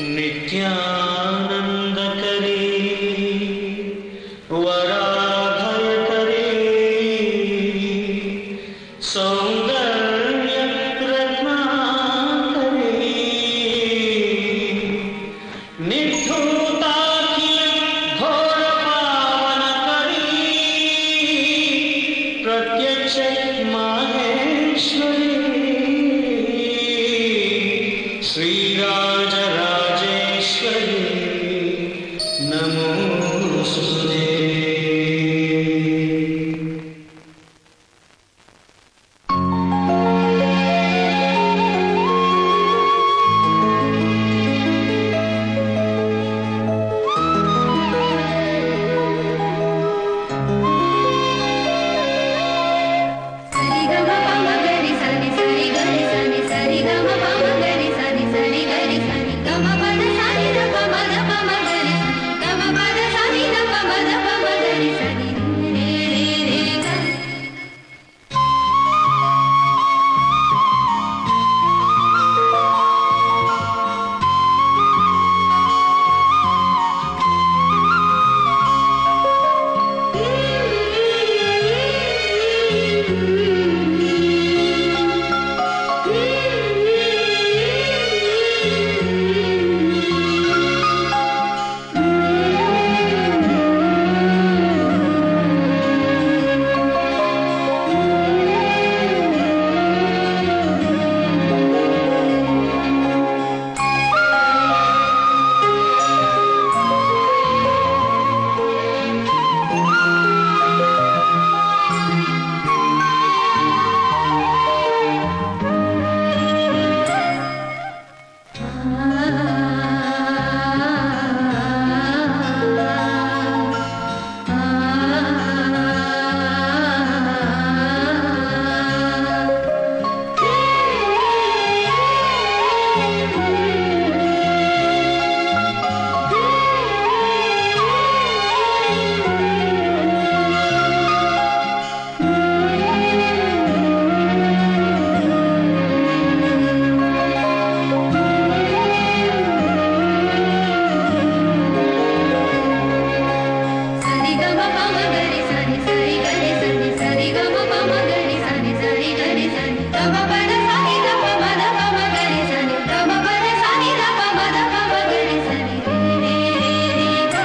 नित्यानन्दकरी वराभयकरी सौन्दर्यरत्नाकरी निर्धूताखिल घोरपावनकरी प्रत्यक्ष माहेश्वरी श्रीराजराजेश्वरी नमोऽस्तुते సరి గమ పమ గరి సని సరి గరి సని సరి గమ పమ గరి సని సరి గరి సని గమ పద సని ద పమ ద పమ గరి గమ పద సని ద పమ ద పమ గరి సని రే రే రే గ సరి గమ పమ గరి సని సరి గరి సని సరి గమ పమ గరి సని సరి గరి సని గమ పద సని ద పమ ద పమ గరి సని గమ పద సని ద పమ ద పమ గరి సని రే రే రే గ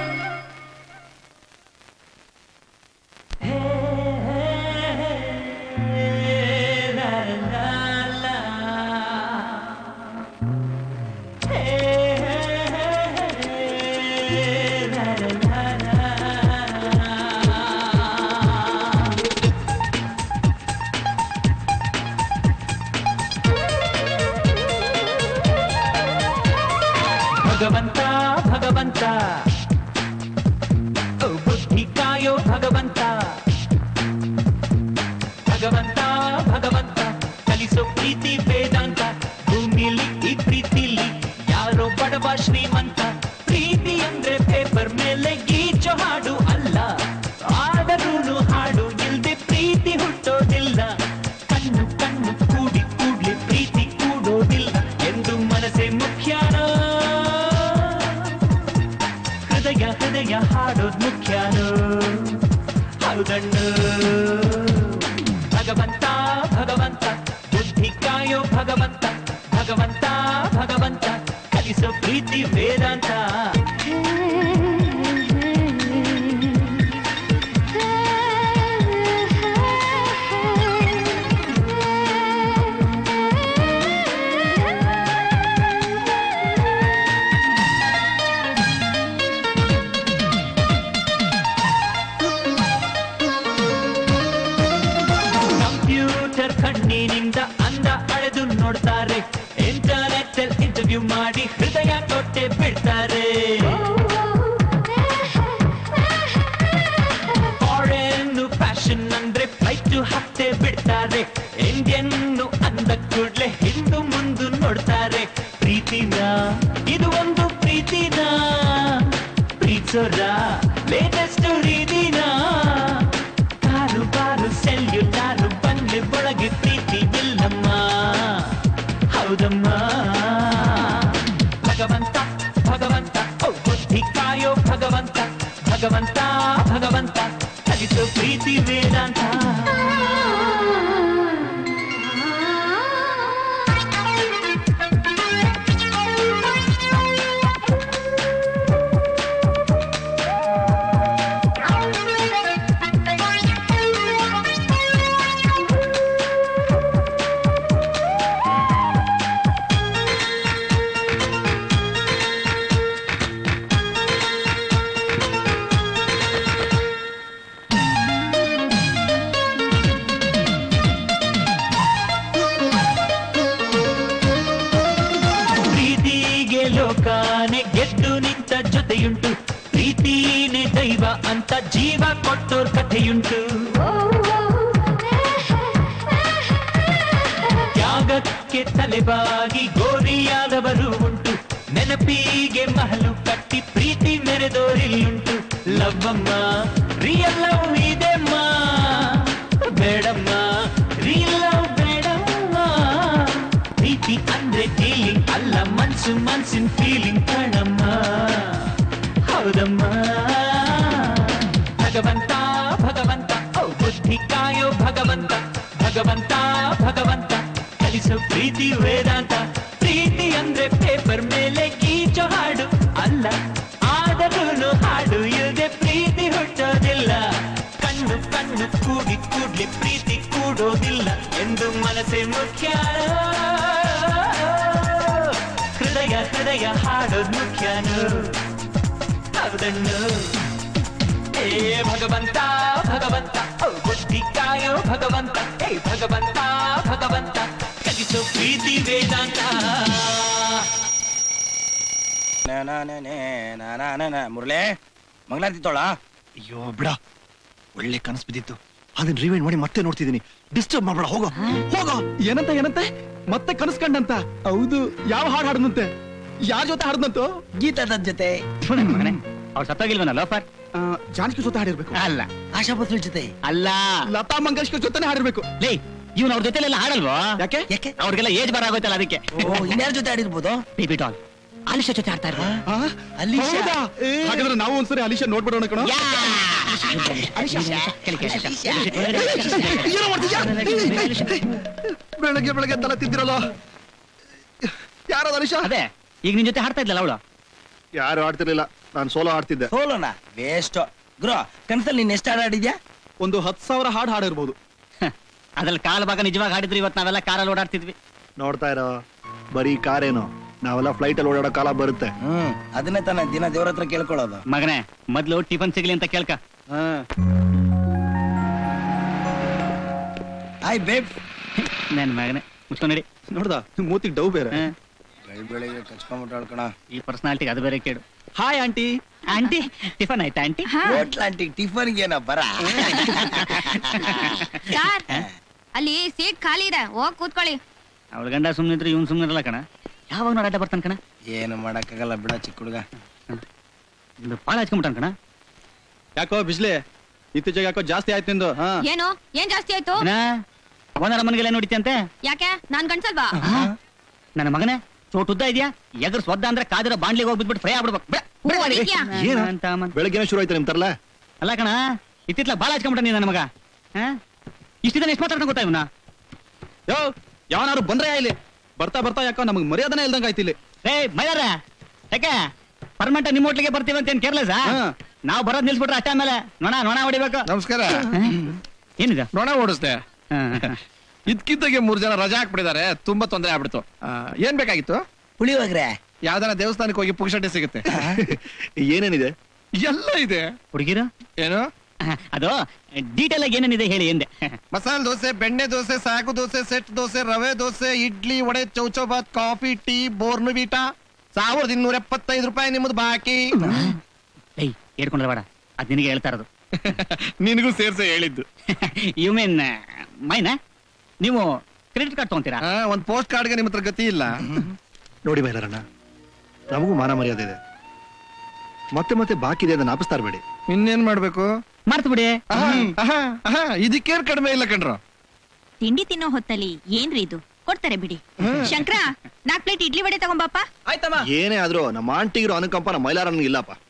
ಭಗವಂತ ಭಗವಂತ ಓ ಬುದ್ಧಿ ಕಾಯೋ ಭಗವಂತ ಭಗವಂತ ಭಗವಂತ ಕಲಿಸೋ ಪ್ರೀತಿ ವೇದಾಂತ ಭೂಮಿಲಿ ಈ ಪ್ರೀತಿಲಿ ಯಾರೋ ಬಡವ ಶ್ರೀಮಂತ ಪ್ರೀತಿ ಅಂದ್ರೆ ಪೇಪರ್ ಮೇಲೆ ಗೀಚೋ ಹಾಡು ಅಲ್ಲ ಆದರೂ ಹಾಡು ಇಲ್ದೆ ಪ್ರೀತಿ ಹುಟ್ಟೋದಿಲ್ಲ ಕಣ್ಣು ಕಣ್ಣು ಕೂಡಿ ಕೂಡ್ಲಿ ಪ್ರೀತಿ ಕೂಡೋದಿಲ್ಲ ಎಂದು ಮನಸ್ಸೇ ಮುಖ್ಯನೋ ಹೃದಯ ಹೃದಯ ಹಾಡೋದ್ ಮುಖ್ಯನೋ ಹೌದಣ್ಣು ಭಗವಂತ ಭಗವಂತ ಬುದ್ಧಿ ಕಾಯೋ ಭಗವಂತ ಭಗವಂತ ಭಗವಂತ ಕಲಿಸೋ ಪ್ರೀತಿ ವೇದಾಂತ ಕಂಪ್ಯೂಟರ್ ಕಣ್ಣಿನಿಂದ ಅಂದ ಅಳೆದು ನೋಡ್ತಾರೆ ಇಂಟರ್ನೆಟ್ ಅಲ್ಲಿ ಇಂಟರ್ವ್ಯೂ ಮಾಡಿ ಹೃದಯ ಕೊಟ್ಟೆ ಬಿಡ್ತಾರೆ ಫಾರೆನ್ ಫ್ಯಾಷನ್ ಅಂದ್ರೆ ಫ್ಲೈಟ್ ಹತ್ತೆ ಬಿಡ್ತಾರೆ ಇಂಡಿಯನ್ ಅಂದ ಕೂಡ್ಲೆ ಹಿಂದು ಮುಂದು ನೋಡ್ತಾರೆ ಪ್ರೀತಿನ ಇದು ಒಂದು ಪ್ರೀತಿನ ಪ್ರೀತಿಸೋರ ಲೇಟೆಸ್ಟ್ ರೀತಿನ ಕಾರು ಬಾರು ಸೆಲ್ಯುಲಾರು ಬಂದ್ರೆ ಒಳಗೆ ಪ್ರೀತಿ ಇಲ್ಲಮ್ಮ ಹೌದಮ್ಮ ಭಗವಂತ ಭಗವಂತ ಭಗವಂತ ಕಲಿಸು ಪ್ರೀತಿ ವೇದಾಂತ ಪ್ರೀತಿಗೆ ಲೋಕಾನೆ ಗೆದ್ದು ನಿಂತ ಜೊತೆಯುಂಟು ಪ್ರೀತಿನೇ ದೈವ ಅಂತ ಜೀವ ಕೊಟ್ಟೋರ್ ಕಥೆಯುಂಟು ತ್ಯಾಗಕ್ಕೆ ತಲೆಬಾಗಿ ಗೋರಿಯಾದವರು ಉಂಟು ನೆನಪಿಗೆ ಮಹಲು ಕಟ್ಟಿ ಪ್ರೀತಿ ಮೆರೆದೋರಿಲ್ಲುಂಟು ಲವ್ವಮ್ಮ ರಿಯಲ್ ಲವ್ ಇದೆಮ್ಮ ಬೇಡಮ್ಮ ರಿಯಲ್ ಲವ್ ಬೇಡಮ್ಮ ಪ್ರೀತಿ ಅಂದ್ರೆ ಫೀಲಿಂಗ್ ಅಲ್ಲ ಮನ್ಸು ಮನ್ಸಿನ ಫೀಲಿಂಗ್ ಕಣಮ್ಮ ಹೌದಮ್ಮ ಭಗವಂತ ಭಗವಂತ ಓ ಬುದ್ಧಿ ಕಾಯೋ ಭಗವಂತ ಭಗವಂತ ಭಗವಂತ ಕಲಿಸೋ ಪ್ರೀತಿ ವೇದಾಂತ ಪ್ರೀತಿ ಅಂದ್ರೆ ಪೇಪರ್ ಮೇಲೆ ಗೀಚೋ ಹಾಡು ಅಲ್ಲ ಆದರೂ ಹಾಡು ಇಲ್ಲದೆ ಪ್ರೀತಿ ಹುಟ್ಟೋದಿಲ್ಲ ಕಣ್ಣು ಕಣ್ಣು ಕೂಡಿ ಕೂಡ್ಲಿ ಪ್ರೀತಿ ಕೂಡೋದಿಲ್ಲ ಎಂದು ಮನಸ್ಸೇ ಮುಖ್ಯ ಹೃದಯ ಹೃದಯ ಹಾಡೋದ್ ಮುಖ್ಯನು ಹೌದಣ್ಣು ಏ ಭಗವಂತ ಭಗವಂತ ಓ ಬುದ್ಧಿ ಕಾಯೋ ಭಗವಂತ ಏ ಭಗವಂತ ಭಗವಂತ ಕಲಿಸೋ ಪ್ರೀತಿ ವೇದಾಂತ ಮುರಳೆ ಮಂಗಳಾರತಿ ಅಯ್ಯೋ ಬಿಡ ಒಳ್ಳೆ ಕನಸು ಬಿದ್ದಿತ್ತು ಅದನ್ನ ರಿವೈಂಡ್ ಮಾಡಿ ಮತ್ತೆ ನೋಡ್ತಿದ್ದೀನಿ ಡಿಸ್ಟರ್ಬ್ ಮಾಡ್ಬೇಡ ಹೋಗೋ ಹೋಗೋ ಏನಂತ ಏನಂತೆ ಮತ್ತೆ ಕನಸ್ಕಂಡಂತ ಹೌದು ಯಾವ ಹಾಡು ಹಾಡದಂತೆ ಯಾರ ಜೊತೆ ಹಾಡದಂತು ಗೀತದ ಜೊತೆ ಮಗನೇ ಅವ್ರು ಸತ್ತೋಗಿಲ್ವನ ಲೋಫರ್ ಜಾನಕಿ ಜೊತೆ ಹಾಡಿರ್ಬೇಕು ಅಲ್ಲ ಆಶಾ ಭೋಸ್ಲೆ ಜೊತೆ ಅಲ್ಲ ಲತಾ ಮಂಗೇಶ್ಕರ್ ಜೊತೆನೆ ಹಾಡಿರ್ಬೇಕು ಲೇ ಇವ್ನು ಅವ್ರ ಜೊತೆಲೆಲ್ಲ ಹಾಡಲ್ವೋ ಯಾಕೆ ಯಾಕೆ ಅವ್ರಿಗೆಲ್ಲ ಏಜ್ ಬರ ಆಗೋಯ್ತಲ್ಲ ಅದಕ್ಕೆ ಓ ಇನ್ಯಾರ ಜೊತೆ ಆಡಿರ್ಬೋದು ಬೇಬಿ ಡಾಲ್ ಆಲಿಶಾ ಜೊತೆ ಆಡ್ತಾ ಇರ್ಬೋದು ಆ? ಅಲಿಶಾ. ಹೌದಾ? ಹಾಗಾದ್ರೆ ನಾವು ಒಂದ್ಸರಿ ಅಲಿಶಾ ನೋಡ್ಬಿಡೋಣ ಕಣ ಏನೋ ಮಾಡ್ತಿದ್ಯಾ? ಬೆಳಗ್ಗೆ ಬೆಳಗ್ಗೆ ತಲೆ ತಿದ್ದಿರಲ್ಲ ಯಾರದ ಅಲಿಶಾ ಅದೇ ಈಗ ನಿನ್ ಜೊತೆ ಹಾಡ್ತಾ ಇದ್ಲಲ್ಲ ಅವಳು ಯಾರು ಆಡ್ತಿರ್ಲಿಲ್ಲ ನಾನು ಸೋಲೋ ಆಡ್ತಿದ್ದೆ ಸೋಲೋಣ ವೇಸ್ಟ್ ಗುರು ಕನ್ಸಲ್ಲಿ ನೀನ್ ಎಷ್ಟು ಹಾಡು ಆಡಿದ್ಯಾ ಒಂದು ಹತ್ತು ಸಾವಿರ ಹಾಡು ಹಾಡಿರ್ಬೋದು ಅದ್ರಲ್ಲಿ ಕಾಲ್ ಭಾಗ ನಿಜವಾಗಿ ಹಾಡಿದ್ರು ಇವತ್ತು ನಾವೆಲ್ಲ ಕಾರಲ್ಲಿ ಓಡಾಡ್ತಿದ್ವಿ ನೋಡ್ತಾ ಇರೋ ಬರೀ ಕಾರೇನು ನಾವೆಲ್ಲ ಫ್ಲೈಟ್ ಅಲ್ಲಿ ಓಡಾಡೋ ಕಾಲ ಬರುತ್ತೆ ಹ್ಮ್ ಅದನ್ನೇ ತಾನ ದಿನ ದೇವ್ರ ಹತ್ರ ಕೇಳ್ಕೊಳ್ಳೋದು ಮಗನೇ ಮೊದ್ಲು ಟಿಫನ್ ಸಿಗ್ಲಿ ಅಂತ ಕೇಳ್ಕ ಆಯ್ ಬೇಬ್ ನನ್ ಮಗನೇ ಮುಚ್ಕೊಂಡ್ ನಡಿ ನೋಡ್ದ ಮೂತಿಗೆ ಡವ್ ಬೇರೆ ಹ. ಬೆಳ್ ಬೆಳಿಗ್ಗೆ ಕಚ್ಕೊಂಡ್ಬಿಟ್ಟಾಳ್ ಕಣ ಈ ಪರ್ಸನಾಲಿಟಿಗೆ ಅದು ಬೇರೆ ಕೇಳು ಹಾಯ್ ಆಂಟಿ ಆಂಟಿ ಟಿಫನ್ ಆಯ್ತಾ ಆಂಟಿ ಅಟ್ಲಾಂಟಿಕ್ ಟಿಫನ್ಗೆ ಏನ ಬರ ಸಾರ್ ಅಲ್ಲಿ ಸೀಟ್ ಖಾಲಿ ಇದೆ ಹೋಗ್ ಕೂತ್ಕೊಳ್ಳಿ ಅವ್ಳ ಗಂಡ ಸುಮ್ನಿದ್ರೆ ಇವ್ನು ಸುಮ್ನಿರಲ್ಲ ಕಣ ಯಾವಾಗ ನೋಡಿ ಅಡ್ಡ ಬರ್ತಾನ ಕಣ ಏನು ಮಾಡಕ್ಕಾಗಲ್ಲ ಬಿಡ ಚಿಕ್ಕ ಹುಡುಗ ಇದು ಪಾಳ ಹಚ್ಕೊಂಡ್ಬಿಟ್ಟಾನ ಕಣ ಯಾಕೋ ಬಿಸ್ಲಿ ಇತ್ತೀಚೆಗೆ ಯಾಕೋ ಜಾಸ್ತಿ ಆಯ್ತು ನಿಂದು ಹಾ ಏನು ಏನ್ ಜಾಸ್ತಿ ಆಯ್ತು ಏನ ಓನರ್ ಮನೆಗೆಲ್ಲ ನೋಡಿತ್ಯಂತೆ ಯಾಕೆ ನಾನ್ ಗಂಡ್ಸಲ್ವಾ ನನ್ನ ಮಗನೇ ಚೋಟ್ ಉದ್ದ ಇದೆಯಾ ಎಗರ್ ಸ್ವದ್ದ ಅಂದ್ರೆ ಕಾದಿರೋ ಬಾಂಡ್ಲಿಗೆ ಹೋಗ್ಬಿಟ್ಬಿಟ್ಟು ಫ್ರೈ ಆಗ್ಬಿಡ್ಬೇಕು ಬಿಡ, ಬಿಡ ಓ, ಮನೆ. ಇದೆಯಾ? ಏನ? ಅಂತ ಮನ್- ಬೆಳಗ್ಗೆನೇ ಶುರು ಆಯ್ತು ನಿಮ್ ತರಲ ಅಲ್ಲ ಕಣ ಇತ್ತಿತ್ಲ ಬಾಳ ಹಚ್ಕೊಂಡ್ಬಿಟ್ಟ ನೀ ನನ್ನ ಮಗ ಇಷ್ಟಿದ ಎಷ್ಟು ಮಾತಾಡ್ಕೊಂಡು ಗೊತ್ತಾ ಇವನ ಯೋ ಯಾವನಾರು ಬಂದ್ರೆ ಇಲ್ಲಿ ಬರ್ತಾ ಬರ್ತಾ ಯಾಕೋ ನಮಗ್ ಮರ್ಯಾದನೆ ಇಲ್ದಂಗ ಆಯ್ತು ಇಲ್ಲಿ ಏ ಮೈದಾರ ಯಾಕೆ ಪರ್ಮನೆಂಟ್ ನಿಮ್ಮ ಹೋಟ್ಲಿಗೆ ಬರ್ತೀವಿ ಅಂತ ಏನ್ ಕೇರ್ಲೆಸ್ ಹಾ. ನಾವು ಬರೋದ್ ನಿಲ್ಸ್ಬಿಟ್ರೆ ಅಷ್ಟೇ ಆಮೇಲೆ ನೊಣ ನೊಣ ಹೊಡಿಬೇಕು ನಮಸ್ಕಾರ ಏನಿದೆ ನೊಣ ಓಡಿಸ್ದೆ ಹಾ. ಇದ್ಕಿದ್ದಾಗೆ ಮೂರ್ ಜನ ರಜಾ ಹಾಕ್ಬಿಟ್ಟಿದ್ದಾರೆ ತುಂಬಾ ತೊಂದರೆ ಆಗ್ಬಿಡ್ತು ಆ, ಏನ್ ಬೇಕಾಗಿತ್ತು ಪುಳಿಯೋಗ್ರೆ ಯಾವ್ದಾರ ದೇವಸ್ಥಾನಕ್ಕೆ ಹೋಗಿ ಪುಕ್ಷಟೆ ಸಿಗುತ್ತೆ ಏನೇನಿದೆ ಎಲ್ಲ ಇದೆ ಹುಡುಗಿರು ಏನು ಅದು ಡೀಟೇಲ್ ಆಗಿ ಏನೇನಿದೆ ಹೇಳಿ ಎಂದೆ ಮಸಾಲೆ ದೋಸೆ ಬೆಣ್ಣೆ ದೋಸೆ ಸಾಗು ದೋಸೆ ಸೆಟ್ ದೋಸೆ ರವೆ dosa idli vada chow chow bath coffee tea Bournvita ಸಾವಿರದ ಇನ್ನೂರ ಎಪ್ಪತ್ತೈದು ರೂಪಾಯಿ ನಿಮ್ಮದು ಬಾಕಿ ಏಯ್ ಹೇಳ್ಕೊಂಡ್ರೆ ಬೇಡ ಅದ್ ನಿನಗೆ ಹೇಳ್ತಾ ಇರೋದು ನಿನಗೂ ಸೇರ್ಸೆ ಹೇಳಿದ್ದು ಯು ಮೀನ್ ಮೈನಾ ನೀವು ಕ್ರೆಡಿಟ್ ಕಾರ್ಡ್ ತಗೊಂತೀರಾ ಆ, ಒಂದ್ ಪೋಸ್ಟ್ ಕಾರ್ಡ್ಗೆ ನಿಮ್ಮ ಹತ್ರ ಗತಿ ಇಲ್ಲ ನೋಡಿ ಬೈಲಾರಣ್ಣ ನಮಗೂ ಮಾನ ಮರ್ಯಾದೆ ಇದೆ ಮತ್ತೆ ಮತ್ತೆ ಬಾಕಿ ಇದೆ ಅಂತ ನಾಪಿಸ್ತಾ ಇರ್ಬೇಡಿ ಇನ್ನೇನ್ ಮಾಡ್ಬೇಕು ಮರ್ತು ಬಿಡಿ ಆಹಾ, ಆಹಾ, ಆಹಾ, ಇದಕ್ಕೇನ್ ಕಡಿಮೆ ಇಲ್ಲ ಕಣ್ರು ತಿಂಡಿ ತಿನ್ನೋ ಹೊತ್ತಲ್ಲಿ ಏನ್ರಿ ಇದು ಕೊಡ್ತಾರೆ ಬಿಡಿ ಶಂಕರ ನಾಕ್ ಪ್ಲೇಟ್ ಇಡ್ಲಿ ವಡೆ ತಗೊಂಬಾಪ ಆಯ್ತಮ್ಮ ಏನೇ ಆದ್ರೂ ನಮ್ಮ ಆಂಟಿಗಿರೋ ಅನುಕಂಪ ನಮ್ಮ ಮೈಲಾರನಿಗೆ ಇಲ್ಲಪ್ಪ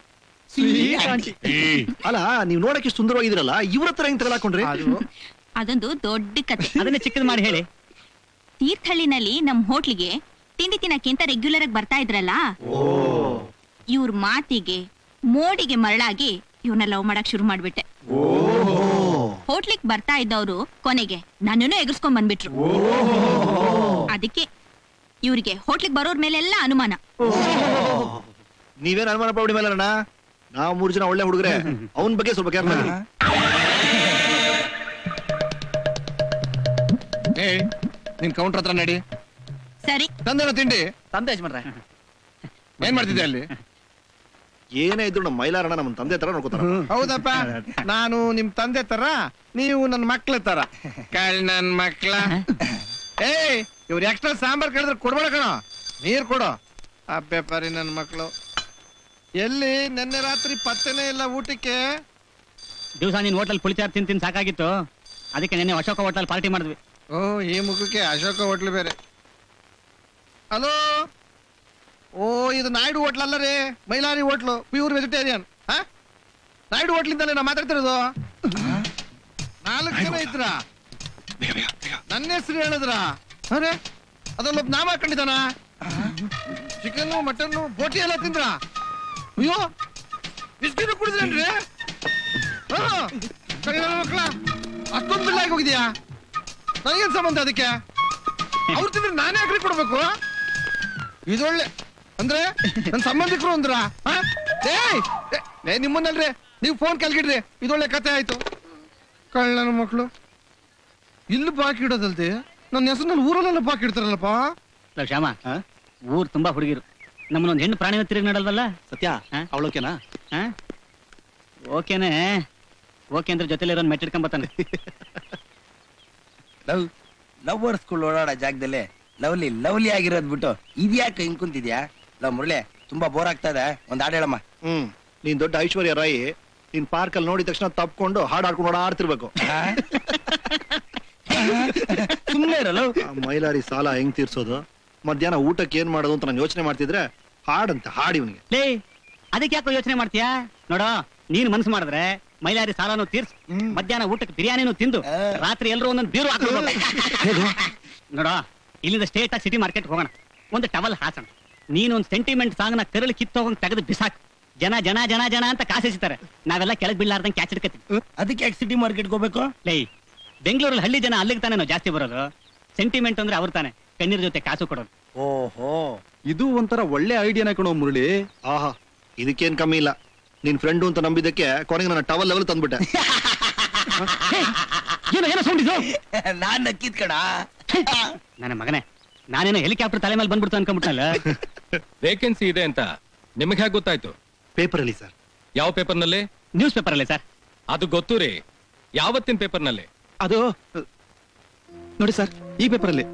ಅಲ್ಲ ನೀವು ನೋಡಕ್ಕೆ ಸುಂದರವಾಗಿದ್ದೀರಲ್ಲ ಇವ್ರ ಹತ್ರ ಹೆಂಗ್ ತಗೊಳಕೊಂಡ್ರಿ ಅದೊಂದು ದೊಡ್ಡ ಕತೆ ಅದನ್ನೇ ಚಿಕ್ಕದ್ ಮಾಡಿ ಹೇಳಿ ತೀರ್ಥಹಳ್ಳಿನಲ್ಲಿ ನಮ್ ಹೋಟ್ಲಿಗೆ ತಿಂಡಿ ತಿನ್ನಕ್ಕಿಂತ ರೆಗ್ಯುಲರ್ ಆಗಿ ಬರ್ತಾ ಇದ್ರಲ್ಲ ಇವ್ರ ಮಾತಿಗೆ ಮೋಡಿಗೆ ಮರಳಾಗಿ ಇವ್ರನ್ನ ಲವ್ ಮಾಡಕ್ ಶುರು ಮಾಡ್ಬಿಟ್ಟೆ ಹೋಟ್ಲಿಗ್ ಬರ್ತಾ ಇದ್ದವ್ರು ಕೊನೆಗೆ ನನ್ನನ್ನು ಎಗರ್ಸ್ಕೊಂಡ್ ಬಂದ್ಬಿಟ್ರು ಅದಕ್ಕೆ ಇವ್ರಿಗೆ ಹೋಟ್ಲಿಗ್ ಬರೋರ್ ಮೇಲೆಲ್ಲ ಅನುಮಾನ ನೀವೇನ್ ಅನುಮಾನ ಪಡಿ ಮೇಲೆ ಅಣ್ಣ ನಾವು ಮೂರು ಜನ ಒಳ್ಳೆ ಹುಡುಗರೆ ಅವನ್ ಬಗ್ಗೆ ಸ್ವಲ್ಪ ಕೇರ್ ಮಾಡಿ ಏ ನಿನ್ ಕೌಂಟರ್ ಹತ್ರ ನಡಿ ಸರಿ ತಂದೇನೋ ತಿಂಡಿ ತಂದೆ ಯಜಮಾನ್ರೆ ಏನ್ ಮಾಡ್ತಿದ್ದೆ ಅಲ್ಲಿ ಏನೇ ಇದ್ರು ನಮ್ಮ ಮೈಲಾರಣ್ಣ ನಮ್ಮ ತಂದೆ ತರ ನೋಡ್ಕೋತಾರ ಹೌದಪ್ಪ ನಾನು ನಿಮ್ ತಂದೆ ತರ ನೀವು ನನ್ನ ಮಕ್ಳ ತರ ಕಳ್ ನನ್ ಮಕ್ಳ ಏಯ್ ಇವ್ರು ಎಕ್ಸ್ಟ್ರಾ ಸಾಂಬಾರ್ ಕೇಳಿದ್ರೆ ಕೊಡ್ಬೇಡ ಕಣ ನೀರ್ ಕೊಡು ಅಬ್ಬೆ ಪರಿ ನನ್ ಮಕ್ಳು ಎಲ್ಲಿ ನಿನ್ನೆ ರಾತ್ರಿ ಪತ್ತೆನೇ ಇಲ್ಲ ಊಟಕ್ಕೆ ದಿವಸ ನೀನ್ ಹೋಟೆಲ್ ಪುಳಿಚಾರ್ ತಿನ್ ತಿನ್ ಸಾಕಾಗಿತ್ತು ಅದಕ್ಕೆ ನೆನ್ನೆ ಅಶೋಕ ಹೋಟೆಲ್ ಪಾರ್ಟಿ ಮಾಡಿದ್ವಿ ಓ ಈ ಮುಖಕ್ಕೆ ಅಶೋಕ ಹೋಟ್ಲು ಬೇರೆ ಹಲೋ ಓ ಇದು ನಾಯ್ಡು ಹೋಟ್ಲ್ ಅಲ್ಲ ರೀ ಮೈಲಾರಿ ಹೋಟ್ಲು ಪ್ಯೂರ್ ವೆಜಿಟೇರಿಯನ್ ಹಾ ನಾಯ್ಡು ಹೋಟ್ಲಿಂದಲೇ ನಾ ಮಾತಾಡ್ತಿರೋದು ನಾಲ್ಕು ಜನ ಇದ್ರ ನನ್ನ ಹೆಸರು ಹೇಳಿದ್ರ ಅರೆ ಅದಲ್ಲೊಬ್ಬ ನಾಮ ಹಾಕೊಂಡಿದ್ದಾನ ಚಿಕನ್ ಮಟನ್ ಬೋಟಿ ಎಲ್ಲ ತಿಂದ್ರ ಅಯ್ಯೋ ಬಿಸ್ಕಿಟ್ ಕುಡಿದ್ರೇನ್ರಿ ಹಾ ಕರಿ ನನ್ನ ಮಕ್ಳ ಅಷ್ಟೊಂದು ಬಿಲ್ ಆಗಿ ಹೋಗಿದ್ಯಾ ನನಗೇನ್ ಸಂಬಂಧ ಅದಕ್ಕೆ ಅವ್ರು ತಿಂದ್ರೆ ನಾನೇ ಯಾಕ್ರಿ ಕೊಡ್ಬೇಕು ಇದೊಳ್ಳೆ ಅಂದ್ರೆ ನನ್ ಸಂಬಂಧಿಕರು ಅಂದ್ರ ಆ? ಏಯ್ ಏ, ಏ ನಿಮ್ಮನ್ನಲ್ರಿ ನೀವು ಫೋನ್ ಕೆಲ್ಗಿಡ್ರಿ ಇದೊಳ್ಳೆ ಕತೆ ಆಯ್ತು ಕಳ್ಳನ ಮಕ್ಕಳು ಇಲ್ಲಿ ಬಾಕಿ ಇಡೋದಲ್ದೆ ನನ್ನ ಹೆಸರು ನನ್ನ ಊರಲ್ಲೆಲ್ಲ ಬಾಕಿ ಇಡ್ತಾರಲ್ಲಪ್ಪ ಲೋ ಶ್ಯಾಮ ಊರ್ ತುಂಬಾ ಹುಡುಗಿರು ನಮ್ಮನ್ನೊಂದು ಹೆಣ್ಣು ಪ್ರಾಣಿನ ತಿರುಗಿ ನಡಲ್ವಲ್ಲ ಸತ್ಯ ಹಾ? ಅವಳೋಕೆನಾ ಹಾ ಓಕೆನೆ ಓಕೆ ಅಂದ್ರೆ ಜೊತೆಲಿ ಇರೋನ್ ಮೆಟ್ಟಿಡ್ಕೊಂಬತ್ತಾನೆ ಲವ್ ಲವರ್ಸ್ಗಳು ಓಡಾಡೋ ಜಾಗದಲ್ಲಿ ಲವ್ಲಿ ಲವ್ಲಿ ಆಗಿರೋದ್ ಬಿಟ್ಟು ಇದ್ಯಾಕೆ ಹಿಂಗ್ ಕುಂತಿದ್ಯಾ ಲವ್ ಮುರಳಿ ತುಂಬಾ ಬೋರ್ ಆಗ್ತಾ ಇದೆ ಒಂದ್ ಹಾಡ್ ಹೇಳಮ್ಮ ಹ್ಮ್ ನೀನ್ ದೊಡ್ಡ ಐಶ್ವರ್ಯ ರಾಯಿ ನೀನ್ ಪಾರ್ಕ್ ಅಲ್ಲಿ ನೋಡಿದ ತಕ್ಷಣ ತಪ್ಕೊಂಡು ಹಾಡ್ ಆಡ್ಕೊಂಡು ಓಡಾಡ್ತಿರ್ಬೇಕು ಸುಮ್ನೆ ಇರಲ್ಲ ಆ ಮೈಲಾರಿ ಸಾಲ ಹೆಂಗ್ ತೀರ್ಸೋದು ಮಧ್ಯಾಹ್ನ ಊಟಕ್ಕೆ ಏನ್ ಮಾಡೋದು ಅಂತ ನಾನು ಯೋಚನೆ ಮಾಡ್ತಿದ್ರೆ ಹಾಡಂತ ಹಾಡಿ ಇವನಿಗೆ ಲೇ ಅದಕ್ಕೆ ಯಾಕೋ ಯೋಚನೆ ಮಾಡ್ತೀಯಾ ನೋಡೋ ನೀನ್ ಮನ್ಸು ಮಾಡಿದ್ರೆ ಮೈಲಾರಿ ಸಾಲನು ತೀರ್ಸ್ ಮಧ್ಯಾಹ್ನ ಊಟಕ್ಕೆ ಬಿರಿಯಾನಿನೂ ತಿಂದು ಆ. ರಾತ್ರಿ ಎಲ್ರು ಒಂದೊಂದು ಬೀರು ಹಾಕೊಂಡು ನೋಡೋ ಇಲ್ಲಿಂದ ಸ್ಟೇಟ್ ಸಿಟಿ ಮಾರ್ಕೆಟ್ ಹೋಗೋಣ ಒಂದು ಟವಲ್ ಹಾಸಣ ನೀನು ಒಂದು ಸೆಂಟಿಮೆಂಟ್ ಸಾಂಗ್ ನ ಕರಳು ಕಿತ್ತೋಗಂಗ್ ತೆಗೆದು ಬಿಸಾಕ್ ಜನ ಜನ ಜನ ಜನ ಅಂತ ಕಾಸಿಸ್ತಾರೆ ನಾವೆಲ್ಲ ಕೆಳಗ್ ಬೀಳಾರ್ದಂಗ್ ಕ್ಯಾಚ್ ಹಿಡ್ಕತ್ತೀವಿ ಅದಕ್ಕೆ ಯಾಕೆ ಸಿಟಿ ಮಾರ್ಕೆಟ್ಗೆ ಹೋಗ್ಬೇಕು ಲೇ ಬೆಂಗಳೂರಲ್ಲಿ ಹಳ್ಳಿ ಜನ ಅಲ್ಲಿಗೆ ತಾನೇ ನಾವು ಜಾಸ್ತಿ ಬರೋದು ಸೆಂಟಿಮೆಂಟ್ ಅಂದ್ರೆ ಅವ್ರ ತಾನೆ ಕಣ್ಣೀರ್ ಜೊತೆ ಕಾಸು ಕೊಡೋದು ಓಹೋ ಇದು ಒಂಥರ ಒಳ್ಳೆ ಐಡಿಯಾನ ಕಣೋ ಮುರಳಿ ಆಹಾ ಇದಕ್ಕೇನ್ ಕಮ್ಮಿ ಇಲ್ಲ ನಿನ್ ಫ್ರೆಂಡು ಅಂತ ನಂಬಿದಕ್ಕೆ ಕೊನೆಗೆ ನನ್ನ ಟವಲ್ ಲೆವೆಲ್ ತಂದ್ಬಿಟ್ಟೆ ಏನೋ ಏನೋ ಸೌಂಡ್ ಇದು ನಾನ್ ನಕ್ಕಿದ್ ಕಣ ನನ್ನ ಮಗನೇ ನಾನೇನೋ ಹೆಲಿಕಾಪ್ಟರ್ ತಲೆ ಮೇಲೆ ಬಂದ್ಬಿಡ್ತು ಅನ್ಕೊಂಡ್ಬಿಟ್ಟಲ್ಲ ವೇಕೆನ್ಸಿ ಇದೆ ಅಂತ ನಿಮಗೆ ಹೇಗೆ ಗೊತ್ತಾಯ್ತು ಪೇಪರ್ ಅಲ್ಲಿ ಸರ್ ಯಾವ ಪೇಪರ್ನಲ್ಲಿ ನ್ಯೂಸ್ ಪೇಪರ್ ಅಲ್ಲೇ ಸರ್ ಅದು ಗೊತ್ತು ರೀ ಯಾವತ್ತಿನ ಪೇಪರ್ನಲ್ಲಿ ಅದು ನೋಡಿ ಸರ್ ಈ ಪೇಪರ್ ಅಲ್ಲಿ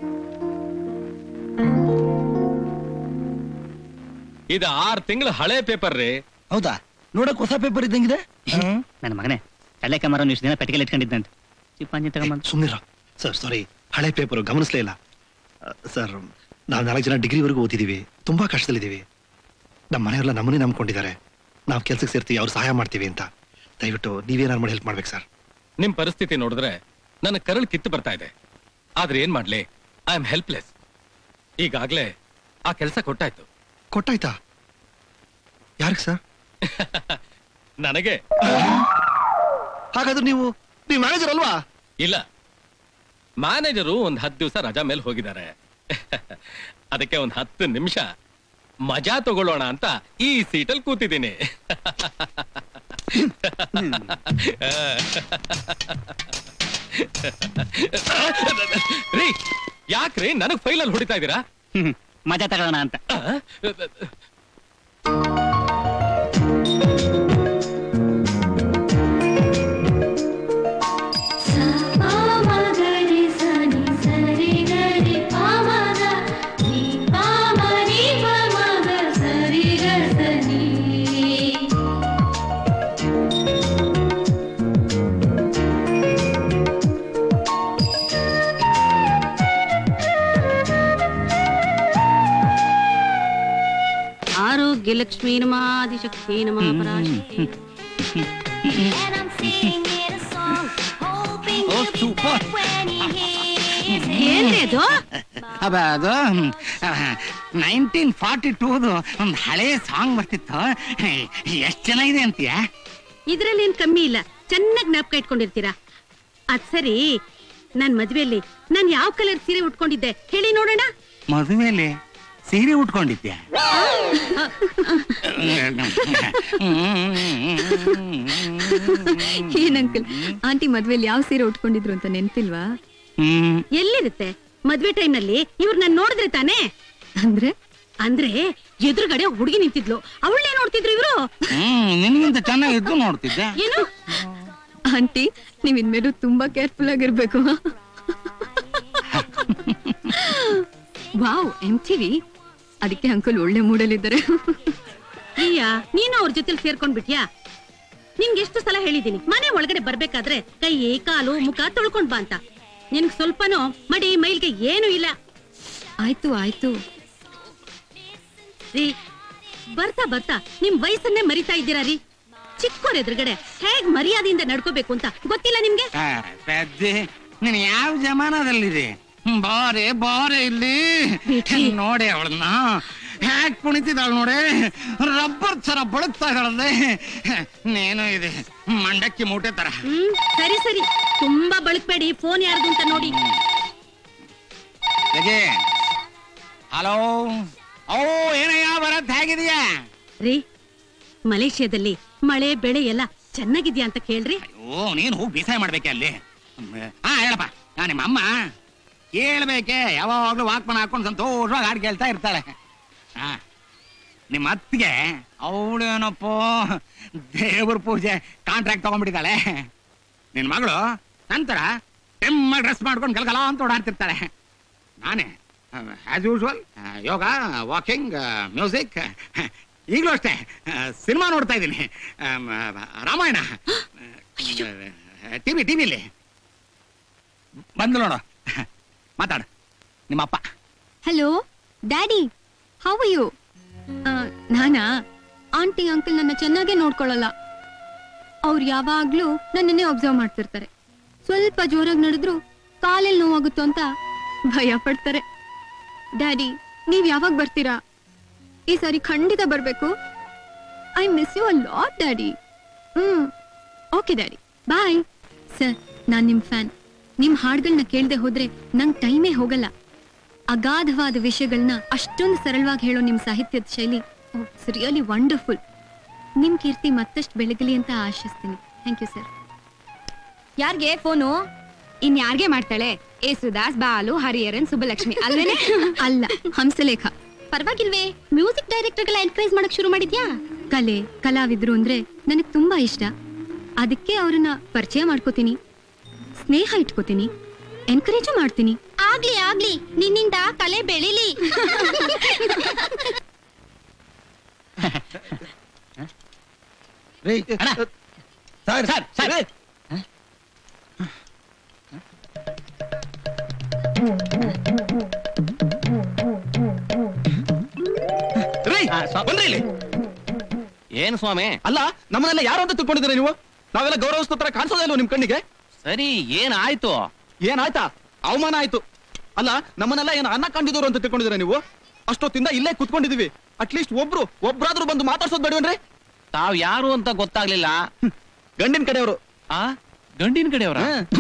ಇದು ಆರ್ ತಿಂಗಳ ಹಳೆ ಪೇಪರ್ ರೀ ಹೌದಾ ನೋಡಕ್ ಹೊಸ ಪೇಪರ್ ಇದ್ದಂಗಿದೆ ನನ್ನ ಮಗನೇ ತಲೆ ಕಮರ ಇಷ್ಟು ದಿನ ಪೆಟ್ಟಿಗೆ ಇಟ್ಕೊಂಡಿದ್ದಂತ ಚಿಪ್ಪಾಂಜಿ ತಗೊಂಬಂದು ಸುಮ್ನಿರ ಸರ್ ಸಾರಿ ಹಳೆ ಪೇಪರ್ ಗಮನಿಸ್ಲೇ ಇಲ್ಲ ಸರ್ ನಾವು ನಾಲ್ಕು ಜನ ಡಿಗ್ರಿವರೆಗೂ ಓದಿದೀವಿ ತುಂಬಾ ಕಷ್ಟದಲ್ಲಿದ್ದೀವಿ ನಮ್ಮ ಮನೆಯವರೆಲ್ಲ ನಮ್ಮನ್ನೇ ನಂಬ್ಕೊಂಡಿದ್ದಾರೆ ನಾವು ಕೆಲ್ಸಕ್ಕೆ ಸೇರ್ತೀವಿ ಅವ್ರು ಸಹಾಯ ಮಾಡ್ತೀವಿ ಅಂತ ದಯವಿಟ್ಟು ನೀವೇನಾರು ಮಾಡಿ ಹೆಲ್ಪ್ ಮಾಡ್ಬೇಕು ಸರ್ ನಿಮ್ ಪರಿಸ್ಥಿತಿ ನೋಡಿದ್ರೆ ನನ್ನ ಕರಳು ಕಿತ್ತು ಬರ್ತಾ ಇದೆ ಆದ್ರೆ ಏನ್ ಮಾಡ್ಲಿ ಐ ಆಮ್ ಹೆಲ್ಪ್ಲೆಸ್ ಈಗಾಗ್ಲೇ ಆ ಕೆಲಸ ಕೊಟ್ಟಾಯ್ತು ಕೊಟ್ಟಾಯ್ತಾ ಯಾರಿಗೆ ಸರ್ ನನಗೆ ಹಾಗಾದ್ರೆ ನೀವು ನೀವು ಮ್ಯಾನೇಜರ್ ಅಲ್ವಾ ಇಲ್ಲ ಮ್ಯಾನೇಜರು ಒಂದ್ ಹತ್ತು ದಿವಸ ರಜಾ ಮೇಲೆ ಹೋಗಿದ್ದಾರೆ ಅದಕ್ಕೆ ಒಂದ್ ಹತ್ತು ನಿಮಿಷ ಮಜಾ ತಗೊಳ್ಳೋಣ ಅಂತ ಈ ಸೀಟಲ್ಲಿ ಕೂತಿದ್ದೀನಿ ರೀ ಯಾಕ್ರಿ ನನಗ್ ಫೈಲಲ್ಲಿ ಹೊಡಿತಾ ಇದ್ದೀರಾ ಹ್ಮ್ ಮಜಾ ತಗೋಣ ಅಂತ ಪಾಮಗರಿ ಸನಿ ಸರಿ ಗರಿ ಪಾಮಗ ನೀ ಪಾಮರಿ ಪಮಗ ಸರಿ ಗ ಸನಿ ಆರೋಗ್ಯ ಭಾಗ್ಯಲಕ್ಷ್ಮೀ ನಮಃ ಆದಿಶಕ್ತಿ ನಮಃ ಪರಾಶಕ್ತಿ ಏನ್ರಿ ಅದು ಅದ ಅದು ನೈನ್ಟೀನ್ ಫಾರ್ಟಿ ಟೂದು ಒಂದು ಹಳೆ ಸಾಂಗ್ ಬರ್ತಿತ್ತು ಎಷ್ಟ್ ಚೆನ್ನಾಗಿದೆ ಅಂತೀಯ ಇದ್ರಲ್ಲಿ ಏನ್ ಕಮ್ಮಿ ಇಲ್ಲ ಚೆನ್ನಾಗಿ ಜ್ಞಾಪಕ ಇಟ್ಕೊಂಡಿರ್ತೀರಾ ಅದ್ ಸರಿ ನನ್ ಮದ್ವೆಯಲ್ಲಿ ನಾನ್ ಯಾವ ಕಲರ್ ಸೀರೆ ಉಟ್ಕೊಂಡಿದ್ದೆ ಹೇಳಿ ನೋಡೋಣ ಮದುವೆಲಿ ಸೀರೆ ಉಟ್ಕೊಂಡಿದ್ಯಾ ಏನ್ ಅಂಕಲ್ ಆಂಟಿ ಮದ್ವೆಲಿ ಯಾವ ಸೀರೆ ಉಟ್ಕೊಂಡಿದ್ರು ಅಂತ ನೆನ್ಪಿಲ್ವಾ ಹ್ಮ್ ಎಲ್ಲಿರುತ್ತೆ ಮದ್ವೆ ಟೈಮ್ ನಲ್ಲಿ ಇವ್ರು ನಾನ್ ನೋಡಿದ್ರೆ ತಾನೇ ಅಂದ್ರೆ ಅಂದ್ರೆ ಎದುರುಗಡೆ ಹುಡುಗಿ ನಿಂತಿದ್ಲು ಅವಳನ್ನೇ ನೋಡ್ತಿದ್ರು ಇವ್ರು ಹ್ಮ್ ನಿನ್ಗಿಂತ ಚೆನ್ನಾಗಿದ್ದು ನೋಡ್ತಿದ್ದೆ ಏನು ಆಂಟಿ ನೀವ್ ಇನ್ಮೇಲೂ ತುಂಬಾ ಕೇರ್ಫುಲ್ ಆಗಿರ್ಬೇಕು ವಾವ್ ಎಂ ಟಿವಿ ಅದಕ್ಕೆ ಅಂಕಲ್ ಒಳ್ಳೆ ಮೂಡಲ್ಲಿದ್ದಾರೆ ಪ್ರಿಯಾ ನೀನು ಅವ್ರ ಜೊತೆ ಸೇರ್ಕೊಂಡ್ ಬಿಟ್ಯಾ ನಿನ್ಗೆ ಎಷ್ಟು ಸಲ ಹೇಳಿದೀನಿ ಮನೆ ಒಳಗಡೆ ಬರ್ಬೇಕಾದ್ರೆ ಕೈ ಕಾಲು ಮುಖ ತೊಳ್ಕೊಂಡ್ ಬಾ ಅಂತ ನಿನ್ಗ್ ಸ್ವಲ್ಪನೂ ಮಡಿ ಮೈಲ್ಗೆ ಏನು ಇಲ್ಲ ಆಯ್ತು ಆಯ್ತು ರೀ ಬರ್ತಾ ಬರ್ತಾ ನಿಮ್ ವಯಸ್ಸನ್ನೇ ಮರಿತಾ ಇದ್ದೀರಾ ರೀ ಚಿಕ್ಕೋರ್ ಎದುರುಗಡೆ ಹೇಗ್ ಮರ್ಯಾದೆಯಿಂದ ನಡ್ಕೋಬೇಕು ಅಂತ ಗೊತ್ತಿಲ್ಲ ನಿಮ್ಗೆ ಆ, ಪೆದ್ದಿ ನೀನ್ ಯಾವ ಜಮಾನದಲ್ಲಿದೆ ಬಾರೆ ಬಾರೆ ಇಲ್ಲಿ ನೋಡಿ ಅವಳನ್ನ ಹ್ಯಾಕ್ ಕುಣಿತಿದ್ದಾಳ ನೋಡಿ ರಬ್ಬರ್ ತರ ಬಳಗ್ತಾ ಇದ್ದಾಳಲ್ಲೇ ನೀನು ಇದೆ ಮಂಡಕ್ಕಿ ಮೂಟೆ ತರ ಹ್ಮ್ ಸರಿ ಸರಿ ತುಂಬಾ ಬಳಕ್ಬೇಡಿ ಫೋನ್ ಯಾರ್ದು ಅಂತ ನೋಡಿ ಹಲೋ ಓ ಏನಯ್ಯ ಭರತ್ ಹೇಗಿದೀಯಾ ರೀ ಮಲೇಷ್ಯಾದಲ್ಲಿ ಮಳೆ ಬೆಳೆ ಎಲ್ಲ ಚೆನ್ನಾಗಿದ್ಯಾ ಅಂತ ಕೇಳ್ರಿ ಓ ನೀನು ಹೋಗಿ ಬೇಸಾಯ ಮಾಡ್ಬೇಕೆ ಅಲ್ಲಿ ಹಾ ಹೇಳಪ್ಪ ನಾ ನಿಮ್ಮ ಅಮ್ಮ ಹೇಳ್ಬೇಕೆ ಯಾವಾಗ್ಲೂ ವಾಕ್ಮನ್ ಹಾಕೊಂಡು ಸಂತೋಷವಾಗಿ ಹಾಡು ಕೇಳ್ತಾ ಇರ್ತಾಳೆ ಹಾ ನಿಮ್ಮ ಅತ್ತಿಗೆ ಅವಳೇನಪ್ಪ ದೇವ್ರ ಪೂಜೆ ಕಾಂಟ್ರಾಕ್ಟ್ ತಗೊಂಡ್ಬಿಟ್ಟಿದ್ದಾಳೆ ನಿನ್ ಮಗಳು ನಂತರ ಕೆಮ್ಮ ಡ್ರೆಸ್ ಮಾಡ್ಕೊಂಡು ಗಲಗಲ ಅಂತ ಓಡಾಡ್ತಿರ್ತಾಳೆ ನಾನೇ as usual yoga walking music ಈಗಲೂ ಅಷ್ಟೇ ಸಿನಿಮಾ ನೋಡ್ತಾ ಇದ್ದೀನಿ ರಾಮಾಯಣ ಟಿವಿ ಟಿವಿಲಿ ಬಂದು ನೋಡು ಮಾತಾಡು ನಿಮ್ಮಪ್ಪ ಹಲೋ ಡ್ಯಾಡಿ ಹೌ ಯು ನಾನಾ ಆಂಟಿ ಅಂಕಲ್ ನನ್ನ ಚೆನ್ನಾಗೇ ನೋಡ್ಕೊಳ್ಳಲ್ಲ ಅವ್ರು ಯಾವಾಗ್ಲೂ ನನ್ನನ್ನೇ ಅಬ್ಸರ್ವ್ ಮಾಡ್ತಿರ್ತಾರೆ ಸ್ವಲ್ಪ ಜೋರಾಗಿ ನಡೆದ್ರು ಕಾಲಲ್ಲಿ ನೋವಾಗುತ್ತೋ ಅಂತ ಭಯ ಪಡ್ತಾರೆ ಡ್ಯಾಡಿ ನೀವ್ ಯಾವಾಗ ಬರ್ತೀರಾ ಈ ಸಾರಿ ಖಂಡಿತ ಬರ್ಬೇಕು I miss you a lot daddy hmm okay daddy bye sir ನಾನ್ ನಿಮ್ ಫ್ಯಾನ್ ನಿಮ್ ಹಾಡ್ಗಳನ್ನ ಕೇಳ್ದೆ ಹೋದ್ರೆ ನಂಗ್ ಟೈಮೇ ಹೋಗಲ್ಲ ಅಗಾಧವಾದ ವಿಷಯಗಳನ್ನ ಅಷ್ಟೊಂದು ಸರಳವಾಗಿ ಹೇಳೋ ನಿಮ್ ಸಾಹಿತ್ಯದ ಶೈಲಿ ಇಟ್ಸ್ ರಿಯಲಿ ವಂಡರ್ಫುಲ್ ನಿಮ್ ಕೀರ್ತಿ ಮತ್ತಷ್ಟು ಬೆಳಗಲಿ ಅಂತ ಆಶಿಸ್ತೀನಿ ಥ್ಯಾಂಕ್ ಯು ಸರ್ ಯಾರ್ಗೆ ಫೋನು ಇನ್ ಯಾರ್ಗೆ ಮಾಡ್ತಾಳೆ ಏಸುದಾಸ್ ಬಾಲು ಹರಿಹರನ್ ಸುಬ್ಬಲಕ್ಷ್ಮಿ ಅಲ್ವೇನೆ ಅಲ್ಲ ಹಂಸಲೇಖ ಪರವಾಗಿಲ್ವೇ ಮ್ಯೂಸಿಕ್ ಡೈರೆಕ್ಟರ್ಗಳ ಎನ್ಕರೇಜ್ ಮಾಡಕ್ ಶುರು ಮಾಡಿದ್ಯಾ ಕಲೆ ಕಲಾವಿದ್ರು ಅಂದ್ರೆ ನನಗ್ ತುಂಬಾ ಇಷ್ಟ ಅದಕ್ಕೆ ಅವ್ರನ್ನ ಪರಿಚಯ ಮಾಡ್ಕೋತೀನಿ ಸ್ನೇಹ ಇಟ್ಕೋತೀನಿ ಎನ್ಕರೇಜು ಮಾಡ್ತೀನಿ ಆಗ್ಲಿ ಆಗ್ಲಿ ನಿನ್ನಿಂದ ಕಲೆ ಬೆಳಿಲಿ ರೀ ಸರ್ ಸರ್ ಸರ್ ಬಂದ್ರಿ ಇಲ್ಲಿ ಏನ್ ಸ್ವಾಮಿ ಅಲ್ಲ ನಮ್ಮನ್ನೆಲ್ಲ ಯಾರು ಅಂತ ತಿಳ್ಕೊಂಡಿದ್ದೀರಾ ನೀವು ನಾವೆಲ್ಲ ಗೌರವಿಸ್ತ ತರ ಕಾಣಿಸೋದೇ ಇಲ್ವ ನಿಮ್ ಕಣ್ಣಿಗೆ ಸರಿ ಏನಾಯ್ತು ಏನಾಯ್ತಾ ಅವಮಾನ ಆಯ್ತು ಅಲ್ಲ ನಮ್ಮನ್ನೆಲ್ಲ ಏನು ಅನ್ನ ಕಂಡಿದ್ರು ಅಂತ ತಿಳ್ಕೊಂಡಿದ್ದೀರಾ ನೀವು ಅಷ್ಟೊತ್ತಿಂದ ಇಲ್ಲೇ ಕುತ್ಕೊಂಡಿದೀವಿ ಅಟ್ಲೀಸ್ಟ್ ಒಬ್ರು ಒಬ್ರಾದ್ರೂ ಬಂದು ಮಾತಾಡ್ಸೋದ್ ಬೇಡವೇನ್ರಿ ತಾವ್ ಯಾರು ಅಂತ ಗೊತ್ತಾಗ್ಲಿಲ್ಲ ಗಂಡಿನ ಕಡೆಯವರು ಆ ಗಂಡಿನ ಕಡೆಯವರ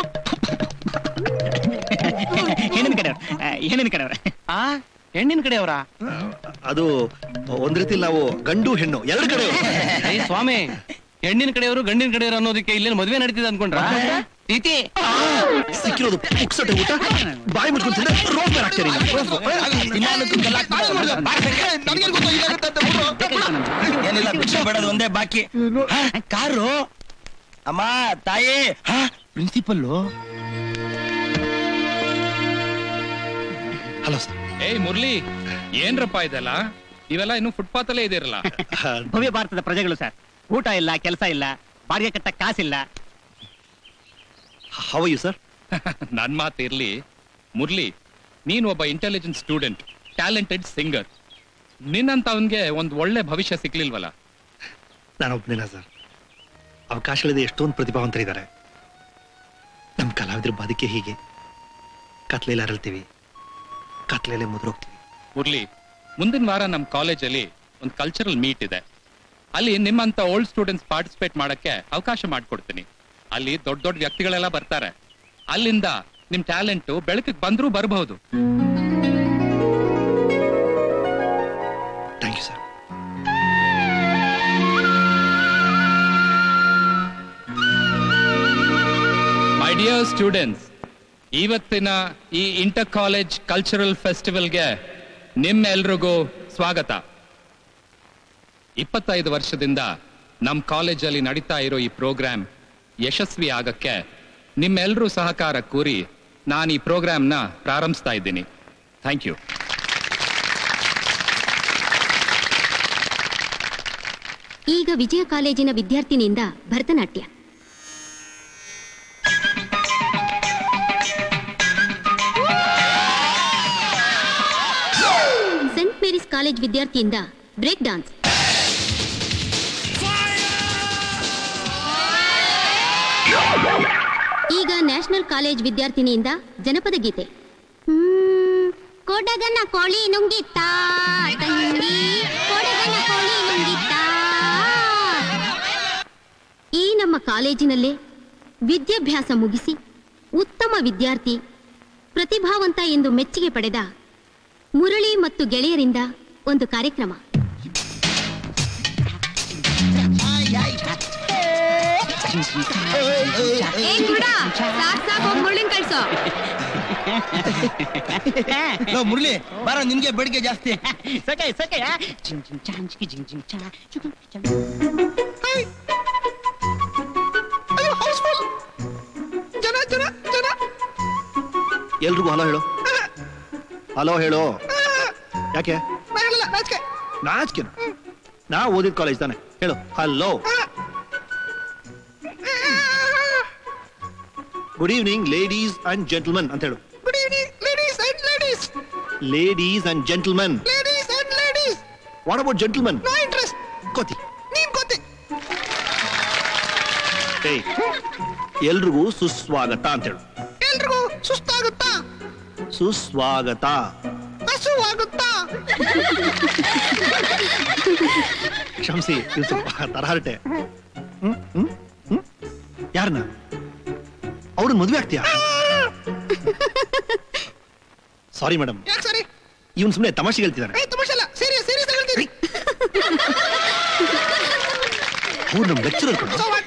ಹೆಣ್ಣಿನ ಕಡೆ ಹೆಣ್ಣಿನ ಕಡೆ ಆ ಹೆಣ್ಣಿನ ಕಡೆಯವರ ಅದು ಒಂದ್ ರೀತಿ ನಾವು ಗಂಡು ಹೆಣ್ಣು ಎರಡು ಕಡೆ ಏ ಸ್ವಾಮಿ ಹೆಣ್ಣಿನ ಕಡೆಯವರು ಗಂಡಿನ ಕಡೆಯವರು ಅನ್ನೋದಕ್ಕೆ ಇಲ್ಲೇನು ಮದ್ವೆ ನಡೀತಿದೆ ಅನ್ಕೊಂಡ್ರ ತಿಥಿ ಸಿಕ್ಕಿರೋದು ಪುಕ್ಸಟೆ ಊಟ ಬಾಯಿ ಮುಚ್ಕೊಂಡು ತಿಂದ್ರೆ ರೋಸ್ ಬೇರೆ ಹಾಕ್ತೀರಿ ಏನಿಲ್ಲ ಭಿಕ್ಷೆ ಬೇಡದು ಒಂದೇ ಬಾಕಿ ಹ, ಕಾರು ಅಮ್ಮ ತಾಯಿ ಪ್ರಿನ್ಸಿಪಲ್ಲು ಹಲೋ ಸರ್ ಏಯ್ ಮುರಳಿ ಏನ್ರಪ್ಪ ಇದೆಲ್ಲ ಇವೆಲ್ಲ ಇನ್ನು ಫುಟ್ಪಾತ್ ಅಲ್ಲೇ ಇದಿರಲ್ಲ ಭವ್ಯ ಭಾರತದ ಪ್ರಜೆಗಳು ಸರ್ ಊಟ ಇಲ್ಲ ಕೆಲಸ ಇಲ್ಲ ಬಾಡಿಗೆ ಕಟ್ಟ ಕಾಸಿಲ್ಲ ಹೌ ಯು ಸರ್ ನನ್ ಮಾತು ಇರ್ಲಿ ಮುರಳಿ ನೀನು ಒಬ್ಬ ಇಂಟೆಲಿಜೆಂಟ್ ಸ್ಟೂಡೆಂಟ್ ಟ್ಯಾಲೆಂಟೆಡ್ ಸಿಂಗರ್ ನಿನ್ನಂತ ಅವನ್ಗೆ ಒಂದ್ ಒಳ್ಳೆ ಭವಿಷ್ಯ ಸಿಕ್ಲಿಲ್ವಲ್ಲ ನಾನು ಒಬ್ಬನಿಲ್ಲ ಸರ್ ಅವಕಾಶಗಳಿದೆ ಎಷ್ಟೊಂದು ಪ್ರತಿಭಾವಂತರಿದ್ದಾರೆ ನಮ್ಮ ಕಲಾವಿದ್ರ ಬದುಕೆ ಹೀಗೆ ಕತ್ಲೆಯಲ್ಲಿ ಅರಳ್ತೀವಿ ಕತ್ಲೆಯಲ್ಲೇ ಮುದ್ರೋಗ್ತೀವಿ ಮುರ್ಲಿ ಮುಂದಿನ ವಾರ ನಮ್ಮ ಕಾಲೇಜಲ್ಲಿ ಒಂದು ಕಲ್ಚರಲ್ ಮೀಟ್ ಇದೆ ಅಲ್ಲಿ ನಿಮ್ಮಂತ ಓಲ್ಡ್ ಸ್ಟೂಡೆಂಟ್ಸ್ ಪಾರ್ಟಿಸಿಪೇಟ್ ಮಾಡಕ್ಕೆ ಅವಕಾಶ ಮಾಡ್ಕೊಡ್ತೀನಿ ಅಲ್ಲಿ ದೊಡ್ಡ ದೊಡ್ಡ ವ್ಯಕ್ತಿಗಳೆಲ್ಲ ಬರ್ತಾರೆ ಅಲ್ಲಿಂದ ನಿಮ್ ಟ್ಯಾಲೆಂಟ್ ಬೆಳಕಿಗೆ ಬಂದ್ರೂ ಬರಬಹುದು thank you sir my dear students ಇವತ್ತಿನ ಈ ಇಂಟರ್ ಕಾಲೇಜ್ ಕಲ್ಚರಲ್ ಫೆಸ್ಟಿವಲ್ಗೆ ನಿಮ್ಮೆಲ್ರಿಗೂ ಸ್ವಾಗತ ಇಪ್ಪತ್ತೈದು ವರ್ಷದಿಂದ ನಮ್ಮ ಕಾಲೇಜಲ್ಲಿ ನಡೀತಾ ಇರೋ ಈ ಪ್ರೋಗ್ರಾಮ್ ಯಶಸ್ವಿ ಆಗಕ್ಕೆ ನಿಮ್ಮೆಲ್ಲರೂ ಸಹಕಾರ ಕೋರಿ ನಾನು ಈ ಪ್ರೋಗ್ರಾಮ್ನ ಪ್ರಾರಂಭಿಸ್ತಾ ಇದ್ದೀನಿ ಥ್ಯಾಂಕ್ ಯು ಈಗ ವಿಜಯ ಕಾಲೇಜಿನ ವಿದ್ಯಾರ್ಥಿನಿಯಿಂದ ಭರತನಾಟ್ಯ ಸೆಂಟ್ ಮೇರಿಸ್ ಕಾಲೇಜ್ ವಿದ್ಯಾರ್ಥಿಯಿಂದ ಬ್ರೇಕ್ ಡಾನ್ಸ್ ಈಗ ನ್ಯಾಷನಲ್ ಕಾಲೇಜ್ ವಿದ್ಯಾರ್ಥಿನಿಯಿಂದ ಜನಪದ ಗೀತೆ ಕೊಡಗನ ಕೋಳಿ ನುಂಗಿತ್ತ ತಂಗಿ ಕೊಡಗನ ಕೋಳಿ ನುಂಗಿತ್ತ ಈ ನಮ್ಮ ಕಾಲೇಜಿನಲ್ಲೇ ವಿದ್ಯಾಭ್ಯಾಸ ಮುಗಿಸಿ ಉತ್ತಮ ವಿದ್ಯಾರ್ಥಿ ಪ್ರತಿಭಾವಂತ ಎಂದು ಮೆಚ್ಚುಗೆ ಪಡೆದ ಮುರಳಿ ಮತ್ತು ಗೆಳೆಯರಿಂದ ಒಂದು ಕಾರ್ಯಕ್ರಮ ಏ ಗುಡ ಸಾಕ್ ಸಾಕ್ ಹೋಗ್ ಮುಳ್ಳಿನ್ ಕಳ್ಸೋ ಲೋ, ಮುರಳಿ ಬಾರ ನಿನ್ಗೆ ಬೇಡಿಕೆ ಜಾಸ್ತಿ ಸಕೆ ಸಕೆ ಜನ ಜನ ಜನ ಎಲ್ರಿಗೂ ಹಲೋ ಹೇಳು ಹಲೋ ಹೇಳು ಯಾಕೆ ನಾ ಹೇಳಲ್ಲ ನಾಚಿಕೆ ನಾಚಿಕೆ ನಾ ಓದಿದ ಕಾಲೇಜ್ ತಾನೆ ಹೇಳು hello good evening ladies and gentlemen ಅಂತ ಹೇಳು good evening ladies and ladies ladies and gentlemen ladies and ladies what about gentlemen no interest ಕೋತಿ ನೀನ್ ಗೊತ್ತಿ ಏಯ್ ಎಲ್ರಿಗೂ ಸುಸ್ವಾಗತ ಅಂತ ಹೇಳು ಎಲ್ರಿಗೂ ಸುಸ್ತಾಗುತ್ತಾ ಸುಸ್ವಾಗತ ಹಸುವಾಗುತ್ತಾ ಕ್ಷಮಿಸಿ ಇದು ಸ್ವಲ್ಪ ತರಹರಟೆ ಹ್ಮ್ ಹ್ಮ್ ಹ್ಮ್ ಯಾರನ್ನ ಅವ್ರನ್ನ ಮದುವೆ ಆಗ್ತೀಯಾ ಸಾರಿ ಮೇಡಮ್ ಯಾಕೆ ಸರಿ ಇವನ್ ಸುಮ್ಮನೆ ತಮಾಷೆ ಹೇಳ್ತಿದ್ದಾರೆ ಏ ತಮಾಷೆ ಅಲ್ಲ ಸೀರಿಯಸ್ ಸೀರಿಯಸ್ ಹೇಳ್ತೀನಿ ಅವ್ರು ನಮ್ lecturer So what?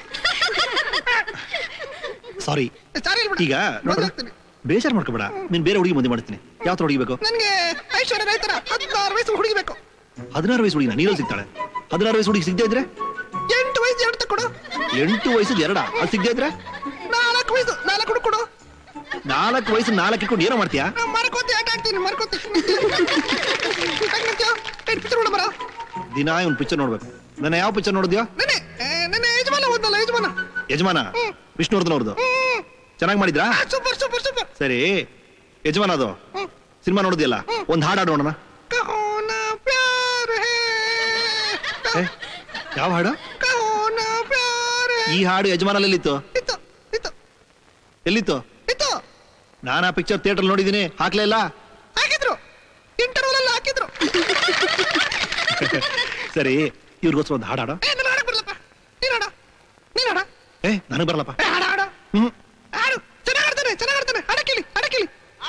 Sorry sorry ಹೇಳ್ಬಿಡು. ಈಗ ನೋಡು ಬದಲಾಗ್ತೀನಿ. ಬೇಜಾರ್ ಮಾಡ್ಕೋಬೇಡ ನೀನ್ ಬೇರೆ ಹುಡುಗಿ ಮದುವೆ ಮಾಡ್ತೀನಿ ಯಾವ ಹುಡುಗಿ ಬೇಕು ನನ್ಗೆ ಐಶ್ವರ್ಯ ರೈತರ ಹದಿನಾರು ವಯಸ್ಸು ಹುಡುಗಿ ಬೇಕು ಹದಿನಾರು ವಯಸ್ಸು ಹುಡುಗಿ ನೀರಲ್ಲಿ ಸಿಗ್ತಾಳೆ ಹದಿನಾರು ವಯಸ್ಸು ಹುಡುಗಿ ಸಿಗದೆ ಇದ್ರೆ ಎಂಟು ವಯಸ್ಸು ಎರಡು ತಕೊಡು ಎಂಟು ವಯಸ್ಸು ಎರಡ ಅದು ಸಿಗದೆ ಇದ್ರೆ ನಾಲ್ಕು ವಯಸ್ಸು ನಾಲ್ಕು ಹುಡುಗ ಕೊಡು ನಾಲ್ಕು ವಯಸ್ಸು ನಾಲ್ಕು ಇಟ್ಕೊಂಡು ಏನೋ ಮಾಡ್ತೀಯಾ ನಾ ಮರ್ಕೋತಿ ಆಟ ಆಡ್ತೀನಿ ಮರ್ಕೋತಿ ಪಿಕ್ಚರ್ ನೋಡ ಬರ ದಿನ ಇವ್ನ್ ಪಿಕ್ಚರ್ ನೋಡ್ಬೇಕು ನನ್ನ ಯಾವ ಪಿಕ್ಚರ್ ನೋಡಿದ್ಯಾ ನೆನೆ ನೆನೆ ಯಜಮಾನ ಓದ್ನಲ್ಲ ಯಜಮಾನ ಯಜಮಾನ ವಿಷ್ಣುವರ್ಧನ್ ಅವ್ರದ್ದು ಚೆನ್ನಾಗಿ ಮಾಡಿದ್ರಾ ಸೂಪರ್ ಸೂಪರ್ ಸೂಪರ್ ಸರಿ ಯಜಮಾನ ಅದು ಸಿನಿಮಾ ನೋಡಿದ್ಯಲ್ಲ ಒಂದ್ ಹಾಡು ಹಾಡು ನೋಡೋಣ ಕಹೋನ ಪ್ಯಾರ್ ಹೇ ಏ, ಯಾವ ಹಾಡು ಕಹೋನ ಪ್ಯಾರ್ ಹೇ ಈ ಹಾಡು ಯಜಮಾನಲ್ಲಿತ್ತು ಇತ್ತು ಇತ್ತು ಎಲ್ಲಿತ್ತು ಇತ್ತು ನಾನು ಆ ಪಿಕ್ಚರ್ ಥಿಯೇಟರ್ ನೋಡಿದೀನಿ ಹಾಕ್ಲೇ ಇಲ್ಲ ಹಾಕಿದ್ರು ಇಂಟರ್ವಲ್ ಅಲ್ಲಿ ಹಾಕಿದ್ರು ಸರಿ ಇವ್ರಿಗೋಸ್ಕರ ಒಂದು ಹಾಡು ಹಾಡು ಏ ನನ್ನ ಹಾಡಕ್ ಬರಲ್ಲಪ್ಪ ನೀನ್ ಹಾಡ ನೀನ್ ಹಾಡ ಏ ನನಗೆ ಬರಲ್ಲಪ್ಪ ಏ, ಹಾಡ ಹಾಡ ಹ್ಮ್ ಹಾಡು ಚೆನ್ನಾಗ್ ಆಡ್ತಾನೆ ಚೆನ್ನಾಗ್ ಆಡ್ತಾನೆ ಹಾಡಕ್ಕಿಲಿ ಹಾಡಕ್ಕಿಲಿ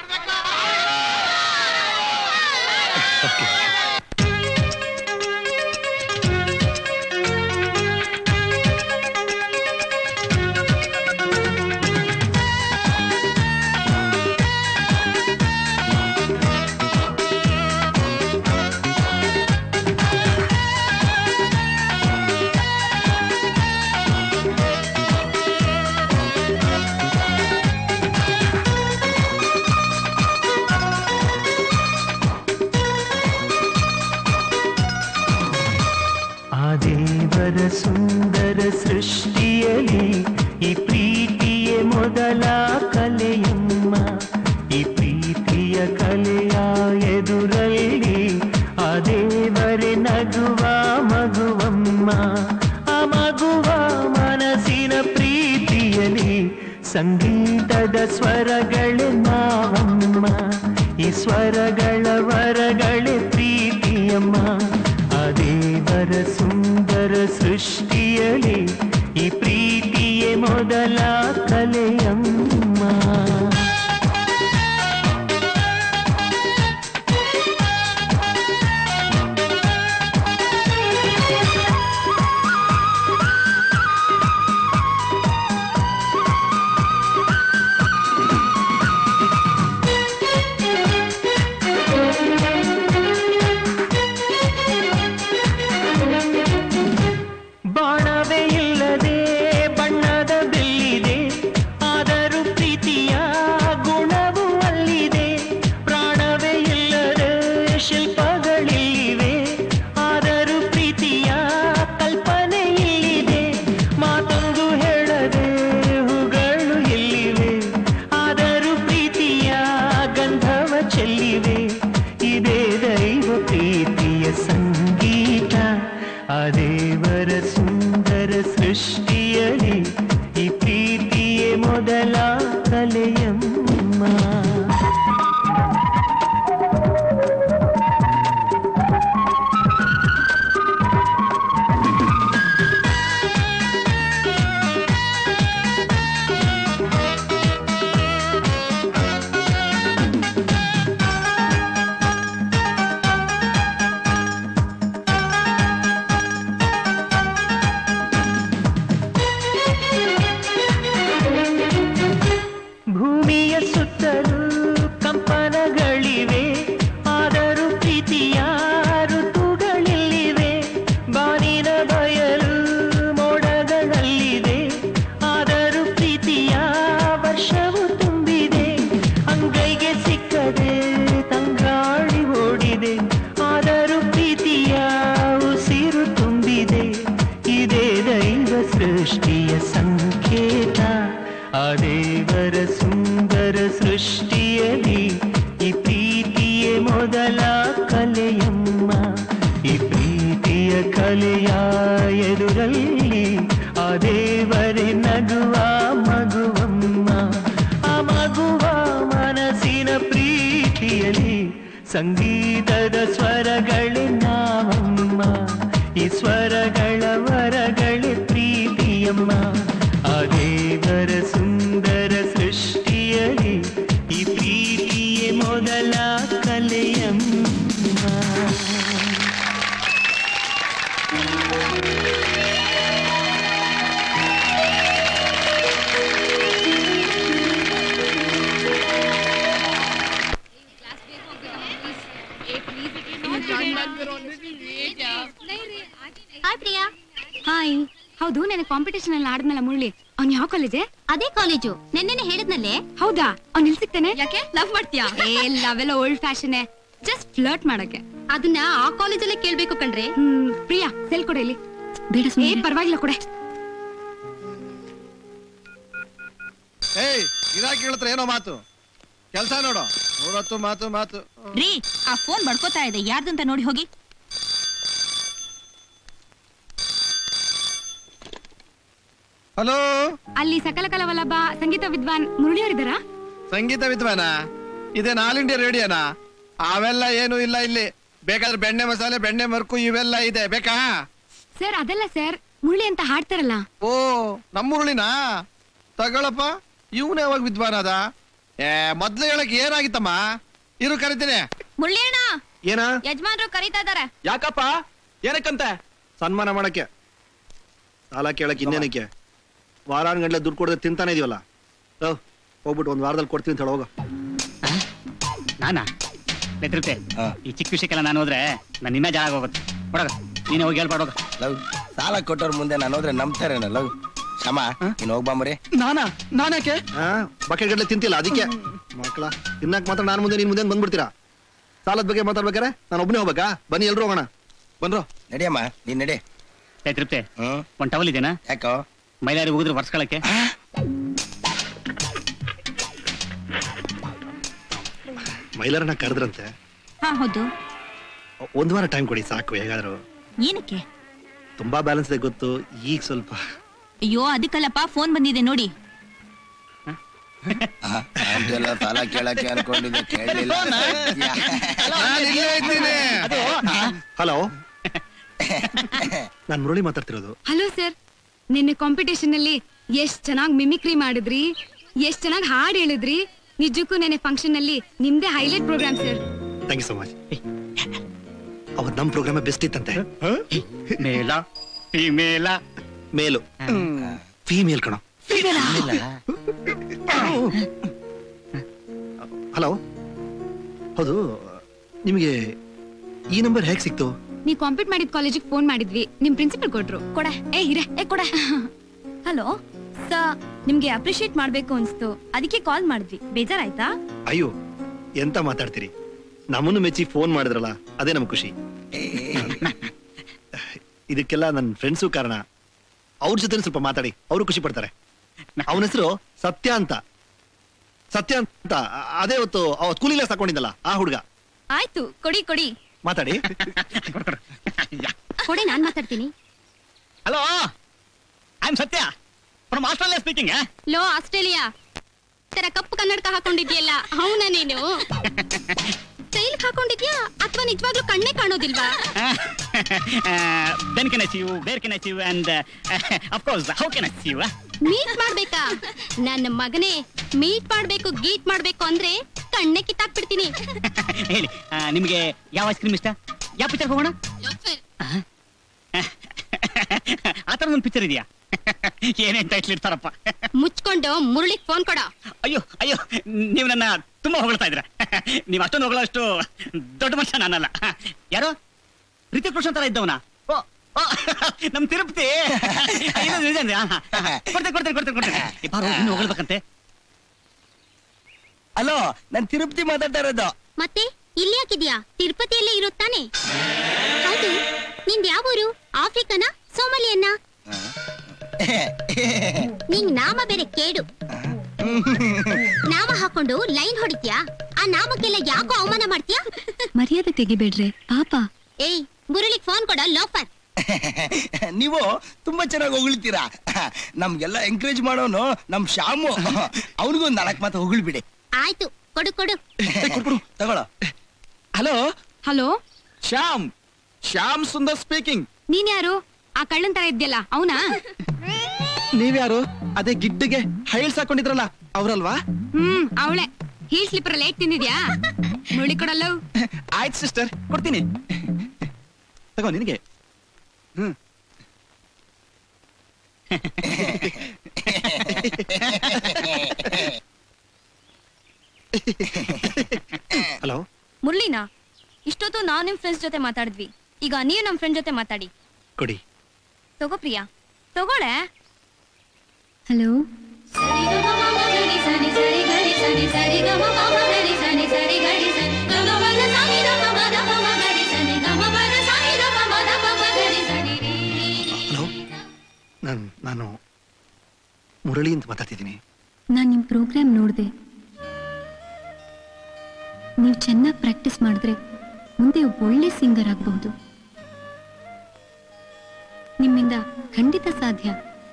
ಆ ದೇವರ ಸುಂದರ ಸೃಷ್ಟಿಯಲ್ಲಿ ಈ ಪ್ರೀತಿಯೇ ಮೊದಲ ಕಲೆಯಮ್ಮ ಈ ಪ್ರೀತಿಯ ಕಲೆಯ ಎದುರಲ್ಲಿ ಆ ದೇವರ ಸಂಗೀತದ ಸ್ವರಗಳೇ ನಾವಮ್ಮ ಈ ಸ್ವರಗಳ ವರಗಳೇ ಪ್ರೀತಿಯಮ್ಮ ಆ ದೇವರ ಸುಂದರ ಸೃಷ್ಟಿಯಲಿ ಈ ಪ್ರೀತಿಯೇ ಮೊದಲ ಕಲೆಯಮ್ಮ ಬಾಣವೇ ಇಲ್ಲದೆ ಬಣ್ಣದ ಬಿಲ್ಲಿದೆ ಆದರೂ ಪ್ರೀತಿಯ ಗುಣವು ಅಲ್ಲಿದೆ ಪ್ರಾಣವೇ ಇಲ್ಲದೆ ಶಿಲ್ಪಗಳಿವೆ ಆದರೂ ಪ್ರೀತಿಯ ಕಲ್ಪನೆ ಇಲ್ಲಿದೆ ಮಾತೊಂದು ಹೇಳದೆ ಹೂಗಳು ಇಲ್ಲಿವೆ ಆದರೂ ಪ್ರೀತಿಯ ಗಂಧವ ಚೆಲ್ಲಿವೆ ಇದೇ ದೈವ ಪ್ರೀತಿಯ ಸಂಗೀತ ಆ ದೇವರ ಸುಂದರ ಸೃಷ್ಟಿಯಲಿ ಈ ಪ್ರೀತಿಯೇ ಮೊದಲ ಕಲೆಯಮ್ಮ ಭೂಮಿಯ ಸುತ್ತಲೂ ಕಂಪನಗಳಿವೆ ಆದರೂ ಪ್ರೀತಿಯ ಋತುಗಳಿವೆ ಬಾನಿನ ಬಯಲು ಮೋಡಗಳಲ್ಲಿದೆ ಆದರೂ ಪ್ರೀತಿಯ ವರ್ಷವು ತುಂಬಿದೆ ಅಂಗೈಗೆ ಸಿಕ್ಕದೆ ತಂಗಾಳಿ ಓಡಿದೆ ಆದರೂ ಪ್ರೀತಿಯ ಉಸಿರು ತುಂಬಿದೆ ಇದೇ ದೈವ ಸೃಷ್ಟಿಯ ಸಂಕೇತ ಆ ದೇವರ ಸುಂದರ ಸೃಷ್ಟಿಯಲಿ ಈ ಪ್ರೀತಿಯೇ ಮೊದಲ ಕಲೆಯಮ್ಮ ಈ ಪ್ರೀತಿಯ ಕಲೆಯ ಎದುರಲ್ಲಿ ಆ ದೇವರೇ ನಗುವ ಮಗುವಮ್ಮ ಆ ಮಗುವ ಮನಸ್ಸಿನ ಪ್ರೀತಿಯಲಿ ಸಂಗೀತದ ಸ್ವರಗಳೇ ನಾವಮ್ಮ ಈ ಸ್ವರಗಳ ವರಗಳೇ ಪ್ರೀತಿಯಮ್ಮ ಆ ದೇವರ ಸುಂದರ ಸೃಷ್ಟಿಯಲಿ ಈ ಪ್ರೀತಿಯೇ ಮೊದಲ ಕಲೆಯಮ್ಮ ಹಾಯ್ ಪ್ರಿಯಾ ಹಾಯ್ ಹೌದು ನನಗೆ ಕಾಂಪಿಟೇಷನ್ ಎಲ್ಲ ಆಡಿದ್ನಲ್ಲ ಮುರಳಿ ಅವ್ನ್ ಯಾವ ಕಾಲೇಜೆ ಅದೇ ಕಾಲೇಜು ನೆನ್ನೆನೆ ಹೇಳಿದ್ನಲ್ಲೇ ಹೌದಾ ಅವ್ನ್ ಇಲ್ಲಿ ಸಿಗ್ತಾನೆ ಯಾಕೆ ಲವ್ ಮಾಡ್ತೀಯಾ ಏ ಅವೆಲ್ಲ ಓಲ್ಡ್ ಫ್ಯಾಷನ್ ಜಸ್ಟ್ ಫ್ಲರ್ಟ್ ಮಾಡಕ್ಕೆ ಅದನ್ನ ಆ ಕಾಲೇಜಲ್ಲೇ ಕೇಳ್ಬೇಕು ಕಣ್ರೆ ಹ್ಮ್ ಪ್ರಿಯಾ ಸೆಲ್ ಕೊಡೆ ಇಲ್ಲಿ ಬೇಡ ಏ ಪರವಾಗಿಲ್ಲ ಕೊಡೆ ಏಯ್ ಇದಾಗಿ ಕೇಳ್ತಾರೆ ಏನೋ ಮಾತು ಕೆಲ್ಸ ನೋಡು ಮೂರತ್ತು ಮಾತು ಮಾತು ರೀ ಆ ಫೋನ್ ಬಡ್ಕೋತಾ ಇದೆ ಯಾರ್ದಂತ ನೋಡಿ ಹೋಗಿ ಹಲೋ ಅಲ್ಲಿ ಸಕಲ ಕಲ ವಲ್ಲಭ ಸಂಗೀತ ವಿದ್ವಾನ್ ಮುರಳಿ ಅವರಿದ್ದಾರಾ ಸಂಗೀತ ವಿದ್ವಾನ ಇದೇನ್ ಆಲ್ ಇಂಡಿಯಾ ರೇಡಿಯೋನಾ ಅವೆಲ್ಲ ಏನು ಇಲ್ಲ ಇಲ್ಲಿ ಬೇಕಾದ್ರೆ ಬೆಣ್ಣೆ ಮಸಾಲೆ ಬೆಣ್ಣೆ ಮರ್ಕು ಇವೆಲ್ಲ ಇದೆ ಬೇಕಾ ಸರ್ ಅದಲ್ಲ ಸರ್ ಮುರಳಿ ಅಂತ ಹಾಡ್ತಾರಲ್ಲ ಓ ನಮ್ಮುರುಳಿನಾ ತಗೊಳಪ್ಪ ಇವನೇ ಯಾವಾಗ ವಿದ್ವಾನ ಅದ ಏ ಮೊದ್ಲು ಹೇಳಕ್ ಏನಾಗಿತ್ತಮ್ಮ ಇರು ಕರಿತೀನಿ ಮುಳ್ಳಿಯಣ್ಣ ಏನ ಯಜಮಾನ್ರು ಕರೀತಾ ಇದಾರೆ ಯಾಕಪ್ಪ ಏನಕ್ಕಂತೆ ಸನ್ಮಾನ ಮಾಡಕ್ಕೆ ಸಾಲ ಕೇಳಕ್ಕೆ ಇನ್ನೇನಕ್ಕೆ ವಾರಾನ್ಗಂಟ್ಲೆ ದುಡ್ಡು ಕೊಡದೆ ತಿಂತಾನೆ ಇದೀವಲ್ಲ ಲೋ, ಹೋಗ್ಬಿಟ್ಟು ಒಂದ್ ವಾರದಲ್ಲಿ ಕೊಡ್ತೀನಿ ಅಂತ ಹೇಳಿ ಹೋಗು ನಾನಾ ಬೆದ್ರುತ್ತೆ ಈ ಚಿಕ್ಕ ವಿಷಯಕ್ಕೆಲ್ಲ ನಾನು ಹೋದ್ರೆ ನಾನು ನಿನ್ನ ಜಾಗ ಹೋಗುತ್ತೆ ಹೊಡಗ ನೀನೇ ಹೋಗಿ ಹೇಳ್ಬಾಡೋಗ ಲವ್ ಸಾಲ ಕೊಟ್ಟವ್ರ ಮುಂದೆ ನಾನು ಹೋದ್ರೆ ನಂಬ್ತಾರೇನ ಲವ್ ಕ್ಷಮ ನೀನ್ ಹೋಗ್ಬಾಮರಿ ನಾನಾ ನಾನ್ಯಾಕೆ ಬಕೆಟ್ ಗಡ್ಲೆ ತಿಂತಿಲ್ಲ ಅದಕ್ಕೆ ಮಕ್ಕಳ ತಿನ್ನಕ್ ಮಾತ್ರ ನಾನು ಮುಂದೆ ನಿನ್ ಮುಂದೆ ಬಂದ್ಬಿಡ್ತೀರಾ ಸಾಲದ ಬಗ್ಗೆ ಮಾತಾಡ್ಬೇಕಾರೆ ನಾನು ಒಬ್ಬನೇ ಹೋಗ್ಬೇಕಾ ಬನ್ನಿ ಎಲ್ರು ಹೋಗೋಣ ಬಂದ್ರು ನಡಿಯಮ್ಮ ನೀನ್ ನಡಿ ಏ ತೃಪ್ತಿ ಒಂದ್ ಟವಲ್ ಇದೆನಾ ಯಾಕೋ ಮೈಲಾರಿ ಹೋಗಿದ್ರೆ ವರ್ಸ್ಕೊಳಕ್ಕೆ ಮೈಲಾರನ್ನ ಕರೆದ್ರಂತೆ ಹಾ ಹೌದು ಒಂದ್ ವಾರ ಟೈಮ್ ಕೊಡಿ ಸಾಕು ಹೇಗಾದ್ರು ಏನಕ್ಕೆ ತುಂಬಾ ಬ್ಯಾಲೆನ್ಸ್ ಇದೆ ಗೊತ್ತು ಈಗ ಸ್ವಲ್ಪ ಅಯ್ಯೋ ಅದಕ್ಕಲ್ಲಪ್ಪ ಫೋನ್ ಬಂದಿದೆ ನೋಡಿ ಎಲ್ಲ ಸಾಲ ಕೇಳಕ್ಕೆ ಅನ್ಕೊಂಡಿದ್ದೆ ಕೇಳಲಿಲ್ಲ ಹಲೋ ನಾನು ಮುರಳಿ ಮಾತಾಡ್ತಿರೋದು ಹಲೋ ಸರ್ ನಿನ್ನೆ ಕಾಂಪಿಟೇಷನ್ ಅಲ್ಲಿ ಎಷ್ಟ್ ಚೆನ್ನಾಗಿ ಮಿಮಿಕ್ರಿ ಮಾಡಿದ್ರಿ ಎಷ್ಟ್ ಚೆನ್ನಾಗಿ ಹಾಡ್ ಹೇಳಿದ್ರಿ ನಿಜಕ್ಕೂ ನೆನೆ ಫಂಕ್ಷನ್ ಅಲ್ಲಿ ನಿಮ್ದೇ highlight program sir thank you so much ಅವತ್ತು ನಮ್ಮ ಪ್ರೋಗ್ರಾಮ್ ಬೆಸ್ಟ್ ಇತ್ತಂತೆ ಮೇಲ ಫಿಮೇಲ ಮೇಲು ಫೀಮೇಲ್ ಕಣ ಹಲೋ ಹೌದು ನಿಮಗೆ ಈ ನಂಬರ್ ಹೇಗೆ ಸಿಕ್ತು ನೀವ್ ಕಾಂಪೀಟ್ ಮಾಡಿದ ಕಾಲೇಜಿಗೆ ಫೋನ್ ಮಾಡಿದ್ವಿ ನಿಮ್ ಪ್ರಿನ್ಸಿಪಲ್ ಕೊಟ್ರು ಕೊಡ ಏ ಇರೆ ಏ ಕೊಡ ಹಲೋ ಸ ನಿಮ್ಗೆ ಅಪ್ರಿಶಿಯೇಟ್ ಮಾಡ್ಬೇಕು ಅನ್ಸ್ತು ಅದಕ್ಕೆ ಕಾಲ್ ಮಾಡಿದ್ವಿ ಬೇಜಾರಾಯ್ತಾ ಅಯ್ಯೋ ಎಂತ ಮಾತಾಡ್ತೀರಿ ನಮ್ಮನ್ನು ಮೆಚ್ಚಿ ಫೋನ್ ಮಾಡಿದ್ರಲ್ಲ ಅದೇ ನಮ್ ಖುಷಿ ಇದಕ್ಕೆಲ್ಲ ನನ್ನ ಫ್ರೆಂಡ್ಸು ಕಾರಣ ಅವ್ರ ಜೊತೆ ಸ್ವಲ್ಪ ಮಾತಾಡಿ ಅವರು ಖುಷಿ ಪಡ್ತಾರೆ ಅವನ ಹೆಸರು ಸತ್ಯ ಅಂತ ಸತ್ಯ ಅಂತ ಅ- ಅದೇ ಹೊತ್ತು ಅವತ್ತು ಕೂಲಿ ಗ್ಲಾಸ್ ಹಾಕೊಂಡಿದ್ದಲ್ಲ ಆ ಹುಡುಗ ಆಯ್ತು ಕೊಡಿ ಕೊಡಿ ಮಾತಾಡಿ ಕೊಡೆ ನಾನ್ ಮಾತಾಡ್ತೀನಿ hello I am Satya from Australia speaking ಲೋ ಆಸ್ಟ್ರೇಲಿಯಾ ತರ ಕಪ್ಪು ಕನ್ನಡಕ ಹಾಕೊಂಡಿದ್ಯಲ್ಲ ಅವನ ನೀನು ಸ್ಟೈಲ್ ಹಾಕೊಂಡಿದ್ಯಾ ಅಥವಾ ನಿಜವಾಗ್ಲೂ ಕಣ್ಣೇ ಕಾಣೋದಿಲ್ವಾ then can achieve where can achieve and of course how can achieve meet ಮಾಡ್ಬೇಕಾ ನನ್ನ ಮಗನೇ ಮೀಟ್ ಮಾಡ್ಬೇಕು ಗೀಟ್ ಮಾಡ್ಬೇಕು ಅಂದ್ರೆ ಕಣ್ಣೆ ಕಿತ್ತಾಕ್ಬಿಡ್ತೀನಿ ಹೇಳಿ ಆ, ನಿಮಗೆ ಯಾವ ಐಸ್ ಕ್ರೀಮ್ ಇಷ್ಟ ಯಾವ ಪಿಕ್ಚರ್ ಹೋಗೋಣ ಆ ಥರ ಒಂದು ಪಿಕ್ಚರ್ ಇದೆಯಾ ಏನೇನ್ ಟೈಟ್ಲ್ ಇರ್ತಾರಪ್ಪ ಮುಚ್ಕೊಂಡು ಮುರಳಿಗ್ ಫೋನ್ ಕೊಡ ಅಯ್ಯೋ ಅಯ್ಯೋ ನೀವು ನನ್ನ ತುಂಬಾ ಹೊಗಳ್ತಾ ಇದ್ರ ನೀವು ಅಷ್ಟೊಂದು ಹೊಗಳಷ್ಟು ದೊಡ್ಡ ಮನುಷ್ಯ ನಾನಲ್ಲ ಯಾರೋ ರಿತಿಕ್ ರೋಷನ್ ತರ ಇದ್ದವನ ಓ ಓ, ನಮ್ ತಿರುಪತಿ ಇದು ನಿಜ ಅಂದ್ರೆ, ಆ, ಆ, ಆ. ಕೊಡ್ತೇನೆ ಕೊಡ್ತೇನೆ ಕೊಡ್ತೇನೆ ಕೊಡ್ತೇನೆ ಈ ಬಾರೋ, ಇನ್ನು ಹೊಗಳ್ಬೇಕಂತೆ ಹಲೋ ನಾನ್ ತಿರುಪತಿ ಮಾತಾಡ್ತಾ ಇರೋದು ಮತ್ತೆ ಇಲ್ಲಿ ಯಾಕಿದ್ಯಾ ತಿರುಪತಿಯಲ್ಲೇ ಇರುತ್ತಾನೆ ಹೌದು ನಿಂದ್ ಯಾವ ಊರು ಆಫ್ರಿಕನಾ ಸೋಮಾಲಿಯನ್ನ ನಿಂಗ್ ನಾಮ ಬೇರೆ ಕೇಡು ನಾಮ ಹಾಕೊಂಡು ಲೈನ್ ಹೊಡಿತ್ಯಾ ಆ ನಾಮಕ್ಕೆಲ್ಲ ಯಾಕೋ ಅವಮಾನ ಮಾಡ್ತೀಯಾ ಮರ್ಯಾದೆ ತೆಗಿಬೇಡ್ರೆ ಪಾಪ ಏಯ್ ಮುರಳಿಗ್ ಫೋನ್ ಕೊಡ ಲೋಫರ್ ನೀವು ತುಂಬಾ ಚೆನ್ನಾಗಿ ಹೊಗಳ್ತೀರಾ ನಮ್ಗೆಲ್ಲ ಎಂಕರೇಜ್ ಮಾಡೋನು ನಮ್ ಶ್ಯಾಮು ಅವನಿಗೊಂದು ನಾಲ್ಕು ಮಾತು ಹೊಗಳ್ಬಿಡಿ ಆಯ್ತು ಕೊಡು ಕೊಡು ತಗೊಳ್ಳೋ hello hello Shyam Shyam Sundar speaking ನೀನ್ ಯಾರು ಆ ಕಳ್ಳನ್ ತರ ಇದ್ಯಲ್ಲ ಅವನಾ ನೀವ್ಯಾರು ಅದೇ ಗಿಡ್ಡಿಗೆ ಹೈಲ್ಸ್ ಹಾಕೊಂಡಿದ್ರಲ್ಲ ಅವ್ರಲ್ವಾ ಹ್ಮ್ ಅವಳೆ ಹೀಲ್ ಸ್ಲಿಪ್ಪರ್ ಲೇಟ್ ತಿಂದಿದ್ಯಾ ಮುರಳಿ ಕೊಡಲ್ಲ ಆಯ್ತು ಸಿಸ್ಟರ್ ಕೊಡ್ತೀನಿ ತಗೋ ನಿನಗೆ ಹ್ಮ್ ಹಲೋ ಮುರಳಿನಾ ಇಷ್ಟೊತ್ತು ನಾವ್ ನಿಮ್ ಫ್ರೆಂಡ್ಸ್ ಜೊತೆ ಮಾತಾಡಿದ್ವಿ ಈಗ ನೀವು ನಮ್ ಫ್ರೆಂಡ್ ಜೊತೆ ಮಾತಾಡಿ ಕೊಡಿ ತಗೋ ಪ್ರಿಯಾ ತಗೊಳೆ ಹಲೋ ಹಲೋ ನಾನು ನಾನು ಮುರಳಿ ಅಂತ ಮಾತಾಡ್ತಿದ್ದೀನಿ ನಾನು ನಿಮ್ಮ ಪ್ರೋಗ್ರಾಮ್ ನೋಡಿದೆ ನೀವು ಚೆನ್ನಾಗಿ ಪ್ರಾಕ್ಟೀಸ್ ಮಾಡಿದ್ರೆ ಮುಂದೆ ಒಬ್ಬ ಒಳ್ಳೆ ಸಿಂಗರ್ ಆಗಬಹುದು ನಿಮ್ಮಿಂದ ಖಂಡಿತ ಸಾಧ್ಯ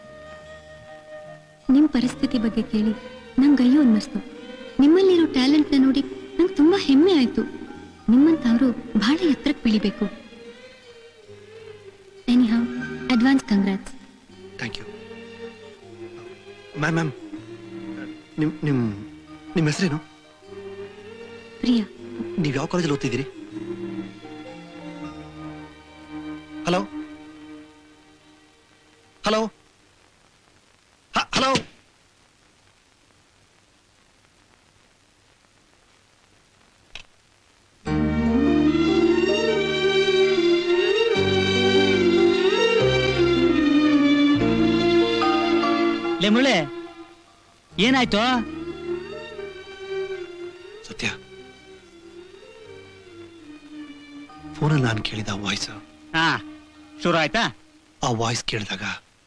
ನಿಮ್ಮ ಪರಿಸ್ಥಿತಿ ಬಗ್ಗೆ ಕೇಳಿ ನಂಗೆ ಅಯ್ಯೋ ಅನ್ನಿಸ್ತು ನಿಮ್ಮಲ್ಲಿರೋ ಟ್ಯಾಲೆಂಟ್ನ ನೋಡಿ ನಂಗೆ ತುಂಬ ಹೆಮ್ಮೆ ಆಯಿತು ನಿಮ್ಮಂಥವರು ಬಹಳ ಎತ್ತರಕ್ಕೆ ಬೆಳಿಬೇಕು ಎನಿ ಹಾ advance congrats thank you ma'am ma'am ನಿಮ್ ನಿಮ್ ನಿಮ್ಮ ಹೆಸರೇನು ಪ್ರಿಯಾ ನೀವು ಯಾವ ಕಾಲೇಜಲ್ಲಿ ಓದ್ತಿದ್ದೀರಿ ಹಲೋ ಹಲೋ ಹಲೋ ಲೇ ಮುಳ್ಳೆ ಏನಾಯ್ತು ಸತ್ಯ ಫೋನಲ್ಲಿ ನಾನು ಕೇಳಿದ ವಾಯ್ಸ್ ಹಾ ಶುರು ಆಯ್ತಾ ಆ ವಾಯ್ಸ್ ಕೇಳಿದಾಗ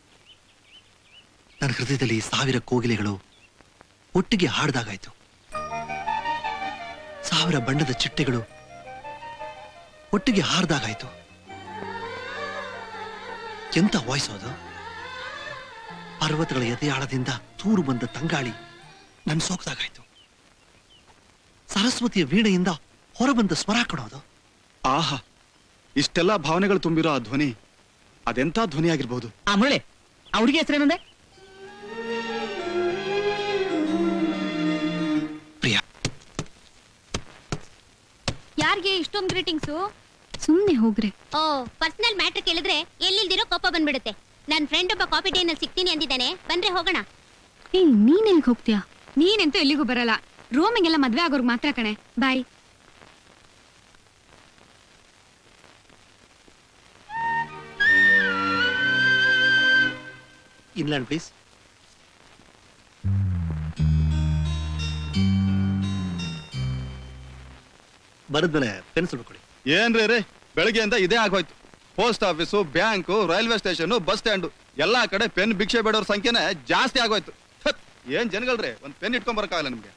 ನನ್ನ ಹೃದಯದಲ್ಲಿ ಸಾವಿರ ಕೋಗಿಲೆಗಳು ಒಟ್ಟಿಗೆ ಹಾಡ್ದಾಗಾಯ್ತು ಸಾವಿರ ಬಣ್ಣದ ಚಿಟ್ಟೆಗಳು ಒಟ್ಟಿಗೆ ಹಾರ್ದಾಗಾಯ್ತು ಎಂತ ವಾಯ್ಸ್ ಅದು ಪರ್ವತಗಳ ಎದೆಯಾಳದಿಂದ ತೂರು ಬಂದ ತಂಗಾಳಿ ನನ್ ಸೋಕ್ದಾಗಾಯ್ತು ಸರಸ್ವತಿಯ ವೀಣೆಯಿಂದ ಹೊರಬಂದ ಸ್ವರ ಕೊಡೋದು ಆಹಾ ಇಷ್ಟೆಲ್ಲ ಭಾವನೆಗಳು ತುಂಬಿರೋ ಆ ಧ್ವನಿ ಅದೆಂತ ಧ್ವನಿ ಆಗಿರ್ಬೋದು ಆ ಮುರಳಿ ಆ ಹುಡುಗಿ ಹೆಸರೇನಂದೆ ಯಾರಿಗೆ ಇಷ್ಟೊಂದು ಗ್ರೀಟಿಂಗ್ಸು ಸುಮ್ನೆ ಹೋಗ್ರೆ ಓ ಪರ್ಸನಲ್ ಮ್ಯಾಟ್ರ್ ಕೇಳಿದ್ರೆ ಎಲ್ಲಿಲ್ದಿರೋ ಕೋಪ ಬಂದ್ಬಿಡುತ್ತೆ ನನ್ ಫ್ರೆಂಡ್ ಒಬ್ಬ ಕಾಫಿ ಡೇನಲ್ಲಿ ಸಿಗ್ತೀನಿ ಅಂದಿದ್ದಾನೆ ಬಂದ್ರೆ ಹೋಗೋಣ ಏ ನೀನ್ ಎಲ್ಗ್ ಹೋಗ್ತೀಯಾ ನೀನಂತೂ ಎಲ್ಲಿಗೂ ಬರಲ್ಲ ರೋಮಿಗೆಲ್ಲ ಮದ್ವೆ ಆಗೋರ್ಗ್ ಮಾತ್ರ ಕಣೆ ಬಾಯ್ ಇನ್ಲ್ಯಾಂಡ್ ಪ್ಲೀಸ್ ಬರದ್ಮೇಲೆ ಪೆನ್ಸಿಲ್ ಕೊಡಿ ಏನ್ರಿ ರೀ ಬೆಳಗ್ಗೆಯಿಂದ ಇದೇ ಆಗೋಯ್ತು post office bank railway station bus stand ಎಲ್ಲಾ ಕಡೆ ಪೆನ್ ಭಿಕ್ಷೆ ಬೇಡೋರ್ ಸಂಖ್ಯೆನೆ ಜಾಸ್ತಿ ಆಗೋಯ್ತು ಥತ್, ಏನ್ ಜನಗಳ್ರಿ ಒಂದ್ ಪೆನ್ ಇಟ್ಕೊಂಡ್ ಬರಕ್ಕಾಗಲ್ಲ ನಿಮ್ಗೆ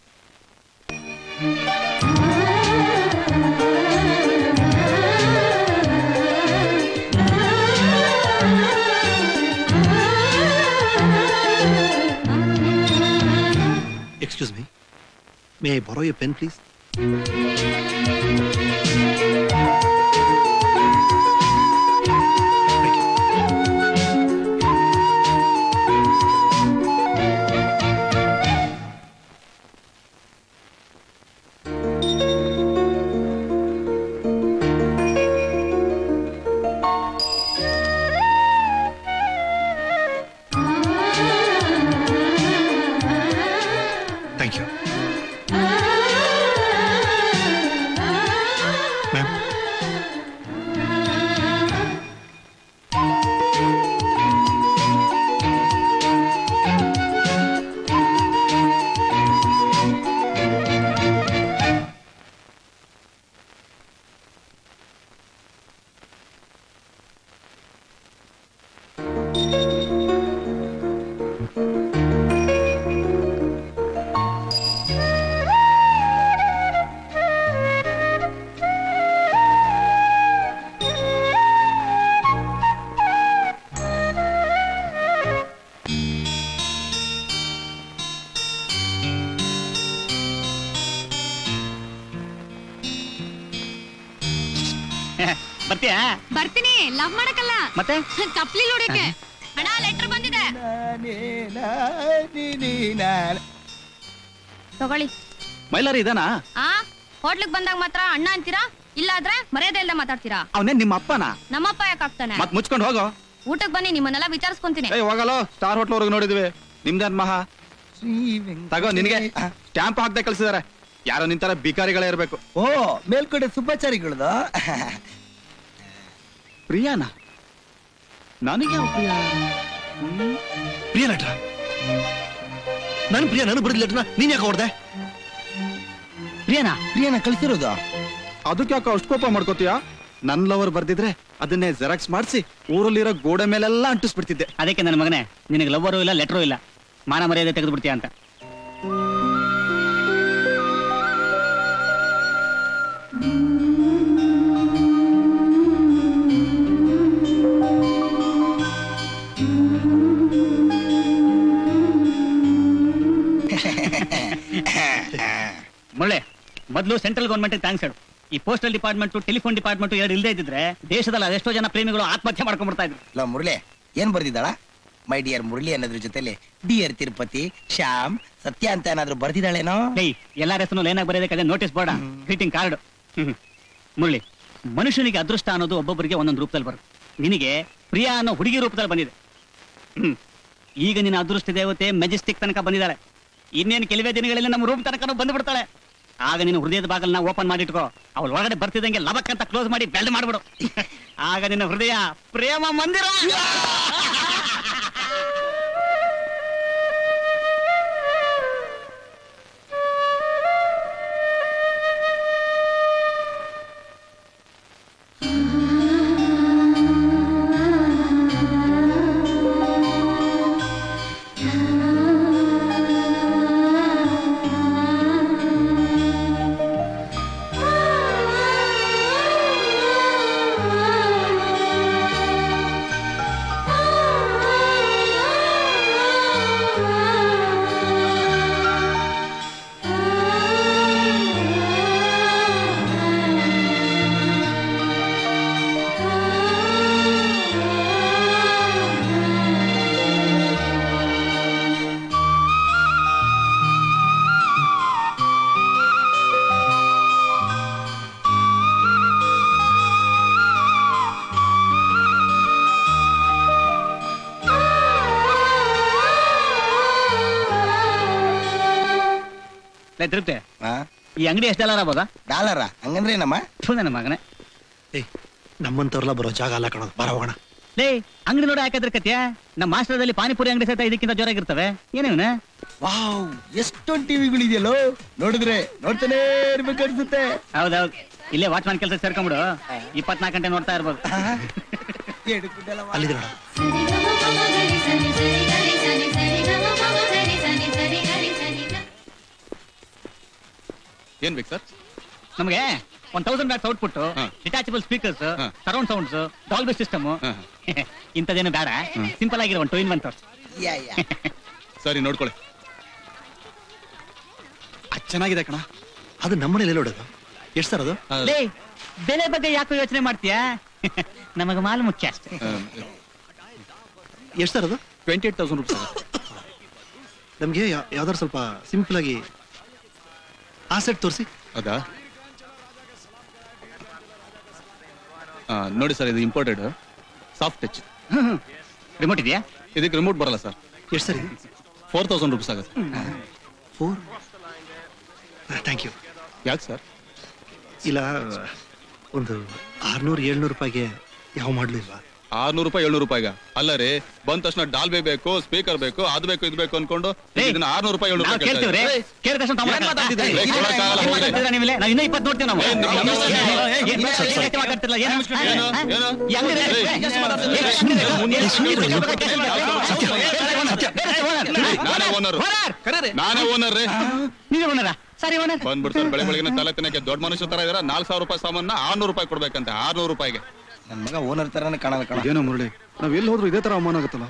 excuse me may I borrow your pen please thank you ma'am ಬರ್ತೀಯಾ ಬರ್ತೀನಿ ಲವ್ ಮಾಡಕ್ಕಲ್ಲ ಮತ್ತೆ ಚಪ್ಲಿ ನೋಡಕ್ಕೆ ಅಣ್ಣ ಲೆಟರ್ ಬಂದಿದೆ ತಗೊಳ್ಳಿ ಮೈಲಾರಿ ಇದಾನಾ ಆ ಹೋಟ್ಲಿಗೆ ಬಂದಾಗ ಮಾತ್ರ ಅಣ್ಣ ಅಂತೀರಾ ಇಲ್ಲಾದ್ರೆ ಮರ್ಯಾದೆ ಇಲ್ದ ಮಾತಾಡ್ತೀರಾ ಅವನೇ ನಿಮ್ಮ ಅಪ್ಪನ ನಮ್ಮಪ್ಪ ಯಾಕೆ ಆಗ್ತಾನೆ ಮತ್ ಮುಚ್ಕೊಂಡು ಹೋಗೋ ಊಟಕ್ ಬನ್ನಿ ನಿಮ್ಮನ್ನೆಲ್ಲ ವಿಚಾರಿಸ್ಕೊಂತೀನಿ ಏಯ್ ಹೋಗಲ್ಲ ಸ್ಟಾರ್ ಹೋಟ್ಲ್ ವರ್ಗು ನೋಡಿದ್ವಿ ನಿಮ್ದೇನ್ ಮಹಾ ತಗೋ ನಿನಗೆ ಸ್ಟ್ಯಾಂಪ್ ಹಾಕ್ದೆ ಕಳ್ಸಿದಾರೆ ಯಾರೋ ನಿಂತರ ಬಿಕಾರಿಗಳೇ ಇರ್ಬೇಕು ಓ ಮೇಲ್ಕಡೆ ಸುಬ್ಬಾಚಾರಿಗಳದು ಪ್ರಿಯಾನ ನನಗೆ ಯಾವ ಪ್ರಿಯಾ ಪ್ರಿಯ ನಟ ನಾನು ಪ್ರಿಯ ನಾನು ಬರೆದ ಲೆಟ್ರನ್ನ ನೀನ್ ಯಾಕೆ ಹೊಡೆದೆ ಪ್ರಿಯನಾ ಪ್ರಿಯನ ಕಳ್ಸಿರೋದು ಅದಕ್ಕೆ ಯಾಕೆ ಅಷ್ಟು ಕೋಪ ಮಾಡ್ಕೋತೀಯಾ ನನ್ ಲವರ್ ಬರ್ದಿದ್ರೆ ಅದನ್ನೇ ಜೆರಾಕ್ಸ್ ಮಾಡಿಸಿ ಊರಲ್ಲಿರೋ ಗೋಡೆ ಮೇಲೆಲ್ಲ ಅಂಟಿಸ್ಬಿಡ್ತಿದ್ದೆ ಅದಕ್ಕೆ ನನ್ನ ಮಗನೇ ನಿನಗೆ ಲವ್ವರು ಇಲ್ಲ ಲೆಟ್ರು ಇಲ್ಲ ಮಾನ ಮರ್ಯಾದೆ ತೆಗೆದು ಬಿಡ್ತೀಯ ಅಂತ ಮುಳ್ಳೆ ಮೊದಲು ಸೆಂಟ್ರಲ್ ಗೌರ್ಮೆಂಟ್ ಥ್ಯಾಂಕ್ಸ್ ಹೇಳು ಈ ಪೋಸ್ಟಲ್ ಡಿಪಾರ್ಟ್ಮೆಂಟ್ ಟೆಲಿಫೋನ್ ಡಿಪಾರ್ಟ್ಮೆಂಟ್ ಎರಡು ಇಲ್ಲದೆ ಇದ್ದಿದ್ರೆ ದೇಶದಲ್ಲಿ ಅದೆಷ್ಟೋ ಜನ ಪ್ರೇಮಿಗಳು ಆತ್ಮಹತ್ಯೆ ಮಾಡ್ಕೊಂಡ್ಬಿಡ್ತಾ ಇದ್ರು ಲೋ ಮುರಳಿ ಏನ್ ಬರ್ದಿದ್ದಾಳ ಮೈ ಡಿಯರ್ ಮುರಳಿ ಅನ್ನೋದ್ರ ಜೊತೆಲಿ ಡಿಯರ್ ತಿರುಪತಿ ಶ್ಯಾಮ್ ಸತ್ಯ ಅಂತ ಏನಾದ್ರು ಬರ್ದಿದ್ದಾಳೇನೋ ಏಯ್ ಎಲ್ಲಾರ ಹೆಸರು ಏನಾಗಿ ಬರೆಯೋದಕ್ಕೆ notice board greeting card Murali ಮನುಷ್ಯನಿಗೆ ಅದೃಷ್ಟ ಅನ್ನೋದು ಒಬ್ಬೊಬ್ಬರಿಗೆ ಒಂದೊಂದು ರೂಪದಲ್ಲಿ ಬರುತ್ತೆ ನಿನಗೆ ಪ್ರಿಯಾ ಅನ್ನೋ ಹುಡುಗಿ ರೂಪದಲ್ಲಿ ಬಂದಿದೆ ಹ್ಮ್. ಈಗ ನಿನ್ನ ಅದೃಷ್ಟ ದೇವತೆ ಮೆಜೆಸ್ಟಿಕ್ ತನಕ ಬಂದಿದ್ದಾಳೆ ಇನ್ನೇನು ಕೆಲವೇ ದಿನಗಳಲ್ಲಿ ನಮ್ಮ ರೂಮ್ ತನಕ ಬಂದು ಬಿಡ್ತಾಳೆ ಆಗ ನಿನ್ನ ಹೃದಯದ ಬಾಗಲ್ನ ಓಪನ್ ಮಾಡಿಟ್ಕೋ ಅವಳು ಒಳಗಡೆ ಬರ್ತಿದ್ದಂಗೆ ಲಬಕ್ ಅಂತ ಕ್ಲೋಸ್ ಮಾಡಿ ಬೆಲ್ಡ್ ಮಾಡ್ಬಿಡು ಆಗ ನಿನ್ನ ಹೃದಯ ಪ್ರೇಮ ಮಂದಿರ ಆ ಲೇ ತಿರುಪ್ತಿ ಆ? ಈ ಅಂಗಡಿ ಎಷ್ಟು ಡಾಲರ್ ಆಗ್ಬೋದಾ ಡಾಲರ ಹಂಗಂದ್ರೆ ಏನಮ್ಮ ನನ್ನ ಮಗನೇ ನಮ್ಮಂತವ್ರೆಲ್ಲ ಬರೋ ಜಾಗ ಅಲ್ಲ ಕಣೋದು ಬರ ಹೋಗೋಣ ಲೇ ಅಂಗಡಿ ನೋಡಿ ಹಾಕಿದ್ರೆ ಕತ್ಯ ನಮ್ಮ ಮಾಸ್ಟರ್ದಲ್ಲಿ ಪಾನಿಪುರಿ ಅಂಗಡಿ ಸಹಿತ ಇದಕ್ಕಿಂತ ಜೋರಾಗಿರ್ತವೆ ಏನೇವನ ವಾವ್ ಎಷ್ಟೊಂದು ಟಿವಿಗಳು ಇದೆಯಲ್ಲೋ ನೋಡಿದ್ರೆ ನೋಡ್ತಾನೆ ಇರ್ಬೇಕು ಅನ್ಸುತ್ತೆ ಹೌದೌದು ಇಲ್ಲೇ ವಾಚ್ಮನ್ ಕೆಲಸ ಸೇರ್ಕೊಂಬಿಡು ಇಪ್ಪತ್ನಾಲ್ಕು ಗಂಟೆ ನೋಡ್ತಾ ಇರ್ಬೋದು ಅಲ್ಲಿದೆ ನೋಡು ಏನ್ ಬೇಕು ಸರ್ ನಮಗೆ ಒಂದ್ thousand watts output detachable speakers surround sounds Dolby system ಇಂಥದ್ದೇನು ಬೇಡ ಸಿಂಪಲ್ ಆಗಿರೋ ಒಂದು ಟೂ ಇನ್ ಒನ್ ತೋರ್ಸ್ ಸರಿ ನೋಡ್ಕೊಳ್ಳಿ ಅದ್ ಚೆನ್ನಾಗಿದೆ ಕಣ ಅದು ನಮ್ಮನೇಲಿ ನೋಡೋದು ಎಷ್ಟು ಸರ್ ಅದು ಲೇ ಬೆಲೆ ಬಗ್ಗೆ ಯಾಕೋ ಯೋಚನೆ ಮಾಡ್ತೀಯಾ ನಮಗೆ ಮಾಲ್ ಮುಖ್ಯ ಅಷ್ಟೇ ಎಷ್ಟು ಸರ್ ಅದು ಟ್ವೆಂಟಿ ಏಟ್ ತೌಸಂಡ್ ರುಪೀಸ್ ನಮಗೆ ಯಾವ್ದಾದ್ರು ಸ್ವಲ್ಪ ಸಿಂಪಲ್ ಆಗಿ ಆ ಸೆಟ್ ತೋರಿಸಿ ಅದಾ ಆ, ನೋಡಿ ಸರ್ ಇದು ಇಂಪೋರ್ಟೆಡ್ ಸಾಫ್ಟ್ ಟಚ್ ರಿಮೋಟ್ ಇದೆಯಾ ಇದಕ್ಕೆ ರಿಮೋಟ್ ಬರಲ್ಲ ಸರ್ ಎಷ್ಟು ಸರ್ ಫೋರ್ ತೌಸಂಡ್ ರುಪೀಸ್ ಆಗುತ್ತೆ ಫೋರ್ ಥ್ಯಾಂಕ್ ಯು ಯಾಕೆ ಸರ್ ಇಲ್ಲ ಒಂದು ಆರ್ನೂರು ಏಳ್ನೂರು ರೂಪಾಯಿಗೆ ಯಾವ ಮಾಡಲು ಇಲ್ವಾ ಆರ್ನೂರು ರೂಪಾಯಿ ಏಳ್ನೂರು ರೂಪಾಯಿಗ ಅಲ್ಲ ರೀ ಬಂದ ತಕ್ಷಣ ಡಾಲ್ಬೆ ಬೇಕು ಸ್ಪೀಕರ್ ಬೇಕು ಅದು ಬೇಕು ಇದು ಬೇಕು ಅನ್ಕೊಂಡು ಇದನ್ನ ಆರ್ನೂರು ರೂಪಾಯಿ ಏಳ್ನೂರು ನಾವು ರೂಪಾಯಿ ಕೇಳ್ತೀವಿ ಕೇಳ್ತಾ ರೀ ಇದ್ದಾರೆ. ಕೇಳಿದ ತಕ್ಷಣ ತಗೊಂಡ್ ಏನ್ ಬರ್ತಾರೆ. ಮಾತಾಡ್ತಿದ್ದೀರಿ? ಏನ್ ಕೊಡಕ್ಕಾಗಲ್ಲ, ಹೋಗಿ. ಮಾತಾಡ್ತಿದ್ದೀರಾ ನೀವು ಇಲ್ಲಿ? ನಾವು ಇನ್ನೂ ಇಪ್ಪತ್ತು ನೋಡ್ತೀವಿ ನಾವು ಏನ್ ನಿಮ್ಮ ನಮಸ್ತೆ? ಏನ್- ಏನ್- ಏನ್- ಸರ್, ಸರ್. ಏನ್ ಮಾತಾಡ್ತಿರಲ್ಲ? ಏನು? ಏನು? ಏನು? ಈ ಅಂಗಡಿ ಏಯ್, ಏ, ಎಷ್ಟು ಮಾತಾಡ್ತಿದ್ದೀರಿ? ಏ, ಸುಮ್ನಿರು. ಮುಂದೆ ಏ, ಸುಮ್ನಿರು. ಸುಮ್ನಿರು. ಸತ್ಯ. ಬೇರೆ ಓನರ್. ನಾನೇ ಓನರ್ ನಾನೇ ಓನರ್ ರೀ ನೀವೇ ಓನರಾ ಸರಿ ಓನರ್ ಬಂದ್ಬಿಡ್ತಾರೆ ಬೆಳೆ ಬೆಳಗಿನ ತಲೆ ತಿನ್ನಕ್ಕೆ ದೊಡ್ಡ ಮನುಷ್ಯ ತರ ಇದಾರೆ ನಾಲ್ಕು ಸಾವಿರ ರೂಪಾಯಿ ಸಾಮಾನ ಆರ್ನೂರು ರೂಪಾಯಿ ಕೊಡ್ಬೇಕಂತೆ ಆರ್ನೂರು ರೂಪಾಯಿಗೆ ನನ್ ಮಗ ಓನರ್ ತರಾನೇ ಕಾಣಲ್ಲ ಕಣ ಏನೋ ಮುರಳಿ ನಾವ್ ಎಲ್ಲಿ ಹೋದ್ರು ಇದೇ ತರ ಅವಮಾನ ಆಗುತ್ತಲ್ಲ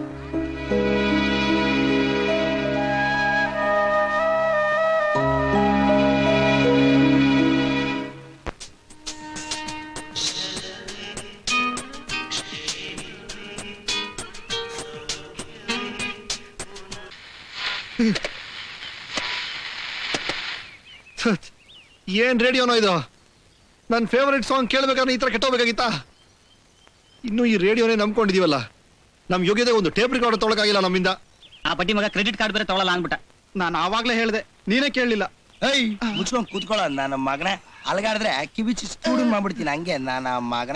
ಥತ್. ಏನ್ ರೇಡಿಯೋನೋ ಇದು ನನ್ನ ಫೇವರಿಟ್ ಸಾಂಗ್ ಕೇಳ್ಬೇಕಾದ್ರೆ ಈ ತರ ಕೆಟ್ಟೋಗ್ಬೇಕಾಗಿತ್ತಾ ಇನ್ನು ಈ ರೇಡಿಯೋನೇ ನಂಬ್ಕೊಂಡಿದೀವಲ್ಲ ನಮ್ ಯೋಗ್ಯತೆ ಒಂದು ಟೇಪ್ ರೆಕಾರ್ಡ್ ತೊಗೊಳಕಾಗಿಲ್ಲ ನಮ್ಮಿಂದ ಆ ಬಡ್ಡಿ ಮಗ ಕ್ರೆಡಿಟ್ ಕಾರ್ಡ್ ಬೇರೆ ತಗೊಳಲ್ಲ ಅನ್ಬಿಟ್ಟ ನಾನು ಆವಾಗ್ಲೇ ಹೇಳ್ದೆ ನೀನೇ ಕೇಳಲಿಲ್ಲ ಏಯ್ ಮುಚ್ಕೊಂಡ್ ಕೂತ್ಕೊಳ್ಳೋ ನನ್ನ ಮಗನ ಅಲ್ಗಾಡಿದ್ರೆ ಕಿವಿಚಿ ಸ್ಟೂಡಿಂಗ್ ಮಾಡ್ಬಿಡ್ತೀನಿ ಹಂಗೆ ನನ್ನ ಮಗನ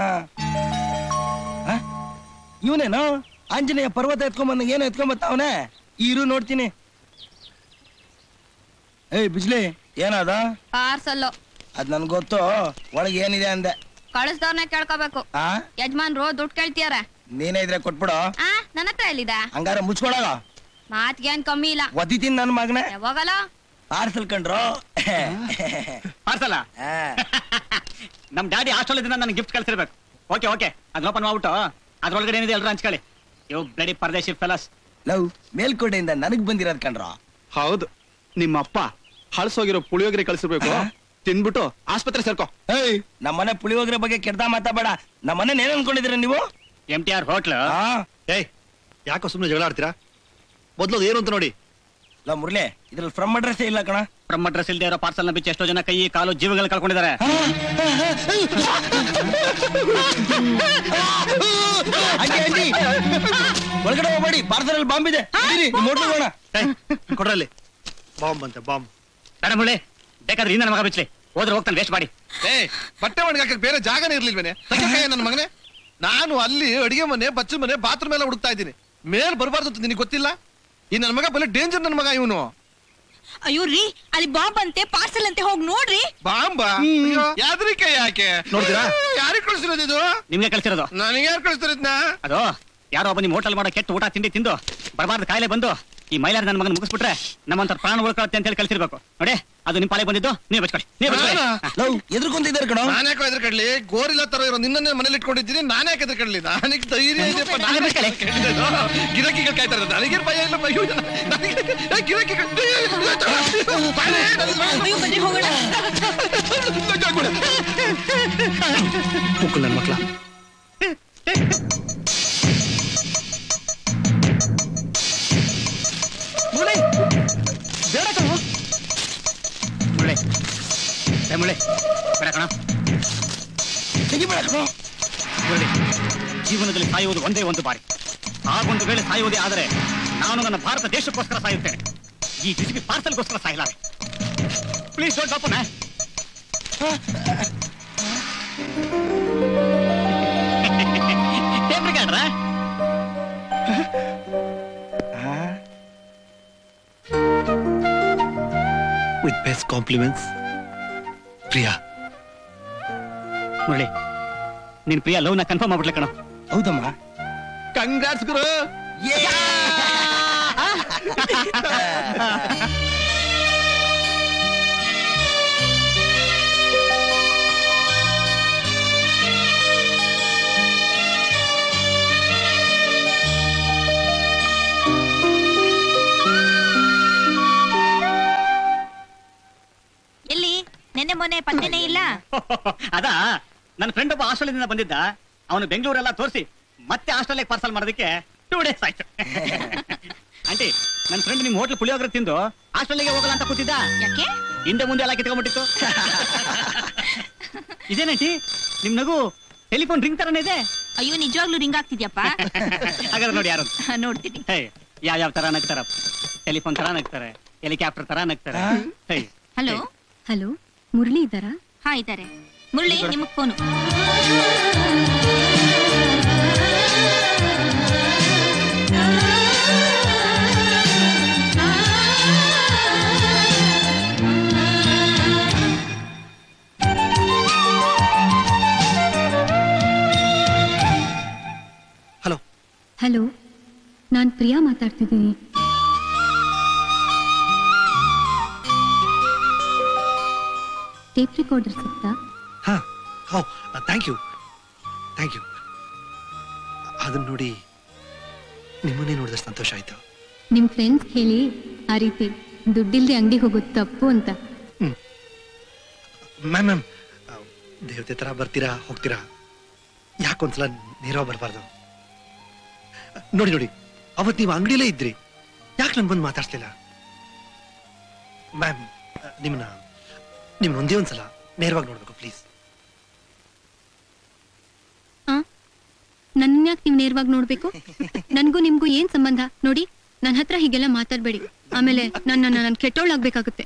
ಇವನೇನು ಆಂಜನೇಯ ಪರ್ವತ ಎತ್ಕೊಂಬಂದ ಏನು ಎತ್ಕೊಂಬತ್ತವನೆ ಇರು ನೋಡ್ತೀನಿ ಏಯ್ ಬಿಜ್ಲಿ ಏನದ ಪಾರ್ಸಲ್ಲು ಅದ್ ನನ್ ಗೊತ್ತು ಒಳಗೆ ಏನಿದೆ ಅಂದೆ ಕಳಿಸ್ದವ್ರನ್ನೇ ಕೇಳ್ಕೋಬೇಕು ಆ ಯಜಮಾನ್ರು ದುಡ್ಡು ಕೇಳ್ತಿಯಾರ ನೀನೇ ಇದ್ರೆ ಕೊಟ್ಬಿಡು ಆ ನನ್ನ ಹತ್ರ ಎಲ್ಲಿದೆ ಹಂಗಾರ ಮುಚ್ಕೊಳಗ ಮಾತ್ಗೆ ಏನ್ ಕಮ್ಮಿ ಇಲ್ಲ ಒದಿತೀನಿ ನನ್ನ ಮಗನೇ ಯಾವಾಗಲ್ಲ ಪಾರ್ಸಲ್ ಕಂಡ್ರು ಪಾರ್ಸಲ ನಮ್ ಡ್ಯಾಡಿ ಹಾಸ್ಟೆಲ್ ನನಗೆ ಗಿಫ್ಟ್ ಕಳ್ಸಿರ್ಬೇಕು ಓಕೆ ಓಕೆ ಅದ್ ಓಪನ್ ಮಾಡ್ಬಿಟ್ಟು ಅದ್ರೊಳಗಡೆ ಏನಿದೆ ಎಲ್ಲರೂ ಹಂಚ್ಕೊಳ್ಳಿ ಇವ್ ಬ್ಲಡಿ ಪರದೇಶಿ ಫೆಲಸ್ ಲವ್ ಮೇಲ್ಕೋಟೆಯಿಂದ ನನಗ್ ಬಂದಿರೋದ್ ಕಣ್ರ ಹೌದು ನಿಮ್ಮ ಅಪ್ಪ ಹಳಸೋಗಿರೋ ಪುಳಿಯೋಗರೆ ಕಳ್ಸಿರ್ಬೇಕು ತಿನ್ಬಿಟ್ಟು ಆಸ್ಪತ್ರೆ ಸೇರ್ಕೋ ಏಯ್ ನಮ್ಮನೆ ಪುಳಿಯೋಗರೆ ಬಗ್ಗೆ ಕೆಡ್ದ ಮಾತಾಬೇಡ ನಮ್ಮನೆ ಏನ್ ಅನ್ಕೊಂಡಿದ್ದೀರ ನೀವು ಎಂ ಟಿ ಆರ್ ಹೋಟ್ಲ್ ಏಯ್ ಯಾಕೋ ಸುಮ್ಮನೆ ಜಗಳ ಆಡ್ತೀರಾ ಮೊದ್ಲು ಅದು ಏನು ಅಂತ ನೋಡಿ ಲವ್ ಮುರ್ಲೆ ಇದ್ರಲ್ಲಿ ಫ್ರಮ್ ಅಡ್ರೆಸ್ ಇಲ್ಲ ಕಣ ಫ್ರಮ್ ಅಡ್ರೆಸ್ ಇಲ್ದೇ ಇರೋ ಪಾರ್ಸಲ್ ನ ಬಿಚ್ಚಿ ಎಷ್ಟೋ ಜನ ಕೈ ಕಾಲು ಜೀವಗಳು ಕಳ್ಕೊಂಡಿದ್ದಾರೆ ಆಂಟಿ, ಆಂಟಿ. ಒಳಗಡೆ ಹೋಗ್ಬೇಡಿ ಪಾರ್ಸಲ್ ಅಲ್ಲಿ ಬಾಂಬ್ ಇದೆ ಮೋಟ್ರ್ ಹೋಗೋಣ ಕೊಡ್ರಲ್ಲಿ ಬಾಂಬ್ ಅಂತೆ ಬಾಂಬ್ ಬೇಡ ಮುಳ್ಳಿ ಬೇಕಾದ್ರೆ ಇಂದ ಮಗ ಬಿಚ್ಚಲಿ ಹೋದ್ರೆ ಹೋಗ್ತಾನೆ ವೇಸ್ಟ್ ಮಾಡಿ ಏ ಬಟ್ಟೆ ಒಣಗಾಕ ಬೇರೆ ಜಾಗನೇ ಇರ್ಲಿಲ್ವೇನೆ ನನ್ನ ಮಗನೇ ನಾನು ಅಲ್ಲಿ ಅಡಿಗೆ ಮನೆ ಬಚ್ಚಲ ಮನೆ ಬಾತ್ರೂಮ್ ಎಲ್ಲ ಹುಡುಕ್ತಾ ಇದ್ದೀನಿ ಮೇಲ್ ಬರಬಾರ್ದು ಅಂತ ನಿನಗೆ ಗೊತ್ತಿಲ್ಲ ಈ ನನ್ನ ಮಗ ಬಲೆ ಡೇಂಜರ್ ನನ್ನ ಮಗ ಇವನು ಅಯ್ಯೋ ರೀ ಅಲ್ಲಿ ಬಾಂಬ್ ಅಂತೆ ಪಾರ್ಸಲ್ ಅಂತೆ ಹೋಗಿ ನೋಡ್ರಿ ಬಾಂಬ ಯಾವ್ದ್ರಿಕೆ ಯಾಕೆ ನೋಡ್ತೀರಾ? ಯಾರಿಗೆ ಕಳಿಸಿರೋದು ಇದು ನಿಮ್ಗೆ ಕಳ್ಸಿರೋದು ನನಗೆ ಯಾರು ಕಳಿಸ್ತಾರಿದ್ನ ಅದು ಯಾರೋ ಒಬ್ಬ ನಿಮ್ ಹೋಟೆಲ್ ಮಾಡೋ ಕೆಟ್ಟ ಊಟ ತಿಂಡಿ ತಿಂದು ಬರಬಾರ್ದು ಕಾಯಿಲೆ ಬಂದು ಈ ಮೈಲಾರ ನನ್ನ ಮಗನ ಮುಗಿಸ್ಬಿಟ್ರೆ ನಮ್ಮಂತ ಪ್ರಾಣ ಉಳ್ಕೊಳತ್ತೆ ಅಂತ ಹೇಳಿ ಕಳ್ಸಿರ್ಬೇಕು ನೋಡಿ ಅದು ನಿಮ್ ಪಾಲೆ ಬಂದಿದ್ದು ನೀವು ಬಚ್ಕೊಳ್ಳಿ ನೀವು ಬಚ್ಕೊಳ್ಳಿ ಲವ್ ಎದ್ರಕೊಂತಿದ್ದಾರೆ ಕಣ ನಾನು ಯಾಕೆ ಎದ್ರ ಕಡ್ಲಿ ಗೋರಿಲ್ಲ ತರ ಇರೋ ನಿನ್ನೇ ಮನೇಲಿ ಇಟ್ಕೊಂಡಿದ್ದೀನಿ ನಾನೇ ಯಾಕೆ ಎದ್ರ ಕಡ್ಲಿ ನನಗೆ ಧೈರ್ಯ ಇದೆಯಪ್ಪ ನಾನು ಬಿಟ್ಕೊಳ್ಳಿ. ಗಿರಾಕಿಗಳು ಕಾಯ್ತಾರೆ ನನಗೆ ಭಯ ಇಲ್ಲ ಭಯ ಇಲ್ಲ. ನನಗೆ ಏ, ಗಿರಾಕಿಗಳು ಬಾಳೆ, ನನ್ನ- ಅಯ್ಯೋ ಬನ್ನಿ ಹೋಗೋಣ ಮುಕ್ಕಲ್ ನನ್ನ ಮಕ್ಳ ಮುಳ್ಳಿ ಬೇಡ ಕಣೋ. ಮುಳ್ಳಿ ಏ ಮುಳ್ಳಿ ಬೇಡ ಕಣ ತೆಗಿಬೇಡ ಕಣ ಮುರಳಿ ಜೀವನದಲ್ಲಿ ಸಾಯುವುದು ಒಂದೇ ಒಂದು ಬಾರಿ ಆಗೊಂದು ವೇಳೆ ಸಾಯುವುದೇ ಆದರೆ ನಾನು ನನ್ನ ಭಾರತ ದೇಶಕ್ಕೋಸ್ಕರ ಸಾಯುತ್ತೇನೆ ಈ ಬಿಸಿಬಿ ಪಾರ್ಸಲ್ಗೋಸ್ಕರ ಸಾಯಲಾರೆ ಪ್ಲೀಸ್ ಡೋಂಟ್ ಓಪನ್ ಟೇಪ್ ರಿಕಾರ್ಡ್ರಾ with best compliments Priya Murali ನಿನ್ ಪ್ರಿಯ ಲವ್ ನ ಕನ್ಫರ್ಮ್ ಮಾಡ್ಬಿಡ್ಲೆ ಕಣ ಹೌದಮ್ಮ ಕಂಗ್ರಾಟ್ಸ್ ಗುರು ಎಲ್ಲಿ ನೆನ್ನೆ ಮೊನ್ನೆ ಪತ್ತೆನೇ ಇಲ್ಲ ಅದಾ ನನ್ನ ಫ್ರೆಂಡ್ ಒಬ್ಬ ಆಸ್ಟ್ರೇಲಿಯಾದಿಂದ ಬಂದಿದ್ದ ಅವನು ಬೆಂಗಳೂರೆಲ್ಲ ತೋರಿಸಿ ಮತ್ತೆ ಆಸ್ಟ್ರೇಲಿಯಾಗೆ ಪಾರ್ಸಲ್ ಮಾಡೋದಕ್ಕೆ ಟೂ ಡೇಸ್ ಆಯ್ತು ಆಂಟಿ ನನ್ನ ಫ್ರೆಂಡ್ ನಿಮ್ ಹೋಟ್ಲ್ ಪುಳಿಯೋಗರೆ ತಿಂದು ಆಸ್ಟ್ರೇಲಿಯಾಗೆ ಹೋಗಲ್ಲ ಅಂತ ಕೂತಿದ್ದ ಯಾಕೆ ಹಿಂದೆ ಮುಂದೆ ಎಲ್ಲ ಕಿತ್ಕೊಂಡ್ಬಿಟ್ಟಿತ್ತು ಇದೇನಂಟಿ ನಿಮ್ ನಗು ಟೆಲಿಫೋನ್ ರಿಂಗ್ ತರನೇ ಇದೆ ಅಯ್ಯೋ ನಿಜವಾಗ್ಲೂ ರಿಂಗ್ ಆಗ್ತಿದ್ಯಪ್ಪ ಹಾಗಾದ್ರೆ ನೋಡಿ ಯಾರು ನೋಡ್ತೀನಿ ಹೇ ಯಾವ ಯಾವ ತರ ನಗ್ತಾರ ಟೆಲಿಫೋನ್ ತರ ನಗ್ತಾರೆ ಹೆಲಿಕಾಪ್ಟರ್ ತರ ನಗ್ತಾರೆ ಹೇ ಹಲೋ ಹಲೋ ಮುರಳಿ ಇದ್ದಾರಾ ಹಾ ಇದ್ದಾರೆ ಮುರಳಿ ನಿಮಗ್ ಫೋನು ಹಲೋ ಹಲೋ ನಾನು ಪ್ರಿಯಾ ಮಾತಾಡ್ತಿದ್ದೀನಿ ಟೇಪ್ ರಿಕಾರ್ಡರ್ ಸಿಗ್ತಾ ಹಾ ಹೋ ಥ್ಯಾಂಕ್ ಯು ಥ್ಯಾಂಕ್ ಯು ಅದನ್ನ ನೋಡಿ ನಿಮ್ಮನ್ನೇ ನೋಡಿದಷ್ಟು ಸಂತೋಷ ಆಯ್ತು ನಿಮ್ ಫ್ರೆಂಡ್ಸ್ ಹೇಳಿ ಆ ರೀತಿ ದುಡ್ಡಿಲ್ದೆ ಅಂಗಡಿಗೆ ಹೋಗೋದು ತಪ್ಪು ಅಂತ ಮ್ಯಾಮ್ ಮ್ಯಾಮ್ ದೇವತೆ ತರ ಬರ್ತೀರಾ ಹೋಗ್ತೀರಾ ಯಾಕೊಂದ್ಸಲ ನೇರವಾಗಿ ಬರಬಾರ್ದು ನೋಡಿ ನೋಡಿ ಅವತ್ತು ನೀವು ಅಂಗಡಿಲೇ ಇದ್ರಿ ಯಾಕೆ ನನ್ ಬಂದು ಮಾತಾಡ್ಸ್ಲಿಲ್ಲ ಮ್ಯಾಮ್ ನಿಮ್ಮನ್ನ ನಿಮ್ಮನ್ನ ಒಂದೇ ಒಂದ್ಸಲ ನೇರವಾಗಿ ನೋಡ್ಬೇಕು ಪ್ಲೀಸ್ ನನ್ನ ಯಾಕೆ ನೀವು ನೇರವಾಗಿ ನೋಡ್ಬೇಕು ನನ್ಗೂ ನಿಮ್ಗೂ ಏನ್ ಸಂಬಂಧ ನೋಡಿ ನನ್ನ ಹತ್ರ ಹೀಗೆಲ್ಲ ಮಾತಾಡ್ಬೇಡಿ ಆಮೇಲೆ ನನ್ನ ನಾನು ಕೆಟ್ಟೋಳಾಗ್ಬೇಕಾಗುತ್ತೆ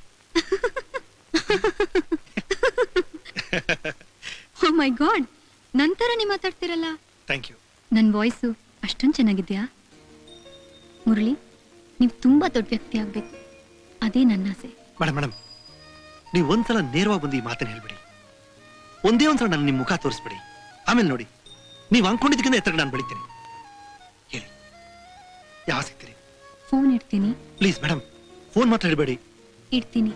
ಓ ಮೈ ಗಾಡ್ ನಂತರ ನೀವು ಮಾತಾಡ್ತಿರಲ್ಲ ಥ್ಯಾಂಕ್ ಯು ನನ್ನ ವಾಯ್ಸು ಅಷ್ಟೊಂದು ಚೆನ್ನಾಗಿದ್ಯಾ ಮುರಳಿ ನೀವು ತುಂಬಾ ದೊಡ್ಡ ವ್ಯಕ್ತಿ ಆಗ್ಬೇಕು ಅದೇ ನನ್ನ ಆಸೆ ಮೇಡಮ್ ಮೇಡಮ್ ನೀವು ಒಂದ್ಸಲ ನೇರವಾಗಿ ಬಂದು ಈ ಮಾತನ್ನ ಹೇಳ್ಬಿಡಿ ಒಂದೇ ಒಂದ್ಸಲ ನನ್ನ ನಿಮ್ಮ ಮುಖ ತೋರಿಸ್ಬಿಡಿ ಆಮೇಲೆ ನೋಡಿ ನೀವು ಅನ್ಕೊಂಡಿದ್ದಕ್ಕಿಂತ ಎತ್ತರಕ್ಕೆ ನಾನು ಬೆಳಿತೀನಿ ಹೇಳಿ ಯಾವ ಸಿಗ್ತೀರಿ ಫೋನ್ ಇಡ್ತೀನಿ ಪ್ಲೀಸ್ ಮೇಡಮ್ ಫೋನ್ ಮಾತ್ರ ಇಡಬೇಡಿ ಇಡ್ತೀನಿ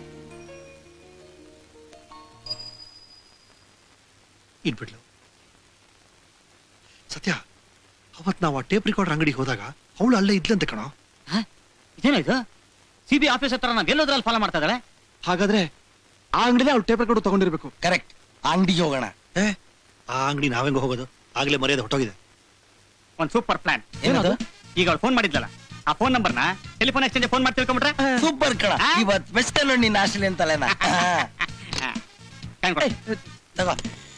ಇಟ್ಬಿಡ್ಲು ಸತ್ಯ ಅವತ್ ನಾವು ಆ ಟೇಪ್ ರೆಕಾರ್ಡರ್ ಅಂಗಡಿಗೆ ಹೋದಾಗ ಅವಳು ಅಲ್ಲೇ ಇದ್ಲಂತೆ ಕಣೋ ಇದೇನಾಯ್ತು ಸಿ ಬಿ ಆಫೀಸ್ ಹತ್ರ ನಾನು ಎಲ್ಲೋದ್ರಲ್ಲಿ ಫಾಲೋ ಮಾಡ್ತಾ ಇದ್ದಾಳೆ ಹಾಗಾದ್ರೆ ಆ ಅಂಗಡಿಲೇ ಅವಳು ಟೇಪ್ ರೆಕಾರ್ಡ್ ತಗೊಂಡಿರ್ಬೇಕು ಕರೆಕ್ಟ್ ಅಂಗಡಿಗೆ ಹೋಗೋಣ ಆ ಅಂಗಡಿ ನಾವೆಂಗ ಹೋಗೋದು ಆಗ್ಲೇ ಮರ್ಯಾದೆ ಹೊಟ್ಟೋಗಿದೆ ಒಂದ್ ಸೂಪರ್ ಪ್ಲಾನ್ ಏನದು? ಈಗ ಅವ್ಳು ಫೋನ್ ಮಾಡಿದ್ಲಲ್ಲ ಆ ಫೋನ್ ನಂಬರ್ನ ಟೆಲಿಫೋನ್ ಎಕ್ಸ್ಚೇಂಜ್ ಫೋನ್ ಮಾಡಿ ತಿಳ್ಕೊಂಬಿಟ್ರೆ ಸೂಪರ್ ಕಣ ಇವತ್ ಬೆಸ್ಟ್ ನೋಡಿ ನಿನ್ನ ಆಸ್ಟ್ರೇಲಿ ಅಂತಲೇನ ತಗೋ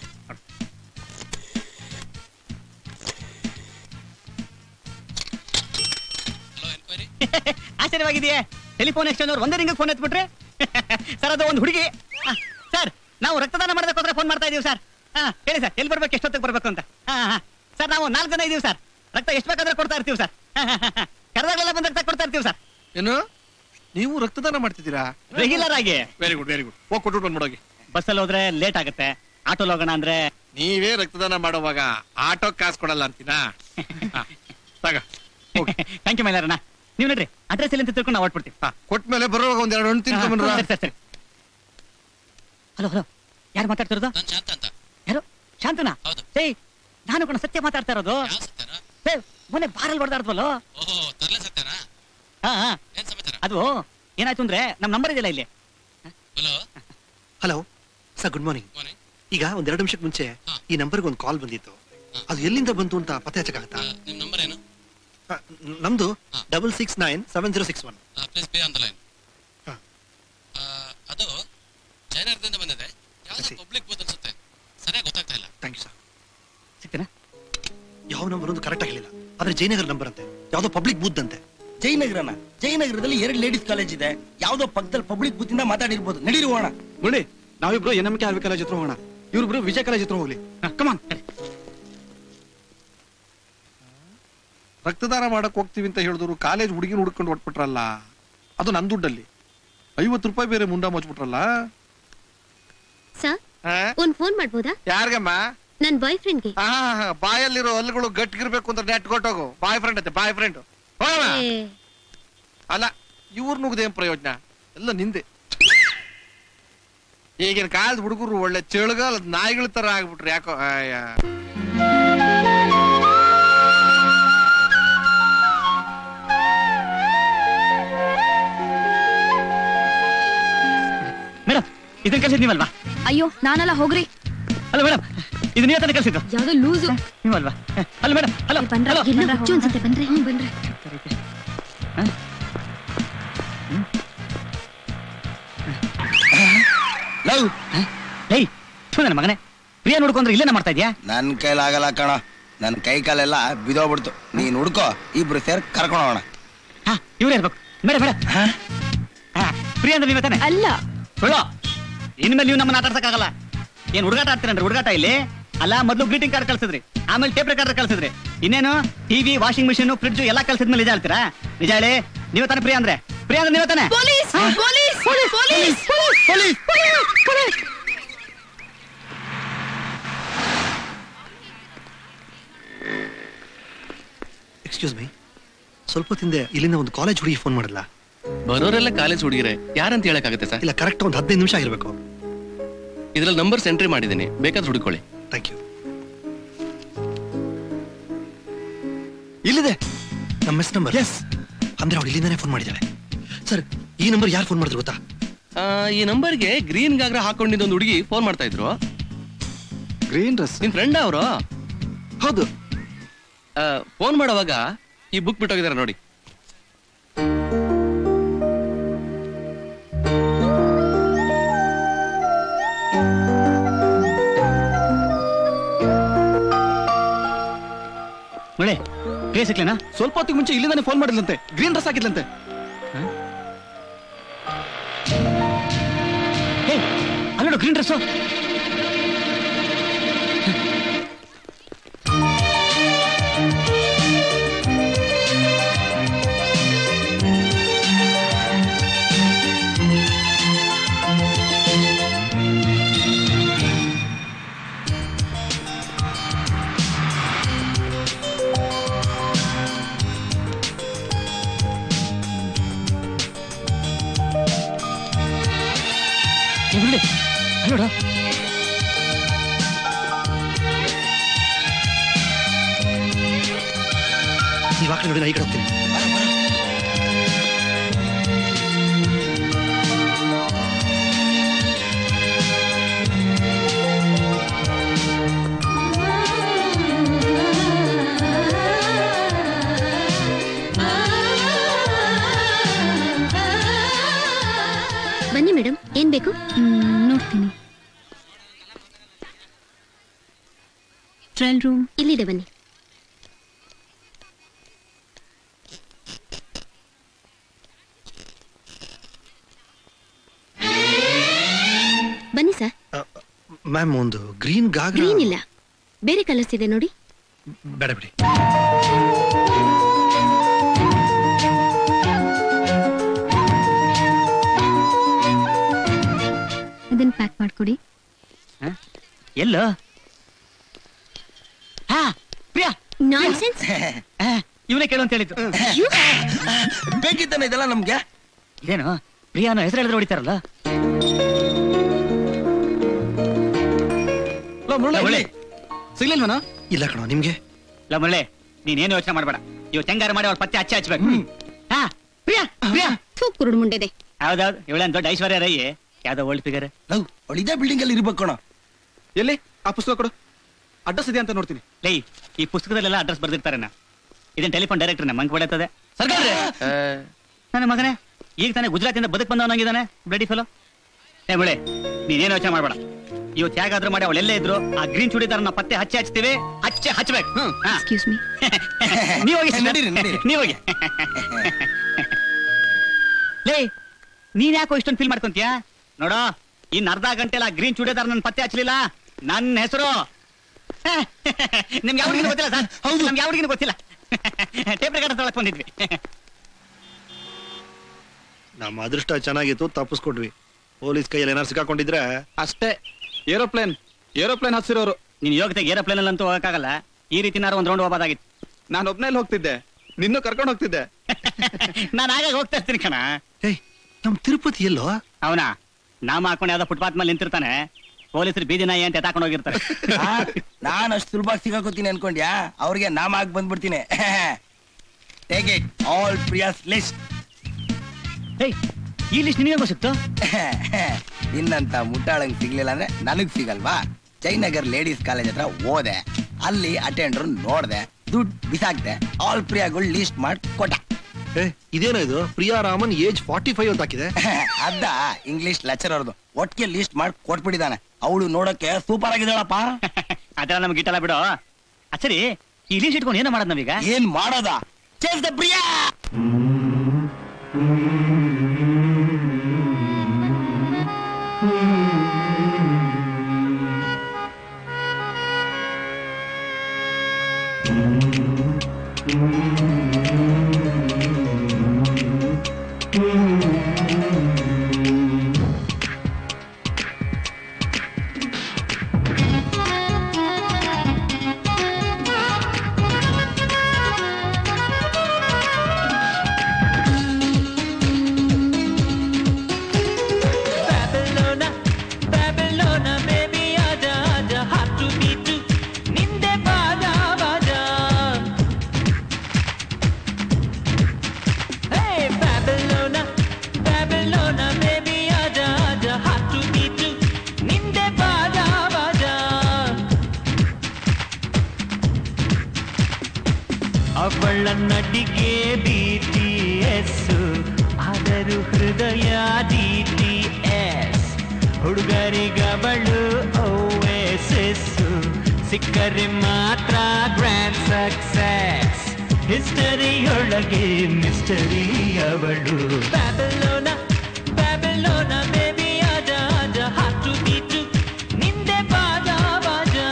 ಆಶ್ಚರ್ಯವಾಗಿದೆಯೇ ಟೆಲಿಫೋನ್ ಎಕ್ಸ್ಚೇಂಜ್ ಅವ್ರು ಒಂದೇ ರಿಂಗ್ ಫೋನ್ ಎತ್ಬಿಟ್ರೆ ಸರ್ ಅದು ಒಂದು ಹುಡುಗಿ ಸರ್ ನಾವು ರಕ್ತದಾನ ಮಾಡೋದಕ್ಕೋಸ್ಕರ ಫೋನ್ ಮಾಡ್ತಾ ಇದೀವಿ ಸರ್ ಹಾ ಹೇಳಿ ಸರ್ ಎಲ್ಲಿ ಬರ್ಬೇಕು ಎಷ್ಟೊತ್ತಿಗೆ ಬರ್ಬೇಕು ಅಂತ ಹಾ ಹಾ ಸರ್ ನಾವು ನಾಲ್ಕು ಜನ ಇದೀವಿ ಸರ್ ರಕ್ತ ಎಷ್ಟು ಬೇಕಾದ್ರೆ ಕೊಡ್ತಾ ಇರ್ತೀವಿ ಸರ್ ಕರೆದಾಗಲೆಲ್ಲ ಬಂದ ರಕ್ತ ಕೊಡ್ತಾ ಇರ್ತೀವಿ ಸರ್ ಏನು ನೀವು ರಕ್ತದಾನ ಮಾಡ್ತಿದ್ದೀರಾ ರೆಗ್ಯುಲರ್ ಆಗಿ ವೆರಿ ಗುಡ್ ವೆರಿ ಗುಡ್ ಹೋಗಿ ಕೊಟ್ಬಿಟ್ಟು ಬಂದ್ಬಿಡೋಗಿ ಬಸ್ಸಲ್ಲಿ ಹೋದ್ರೆ ಲೇಟ್ ಆಗುತ್ತೆ ಆಟೋಲ್ ಹೋಗೋಣ ಅಂದ್ರೆ ನೀವೇ ರಕ್ತದಾನ ಮಾಡುವಾಗ ಆಟೋ ಕಾಸು ಕೊಡಲ್ಲ ಅಂತೀನಾ ತಗ ಥ್ಯಾಂಕ್ ಯು ಮೈಲಾರಣ್ಣ ನೀವು ನೋಡ್ರಿ ಅಡ್ರೆಸ್ ಎಲ್ಲಿ ಅಂತ ತಿಳ್ಕೊಂಡು ನಾವು ಹೊಟ್ಬಿಡ್ತೀವಿ ಕೊಟ್ಟ ಮೇಲೆ ಬರುವಾಗ ಒಂದೆರಡು ಹಣ್ಣು ತಿನ್ಕೊಂಡ್ಬಂದ್ರ ಸರಿ ಸರಿ ಸರಿ ಹಲೋ ಹಲೋ ಯಾರು ಮಾತಾಡ್ತಿರೋದು ಯಾರು ಶಾಂತನಾ ಏಯ್ ನಾನು ಕಣ ಸತ್ಯ ಮಾತಾಡ್ತಾ ಇರೋದು ಏ, ಮೊನ್ನೆ ಬಾರಲ್ಲಿ ಹೊಡೆದಾಡ್ದವಲ್ಲ ಹಾ ಹಾ. ಅದು ಏನಾಯ್ತು ಅಂದ್ರೆ ನಮ್ ನಂಬರ್ ಇದೆಯಲ್ಲ ಇಲ್ಲಿ ಹಲೋ ಸರ್ ಗುಡ್ ಮಾರ್ನಿಂಗ್ ಈಗ ಒಂದ್ ಎರಡು ನಿಮಿಷಕ್ಕೆ ಮುಂಚೆ ಈ ನಂಬರ್ಗೆ ಒಂದು ಕಾಲ್ ಬಂದಿತ್ತು ಅದು ಎಲ್ಲಿಂದ ಬಂತು ಅಂತ ಪತ್ತೆ ಹಚ್ಚಕ್ಕಾಗತ್ತಾ ನಿಮ್ ನಂಬರ್ ಏನು ಆ, ನ- ನಮ್ದು double six nine seven zero six one please be on the line ಅದು ಜಯನಗರದಿಂದ ಬಂದಿದೆ ಯಾವ್ದೋ ಪಬ್ಲಿಕ್ ಬೂತ್ ಅನ್ಸುತ್ತೆ ಸರಿಯಾಗಿ ಗೊತ್ತಾಗ್ತಾ ಇಲ್ಲ ಥ್ಯಾಂಕ್ ಯು ಸರ್ ಸಿಗ್ತೇನಾ ಯಾವ ನಂಬರ್ ಒಂದು ಕರೆಕ್ಟ್ ಹೇಳಿಲ್ಲ ಆದ್ರೆ ಜಯನಗರ್ ನಂಬರ್ ಅಂತೆ ಯಾವ್ದೋ ಪಬ್ಲಿಕ್ ಬೂತ್ ಅಂತೆ ಜಯನಗರನ ಜಯನಗರದಲ್ಲಿ ಎರಡು ಲೇಡೀಸ್ ಕಾಲೇಜ್ ಇದೆ ಯಾವ್ದೋ ಪಕ್ಕದಲ್ಲಿ ಪಬ್ಲಿಕ್ ಬೂತಿಂದ ಮಾತಾಡಿರ್ಬೋದು ನಡೀರಿ ಹೋಗೋಣ ಮುರಳಿ ನಾವಿಬ್ರು N M K R V college ಹತ್ರ ಹೋಗೋಣ ಇವ್ರಿಬ್ರು ವಿಜಯ ಕಾಲೇಜ್ ಹತ್ರ ಹೋಗ್ಲಿ ಕಮಾನ್ ರಕ್ತದಾನ ಮಾಡಕ್ ಹೋಗ್ತೀವಿ ಅಂತ ಹೇಳಿದ್ರು ಕಾಲೇಜ್ ಹುಡುಗಿನ ಹುಡ್ಕೊಂಡು ಹೊಟ್ಬಿಟ್ರಲ್ಲ ಅದು ನನ್ ದುಡ್ಡಲ್ಲಿ ಐವತ್ತು ರೂಪಾಯಿ ಬೇರೆ ಮುಂಡ ಮುಚ್ಬಿಟ್ರಲ್ಲ ಸರ್ ಒಂದ್ ಫೋನ್ ಮಾಡ್ಬೋದಾ ಯಾರಿಗಮ್ಮ ನನ್ ಬಾಯ್ ಫ್ರೆಂಡ್ಗೆ ಬಾಯಲ್ಲಿರೋ ಹಲ್ಲುಗಳು ಗಟ್ಟಿಗಿರ್ಬೇಕು ಅಂತ ನೆಟ್ ಕೊಟ್ಟೋಗು ಬಾಯ್ ಫ್ರೆಂಡ್ ಅಂತೆ ಬಾಯ್ ಫ್ರೆಂಡ್ ಅಲ್ಲ ಇವ್ರ ನುಗ್ದೇನ್ ಪ್ರಯೋಜನ ಎಲ್ಲ ನಿಂದೆ ಈಗಿನ ಕಾಲದ ಹುಡುಗರು ಒಳ್ಳೆ ಚಳಿಗಾಲ ನಾಯಿಗಳ ತರ ಆಗ್ಬಿಟ್ರು ಯಾಕೋ ಅಯ್ಯ. ಮೇಡಮ್ ಇದನ್ನ ಕಳ್ಸಿದ್ ನೀವಲ್ವಾ ಅಯ್ಯೋ ನಾನಲ್ಲ ಹೋಗ್ರಿ ಅಲ್ಲ ಮೇಡಮ್ ಇದು ನೀವೇ ತಾನೇ ಕಳ್ಸಿದ್ದು ಯಾವ್ದೋ ಲೂಸು ನೀವಲ್ವಾ ಅಲ್ಲ ಮೇಡಮ್ ಹಲೋ ಹಲೋ ಎಲ್ಲ ಹುಚ್ಚು ಅನ್ಸುತ್ತೆ ಬಂದ್ರೆ ಹ್ಮ್ ಬಂದ್ರೆ ಲವ್ ಏಯ್ ಥು ನನ್ನ ಮಗನೇ ಪ್ರಿಯಾ ನೋಡ್ಕೊಂಡ್ರೆ ಇಲ್ಲೇನ ಮಾಡ್ತಾ ಇದ್ಯಾ ನನ್ ಕೈಲಾಗಲ್ಲ ಕಣ ನನ್ ಕೈ ಕಾಲೆಲ್ಲ ಬಿದೋಗ್ಬಿಡ್ತು ನೀನ್ ಹುಡ್ಕೋ ಇಬ್ರು ಸೇರ್ ಕರ್ಕೊಂಡು ಹೋಗೋಣ ಹಾ ಇವ್ರೇ ಇರ್ಬೇಕು ಮೇಡ ಮೇಡ ಪ್ರಿಯಾ ಅಂದ್ರೆ ನೀವೇ ತಾನೆ ಅಲ್ಲ ಸುಳ್ಳು ಇನ್ಮೇಲೆ ನೀವು ನಮ್ಮನ್ನ ಆಟಾಡ್ಸಕ್ಕಾಗಲ್ಲ ಏನ್ ಹುಡುಗಾಟ ಆಡ್ತೀರನ್ರಿ ಹುಡುಗಾಟ ಇಲ್ಲಿ ಅಲ್ಲ ಮೊದ್ಲು ಗ್ರೀಟಿಂಗ್ ಕಾರ್ಡ್ ಕಳ್ಸಿದ್ರಿ ಆಮೇಲೆ ಟೇಪ್ ರೆಕಾರ್ಡರ್ ಕಳ್ಸಿದ್ರಿ ಇನ್ನೇನು ಟಿವಿ ವಾಷಿಂಗ್ ಮಿಷಿನ್ ಫ್ರಿಡ್ಜ್ ಎಲ್ಲ ಕಳ್ಸಿದ್ಮೇಲೆ ನಿಜ ಹೇಳ್ತೀರಾ ನಿಜ ಹೇಳಿ ನೀವೇ ತಾನೆ ಪ್ರಿಯಾ ಅಂದ್ರೆ ಪ್ರಿಯಾ ಅಂದ್ರೆ ನೀವೇ ತಾನೆ police police police police excuse me ಸ್ವಲ್ಪ ಹೊತ್ತಿಂದೆ ಇಲ್ಲಿಂದ ಒಂದು ಕಾಲೇಜ್ ಹುಡುಗಿ ಫೋನ್ ಮಾಡಲ್ಲ ಬರೋರೆಲ್ಲ ಕಾಲೇಜ್ ಹುಡುಗಿರೆ ಯಾರಂತ ಹೇಳಕ್ಕಾಗತ್ತೆ ಸರ್ ಇಲ್ಲ ಕರೆಕ್ಟ್ ಒಂದು ಹದಿನೈದು ನಿಮಿಷ ಆಗಿರ್ಬೇಕು ಇದ್ರಲ್ಲಿ ನಂಬರ್ಸ್ ಎಂಟ್ರಿ ಮಾಡಿದ್ದೀನಿ ಬೇಕಾದ್ರೆ ಹುಡುಕೊಳ್ಳಿ ಥ್ಯಾಂಕ್ ಯು ಇಲ್ಲಿದೆ ನಮ್ಮ ಮಿಸ್ ನಂಬರ್ ಎಸ್ ಅಂದ್ರೆ ಅವಳು ಇಲ್ಲಿಂದಾನೆ ಫೋನ್ ಮಾಡಿದ್ದಾಳೆ ಸರ್ ಈ ನಂಬರ್ ಯಾರು ಫೋನ್ ಮಾಡಿದ್ರು ಗೊತ್ತಾ ಆ, ಈ ನಂಬರ್ಗೆ ಗ್ರೀನ್ ಗಾಗ್ರ ಹಾಕೊಂಡಿದ್ದ ಒಂದು ಹುಡುಗಿ ಫೋನ್ ಮಾಡ್ತಾ ಇದ್ರು ಗ್ರೀನ್ ಡ್ರೆಸ್ ನಿಮ್ ಫ್ರೆಂಡ್ ಅವರು ಹೌದು ಫೋನ್ ಮಾಡೋವಾಗ ಈ ಬುಕ್ ಬಿಟ್ಟೋಗಿದಾರೆ ನೋಡಿ ಒಳ್ಳೆ ಪ್ರಿಯಾ ಸಿಕ್ಲೇನಾ ಸ್ವಲ್ಪ ಹೊತ್ತಿಗೆ ಮುಂಚೆ ಇಲ್ಲಿಂದಾನೆ ಫೋನ್ ಮಾಡಿದ್ಲಂತೆ ಗ್ರೀನ್ ಡ್ರೆಸ್ ಹಾಕಿದ್ಲಂತೆ ಅಲ್ಲೋಡು ಗ್ರೀನ್ ಡ್ರೆಸ್ಸು ಎಲ್ಲಿ ಅಲ್ಲೋಡು ನೀವು ಆ ಕಡೆ ನೋಡಿ ನಾ ಈ ಕಡೆ ಹೋಗ್ತೀನಿ ಬನ್ನಿ ಮೇಡಮ್ ಏನ್ ಬೇಕು ನೋಡ್ತೀನಿ ಟ್ರಯಲ್ ರೂಮ್ ಇಲ್ಲಿದೆ ಬನ್ನಿ ಬನ್ನಿ ಸರ್ ಮ್ಯಾಮ್ ಒಂದು ಗ್ರೀನ್ ಗಾಗ್ರ ಗ್ರೀನ್ ಇಲ್ಲ ಬೇರೆ ಕಲರ್ಸ್ ಇದೆ ನೋಡಿ ಬೇಡ ಬಿಡಿ ಇದನ್ನ ಪ್ಯಾಕ್ ಮಾಡ್ಕೊಡಿ ಎಲ್ಲ ಹಾ ಪ್ರಿಯಾ ನಾನ್ಸೆನ್ಸ್ ಇವನೇ ಕೇಳು ಅಂತ ಹೇಳಿದ್ದು ಬೇಕಿತ್ತಾನೆ ಇದೆಲ್ಲ ನಮ್ಗೆ ಇದೇನು ಪ್ರಿಯಾನ ಹೆಸರು ಹೇಳಿದ್ರೆ ಹೊಡಿತಾರಲ್ಲ ಮುರಳಿ ಸಿಗ್ಲಿಲ್ವನ ಇಲ್ಲ ಕಣೋ ನಿಮ್ಗೆ ಇಲ್ಲ ಮುರಳಿ ನೀನೇನು ಯೋಚನೆ ಮಾಡಬೇಡ ಇವತ್ತು ಹೆಂಗಾರ ಮಾಡಿ ಅವ್ರ ಪತ್ತೆ ಹಚ್ಚಿ ಹಚ್ಬೇಕು ಹಾ ಪ್ರಿಯಾ ಪ್ರಿಯಾ ಥೂ ಕುರುಡು ಮುಂಡೆದೆ ಹೌದೌದು ಇವಳೇನ್ ದೊಡ್ಡ ಐಶ್ವರ್ಯ ರೈ ಯಾವ್ದೋ ಓಲ್ಡ್ ಫಿಗರ್ ಲವ್ ಅವಳು ಇದೇ ಬಿಲ್ಡಿಂಗ್ ಅಲ್ಲಿ ಇರ್ಬೇಕು ಕಣ ಎಲ್ಲಿ ಆ ಪುಸ್ತಕ ಕೊಡು ಅಡ್ರೆಸ್ ಇದೆ ಅಂತ ನೋಡ್ತೀನಿ ಲೈ ಈ ಪುಸ್ತಕದಲ್ಲೆಲ್ಲ ಅಡ್ರೆಸ್ ಬರ್ದಿರ್ತಾರೆ ನಾ ಇದನ್ ಟೆಲಿಫೋನ್ ಡೈರೆಕ್ಟರ್ ನಮ್ಮ ಮಂಕ್ ಬಡತದೆ ನನ್ನ ಮಗನೇ ಈಗ ತಾನೇ ಗುಜರಾತಿಂದ ಬದುಕ್ ಬಂದವನಾಗಿದ್ದಾನೆ ಬ್ಲಡಿ ಫೆಲೋ ಏ ಬಿಳೆ ನೀನೇನು ಯೋಚನೆ ಮಾಡಬೇಡ ಇವತ್ತು ಹೇಗಾದ್ರೂ ಮಾಡಿ ಅವಳೆಲ್ಲೇ ಇದ್ರು ಆ ಗ್ರೀನ್ ಚೂಡಿದಾರನ ಪತ್ತೆ ಹಚ್ಚಿ ಹಚ್ತೀವಿ ಹಚ್ಚೆ ಹಚ್ಬೇಕು ಎಕ್ಸ್ಕ್ಯೂಸ್ ಮೀ ನೀವ್ ಹೋಗಿ sister. ನಡೀರಿ, ನಡೀರಿ. ನೀವ್ ಹೋಗಿ ಲೇ ನೀನ್ ಯಾಕೋ ಇಷ್ಟೊಂದು ಫೀಲ್ ಮಾಡ್ಕೊಂತೀಯ ನೋಡೋ ಇನ್ ಅರ್ಧ ಗಂಟೆಲ ಗ್ರೀನ್ ಚೂಡಿದಾರ್ ನನ್ ಪತ್ತೆ ಹಚ್ಚಲಿಲ್ಲ ನನ್ನ ಹೆಸರು ನಿಮ್ಗೆ ಯಾವ್ರಿಗಿನ ಗೊತ್ತಿಲ್ಲ ಸರ್ ಹೌದು ನಮ್ಗೆ ಯಾವ್ರಿಗಿನ ಗೊತ್ತಿಲ್ಲ ಟೇಪ್ ರೆಕಾರ್ಡ್ ತೊಳಕ್ ಬಂದಿದ್ವಿ ನಮ್ಮ ಅದೃಷ್ಟ ಚೆನ್ನಾಗಿತ್ತು ತಪ್ಪಿಸ್ಕೊಟ್ವಿ ಪೊಲೀಸ್ ಕೈಯಲ್ಲಿ ಏನಾರು ಸಿಕ್ಕಾಕೊಂಡಿದ್ರೆ ಅಷ್ಟೇ ಏರೋಪ್ಲೇನ್ ಏರೋಪ್ಲೇನ್ ಹಸಿರೋರು ನೀನ್ ಯೋಗತೆಗೆ ಏರೋಪ್ಲೇನ್ ಅಂತೂ ಹೋಗಕ್ಕಾಗಲ್ಲ ಈ ರೀತಿನಾರು ಒಂದ್ ರೌಂಡ್ ಹೋಗೋದಾಗಿತ್ತು ನಾನು ಒಬ್ನಲ್ಲಿ ಹೋಗ್ತಿದ್ದೆ ನಿನ್ನೂ ಕರ್ಕೊಂಡು ಹೋಗ್ತಿದ್ದೆ ನಾನು ಆಗಾಗ ಹೋಗ್ತಾ ಇರ್ತೀನಿ ಕಣ ನಮ್ ತಿರುಪತಿ ಎಲ್ಲೋ ಅವನಾ ನಾಮ ಹಾಕೊಂಡು ಯಾವ್ದೋ ಫುಟ್ಪಾತ್ ಮೇಲೆ ನಿಂತಿರ್ತಾನೆ ಪೊಲೀಸರು ಬೀದಿ ನಾಯಿ ಅಂತ ಎತ್ತಾಕೊಂಡು ಹೋಗಿರ್ತಾರೆ ನಾನು ಅಷ್ಟು ಸುಲಭ ಸಿಗಾಕೋತೀನಿ ಅನ್ಕೊಂಡ್ಯಾ ಅವ್ರಿಗೆ ನಾಮ ಹಾಕಿ ಬಂದ್ಬಿಡ್ತೀನಿ take it all Priya's list ಈ ಲಿಸ್ಟ್ ನಿನಗೆ ಸಿಕ್ತು ಇನ್ನಂತ ಮುಟ್ಟಾಳಂಗ್ ಸಿಗ್ಲಿಲ್ಲ ಅಂದ್ರೆ ನನಗ್ ಸಿಗಲ್ವಾ ಜಯನಗರ್ ಲೇಡೀಸ್ ಕಾಲೇಜ್ ಹತ್ರ ಹೋದೆ ಅಲ್ಲಿ ಅಟೆಂಡರ್ ನೋಡ್ದೆ ದುಡ್ಡು ಬಿಸಾಕ್ದೆ ಆಲ್ ಪ್ರಿಯಾಗಳು ಲಿಸ್ಟ್ ಮಾಡಿ ಕೊಟ್ಟ ಏ ಇದೇನೋ ಇದು Priya Raman age forty five ಅಂತ ಹಾಕಿದೆ ಅದ ಇಂಗ್ಲಿಷ್ ಲೆಕ್ಚರ್ ಅವ್ರದ್ದು ಒಟ್ಟಿಗೆ ಲಿಸ್ಟ್ ಮಾಡಿ ಕೊಟ್ಬಿಟ್ಟಿದ್ದಾನೆ ಅವಳು ನೋಡಕ್ಕೆ ಸೂಪರ್ ಆಗಿದ್ದಾಳಪ್ಪ ಅದೆಲ್ಲ ನಮ್ಗೆ ಗಿಟ್ಟಲ್ಲ ಬಿಡು ಸರಿ ಈ ಲೀಸ್ಟ್ ಇಟ್ಕೊಂಡು ಏನೋ ಮಾಡೋದು ನಾವೀಗ ಏನ್ ಮಾಡೋದ chase the Priya Babylona, Babylona, baby, aja, aja, have to be too. Ninde baja, baja. Hey, Babylona, Babylona, baby, aja, aja, have to be too. Ninde baja, baja. ಅವಳ ನಡಿಗೆ ಬಿ ಟಿ ಎಸ್ ಆದರೂ ಹೃದಯ ಡಿ ಟಿ ಎಸ್ ಹುಡುಗರಿಗವಳು O S S ಸಿಕ್ಕರೆ ಮಾತ್ರ grand success ಹಿಸ್ಟರಿಯೊಳಗೆ mystery ಅವಳು ಬ್ಯಾಬಲೋನ ಬ್ಯಾಬಲೋನ baby ಆಜ ಆಜ ಹಾಟು beat ನಿಂದೆ ಬಾಜಾ ಬಾಜಾ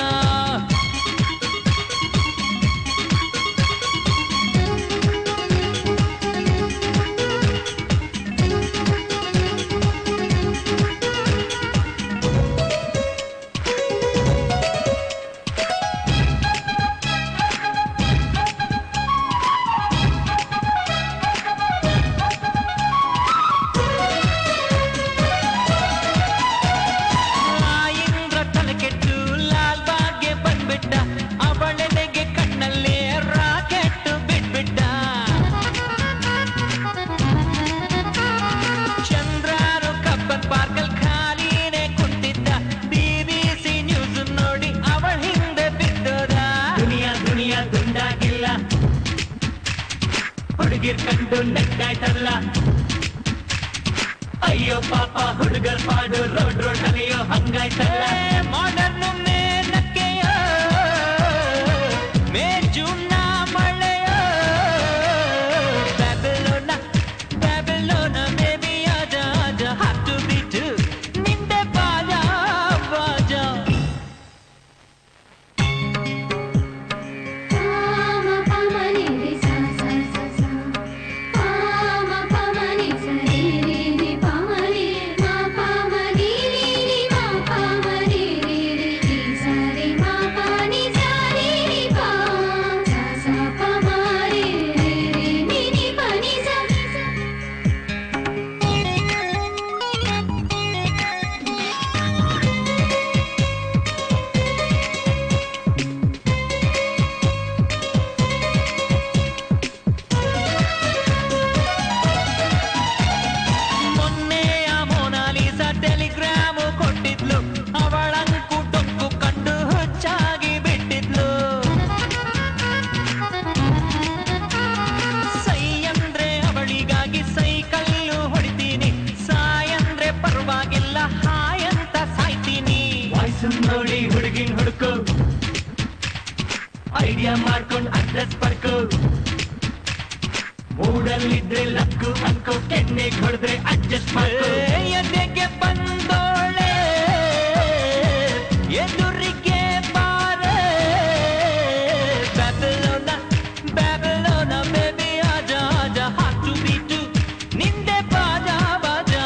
ಆ ಇಂದ್ರ ತಲೆ ಕೆಟ್ಟು ಲಾಲ್ ಬಾಗ್ಗೆ ಬಂದ್ಬಿಟ್ಟ ಅವಳೆಡೆಗೆ ಕಣ್ಣಲ್ಲೇ ರಾಕೆಟ್ ಬಿಟ್ಬಿಟ್ಟ ಚಂದ್ರಾರು ಕಬ್ಬನ್ ಪಾರ್ಕಲ್ ಖಾಲಿನೇ ಕುಂತಿದ್ದ ಬಿಬಿಸಿ ನ್ಯೂಸ್ ನೋಡಿ ಅವಳ ಹಿಂದೆ ಬಿದ್ದೋದ ದುನಿಯಾ ದುನಿಯಾ ದುಂಡಾಗಿಲ್ಲ ಹುಡುಗಿರ್ ಕಂಡು ನೆಟ್ಟಾಯ್ತಲ್ಲ ಅಯ್ಯೋ ಪಾಪ ಹುಡುಗರ್ ಪಾಡು ರೋಡ್ ರೋಡ್ ಅಲೆಯೋ ಹಂಗಾಯ್ತಲ್ಲ ಮಾಡರ್ನು ಮೇನಕ್ಕೆಯ ಮೇಜುನ್ನ ಮಳೆಯ ಬ್ಯಾಬಿಲೋನ ಬ್ಯಾಬಿಲೋನ ಬೇಬಿ ಆಜ ಆಜ ಹಾಟು ಬಿಟ್ಟು ನಿಂದೆ ಬಾಜಾ ಬಾಜಾ Sa ಹುಡುಗಿನ್ ಹುಡುಕು ಐಡಿಯಾ ಮಾಡ್ಕೊಂಡ್ ಅಡ್ರೆಸ್ ಬರ್ಕೋ ಮೂಡಲ್ಲಿದ್ರೆ ಲಕ್ಕು ಅನ್ಕೋ ಕೆನ್ನೆಗ್ ಹೊಡೆದ್ರೆ ಅಡ್ಜಸ್ಟ್ ಮಾಡ್ಕೋ ಎದೆಗೆ ಬಂದೋಳೆ ಎದುರಿಗೆ ಬಾರೆ ಬ್ಯಾಬಿಲೋನ ಬ್ಯಾಬಿಲೋನ ಬೇಬಿ ಆಜಾ ಆಜಾ ಹಾಟು ಬೀಟು ನಿಂದೆ ಬಾಜಾ ಬಾಜಾ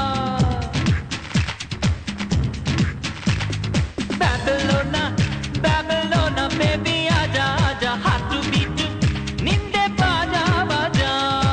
ಬ್ಯಾಬಿಲೋನ ಬ್ಯಾಬಿಲೋನ ಬೇಬಿ ಆಜಾ ಆಜಾ ಹಾಟು ಬೀಟು ನಿಂದೆ ಬಾಜಾ ಬಾಜಾ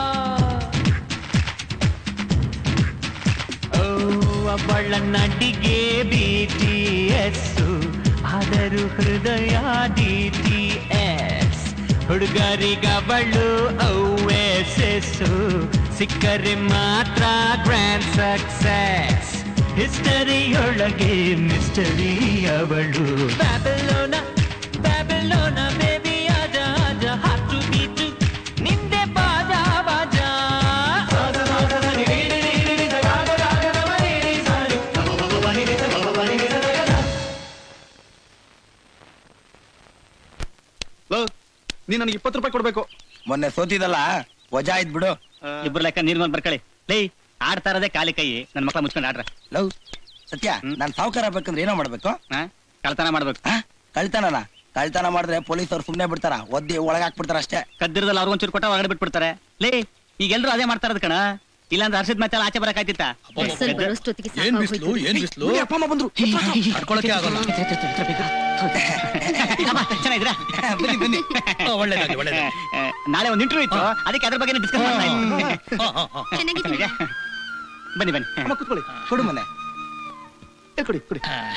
ಓ ಅವಳ ನಡಿಗೆ ಬಿ ಟಿ ಎಸ್ ಆದರೂ ಹೃದಯ ಡಿ ಟಿ ಎಸ್ ಹುಡುಗರಿಗವಳು ಓ ಎಸ್ ಎಸ್ ಸಿಕ್ಕರೆ ಮಾತ್ರ ಗ್ರ್ಯಾಂಡ್ ಸಕ್ಸೆಸ್ ಹಿಸ್ಟರಿಯೊಳಗೆ ಮಿಸ್ಟರಿ ಅವಳು ಬ್ಯಾಬಿಲೋನ ಬ್ಯಾಬಿಲೋನ ಬೇಬಿ ಆಜ ಆಜ ಹಾಟು ಬೀಟು ನಿಂದೆ ಬಾಜಾ ಬಾಜಾ ನೀ ನನಗೆ ಇಪ್ಪತ್ತು ರೂಪಾಯಿ ಕೊಡ್ಬೇಕು ಮೊನ್ನೆ ಸೋತಿದಲ್ಲ ವಜಾ ಆಯ್ತು ಬಿಡು ಇಬ್ರು ಲೆಕ್ಕ ನೀರ್ ಬಂದ್ ಬರ್ಕಳಿ ಲೇ ಆಡ್ತಾ ಇರೋದೇ ಖಾಲಿ ಕೈ ನನ್ ಮಕ್ಳ ಮುಚ್ಕೊಂಡ್ ಆಡ್ರ ಲವ್ ಸತ್ಯ ನಾನ್ ಸಾವುಕಾರ ಆಗ್ಬೇಕಂದ್ರೆ ಏನೋ ಮಾಡ್ಬೇಕು ಕಳ್ತನ ಮಾಡ್ಬೇಕು ಕಳ್ತನನ ಕಳ್ತನ ಮಾಡಿದ್ರೆ ಪೊಲೀಸ್ ಅವ್ರು ಸುಮ್ನೆ ಬಿಡ್ತಾರ ಒದ್ದಿ ಒಳಗ್ ಹಾಕ್ಬಿಡ್ತಾರ ಅಷ್ಟೇ ಕದ್ದಿರದಲ್ಲಿ ಅವ್ರಿಗೊಂದ್ ಚೂರು ಕೊಟ್ಟ ಹೊರಗಡೆ ಬಿಟ್ಬಿಡ್ತಾರೆ ಲೇ ಈಗ ಎಲ್ರು ಅದೇ ಮಾಡ್ತಾ ಇರೋದ್ ಕಣ ಇಲ್ಲಾಂದ್ರೆ ಹರ್ಷದ್ ಮತ್ತೆ ಆಚೆ ಬರಕಾಯ್ತಿತ್ತ ಬಸ್ಸಲ್ಲಿ ಬರೋಷ್ಟೊತ್ತಿಗೆ ಏನ್ ಬಿಸ್ಲು ಏನ್ ಬಿಸ್ಲು ಅಪ್ಪ ಅಮ್ಮ ಬಂದ್ರು ತಡ್ಕೊಳಕ್ಕೆ ಆಗಲ್ಲ ಚೆನ್ನಾಗಿದ್ರಾ ಬನ್ನಿ ಬನ್ನಿ ಒಳ್ಳೇದಾಗ್ಲಿ ಒಳ್ಳೇದಾಗ್ಲಿ ನಾಳೆ ಒಂದು ಇಂಟರ್ವ್ಯೂ ಇತ್ತು ಅದಕ್ಕೆ ಅದ್ರ ಬಗ್ಗೆ ಡಿಸ್ಕಸ್ ಮಾಡ್ತಾ ಇದ್ದೀನಿ. ಚೆನ್ನಾಗಿದ್ದೀನಿ ಬನ್ನಿ ಬನ್ನಿ ಅಮ್ಮ ಕುತ್ಕೊಳ್ಳಿ ಕೊಡು ಮನೆ ಕೊಡಿ ಕೊಡಿ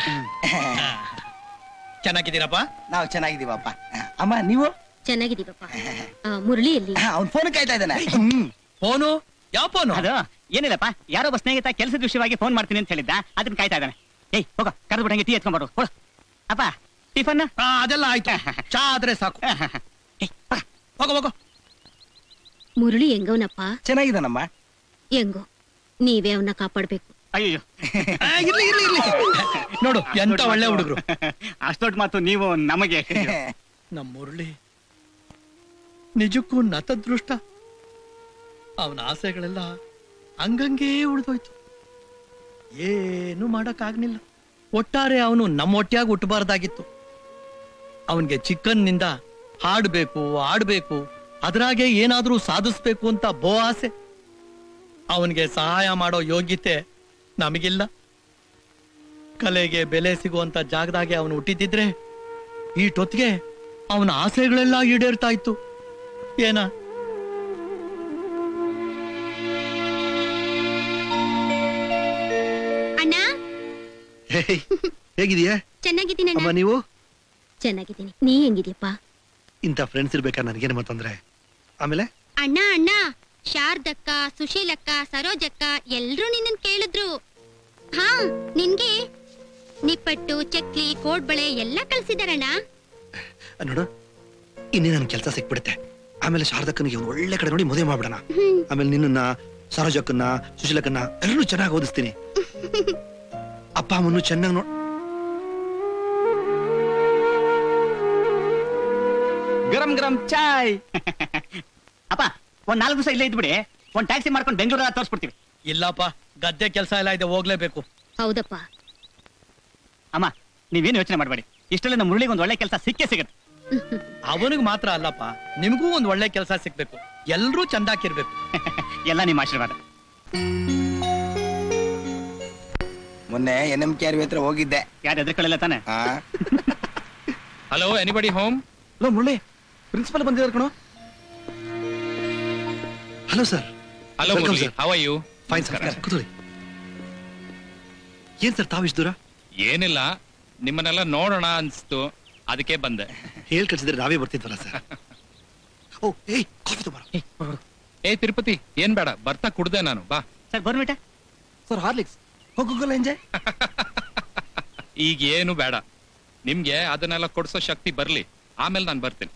ಚೆನ್ನಾಗಿದ್ದೀರಪ್ಪ ನಾವು ಚೆನ್ನಾಗಿದೀವಪ್ಪ ಅಮ್ಮ ನೀವು ಚೆನ್ನಾಗಿದ್ದೀವಪ್ಪ ಆ, ಮುರಳಿ ಎಲ್ಲಿ ಅವ್ನ್ ಫೋನ್ ಕಾಯ್ತಾ ಇದ್ದಾನೆ ಫೋನು ಯಾವ ಫೋನು ಅದು ಏನಿಲ್ಲಪ್ಪ ಯಾರೋ ಒಬ್ಬ ಸ್ನೇಹಿತ ಕೆಲಸದ ವಿಷಯವಾಗಿ ಫೋನ್ ಮಾಡ್ತೀನಿ ಅಂತ ಹೇಳಿದ್ದ ಅದನ್ನ ಕಾಯ್ತಾ ಇದ್ದಾನೆ ಏಯ್ ಹೋಗ ಕರೆದು ಬಿಡಂಗೆ ಟೀ ಎತ್ಕೊಂಡ್ಬಾರು ಹೋಗ ಅಪ್ಪ ಟಿಫನ್ ಅದೆಲ್ಲ ಆಯ್ತು ಚಾ ಆದ್ರೆ ಸಾಕು ಹೋಗ ಹೋಗೋ ಮುರಳಿ ಹೆಂಗವನಪ್ಪ ಚೆನ್ನಾಗಿದ್ದಾನಮ್ಮ ಹೆಂಗೋ ನೀವೇ ಅವನ್ನ ಕಾಪಾಡ್ಬೇಕು ಅಯ್ಯೋ ಇರ್ಲಿ ಇರ್ಲಿ ಇರ್ಲಿ ನೋಡು ಎಂತ ಒಳ್ಳೆ ಹುಡುಗರು ಅಷ್ಟೊಟ್ಟು ಮಾತು ನೀವು ನಮಗೆ ನಮ್ಮ ಮುರಳಿ ನಿಜಕ್ಕೂ ನತದೃಷ್ಟ ಅವನ ಆಸೆಗಳೆಲ್ಲ ಹಂಗಂಗೇ ಉಳಿದೋಯ್ತು ಏನು ಮಾಡಕ್ಕಾಗ್ಲಿಲ್ಲ ಒಟ್ಟಾರೆ ಅವನು ನಮ್ಮ ಒಟ್ಟಿಯಾಗಿ ಹುಟ್ಟಬಾರ್ದಾಗಿತ್ತು ಅವನ್ಗೆ ಚಿಕ್ಕನ್ನಿಂದ ಹಾಡ್ಬೇಕು ಆಡ್ಬೇಕು ಅದ್ರಾಗೆ ಏನಾದ್ರೂ ಸಾಧಿಸ್ಬೇಕು ಅಂತ ಬೋ ಆಸೆ ಅವನಿಗೆ ಸಹಾಯ ಮಾಡೋ ಯೋಗ್ಯತೆ ನಮಗಿಲ್ಲ ಕಲೆಗೆ ಬೆಲೆ ಸಿಗುವಂತ ಜಾಗದಾಗೆ ಅವನು ಹುಟ್ಟಿದ್ದಿದ್ರೆ ಈಟೊತ್ತಿಗೆ ಅವನ ಆಸೆಗಳೆಲ್ಲ ಈಡೇರ್ತಾ ಇತ್ತು ಏನ ಅಣ್ಣ ಹೇಗಿದೆಯಾ ಚೆನ್ನಾಗಿದ್ದೀನಿ ಅಮ್ಮ ಅಣ್ಣ ನೀವು ಚೆನ್ನಾಗಿದ್ದೀನಿ ನೀ ಹೆಂಗಿದ್ಯಪ್ಪ ಇಂಥ ಫ್ರೆಂಡ್ಸ್ ಇರ್ಬೇಕಾದ್ರೆ ನನಗೇನು ತೊಂದ್ರೆ ಆಮೇಲೆ ಅಣ್ಣ ಅಣ್ಣ ಶಾರದಕ್ಕ ಸುಶೀಲಕ್ಕ ಸರೋಜಕ್ಕ ಎಲ್ರೂ ನಿನ್ನನ್ ಕೇಳಿದ್ರು ಹಾ ನಿನ್ಗೆ ನಿಪ್ಪಟ್ಟು ಚಕ್ಲಿ ಕೋಡ್ಬಳೆ ಎಲ್ಲ ಕಳ್ಸಿದಾರಣ್ಣ ನೋಡು ಇನ್ನೇ ನನ್ನ ಕೆಲಸ ಸಿಕ್ಬಿಡುತ್ತೆ ಆಮೇಲೆ ಶಾರದಕ್ಕನಿಗೆ ಒಂದು ಒಳ್ಳೆ ಕಡೆ ನೋಡಿ ಮದುವೆ ಮಾಡ್ಬಿಡೋಣ ಹ್ಮ್. ಆಮೇಲೆ ನಿನ್ನನ್ನ ಸರೋಜಕ್ಕನ್ನ ಸುಶೀಲಕ್ಕನ್ನ ಎಲ್ಲರೂ ಚೆನ್ನಾಗಿ ಓದಿಸ್ತೀನಿ ಅಪ್ಪ ಅಮ್ಮನ್ನು ಚೆನ್ನಾಗಿ ನೋಡ್ ಗರಂ ಗರಂ ಚಾಯ್ ಅಪ್ಪ ಒಂದ್ ನಾಲ್ಕು ದಿವಸ ಇಲ್ಲೇ ಇದ್ಬಿಡಿ ಒಂದ್ ಟ್ಯಾಕ್ಸಿ ಮಾಡ್ಕೊಂಡು ಬೆಂಗಳೂರ ತೋರಿಸ್ಬಿಡ್ತೀವಿ ಇಲ್ಲಪ್ಪ ಗದ್ದೆ ಕೆಲಸ ಎಲ್ಲ ಇದೆ ಹೋಗ್ಲೇಬೇಕು ಹೌದಪ್ಪ ಅಮ್ಮ ನೀವೇನು ಯೋಚನೆ ಮಾಡಬೇಡಿ ಇಷ್ಟರಲ್ಲಿ ನಮ್ಮ ಮುರಳಿಗೆ ಒಂದು ಒಳ್ಳೆ ಕೆಲಸ ಸಿಕ್ಕೇ ಸಿಗುತ್ತೆ ಅವನಿಗೆ ಮಾತ್ರ ಅಲ್ಲಪ್ಪ ನಿಮಗೂ ಒಂದು ಒಳ್ಳೆ ಕೆಲಸ ಸಿಕ್ಬೇಕು ಎಲ್ರೂ ಚಂದಾಕಿರ್ಬೇಕು ಎಲ್ಲ ನಿಮ್ಮ ಆಶೀರ್ವಾದ ಮೊನ್ನೆ ಎನ್ ಎಂ ಕೆ ಹತ್ರ ಹೋಗಿದ್ದೆ ಯಾರು ಎದ್ರಕೊಳ್ಳಿಲ್ಲ ತಾನೆ ಹಲೋ ಎನಿಬಡಿ ಹೋಮ್ ಲೋ ಮುರಳಿ ಪ್ರಿನ್ಸಿಪಲ್ ಬಂದಿದ್ದಾರೆ ಕಣೋ hello sir hello Welcome, Murali sir. How are you fine sir ಕೂತ್ಕೊಳ್ಳಿ ಏನ್ ಸರ್ ತಾವಿಷ್ಟು ದೂರ ಏನಿಲ್ಲ ನಿಮ್ಮನ್ನೆಲ್ಲ ನೋಡೋಣ ಅನ್ಸ್ತು ಅದಕ್ಕೆ ಬಂದೆ ಹೇಳ್ ಕಳ್ಸಿದ್ರೆ ನಾವೇ ಬರ್ತಿದ್ವಲ್ಲ ಸರ್ ಓ ಏಯ್ ಕಾಫಿ ತಗೊಂಬರ ಏ ತಿರುಪತಿ ಏನ್ ಬೇಡ ಬರ್ತಾ ಕುಡ್ದೆ ನಾನು ಬಾ ಸರ್ ಬರ್ಮಿಟ ಸರ್ ಹಾರ್ಲಿಕ್ಸ್ ಹೋಗೋಗಲ್ಲ ಎಂಜಾಯ್ ಈಗ ಏನು ಬೇಡ ನಿಮ್ಗೆ ಅದನ್ನೆಲ್ಲ ಕೊಡ್ಸೋ ಶಕ್ತಿ ಬರ್ಲಿ ಆಮೇಲೆ ನಾನು ಬರ್ತೀನಿ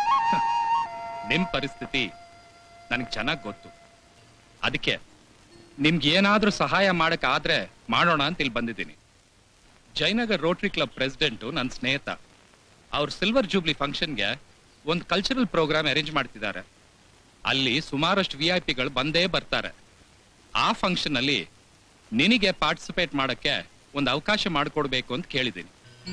ನಿಮ್ ಪರಿಸ್ಥಿತಿ ನನಗೆ ಚೆನ್ನಾಗಿ ಗೊತ್ತು ಅದಕ್ಕೆ ನಿಮ್ಗೆ ಏನಾದ್ರೂ ಸಹಾಯ ಮಾಡಕ್ ಆದ್ರೆ ಮಾಡೋಣ ಅಂತ ಇಲ್ಲಿ ಬಂದಿದ್ದೀನಿ ಜಯನಗರ್ ರೋಟರಿ ಕ್ಲಬ್ ಪ್ರೆಸಿಡೆಂಟು ನನ್ನ ಸ್ನೇಹಿತ ಅವ್ರ ಸಿಲ್ವರ್ ಜೂಬ್ಲಿ ಫಂಕ್ಷನ್ಗೆ ಒಂದು ಕಲ್ಚರಲ್ ಪ್ರೋಗ್ರಾಮ್ ಅರೇಂಜ್ ಮಾಡ್ತಿದ್ದಾರೆ ಅಲ್ಲಿ ಸುಮಾರಷ್ಟು ವಿ ಐ ಪಿಗಳು ಬಂದೇ ಬರ್ತಾರೆ ಆ ಫಂಕ್ಷನ್ ಅಲ್ಲಿ ನಿನಗೆ ಪಾರ್ಟಿಸಿಪೇಟ್ ಮಾಡಕ್ಕೆ ಒಂದು ಅವಕಾಶ ಮಾಡಿಕೊಡ್ಬೇಕು ಅಂತ ಕೇಳಿದ್ದೀನಿ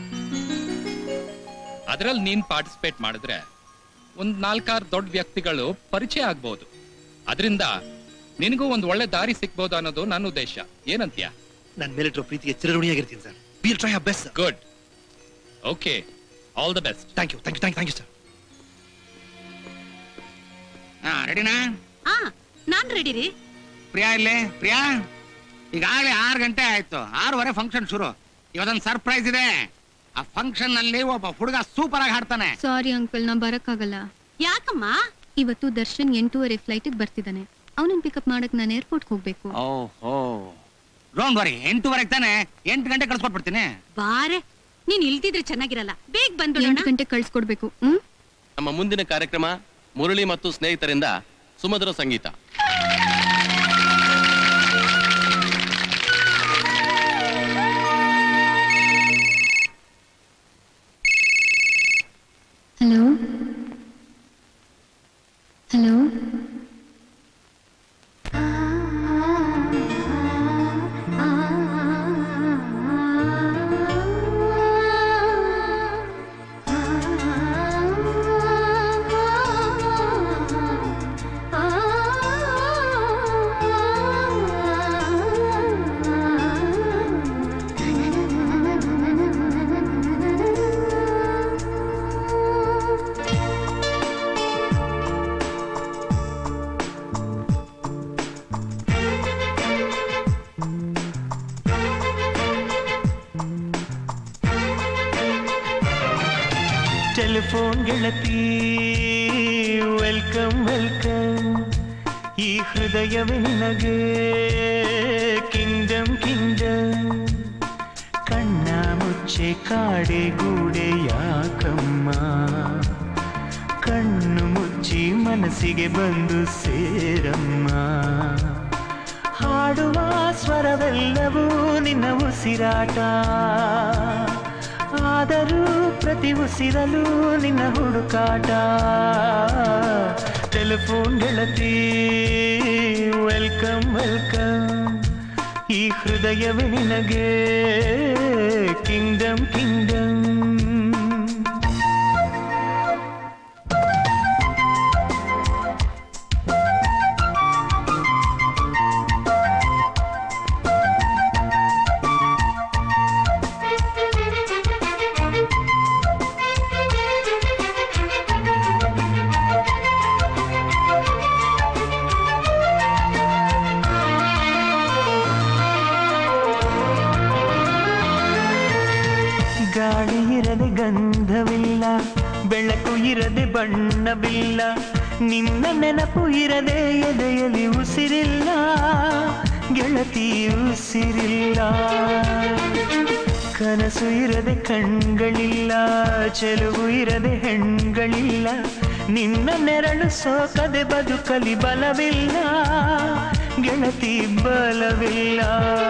ಅದರಲ್ಲಿ ನೀನ್ ಪಾರ್ಟಿಸಿಪೇಟ್ ಮಾಡಿದ್ರೆ ಒಂದ್ ನಾಲ್ಕಾರು ದೊಡ್ಡ ವ್ಯಕ್ತಿಗಳು ಪರಿಚಯ ಆಗ್ಬೋದು ಅದರಿಂದ ನಿನಗೂ ಒಂದು ಒಳ್ಳೆ ದಾರಿ ಸಿಗ್ಬೋದು ಅನ್ನೋದು ನನ್ನ ಉದ್ದೇಶ ಏನಂತ್ಯ ನನ್ನ ಮೇಲಿಟ್ಟಿರೋ ಪ್ರೀತಿಗೆ ಚಿರಋಣಿಯಾಗಿರ್ತೀನಿ sir will try our best good okay all the best thank you thank you thank you sir ಹಾ ರೆಡಿನಾ ಆ ನಾನ್ ರೆಡಿ ರೀ ಪ್ರಿಯಾ ಇಲ್ಲೇ ಪ್ರಿಯಾ ಈಗಾಗಲೇ ಆರು ಗಂಟೆ ಆಯ್ತು ಆರೂವರೆ ಫಂಕ್ಷನ್ ಶುರು ಇವತ್ತೊಂದು ಸರ್ಪ್ರೈಸ್ ಇದೆ ಆ ಫಂಕ್ಷನ್ ನಲ್ಲಿ ಒಬ್ಬ ಹುಡುಗ ಸೂಪರ್ ಆಗಿ ಹಾಡ್ತಾನೆ ಸಾರಿ ಅಂಕಲ್ ನಾ ಬರಕ್ಕಾಗಲ್ಲ ಯಾಕಮ್ಮ ಇವತ್ತು ದರ್ಶನ್ ಎಂಟೂವರೆ ಫ್ಲೈಟಿಗೆ ಬರ್ತಿದ್ದಾನೆ ಅವನನ್ನ ಪಿಕಪ್ ಮಾಡಕ್ ನಾನು ಏರ್ಪೋರ್ಟ್ ಹೋಗ್ಬೇಕು ಓಹೋ ಡೋಂಟ್ ವರಿ ಎಂಟೂವರೆಗೆ ತಾನೆ ಎಂಟು ಗಂಟೆ ಕಳ್ಸ್ಕೊಟ್ಬಿಡ್ತೀನಿ ಬಾರೆ ನೀನ್ ಇಲ್ದಿದ್ರೆ ಚೆನ್ನಾಗಿರಲ್ಲ ಬೇಗ ಬಂದ್ಬಿಡೋಣ ಎಂಟು ಗಂಟೆ ಕಳ್ಸ್ಕೊಡ್ಬೇಕು ಹ್ಮ್ ನಮ್ಮ ಮುಂದಿನ ಕಾರ್ಯಕ್ರಮ ಮುರಳಿ ಮತ್ತು ಸ್ನೇಹಿತರಿಂದ ಸುಮಧುರ ಸಂಗೀತ ಹಲೋ ಹಲೋ ಟೆಲಿಫೋನ್ ಗೆಳತಿ ವೆಲ್ಕಮ್ ವೆಲ್ಕಮ್ ಈ ಹೃದಯವೇ ನಿನಗೆ ಕಿಂಗ್ಡಮ್ ಕಿಂಗ್ಡಮ್ ಕಣ್ಣ ಮುಚ್ಚೆ ಕಾಡೆ ಗೂಡೆ ಯಾಕಮ್ಮ ಕಣ್ಣು ಮುಚ್ಚಿ ಮನಸ್ಸಿಗೆ ಬಂದು ಸೇರಮ್ಮ ಹಾಡುವ ಸ್ವರವೆಲ್ಲವೂ ನಿನ್ನ ಉಸಿರಾಟ ಆದರೂ ಪ್ರತಿ ಉಸಿರಲು ನಿನ್ನ ಹುಡುಕಾಟ ಟೆಲಿಫೋನ್ ಗೆಳತಿ ವೆಲ್ಕಮ್ ವೆಲ್ಕಮ್ ಈ ಹೃದಯವೇ ನಿನಗೆ ಕಿಂಗ್ಡಮ್ ಕಿಂಗ್ಡಮ್ ಗಾಳಿ ಇರದೆ ಗಂಧವಿಲ್ಲ ಬೆಳಕು ಇರದೆ ಬಣ್ಣವಿಲ್ಲ ನಿನ್ನ ನೆನಪು ಇರದೆ ಎದೆಯಲ್ಲಿ ಉಸಿರಿಲ್ಲ ಗೆಳತಿ ಉಸಿರಿಲ್ಲ ಕನಸು ಇರದೆ ಕಣ್ಗಳಿಲ್ಲ ಚೆಲುವು ಇರದೆ ಹೆಣ್ಗಳಿಲ್ಲ ನಿನ್ನ ನೆರಳು ಸೋಕದೆ ಬದುಕಲಿ ಬಲವಿಲ್ಲ ಗೆಳತಿ ಬಲವಿಲ್ಲ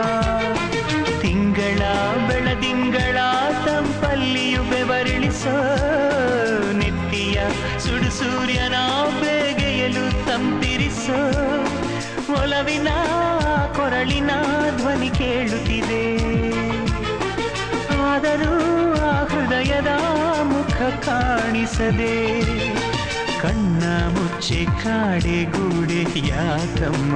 ತಿಂಗಳ ಬೆಳದಿಂಗಳ ತಂಪಲ್ಲಿಯು ಬೆವರಿಳಿಸೋ ನೆತ್ತಿಯ ಸುಡು ಸೂರ್ಯನ ಬೇಗೆಯಲು ತಂಪಿರಿಸೋ ಒಲವಿನ ಕೊರಳಿನ ಧ್ವನಿ ಕೇಳುತ್ತಿದೆ ಆದರೂ ಆ ಹೃದಯದ ಮುಖ ಕಾಣಿಸದೆ ಕಣ್ಣ ಮುಚ್ಚೆ ಕಾಡೆ ಗೂಡೆ ಯಾಕಮ್ಮ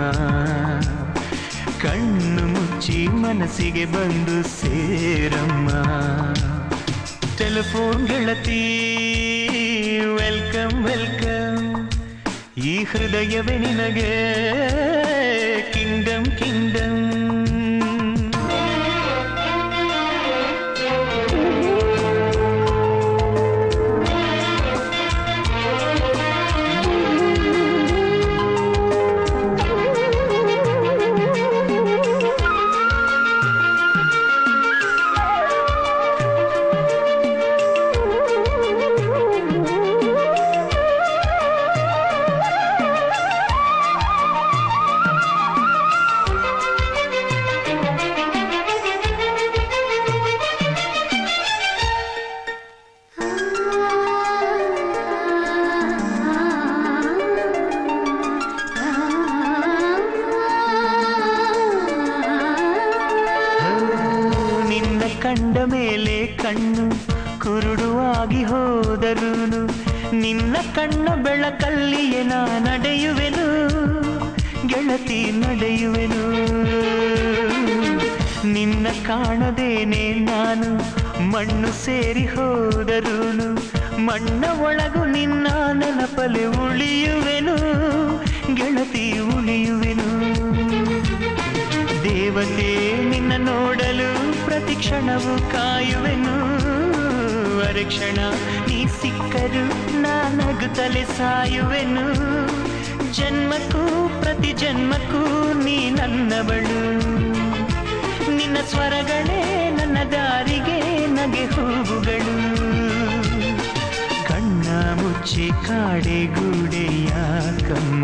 ಕಣ್ಣು ಮುಚ್ಚಿ ಮನಸ್ಸಿಗೆ ಬಂದು ಸೇರಮ್ಮ ಟೆಲಿಫೋನ್ ಗೆಳತಿ ವೆಲ್ಕಮ್ ವೆಲ್ಕಮ್ ಈ ಹೃದಯವೇ ನಿನಗೆ ಕಿಂಗ್ಡಮ್ ಕಿಂಗ್ಡಮ್ ಕಣ್ಣ ಬೆಳಕಲ್ಲಿಯೇ ನಾ ನಡೆಯುವೆನು ಗೆಳತಿ ನಡೆಯುವೆನು ನಿನ್ನ ಕಾಣದೇನೆ ನಾನು ಮಣ್ಣು ಸೇರಿ ಹೋದರೂನು ಮಣ್ಣ ಒಳಗು ನಿನ್ನ ನೆನಪಲೆ ಉಳಿಯುವೆನು ಗೆಳತಿ ಉಳಿಯುವೆನು ದೇವತೆ ನಿನ್ನ ನೋಡಲು ಪ್ರತಿ ಕ್ಷಣವು ಕಾಯುವೆನು ಅರಕ್ಷಣ ನೀ ಸಿಕ್ಕರು ನಾನಗುತ್ತಲೆ ಸಾಯುವೆನು ಜನ್ಮಕ್ಕೂ ಪ್ರತಿ ಜನ್ಮಕ್ಕೂ ನೀ ನನ್ನವಳು ನಿನ್ನ ಸ್ವರಗಳೇ ನನ್ನ ದಾರಿಗೆ ನಗೆ ಹೂವುಗಳು ಕಣ್ಣ ಮುಚ್ಚಿ ಕಾಡೆ ಗೂಡೆ ಯಾಕಮ್ಮ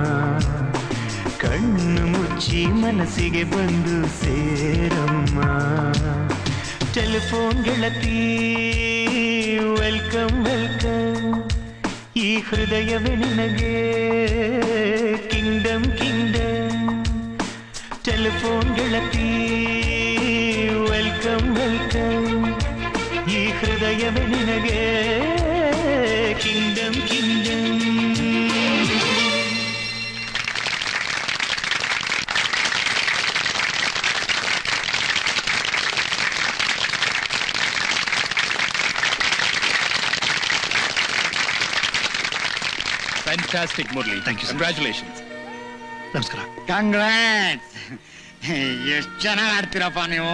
ಕಣ್ಣು ಮುಚ್ಚಿ ಮನಸ್ಸಿಗೆ ಬಂದು ಸೇರಮ್ಮ ಟೆಲಿಫೋನ್ ಗೆಳತಿ ವೆಲ್ಕಮ್ ವೆಲ್ಕಮ್ ಈ ಹೃದಯವೇ ನಿನಗೆ ಕಿಂಗ್ಡಮ್ ಕಿಂಗ್ಡಮ್ ಟೆಲಿಫೋನ್ ಗೆಳತಿ ವೆಲ್ಕಮ್ ವೆಲ್ಕಮ್ ಈ ಹೃದಯವೇ ನಿನಗೆ kingdom kingdom fantastic Murali Thank you, sir. Congratulations ನಮಸ್ಕಾರ ಕಂಗ್ರಾಟ್ಸ್ ಎಷ್ಟು ಚೆನ್ನಾಗಿ ಆಡ್ತೀರಪ್ಪ ನೀವು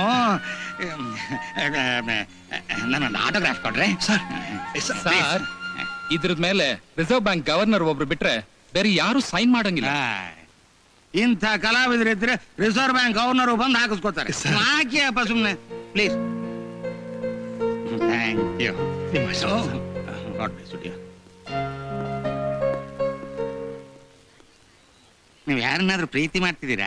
ನನ್ನೊಂದು ಆಟೋಗ್ರಾಫ್ ಕೊಡ್ರಿ ಸರ್ ಸರ್ ಇದ್ರದ ಮೇಲೆ ರಿಸರ್ವ್ ಬ್ಯಾಂಕ್ ಗವರ್ನರ್ ಒಬ್ರು ಬಿಟ್ರೆ ಬೇರೆ ಯಾರು ಸೈನ್ ಮಾಡಂಗಿಲ್ಲ ಇಂಥ ಕಲಾವಿದರಿದ್ರೆ ರಿಸರ್ವ್ ಬ್ಯಾಂಕ್ ಗವರ್ನರು ಬಂದು ಹಾಕಿಸ್ಕೋತಾರೆ Sir. ಹಾಕಿ ಅಪ್ಪ ಸುಮ್ಮನೆ ಪ್ಲೀಸ್ ಥ್ಯಾಂಕ್ ಯು ನಿಮ್ಮ ಹೆಸರು ಗಾಡ್ ಬ್ಲೆಸ್ ಯು ನೀವು ಯಾರನ್ನಾದ್ರೂ ಪ್ರೀತಿ ಮಾಡ್ತಿದ್ದೀರಾ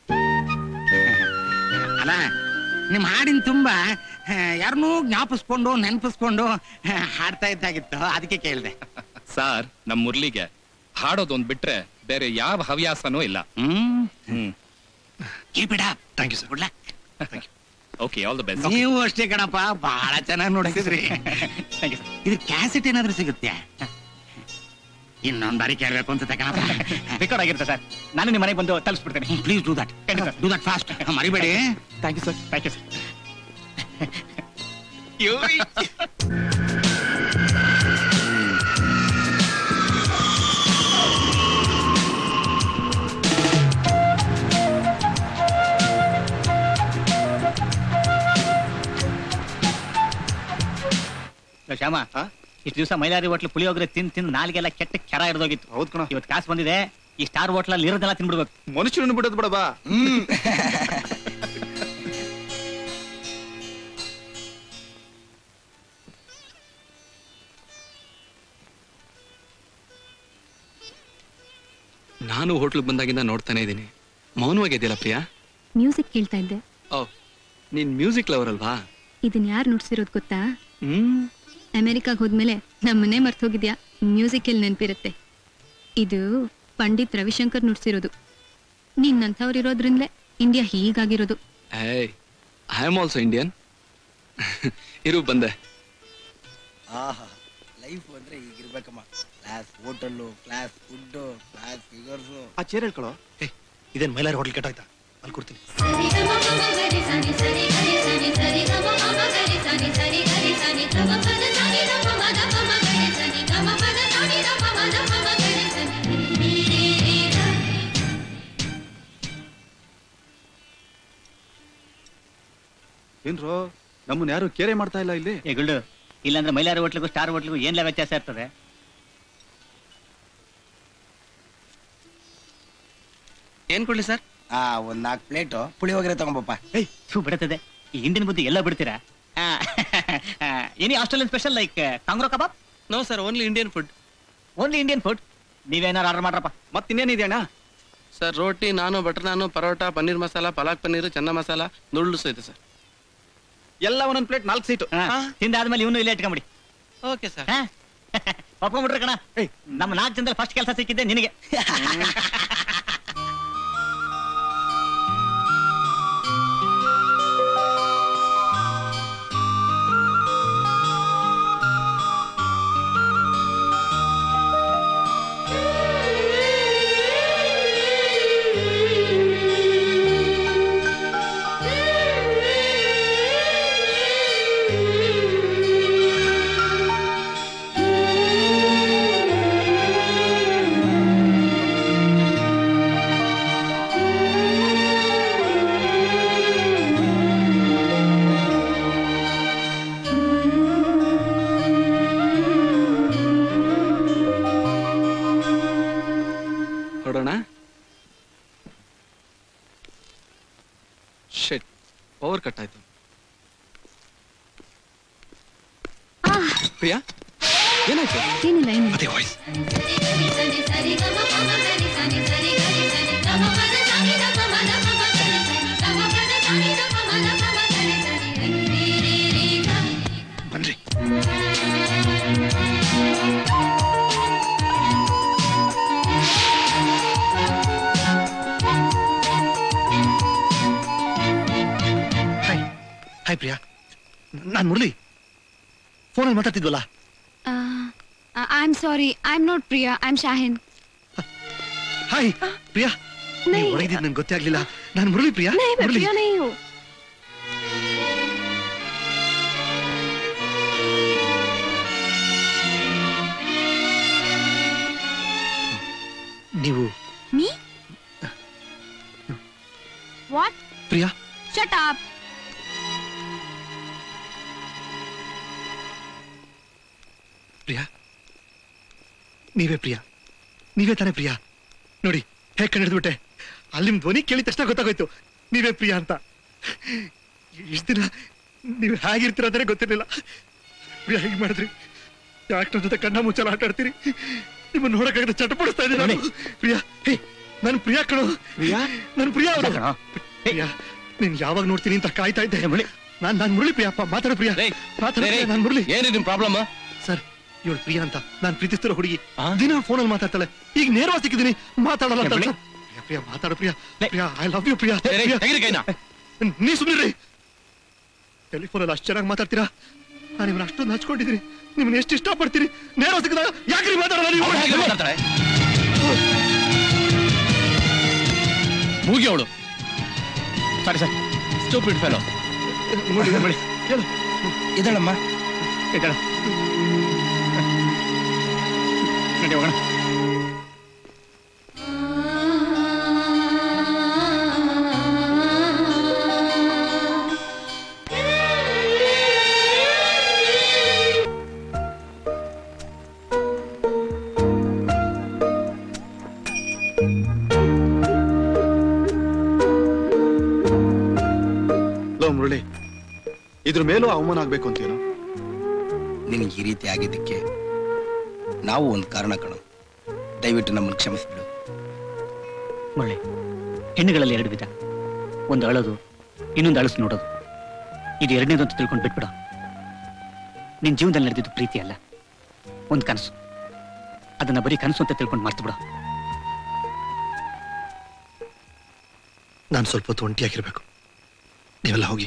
ಅಲ್ಲ ನಿಮ್ಮ ಹಾಡಿನ ತುಂಬಾ ಯಾರನ್ನೂ ಜ್ಞಾಪಿಸ್ಕೊಂಡು ನೆನಪಿಸ್ಕೊಂಡು ಹಾಡ್ತಾ ಇದ್ದಾಗಿತ್ತು ಅದಕ್ಕೆ ಕೇಳಿದೆ ಸರ್ ನಮ್ ಮುರಳಿಗೆ ಹಾಡೋದೊಂದ್ ಬಿಟ್ರೆ ಬೇರೆ ಯಾವ ಹವ್ಯಾಸನೂ ಇಲ್ಲ ಹ್ಮ್ ಹ್ಮ್ keep it up thank you sir good luck okay all the best ನೀವು ಅಷ್ಟೇ ಕಣಪ್ಪ ಬಹಳ ಚೆನ್ನಾಗಿ ನೋಡ್ತಿದ್ರಿ ಇದು ಕ್ಯಾಸೆಟ್ ಏನಾದ್ರೂ ಸಿಗುತ್ತೆ ಇನ್ನೊಂದ್ ಬಾರಿ ಕೇಳ್ಬೇಕು ಅಂತ ಕಣಪ್ಪ ರೆಕಾರ್ಡ್ ಆಗಿರುತ್ತೆ ಸರ್ ನಾನು ನಿಮ್ಮ ಮನೆಗೆ ಬಂದು ತಲುಪಿಸ್ಬಿಡ್ತೇನೆ ಪ್ಲೀಸ್ ಡೂ ದಟ್ ಖಂಡಿತ. ಡೂ ದಟ್ ಫಾಸ್ಟ್ ಮರಿಬೇಡಿ thank you sir thank you sir Shyama ಇಷ್ಟು ದಿವಸ ಮೈಲಾರಿ ಹೋಟ್ಲು ಪುಳಿಯೋಗರೆ ತಿಂದು ತಿಂದು ನಾಲಿಗೆಲ್ಲ ಕೆಟ್ಟ ಕೆರ ಹಿಡ್ದೋಗಿತ್ತು ಹೌದ್ ಕಣ ಇವತ್ತು ಕಾಸು ಬಂದಿದೆ ಈ ಸ್ಟಾರ್ ಹೋಟ್ಲಲ್ಲಿ ಇರೋದೆಲ್ಲ ತಿನ್ಬಿಡ್ಬೇಕು ಮನುಷ್ಯರನ್ನು ಬಿಡೋದು ಬಿಡ ಬಾ ನಾನು ಹೋಟ್ಲಿಗೆ ಬಂದಾಗಿಂದ ನೋಡ್ತಾನೆ ಇದ್ದೀನಿ ಮೌನವಾಗಿದೆಯಲ್ಲ ಪ್ರಿಯಾ ಮ್ಯೂಸಿಕ್ ಕೇಳ್ತಾ ಇದ್ದೆ ಓ ನೀನ್ ಮ್ಯೂಸಿಕ್ ಲವರ್ ಅಲ್ವಾ ಇದನ್ ಯಾರು ನುಡ್ಸಿರೋದು ಗೊತ್ತಾ ಹ್ಮ್ ಅಮೆರಿಕಾಗ್ ಹೋದ್ಮೇಲೆ ನಮ್ಮನ್ನೇ ಮರ್ತ್ ಹೋಗಿದ್ಯಾ ಮ್ಯೂಸಿಕ್ ಎಲ್ಲಿ ನೆನ್ಪಿರುತ್ತೆ ಇದು ಪಂಡಿತ್ ರವಿಶಂಕರ್ ನುಡ್ಸಿರೋದು ನಿನ್ನಂಥವ್ರು ಇರೋದ್ರಿಂದಲೇ ಇಂಡಿಯಾ ಹೀಗಾಗಿರೋದು hey I am also Indian ಇರು ಬಂದೆ ಆಹಾ ಲೈಫ್ ಅಂದ್ರೆ ಈಗಿರ್ಬೇಕಮ್ಮ class hotel class food class figures ಆ ಚೇರ್ ಹೇಳ್ಕೊಳ್ಳೋ ಏ ಇದೇನ್ ಮೈಲಾರಿ ಹೋಟ್ಲ್ ಕೆಟ್ಟಾಯ್ತಾ ಅಲ್ಲಿ ಕೊಡ್ತೀನಿ ಏನ್ರೋ ನಮ್ಮನ್ನ ಯಾರು ಕೇರೆ ಮಾಡ್ತಾ ಇಲ್ಲ ಇಲ್ಲಿ ಏ ಗುಳ್ಳು ಇಲ್ಲಾಂದ್ರೆ ಮೈಲಾರಿ ಹೋಟ್ಲಿಗೂ ಸ್ಟಾರ್ ಹೋಟ್ಲಿಗೂ ಏನ್ಲ ವ್ಯತ್ಯಾಸ ಇರ್ತದೆ ಏನ್ ಕೊಡ್ಲಿ ಸರ್ ಆ ಒಂದ್ ನಾಲ್ಕು ಪ್ಲೇಟು ಪುಳಿಯೋಗರೆ ತಗೊಂಬಪ್ಪ ಥೂ ಬಿಡುತ್ತದೆ ಈ ಹಿಂದಿನ ಬುದ್ಧಿ ಎಲ್ಲ ಬಿಡ್ತೀರಾ any Australian special like kangaroo kebab no sir only Indian food only Indian food ನೀವೇನಾರು ಆರ್ಡರ್ ಮಾಡ್ರಪ್ಪ ಮತ್ ಇನ್ನೇನಿದೆ ಅಣ್ಣ ಸರ್ ರೋಟಿ ನಾನು ಬಟರ್ ನಾನು ಪರೋಟ ಪನ್ನೀರ್ ಮಸಾಲ ಪಾಲಕ್ ಪನ್ನೀರ್ ಚೆನ್ನ ಮಸಾಲ ನೂಡಲ್ಸ್ ಐತೆ ಸರ್ ಎಲ್ಲ ಒಂದೊಂದ್ ಪ್ಲೇಟ್ ನಾಲ್ಕು ಸೀಟು ತಿಂದಾದ್ಮೇಲೆ ಇವನು ಇಲ್ಲೇ ಇಟ್ಕೊಂಬಿಡಿ ಓಕೆ ಸರ್ ಒಪ್ಕೊಂಡ್ಬಿಟ್ರೆ ಕಣ ನಮ್ಮ ನಾಲ್ಕು ಜನದಲ್ಲಿ ಫಸ್ಟ್ ಕೆಲಸ ಸಿಕ್ಕಿದ್ದೆ ನಿನಗೆ ಪವರ್ ಕಟ್ ಆಯ್ತು ಪ್ರಿಯಾ ಏನಾಯ್ತು ಏನಿಲ್ಲ ಏನಿಲ್ಲ ಅದೇ ವಾಯ್ಸ್ ಸರಿ ಸರಿ ಗಮ ಪಮ ಗರಿ ಸನಿ ಸರಿ ಗರಿ ಸನಿ ಗಮ ಪದ ಸನಿ ದ ಪಮ ದ ಪಮ ಗರಿ ಸನಿ ಗಮ ಪದ ಸನಿ ದ ಪಮ ದ ಪಮ ಗರಿ ಸನಿ ರೀ ರೀ ರೀ ಗ ಬನ್ರಿ ಹಾಯ್ ಹಾಯ್ ಪ್ರಿಯಾ ನಾನ್ ಮುರಳಿ ಫೋನಲ್ಲಿ ಮಾತಾಡ್ತಿದ್ವಲ್ಲ I am sorry I am not Priya I am Shahin hi Priya ನೀವು ಹೊರಗಿದ್ದು ನನ್ಗೆ ಗೊತ್ತೇ ಆಗ್ಲಿಲ್ಲ ನಾನು ಮುರಳಿ ಪ್ರಿಯಾ ಮುರಳಿ ನೀವು me what Priya shut up Priya ನೀವೇ ಪ್ರಿಯಾ ನೀವೇ ತಾನೇ ಪ್ರಿಯಾ ನೋಡಿ ಹೇಗೆ ಕಂಡಿಡ್ದ್ಬಿಟ್ಟೆ ಅಲ್ಲಿ ನಿಮ್ ಧ್ವನಿ ಕೇಳಿದ ತಕ್ಷಣ ಗೊತ್ತಾಗೋಯ್ತು ನೀವೇ ಪ್ರಿಯಾ ಅಂತ ಇಷ್ಟ ದಿನ ನೀವು ಹೇಗಿರ್ತೀರ ಅಂತಾನೆ ಗೊತ್ತಿರ್ಲಿಲ್ಲ ಪ್ರಿಯಾ ಹೀಗೆ ಮಾಡಿದ್ರಿ ಯಾಕೆ ನನ್ನ ಜೊತೆ ಕಣ್ಣ ಮುಚ್ಚಲ ಆಟ ಆಡ್ತೀರಿ ನಿಮ್ಮನ್ನ ನೋಡಕ್ಕಾಗದೆ ಚಟಪಡಿಸ್ತಾ ಇದ್ದೀನಿ ನಾನು. ಪ್ರಿಯಾ ಹೇ ನಾನು ಪ್ರಿಯಾ ಕಣೋ ಪ್ರಿಯಾ ನಾನು ಪ್ರಿಯಾ ಅವ್ರು. ಪ್ರಿಯಾ ನೀನ್ ಯಾವಾಗ ನೋಡ್ತೀನಿ ಅಂತ ಕಾಯ್ತಾ ಇದ್ದೆ ನಾನ್ ನಾನ್ ಮುರಳಿ ಪ್ರಿಯಪ್ಪ ಮಾತಾಡು ಪ್ರಿಯಾ ಮಾತಾಡು ಪ್ರಿಯಾ, ನಾನ್ ಮುರಳಿ ಏನಿದೆ ನಿಮ್ ಪ್ರಾಬ್ಲಮ್ ಸರ್ ಇವಳು ಪ್ರಿಯಾ ಅಂತ ನಾನ್ ಪ್ರೀತಿಸ್ತಿರೋ ಹುಡುಗಿ ದಿನ ಫೋನಲ್ಲಿ ಮಾತಾಡ್ತಾಳೆ ಈಗ ನೇರವಾಗಿ ಸಿಕ್ಕಿದ್ದೀನಿ ಮಾತಾಡಲ್ಲ ಅಂತ ಏ, ಸರ್. ಪ್ರಿಯಾ, ಪ್ರಿಯಾ ಮಾತಾಡು Priya Priya I love you Priya ಏ, ರೇ, ಪ್ರಿಯಾ. ತೆಗೀರಿ ಕೈನ. ನೀ ಸುಮ್ಮನೆ ಟೆಲಿಫೋನಲ್ಲಿ ಅಷ್ಟು ಚೆನ್ನಾಗಿ ಮಾತಾಡ್ತೀರಾ ನಾನು ನಿಮ್ಮನ್ನ ಅಷ್ಟೊಂದು ಹಚ್ಕೊಂಡಿದ್ದೀನಿ ನಿಮ್ಮನ್ನ ಎಷ್ಟು ಇಷ್ಟಪಡ್ತೀನಿ ನೇರವಾಗಿ ಸಿಕ್ಕಿದಾಗ ಯಾಕ್ರಿ ಮಾತಾಡಲ್ಲ ನೀವು ಅವ್ರು ಹೇಗೆ ಮಾತಾಡ್ತಾರೆ? ಮೂಗಿ ಅವಳು ಸಾರಿ ಸರ್ ಸ್ಟೂಪಿಡ್ ಫೆಲೋ ನೋಡಿ ನೋಡಿ ಇದಳಮ್ಮ ಇದ್ದಾಳೆ ನಡಿ ಹೋಗೋಣ ಲೋ ಮುರಳಿ ಇದ್ರ ಮೇಲೂ ಅವಮಾನ ಆಗ್ಬೇಕು ಅಂತೇನು ನಿನಗೆ ಈ ರೀತಿ ಆಗಿದ್ದಕ್ಕೆ ನಾವು ಒಂದು ಕಾರಣ ಕಣೋ ದಯವಿಟ್ಟು ನಮ್ಮನ್ನು ಕ್ಷಮಿಸ್ಬಿಡು ಮುರಳಿ ಹೆಣ್ಣುಗಳಲ್ಲಿ ಎರಡು ವಿಧ ಒಂದು ಅಳೋದು ಇನ್ನೊಂದು ಅಳಸು ನೋಡೋದು ಇದು ಎರಡನೇದು ಅಂತ ತಿಳ್ಕೊಂಡು ಬಿಟ್ಬಿಡ ನಿನ್ ಜೀವನದಲ್ಲಿ ನಡೆದಿದ್ದು ಪ್ರೀತಿ ಅಲ್ಲ ಒಂದು ಕನಸು ಅದನ್ನ ಬರೀ ಕನಸು ಅಂತ ತಿಳ್ಕೊಂಡು ಮರ್ತು ಬಿಡು ನಾನು ಸ್ವಲ್ಪ ಹೊತ್ತು ಒಂಟಿಯಾಗಿರ್ಬೇಕು ನೀವೆಲ್ಲ ಹೋಗಿ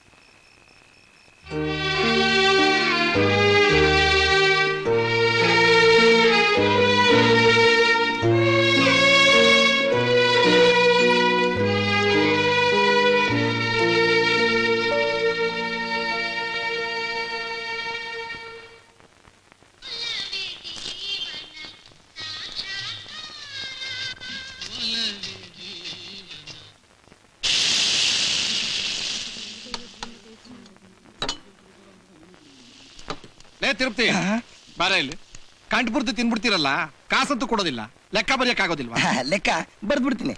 ಲೇ ತಿರುಪ್ತಿ ಬಾರ ಇಲ್ಲಿ ಕಂಟ್ಪುರ್ತಿ ತಿನ್ಬಿಡ್ತೀರಲ್ಲ ಕಾಸಂತೂ ಕೊಡೋದಿಲ್ಲ ಲೆಕ್ಕ ಬರೆಯಕ್ಕಾಗೋದಿಲ್ವಾ ಲೆಕ್ಕ ಬರ್ದ್ಬಿಡ್ತೀನಿ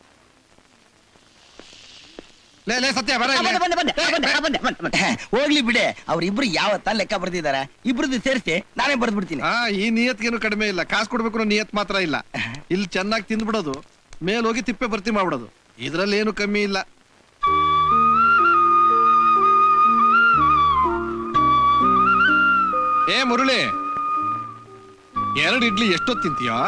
ಲೇ ಲೇ ಸತ್ಯ ಬರ ಹೋಗ್ಲಿ ಬಿಡೆ ಅವ್ರಿಬ್ರು ಯಾವತ್ತ ಲೆಕ್ಕ ಬರ್ದಿದ್ದಾರೆ ಇಬ್ರದ್ದು ಸೇರಿಸಿ ನಾನೇ ಬರ್ದ್ಬಿಡ್ತೀನಿ ಆ ಈ ನಿಯತ್ಗೇನು ಕಡಿಮೆ ಇಲ್ಲ ಕಾಸು ಕೊಡ್ಬೇಕು ಅನ್ನೋ ನಿಯತ್ ಮಾತ್ರ ಇಲ್ಲ ಇಲ್ಲಿ ಚೆನ್ನಾಗಿ ತಿಂದ್ಬಿಡೋದು ಮೇಲ್ ಹೋಗಿ ತಿಪ್ಪೆ ಭರ್ತಿ ಮಾಡ್ಬಿಡೋದು ಇದ್ರಲ್ಲಿ ಏನು ಕಮ್ಮಿ ಇಲ್ಲ ಏ ಮುರಳಿ ಎರಡು ಇಡ್ಲಿ ಎಷ್ಟೊತ್ತು ತಿಂತೀಯೋ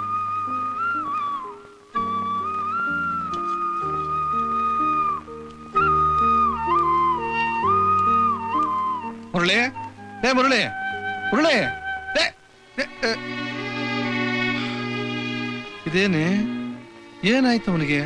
ಮುರಳಿ ಏ ಮುರಳಿ ಮುರಳಿ ಏ, ಏ, ಏ. ಇದೇನೆ ಏನಾಯ್ತು ಅವನಿಗೆ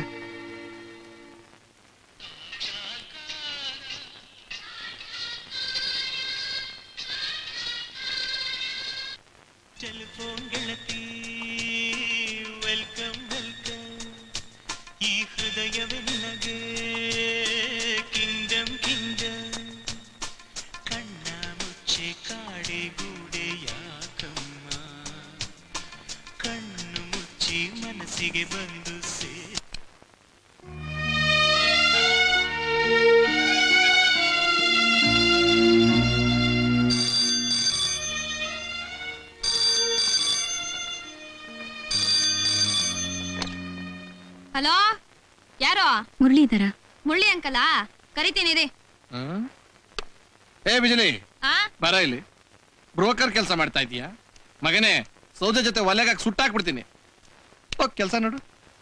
ಟೆಲಿಫೋನ್ ಗೆಳತಿ ವೆಲ್ಕಮ್ ವೆಲ್ಕಮ್ ಈ ಹೃದಯವೇ ನಿನಗೆ ಕಿಂಗ್ಡಮ್ ಕಿಂಗ್ಡಮ್ ಕಣ್ಣ ಮುಚ್ಚೆ ಕಾಡೆ ಗೂಡೆ ಯಾಕಮ್ಮ ಕಣ್ಣು ಮುಚ್ಚಿ ಮನಸ್ಸಿಗೆ ಬಂದು ಸೇ ಹಲೋ ಯಾರೋ ಮುರಳಿ ಇದ್ದಾರಾ ಮುಳ್ಳಿ ಅಂಕಲಾ ಕರಿತೀನಿ ರೀ ಏ ಬಿಜಲಿ ಆ ಬರ ಇಲ್ಲಿ ಬ್ರೋಕರ್ ಕೆಲಸ ಮಾಡ್ತಾ ಇದೀಯಾ ಮಗನೇ ಸೌದೆ ಜೊತೆ ಒಲೆಗಾಕ್ ಸುಟ್ಟಾಕ್ಬಿಡ್ತೀನಿ ಹೋಗ್ ಕೆಲಸ ನೋಡು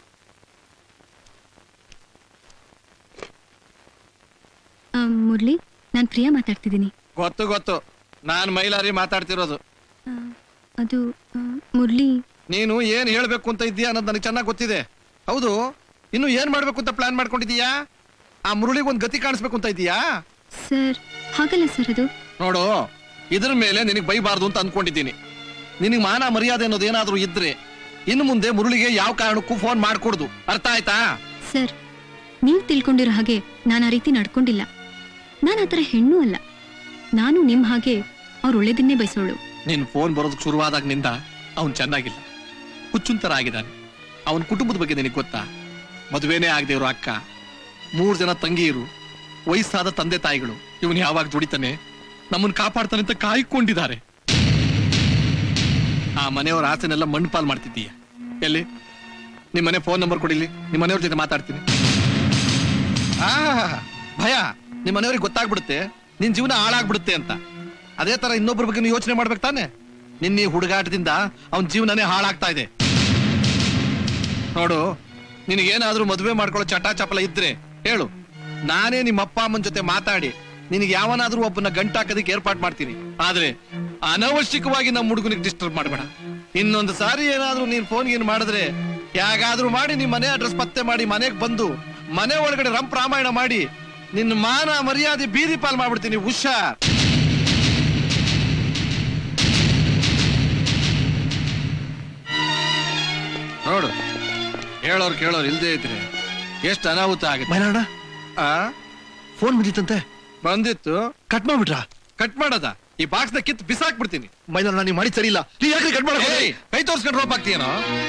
ಆ, ಮುರಳಿ ನಾನು ಪ್ರಿಯಾ ಮಾತಾಡ್ತಿದ್ದೀನಿ ಗೊತ್ತು ಗೊತ್ತು ನಾನ್ ಮೈಲಾರಿ ಮಾತಾಡ್ತಿರೋದು ಅದು ಆ, ಮುರಳಿ ನೀನು ಏನ್ ಹೇಳ್ಬೇಕು ಅಂತ ಇದ್ದೀಯಾ ಅನ್ನೋದು ನನಗೆ ಚೆನ್ನಾಗಿ ಗೊತ್ತಿದೆ ಹೌದು ಇನ್ನು ಏನ್ ಮಾಡ್ಬೇಕು ಅಂತ ಪ್ಲಾನ್ ಮಾಡ್ಕೊಂಡಿದೀಯಾ ಆ ಮುರುಳಿಗೆ ಒಂದ್ ಗತಿ ಕಾಣಿಸ್ಬೇಕು ಅಂತ ಇದೀಯಾ ಸರ್ ಹಾಗಲ್ಲ ಸರ್ ಅದು ನೋಡು ಇದ್ರ ಮೇಲೆ ನಿನಗೆ ಬೈಬಾರ್ದು ಅಂತ ಅನ್ಕೊಂಡಿದ್ದೀನಿ ನಿನಗೆ ಮಾನ ಮರ್ಯಾದೆ ಅನ್ನೋದು ಏನಾದ್ರೂ ಇದ್ರೆ ಇನ್ನು ಮುಂದೆ ಮುರುಳಿಗೆ ಯಾವ ಕಾರಣಕ್ಕೂ ಫೋನ್ ಮಾಡ್ಕೊಡ್ದು ಅರ್ಥ ಆಯ್ತಾ ಸರ್ ನೀವು ತಿಳ್ಕೊಂಡಿರೋ ಹಾಗೆ ನಾನು ಆ ರೀತಿ ನಡ್ಕೊಂಡಿಲ್ಲ ನಾನು ಆ ಥರ ಹೆಣ್ಣು ಅಲ್ಲ ನಾನು ನಿಮ್ಮ ಹಾಗೆ ಅವ್ರ ಒಳ್ಳೇದನ್ನೇ ಬಯಸೋಳು ನಿನ್ ಫೋನ್ ಬರೋದಕ್ಕೆ ಶುರುವಾದಾಗ್ನಿಂದ ಅವನ್ ಚೆನ್ನಾಗಿಲ್ಲ ಹುಚ್ಚುಂತರ ಆಗಿದ್ದಾನೆ ಅವನ ಕುಟುಂಬದ ಬಗ್ಗೆ ನಿನಗೆ ಗೊತ್ತಾ ಮದುವೆನೇ ಆಗದೆ ಇರೋ ಅಕ್ಕ ಮೂರ್ ಜನ ತಂಗಿಯರು ವಯಸ್ಸಾದ ತಂದೆ ತಾಯಿಗಳು ಇವನು ಯಾವಾಗ ದುಡಿತಾನೆ ನಮ್ಮನ್ನ ಕಾಪಾಡ್ತಾನೆ ಅಂತ ಕಾಯ್ಕೊಂಡಿದ್ದಾರೆ ಆ ಮನೆಯವರ ಆಸೆನೆಲ್ಲ ಮಣ್ಣು ಪಾಲ್ ಮಾಡ್ತಿದ್ದೀಯ ಎಲ್ಲಿ ನಿಮ್ಮ ಮನೆ ಫೋನ್ ನಂಬರ್ ಕೊಡಿಲಿ ನಿಮ್ಮ ಮನೆಯವ್ರ ಜೊತೆ ಮಾತಾಡ್ತೀನಿ ಆ ಭಯ ನಿಮ್ಮ ಮನೆಯವ್ರಿಗೆ ಗೊತ್ತಾಗ್ಬಿಡುತ್ತೆ ನಿನ್ ಜೀವನ ಹಾಳಾಗ್ಬಿಡುತ್ತೆ ಅಂತ ಅದೇ ತರ ಇನ್ನೊಬ್ಬರ ಬಗ್ಗೆ ನೀವು ಯೋಚನೆ ಮಾಡ್ಬೇಕು ತಾನೆ ನಿನ್ನ ಈ ಹುಡುಗಾಟದಿಂದ ಅವನ ಜೀವನನೇ ಹಾಳಾಗ್ತಾ ಇದೆ ನೋಡು ನಿನಗೇನಾದ್ರೂ ಮದುವೆ ಮಾಡ್ಕೊಳ್ಳೋ ಚಟ ಚಪಲ ಇದ್ರೆ ಹೇಳು ನಾನೇ ನಿಮ್ಮ ಅಪ್ಪ ಅಮ್ಮನ ಜೊತೆ ಮಾತಾಡಿ ನಿನಗೆ ಯಾವನಾದ್ರೂ ಒಬ್ಬನ ಗಂಟಾಕೋದಕ್ಕೆ ಏರ್ಪಾಟ್ ಮಾಡ್ತೀನಿ ಆದ್ರೆ ಅನವಶ್ಯಕವಾಗಿ ನಮ್ಮ ಹುಡುಗನಿಗೆ ಡಿಸ್ಟರ್ಬ್ ಮಾಡಬೇಡ ಇನ್ನೊಂದು ಸಾರಿ ಏನಾದ್ರೂ ನೀನ್ ಫೋನ್ ಏನ್ ಮಾಡಿದ್ರೆ ಯಾಗಾದ್ರೂ ಮಾಡಿ ನಿಮ್ ಮನೆ ಅಡ್ರೆಸ್ ಪತ್ತೆ ಮಾಡಿ ಮನೆಗೆ ಬಂದು ಮನೆ ಒಳಗಡೆ ರಂಪ್ ರಾಮಾಯಣ ಮಾಡಿ ನಿನ್ನ ಮಾನ ಮರ್ಯಾದೆ ಬೀದಿ ಪಾಲ್ ಮಾಡ್ಬಿಡ್ತೀನಿ ಹುಷಾರ್ ನೋಡು ಹೇಳೋರು ಕೇಳೋರು ಇಲ್ದೇ ಇದ್ರೆ ಎಷ್ಟು ಅನಾಹುತ ಆಗುತ್ತೆ ಮೈಲಾರಣ್ಣ ಆ ಫೋನ್ ಬಂದಿತ್ತಂತೆ ಬಂದಿತ್ತು ಕಟ್ ಮಾಡ್ಬಿಟ್ರ ಕಟ್ ಮಾಡದ ಈ ಬಾಕ್ಸ್ ನ ಕಿತ್ ಬಿಸಾಕ್ಬಿಡ್ತೀನಿ ಮೈಲಾರಣ್ಣ ನೀವು ಮಾಡಿ ಸರಿ ಇಲ್ಲ ನೀವು ಯಾಕೆ ಕಟ್ ಮಾಡಕ್ ಹೋದ್ರಿ? ಏಯ್, ಕೈ ತೋರ್ಸ್ಕೊಂಡು ರೋಪ್ ಆಗ್ತೀಯನೋ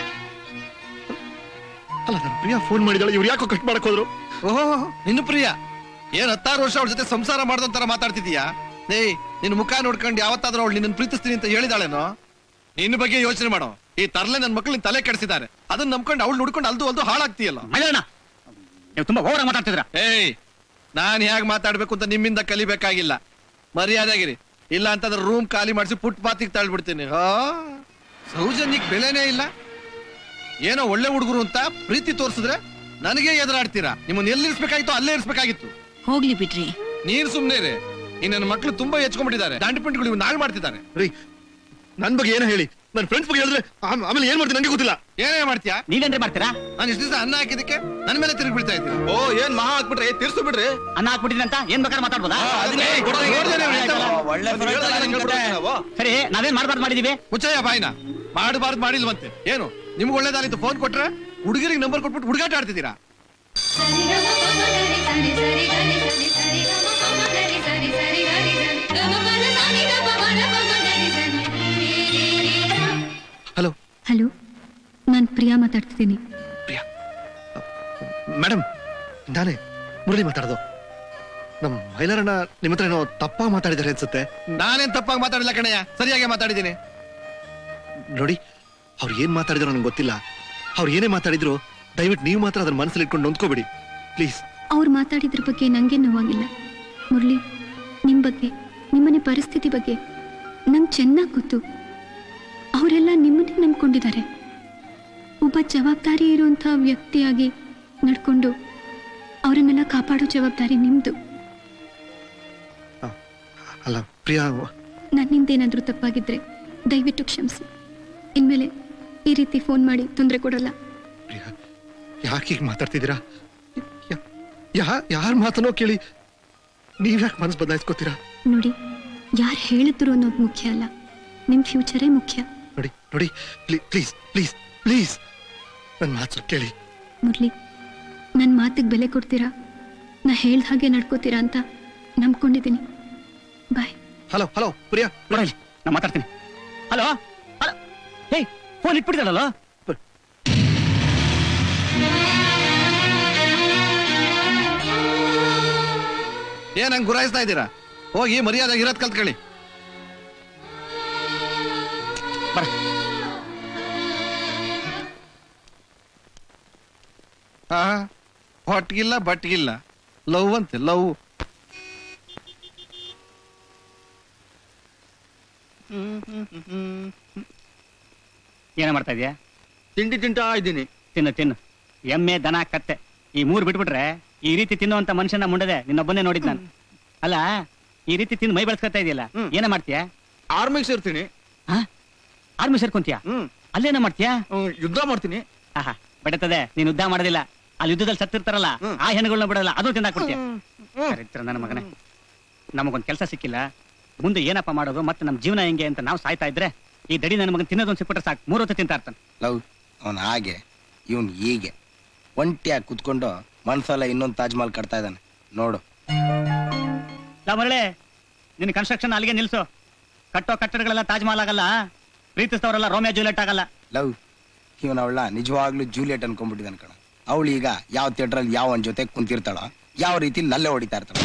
ಅಲ್ಲ ನನ್ನ ಪ್ರಿಯಾ ಫೋನ್ ಮಾಡಿದಾಳೆ ಇವ್ರು ಯಾಕೋ ಕಟ್ ಮಾಡಕ್ ಹೋದ್ರು ಓಹೋ ನಿನ್ನ ಪ್ರಿಯ ಏನ್ ಹತ್ತಾರು ವರ್ಷ ಅವಳ ಜೊತೆ ಸಂಸಾರ ಮಾಡ್ದಂತರ ಮಾತಾಡ್ತಿದೀಯಾ ಏಯ್ ನಿನ್ ಮುಖ ನೋಡ್ಕೊಂಡು ಯಾವತ್ತಾದ್ರೂ ಅವಳು ನಿನ್ನ ಪ್ರೀತಿಸ್ತೀನಿ ಅಂತ ಹೇಳಿದಾಳೇನೋ ನಿನ್ನ ಬಗ್ಗೆ ಯೋಚನೆ ಮಾಡೋ ಈ ತರ್ಲೆ ನನ್ನ ಮಕ್ಕಳು ನಿನ್ ತಲೆ ಕೆಡಿಸಿದ್ದಾರೆ ಅದನ್ನ ನಂಬ್ಕೊಂಡು ಅವಳು ನೋಡ್ಕೊಂಡು ಅಲ್ದು ಅಲ್ದು ಹಾಳಾಗ್ತೀಯಲ್ಲ ನೀವು ತುಂಬಾ ಓವರ್ ಮಾತಾಡ್ತಿದ್ರ ಏಯ್ ನಾನ್ ಹೇಗ್ ಮಾತಾಡ್ಬೇಕು ಅಂತ ನಿಮ್ಮಿಂದ ಕಲಿಬೇಕಾಗಿಲ್ಲ ಮರ್ಯಾದೆಗಿರಿ ಇಲ್ಲ ಅಂತಂದ್ರೆ ರೂಮ್ ಖಾಲಿ ಮಾಡಿಸಿ ಫುಟ್ ಪಾತಿಗೆ ತಳ್ಬಿಡ್ತೀನಿ ಹಾ ಸೌಜನ್ಯಕ್ ಬೆಲೆನೇ ಇಲ್ಲ ಏನೋ ಒಳ್ಳೆ ಹುಡುಗರು ಅಂತ ಪ್ರೀತಿ ತೋರಿಸಿದ್ರೆ ನನಗೆ ಎದುರಾಡ್ತೀರಾ ನಿಮ್ಮನ್ನ ಎಲ್ಲಿ ಇರ್ಸ್ಬೇಕಾಗಿತ್ತು ಅಲ್ಲೇ ಇರ್ಸ್ಬೇಕಾಗಿತ್ತು ಹೋಗ್ಲಿ ಬಿಡ್ರಿ ನೀನ್ ಸುಮ್ನೆ ಇರಿ. ಈ ನನ್ನ ಮಕ್ಕಳು ತುಂಬಾ ಹೆಚ್ಕೊಂಡ್ಬಿಟ್ಟಿದ್ದಾರೆ ದಾಂಡಿ ಪಿಂಡ್ಗಳು ಇವ್ನ ಹಾಳು ಮಾಡ್ತಿದ್ದಾರೆ ರೀ ನನ್ ಬಗ್ಗೆ ಏನೋ ಹೇಳಿ ನನ್ನ ಫ್ರೆಂಡ್ಸ್ ಬಗ್ಗೆ ಹೇಳಿದ್ರೆ ಆಮ್- ಆಮೇಲೆ ಏನ್ ಮಾಡ್ತೀನಿ ನಂಗೆ ಗೊತ್ತಿಲ್ಲ ಏನೇ ಮಾಡ್ತೀಯಾ ನೀವೇನ್ರಿ ಮಾಡ್ತೀರಾ ನಾನು ಇಷ್ಟು ದಿವಸ ಅನ್ನ ಹಾಕಿದಕ್ಕೆ ನನ್ನ ಮೇಲೆ ತಿರುಗಿ ಬೀಳ್ತಾ ಇದ್ದೀನಿ ಓ ಏನ್ ಮಹಾ ಹಾಕ್ಬಿಟ್ರೆ ತಿರ್ಸು ಬಿಡ್ರಿ ಅನ್ನ ಹಾಕ್ಬಿಟ್ಟಿದ್ದೀನಿ ಅಂತ ಏನ್ ಬೇಕಾದ್ರೆ ಮಾತಾಡ್ಬೋದಾ ಏಯ್, ಕೊಡೋದು ನೋಡ್ದೇನೆ ಇವ್ನು ಎಂತ ಮಾ- ಒಳ್ಳೆ ಅದು ಹೇಳ್ದಾಗ ನಂಗೆ ಹೇಳ್ಬಿಡ್ತೀವಿ ನಾವು. ಸರಿ ನಾವೇನ್ ಮಾಡ್ಬಾರ್ದು ಮಾಡಿದೀವಿ ಮುಚ್ಚಯ್ಯ ಬಾಯ್ನ ಮಾಡಬಾರ್ದು ಮಾಡಿಲ್ವಂತೆ ಏನು ನಿಮ್ಗೆ ಒಳ್ಳೇದಾಗಿತ್ತು ಫೋನ್ ಕೊಟ್ರೆ ಹುಡುಗರಿಗೆ ನಂಬರ್ ಕೊಟ್ಬಿಟ್ಟು ಹುಡುಗಾಟ ಆಡ್ತಿದ್ದೀರಾ ಸರಿ ಗಮ ಪಮ ಗರಿ ಸರಿ ಸರಿ ಗರಿ ಸರಿ ಸರಿ ಗಮ ಪಮ ಗರಿ ಸರಿ ಸರಿ ಗರಿ ಸರಿ ಗಮ ಪದ ಸನಿ ಗ ಪಮ ಗ ಪಮ ಗರಿ ಸರಿ ರೀ ರೀ ರೀ ಸ. ಹಲೋ ಹಲೋ ನಾನು ಪ್ರಿಯಾ ಮಾತಾಡ್ತಿದ್ದೀನಿ ಮೇಡಮ್ ನಾನೇ ಮುರಳಿ ಮಾತಾಡೋದು ನಮ್ಮ ಮೈಲಾರಣ್ಣ ನಿಮ್ಮ ಹತ್ರ ಏನೋ ತಪ್ಪ ಮಾತಾಡಿದ್ದಾರೆ ಅನ್ಸುತ್ತೆ ನಾನೇನ್ ತಪ್ಪಾಗಿ ಮಾತಾಡಿಲ್ಲ ಕಣಯ್ಯ ಸರಿಯಾಗಿ ಮಾತಾಡಿದ್ದೀನಿ ನೋಡಿ ಅವ್ರು ಏನ್ ಮಾತಾಡಿದ್ರು ನನಗೆ ಗೊತ್ತಿಲ್ಲ ಅವ್ರು ಏನೇ ಮಾತಾಡಿದ್ರು ದಯವಿಟ್ಟು ನೀವು ಮಾತ್ರ ಅದನ್ನ ಮನಸ್ಸಲ್ಲಿ ಇಟ್ಕೊಂಡು ನೊಂದ್ಕೋಬೇಡಿ ಪ್ಲೀಸ್ ಅವ್ರು ಮಾತಾಡಿದ್ರ ಬಗ್ಗೆ ನಂಗೆ ನೋವಾಗಿಲ್ಲ ಮುರಳಿ ನಿಮ್ಮ ಬಗ್ಗೆ ನಿಮ್ಮನೆ ಪರಿಸ್ಥಿತಿ ಬಗ್ಗೆ ನಂಗೆ ಚೆನ್ನಾಗಿ ಗೊತ್ತು ಅವರೆಲ್ಲ ನಿಮ್ಮನ್ನೇ ನಂಬ್ಕೊಂಡಿದ್ದಾರೆ ಒಬ್ಬ ಜವಾಬ್ದಾರಿ ಇರುವಂಥ ವ್ಯಕ್ತಿಯಾಗಿ ನಡ್ಕೊಂಡು ಅವರನ್ನೆಲ್ಲ ಕಾಪಾಡೋ ಜವಾಬ್ದಾರಿ ನಿಮ್ಮದು ಅಲ್ಲ ಪ್ರಿಯಾ ನನ್ನಿಂದೇನಾದರೂ ತಪ್ಪಾಗಿದ್ರೆ ದಯವಿಟ್ಟು ಕ್ಷಮಿಸಿ ಇನ್ಮೇಲೆ ಈ ರೀತಿ ಫೋನ್ ಮಾಡಿ ತೊಂದರೆ ಕೊಡಲ್ಲ ಯಾಕೆ ಹೀಗೆ ಮಾತಾಡ್ತಿದ್ದೀರಾ ಯಾ- ಯಾ ಯಾರ ಮಾತನೋ ಕೇಳಿ ನೀವ್ ಯಾಕೆ ಮನಸ್ಸು ಬದಲಾಯಿಸ್ಕೋತೀರಾ ನೋಡಿ ಯಾರು ಹೇಳಿದ್ರು ಅನ್ನೋದು ಮುಖ್ಯ ಅಲ್ಲ ನಿಮ್ಮ ಫ್ಯೂಚರೇ ಮುಖ್ಯ ನೋಡಿ ನೋಡಿ ಪ್ಲೀಸ್ ಪ್ಲೀಸ್ ಪ್ಲೀಸ್ ನನ್ನ ಮಾತು ಸ್ವಲ್ಪ ಕೇಳಿ ಮುರಳಿ ನನ್ನ ಮಾತಿಗೆ ಬೆಲೆ ಕೊಡ್ತೀರಾ ನಾ ಹೇಳ್ದ ಹಾಗೆ ನಡ್ಕೋತೀರಾ ಅಂತ ನಂಬ್ಕೊಂಡಿದ್ದೀನಿ ಬಾಯ್ ಹಲೋ ಹಲೋ ಪ್ರಿಯಾ ನೋಡಲಿ ನಾ ಮಾತಾಡ್ತೀನಿ ಹಲೋ ಹಲೋ ಏಯ್ ಫೋನ್ ಇಟ್ಬಿಟ್ಟಿದಲ್ಲ ಏನ್ ಹಂಗ್ ಗುರಾಯಿಸ್ತಾ ಇದ್ದೀರಾ ಹೋಗಿ ಮರ್ಯಾದೆ ಇರೋದ್ ಕಲ್ತ್ಕೊಳ್ಳಿ ಆ ಹೊಟ್ಗಿಲ್ಲ ಬಟ್ಗಿಲ್ಲ ಲವ್ ಅಂತೆ ಲವ್ ಏನ ಮಾಡ್ತಾ ಇದೀಯಾ ತಿಂಡಿ ತಿಂತಾ ಇದ್ದೀನಿ ತಿನ್ನು ತಿನ್ನು ಎಮ್ಮೆ ದನ ಕತ್ತೆ ಈ ಮೂರ್ ಬಿಟ್ಬಿಟ್ರೆ ಈ ರೀತಿ ತಿನ್ನುವಂತ ಮನುಷ್ಯನ ಮುಂಡದೆ ನಿನ್ನೊಬ್ಬನೇ ನೋಡಿದ್ ನಾನು ಅಲ್ಲ ಈ ರೀತಿ ತಿಂದು ಮೈ ಬೆಳೆಸ್ಕೊತಾ ಇದೆಯಲ್ಲ ಏನ ಮಾಡ್ತೀಯ ಆರ್ಮಿಗೆ ಸೇರ್ತೀನಿ ಆರ್ಮಿ ಸೇರ್ಕೊಂತೀಯ ಅಲ್ಲೇನ ಮಾಡ್ತೀಯ ಯುದ್ಧ ಮಾಡ್ತೀನಿ ಆಹಾ ಬಡತದೆ ನೀನ್ ಯುದ್ಧ ಮಾಡೋದಿಲ್ಲ ಅಲ್ಲಿ ಯುದ್ಧದಲ್ಲಿ ಸತ್ತಿರ್ತಾರಲ್ಲ ಆ ಹೆಣ್ಣುಗಳನ್ನ ಬಿಡಲ್ಲ ಅದು ತಿಂದಾಕ್ಬಿಡ್ತೀಯ ಚರಿತ್ರ ನನ್ನ ಮಗನೇ ನಮಗೊಂದ್ ಕೆಲಸ ಸಿಕ್ಕಿಲ್ಲ ಮುಂದೆ ಏನಪ್ಪ ಮಾಡೋದು ಮತ್ತೆ ನಮ್ ಜೀವನ ಹೆಂಗೆ ಅಂತ ನಾವು ಸಾಯ್ತಾ ಇದ್ರೆ ಈ ದಡಿ ನನ್ನ ಮಗನ್ ತಿನ್ನೋದೊಂದು ಸಿಕ್ಬಿಟ್ರೆ ಸಾಕು ಮೂರ್ ಹೊತ್ತು ತಿಂತಾ ಇರ್ತಾನೆ ಲವ್ ಅವನ್ ಹಾಗೆ ಇವನ್ ಹೀಗೆ ಒಂಟಿಯಾಗಿ ಕುತ್ಕೊಂಡು ಮನ್ಸಲ್ಲ ಇನ್ನೊಂದು ತಾಜ್ ಮಹಲ್ ಕಟ್ತಾ ಇದ್ದಾನೆ ನೋಡು ಲಾ ಮರಳೆ ನಿನ್ನ ಕನ್ಸ್ಟ್ರಕ್ಷನ್ ಅಲ್ಲಿಗೆ ನಿಲ್ಸು ಕಟ್ಟೋ ಕಟ್ಟಡಗಳೆಲ್ಲ ತಾಜ್ ಮಹಲ್ ಆಗಲ್ಲ ಪ್ರೀತಿಸ್ತವರೆಲ್ಲ ರೋಮಿಯೋ ಜೂಲಿಯಟ್ ಆಗಲ್ಲ ಲವ್ ಇವನ್ ಅವಳ ನಿಜವಾಗ್ಲೂ ಜೂಲಿಯಟ್ ಅನ್ಕೊಂಡ್ಬಿಟ್ಟಿದ್ದಾನೆ ಕಣ ಅವಳು ಈಗ ಯಾವ ಥಿಯೇಟ್ರಲ್ಲಿ ಯಾವ ಅವನ ಜೊತೆ ಕುಂತಿರ್ತಾಳೋ ಯಾವ ರೀತಿ ನಲ್ಲೆ ಹೊಡಿತಾ ಇರ್ತಾಳ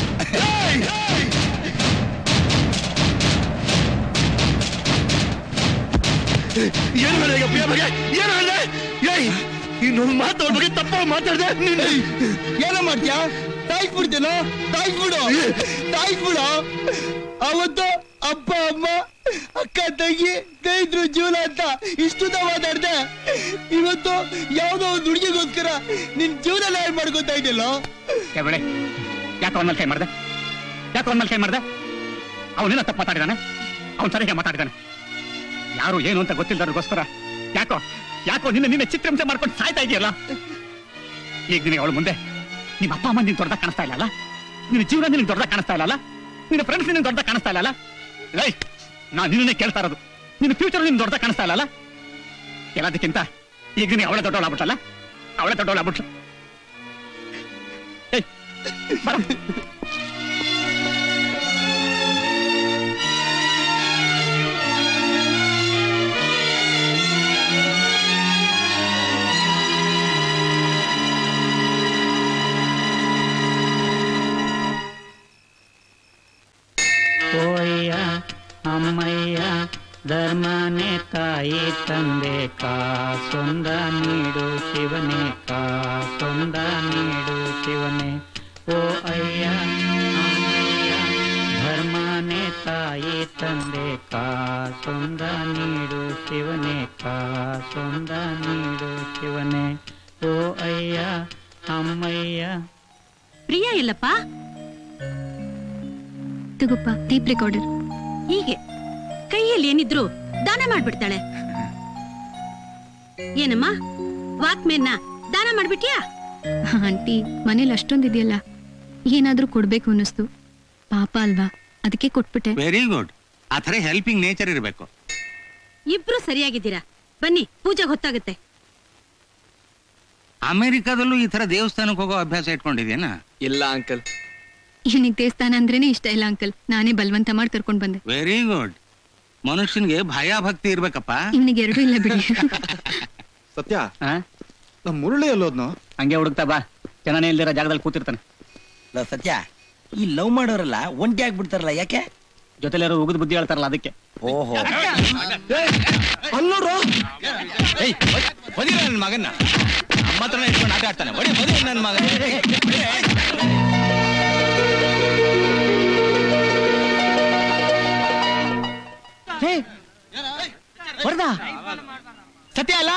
ಏನು ಹೇಳಿದೆ ಈಗ ಪ್ರಿಯ ಬಗ್ಗೆ ಏನು ಹೇಳಿದೆ ಏಯ್ ಇನ್ನೊಂದು ಮಾತು ಅವ್ರ ಬಗ್ಗೆ ತಪ್ಪ ಮಾತಾಡ್ದೆ ನೀನು ಏನೋ ಮಾಡ್ತೀಯಾ ಸಾಯಿಸ್ಬಿಡ್ತೇನೋ ಸಾಯಿಸ್ಬಿಡು ಸಾಯಿಸ್ಬಿಡು ಅವತ್ತು ಅಪ್ಪ ಅಮ್ಮ ಅಕ್ಕ ತಂಗಿ ಸ್ನೇಹಿತರು ಜೀವನ ಅಂತ ಇಷ್ಟುದ ಮಾತಾಡ್ದೆ ಇವತ್ತು ಯಾವ್ದೋ ಒಂದು ಹುಡುಗಿಗೋಸ್ಕರ ನಿನ್ ಜೀವನ ಹಾಳು ಮಾಡ್ಕೊತಾ ಇದೆಯಲ್ಲ ಏ ಬಿಡೆ ಯಾಕೆ ಅವನ ಕೈ ಮಾಡ್ದೆ ಯಾಕೆ ಅವನ ಕೈ ಮಾಡ್ದೆ ಅವನೇನ ತಪ್ಪು ಮಾತಾಡಿದಾನೆ ಅವನ್ ಸರಿಯಾಗಿ ಮಾತಾಡಿದಾನೆ ಯಾರು ಏನು ಅಂತ ಗೊತ್ತಿಲ್ಲದವ್ರಿಗೋಸ್ಕರ ಯಾಕೋ ಯಾಕೋ ನಿನ್ನ ನಿನ್ನ ಚಿತ್ರಹಿಂಸೆ ಮಾಡ್ಕೊಂಡು ಸಾಯ್ತಾ ಇದೆಯಲ್ಲ ಈಗ ನಿನಗೆ ಅವಳ ಮುಂದೆ ನಿಮ್ಮ ಅಪ್ಪ ಅಮ್ಮ ನಿನ್ ದೊಡ್ಡದಾಗ ಕಾಣಿಸ್ತಾ ಇಲ್ಲ ನಿನ್ನ ಜೀವನ ನಿನಗೆ ದೊಡ್ಡದಾಗ ಕಾಣಿಸ್ತಾ ಇಲ್ಲ ನಿನ್ನ ಫ್ರೆಂಡ್ಸ್ ನಿನಗೆ ದೊಡ್ಡದಾಗ ಕಾಣಿಸ್ತಾ ಇಲ್ಲ ಲೈ ನಾನು ನಿನ್ನೇ ಕೇಳ್ತಾ ಇರೋದು ನಿನ್ನ ಫ್ಯೂಚರ್ ನಿನ್ ದೊಡ್ಡದಾಗ ಕಾಣಿಸ್ತಾ ಇಲ್ಲ ಎಲ್ಲದಕ್ಕಿಂತ ಈಗ ನೀನು ಅವಳೆ ದೊಡ್ಡವಳಾಗ್ಬಿಟ್ಟಲ್ಲ ಅವಳೆ ದೊಡ್ಡವಳಾಗ್ಬಿಟ್ಲು ಏಯ್ ಬರ ಓಯ್ಯ ಅಮ್ಮಯ್ಯ ಧರ್ಮನೆ ತಾಯಿ ತಂದೆ ಕಾಸೊಂದ ನೀಡು ಶಿವನೇ ಕಾಸೊಂದ ನೀಡು ಶಿವನೇ ಓ ಅಯ್ಯ ಅಮ್ಮಯ್ಯ ಧರ್ಮನೆ ತಾಯಿ ತಂದೆ ಕಾಸೊಂದ ನೀಡು ಶಿವನೇ ಕಾಸೊಂದ ನೀಡು ಶಿವನೇ ಓ ಅಯ್ಯ ಅಮ್ಮಯ್ಯ ಪ್ರಿಯಾ ಇಲ್ಲಪ್ಪ ತಗೋಪ್ಪ ಟೇಪ್ ರೆಕಾರ್ಡರ್ ಹೀಗೆ ಕೈಯಲ್ಲಿ ಏನಿದ್ರು ದಾನ ಮಾಡ್ಬಿಡ್ತಾಳೆ ಏನಮ್ಮ ವಾಕ್ಮೇನ್ನ ದಾನ ಮಾಡ್ಬಿಟ್ಯಾ ಆಂಟಿ ಮನೇಲಿ ಅಷ್ಟೊಂದಿದೆಯಲ್ಲ ಏನಾದ್ರೂ ಕೊಡ್ಬೇಕು ಅನ್ನಿಸ್ತು ಪಾಪ ಅಲ್ವಾ ಅದಕ್ಕೆ ಕೊಟ್ಬಿಟ್ಟೆ ವೆರಿ ಗುಡ್ ಆ ಥರ ಹೆಲ್ಪಿಂಗ್ ನೇಚರ್ ಇರಬೇಕು ಇಬ್ರು ಸರಿಯಾಗಿದ್ದೀರಾ ಬನ್ನಿ ಪೂಜೆಗೆ ಹೊತ್ತಾಗುತ್ತೆ ಅಮೆರಿಕಾದಲ್ಲೂ ಈ ತರ ದೇವಸ್ಥಾನಕ್ಕೆ ಹೋಗೋ ಅಭ್ಯಾಸ ಇಟ್ಕೊಂಡಿದ್ಯೇನಾ ಇಲ್ಲ ಅಂಕಲ್ ಇವನಿಗೆ ದೇವಸ್ಥಾನ ಅಂದ್ರೇನೆ ಇಷ್ಟ ಇಲ್ಲ ಅಂಕಲ್ ನಾನೇ ಬಲವಂತ ಮಾಡಿ ಕರ್ಕೊಂಡ್ ಬಂದೆ ವೆರಿ ಗುಡ್ ಮನುಷ್ಯನ್ಗೆ ಭಯ ಭಕ್ತಿ ಇರ್ಬೇಕಪ್ಪ ಇವನಿಗೆ ಎರಡೂ ಇಲ್ಲ ಬಿಡಿ ಸತ್ಯ ನಮ್ಮ ಮುರಳಿ ಎಲ್ಲೋದ್ನು ಹಂಗೆ ಹುಡುಕ್ತಾ ಬಾ ಜನನೇ ಇಲ್ದಿರೋ ಜಾಗದಲ್ಲಿ ಕೂತಿರ್ತಾನೆ ಲವ್ ಸತ್ಯ ಈ ಲವ್ ಮಾಡೋರೆಲ್ಲ ಒಂಟಿ ಆಗ್ಬಿಡ್ತಾರಲ್ಲ ಯಾಕೆ ಜೊತೆಲಿರೋ ಉಗಿದ ಬುದ್ಧಿ ಹೇಳ್ತಾರಲ್ಲ ಅದಕ್ಕೆ ಓಹೋ ಅಲ್ಲೋರು ಏಯ್ ಹೊಡಿ ನನ್ನ ಮಗನ್ನ ನಮ್ಮ ಹತ್ರನೇ ಇಟ್ಕೊಂಡು ಆಟ ಆಡ್ತಾನೆ ಹೊಡಿ ಹೊಡಿ ನನ್ನ ಮಗ ಹೊಡೆದ ಸತ್ಯ ಅಲ್ಲ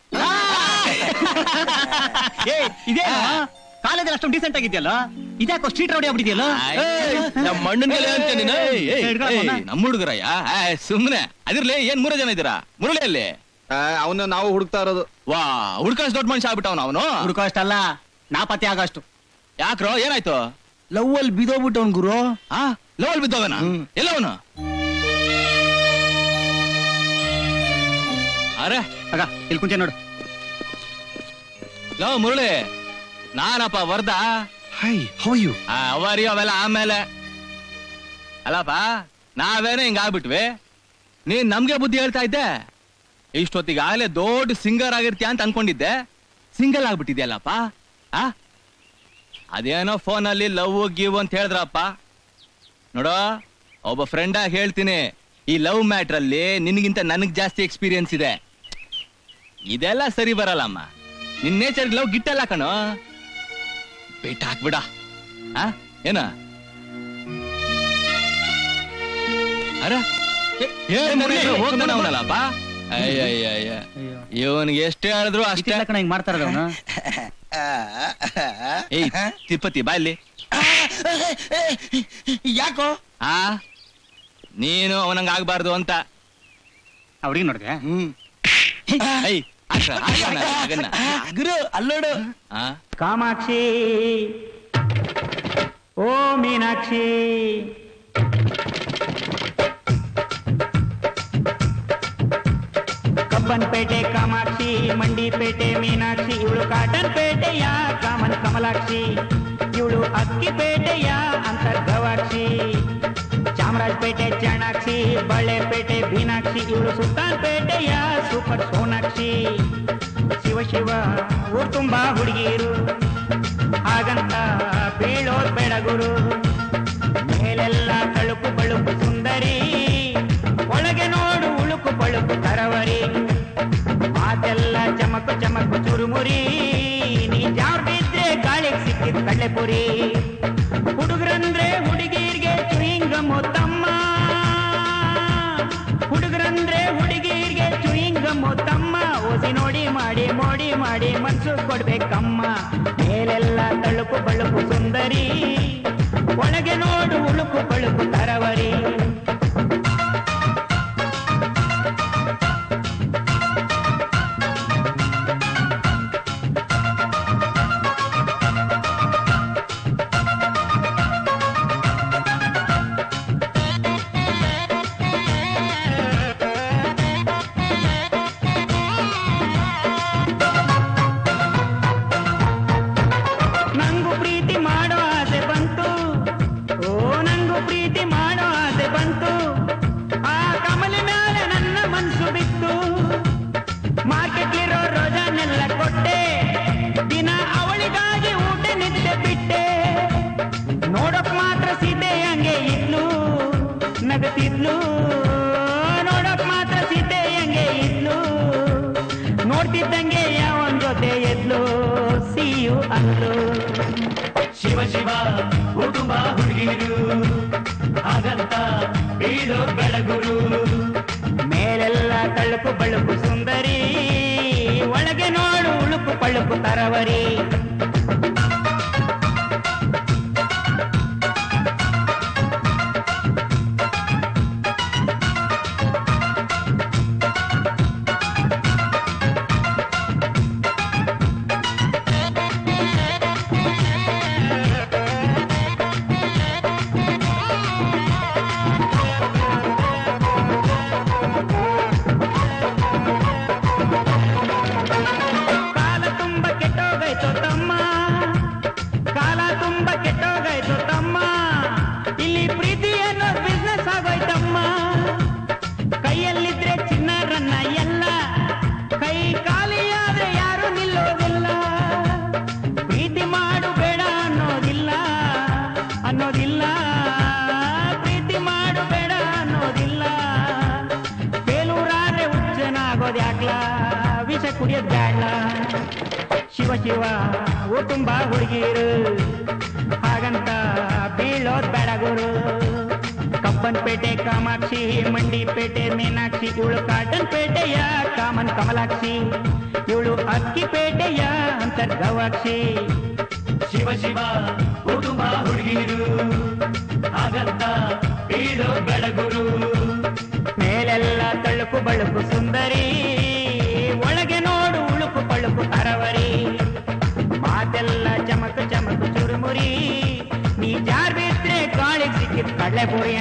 ಏ ಇದೇನು ಕಾಲೇಜಲ್ಲಿ ಅಷ್ಟೊಂದು ಡೀಸೆಂಟ್ ಆಗಿದ್ಯಲ್ಲ ಇದ್ಯಾಕೋ ಸ್ಟ್ರೀಟ್ ರೌಡಿ ಆಗ್ಬಿಟ್ಟಿದ್ಯಲ್ಲ ನಮ್ಮ ಮಣ್ಣನ ಮೇಲೆ ಅಂತ ನೀನು ಏಯ್, ಏಯ್, ಏಯ್, ನಮ್ಮ ಹುಡುಗರಯ್ಯ ಸುಮ್ನೆ ಅದಿರ್ಲಿ ಏನ್ ಮೂರೇ ಜನ ಇದ್ದೀರಾ ಮುರಳಿಯಲ್ಲಿ ಅವನ್ನ ನಾವು ಹುಡುಕ್ತಾ ಇರೋದು ವಾ ಹುಡ್ಕಸ್ ದೊಡ್ಡ ಮನುಷ್ಯ ಆಗ್ಬಿಟ್ಟವನು ಅವನು ಹುಡುಕೋ ಅಷ್ಟಲ್ಲ ನಾಪತ್ತೆ ಆಗಷ್ಟು ಯಾಕ್ರೋ ಏನಾಯ್ತು ಲವ್ ಅಲ್ಲಿ ಬಿದೋಗ್ಬಿಟ್ಟವನ್ ಗುರು ಆ ಲವಲ್ ಬಿದ್ದೋಗನ ಎಲ್ಲವನು ಅರೆ ಆಗ ಇಲ್ಲಿ ಕುಂಚೆ ನೋಡು ಲವ್ ಮುರಳಿ ನಾನಪ್ಪ ವರ್ದ ಹೈ ಹೌ ಯು ಅವರಿ ಅವೆಲ್ಲ ಆಮೇಲೆ ಅಲ್ಲಪ್ಪ ನಾವೇನೋ ಹಿಂಗ ಆಗ್ಬಿಟ್ವಿ ನೀನ್ ನಮ್ಗೆ ಬುದ್ಧಿ ಹೇಳ್ತಾ ಇದ್ದೆ ಇಷ್ಟೊತ್ತಿಗಾಗಲೇ ದೊಡ್ಡ ಸಿಂಗರ್ ಆಗಿರ್ತೀಯ ಅಂತ ಅನ್ಕೊಂಡಿದ್ದೆ ಸಿಂಗಲ್ ಆಗ್ಬಿಟ್ಟಿದ್ಯಲ್ಲಪ್ಪ ಆ ಅದೇನೋ ಫೋನಲ್ಲಿ ಲವ್ ಗಿವ್ ಅಂತ ಹೇಳಿದ್ರಪ್ಪ ನೋಡೋ ಒಬ್ಬ ಫ್ರೆಂಡ್ ಆಗಿ ಹೇಳ್ತೀನಿ ಈ ಲವ್ ಮ್ಯಾಟ್ರಲ್ಲಿ ನಿನಗಿಂತ ನನಗ್ ಜಾಸ್ತಿ ಎಕ್ಸ್ಪೀರಿಯನ್ಸ್ ಇದೆ ಇದೆಲ್ಲ ಸರಿ ಬರಲ್ಲಮ್ಮ ನಿನ್ ನೇಚರ್ ಲವ್ ಗಿಟ್ಟಲ್ಲ ಕಣೋ ಪೇಟ ಹಾಕ್ಬಿಡ ಆ ಏನ ಅರ ಹೋಗ್ತಾನವನಲ್ಲಪ್ಪ ಅಯ್ಯಯ್ಯ ಇವನ್ಗೆ ಎಷ್ಟು ಹೇಳಿದ್ರು ಅಷ್ಟೇ ಕಣ ಹಿಂಗ್ ಮಾಡ್ತಾರ ಏಯ್ ತಿರುಪತಿ ಬಾ ಇಲ್ಲಿ ಯಾಕೋ ಆ ನೀನು ಅವನಂಗ ಆಗ್ಬಾರ್ದು ಅಂತ ಹುಡುಗಿ ನೋಡಿದೆ ಏಯ್ ಆಗ, ಆಗ ಅವ್ನ ಮಗನ್ನ. ಗುರು ಅಲ್ಲೋಡು ಆ ಕಾಮಾಕ್ಷಿ ಓ ಮೀನಾಕ್ಷಿ ಕಬ್ಬನ್ಪೇಟೆ ಕಾಮಾಕ್ಷಿ ಮಂಡಿಪೇಟೆ ಮೀನಾಕ್ಷಿ ಇವಳು ಕಾಟನ್ ಪೇಟೆಯ ಕಾಮನ್ ಕಮಲಾಕ್ಷಿ ಇವಳು ಅಕ್ಕಿಪೇಟೆಯ ಅಂತರ್ಗವಾಕ್ಷಿ ಚಾಮರಾಜಪೇಟೆ ಚಾಣಾಕ್ಷಿ ಬಳ್ಳೆಪೇಟೆ ಬೀನಾಕ್ಷಿ ಇವಳು ಸುಲ್ತಾನ್ ಪೇಟೆಯ ಸೂಪರ್ ಸೋನಾಕ್ಷಿ ಶಿವ ಶಿವ ಊರ್ ತುಂಬಾ ಹುಡುಗಿರು ಹಾಗಂತ ಬೀಳೋದ್ ಬೇಡ ಗುರು ಮೇಲೆಲ್ಲ ತಳುಕು ಬಳುಕು ಸುಂದರಿ ಒಳಗೆ ನೋಡು ಉಳುಕು ಬಳುಕು ತರವರಿ ಮಾತೆಲ್ಲ ಚಮಕು ಚಮಕು ಚುರುಮುರಿ ನೀ ಜಾರ್ ಬಿದ್ರೆ ಗಾಳಿಗೆ ಸಿಕ್ಕಿದ್ ಕಳ್ಳೆಪುರಿ ಹುಡುಗರಂದ್ರೆ ಹುಡುಗಿರ್ಗೆ ಚುಯಿಂಗಮ್ಮು ತಮ್ಮ ಹುಡುಗರಂದ್ರೆ ಹುಡುಗಿರ್ಗೆ ಚುಯಿಂಗಮ್ಮು ತಮ್ಮ ಓಸಿ ನೋಡಿ ಮಾಡಿ ಮೋಡಿ ಮಾಡಿ ಮನ್ಸು ಕೊಡ್ಬೇಕಮ್ಮ ಮೇಲೆಲ್ಲ ತಳುಕು ಬಳುಕು ಸುಂದರಿ ಒಳಗೆ ನೋಡು ಉಳುಕು ಬಳುಕು ತರವರಿ ನಂಗೂ ಪ್ರೀತಿ ಮಾಡೋ ಆಸೆ ಬಂತು ಓ ನಂಗೂ ಪ್ರೀತಿ ಮಾಡೋ ಆಸೆ ಬಂತು ಆ ಕಮಲಿ ಮೇಲೆ ನನ್ನ ಮನ್ಸು ಬಿತ್ತು ಮಾರ್ಕೆಟ್ ಇರೋ ರೋಜಾನೆಲ್ಲ ಕೊಟ್ಟೆ ದಿನ ಅವಳಿಗಾಗಿ ಊಟ ನಿದ್ದೆ ಬಿಟ್ಟೆ ನೋಡಕ್ ಮಾತ್ರ ಸೀತೆ ಹಂಗೆ ಇದ್ಲು ನಗತಿದ್ಲು ನೋಡಕ್ ಮಾತ್ರ ಸೀತೆ ಹಂಗೆ ಇದ್ಲು ನೋಡ್ತಿದ್ದಂಗೆ ಯಾವನ್ ಜೊತೆ ಎದ್ಲು ಸಿಯು ಅಂದ್ಲು ಶಿವ ಶಿವ ಕುಟುಂಬ ಹುಡುಗಿರು ಹಾಗಂತ ಬೀಳೋ ಬೆಳಗುರು ಮೇಲೆಲ್ಲ ತಳುಕು ಬಳುಕು ಸುಂದರಿ ಒಳಗೆ ನೋಡು ಉಳುಕು ಪಳುಕು ತರವರಿ ಕಾಲ ತುಂಬ ಕೆಟ್ಟೋಗೈತು ತಮ್ಮ ಕಾಲ ತುಂಬ ಕೆಟ್ಟೋಗೈತು ತಮ್ಮ ಇಲ್ಲಿ ಪ್ರೀತಿ ಅನ್ನೋ ಬಿಸ್ನೆಸ್ ಆಗೋಯ್ತಮ್ಮ ಕೈಯಲ್ಲಿದ್ರೆ ಚಿನ್ನರನ್ನ ಎಲ್ಲ ಕೈ ಖಾಲಿಯಾದ್ರೆ ಯಾರು ನಿಲ್ಲೋದಿಲ್ಲ ಪ್ರೀತಿ ಮಾಡು ಬೇಡ ಅನ್ನೋದಿಲ್ಲ ಅನ್ನೋದಿಲ್ಲ ಪ್ರೀತಿ ಮಾಡು ಬೇಡ ಅನ್ನೋದಿಲ್ಲ ಬೇಲೂರಾದ್ರೆ ಹುಚ್ಚನಾಗೋದ್ ಯಾಕ್ಲ ವಿಷ ಕುಡಿಯೋದ್ ಬ್ಯಾಡ್ಲ ಶಿವ ಶಿವ ಓ ತುಂಬಾ ಹುಡುಗಿರು ಹಾಗಂತ ಬೀಳೋದ್ ಬೇಡ ಗುರು ಕಬ್ಬನ್ಪೇಟೆ ಕಾಮಾಕ್ಷಿ ಮಂಡಿಪೇಟೆ ಮೀನಾಕ್ಷಿ ಇವಳು ಕಾಟನ್ ಪೇಟೆಯ ಕಾಮನ್ ಕಮಲಾಕ್ಷಿ ಇವಳು ಅಕ್ಕಿಪೇಟೆಯ ಅಂತರ್ಗವಾಕ್ಷಿ ಶಿವ ಶಿವ ಓ ತುಂಬಾ ಹುಡುಗಿರು ಹಾಗಂತ ಬೀಳೋ ಬೆಳಗುರು ಮೇಲೆಲ್ಲ ತಳುಕು ಬಳುಕು ಸುಂದರಿ ಒಳಗೆ ನೋಡು ಉಳುಕು ಪಳುಕು ತರವರಿ ಮಾತೆಲ್ಲ ಚಮಕು ಚಮಕು ಚುರುಮುರಿ ನೀ ಜಾರ್ ಬಿದ್ರೆ ಕಾಳಿಗೆ ಸಿಕ್ಕಿದ್ ಕಡ್ಲೆ ಪುರಿಯ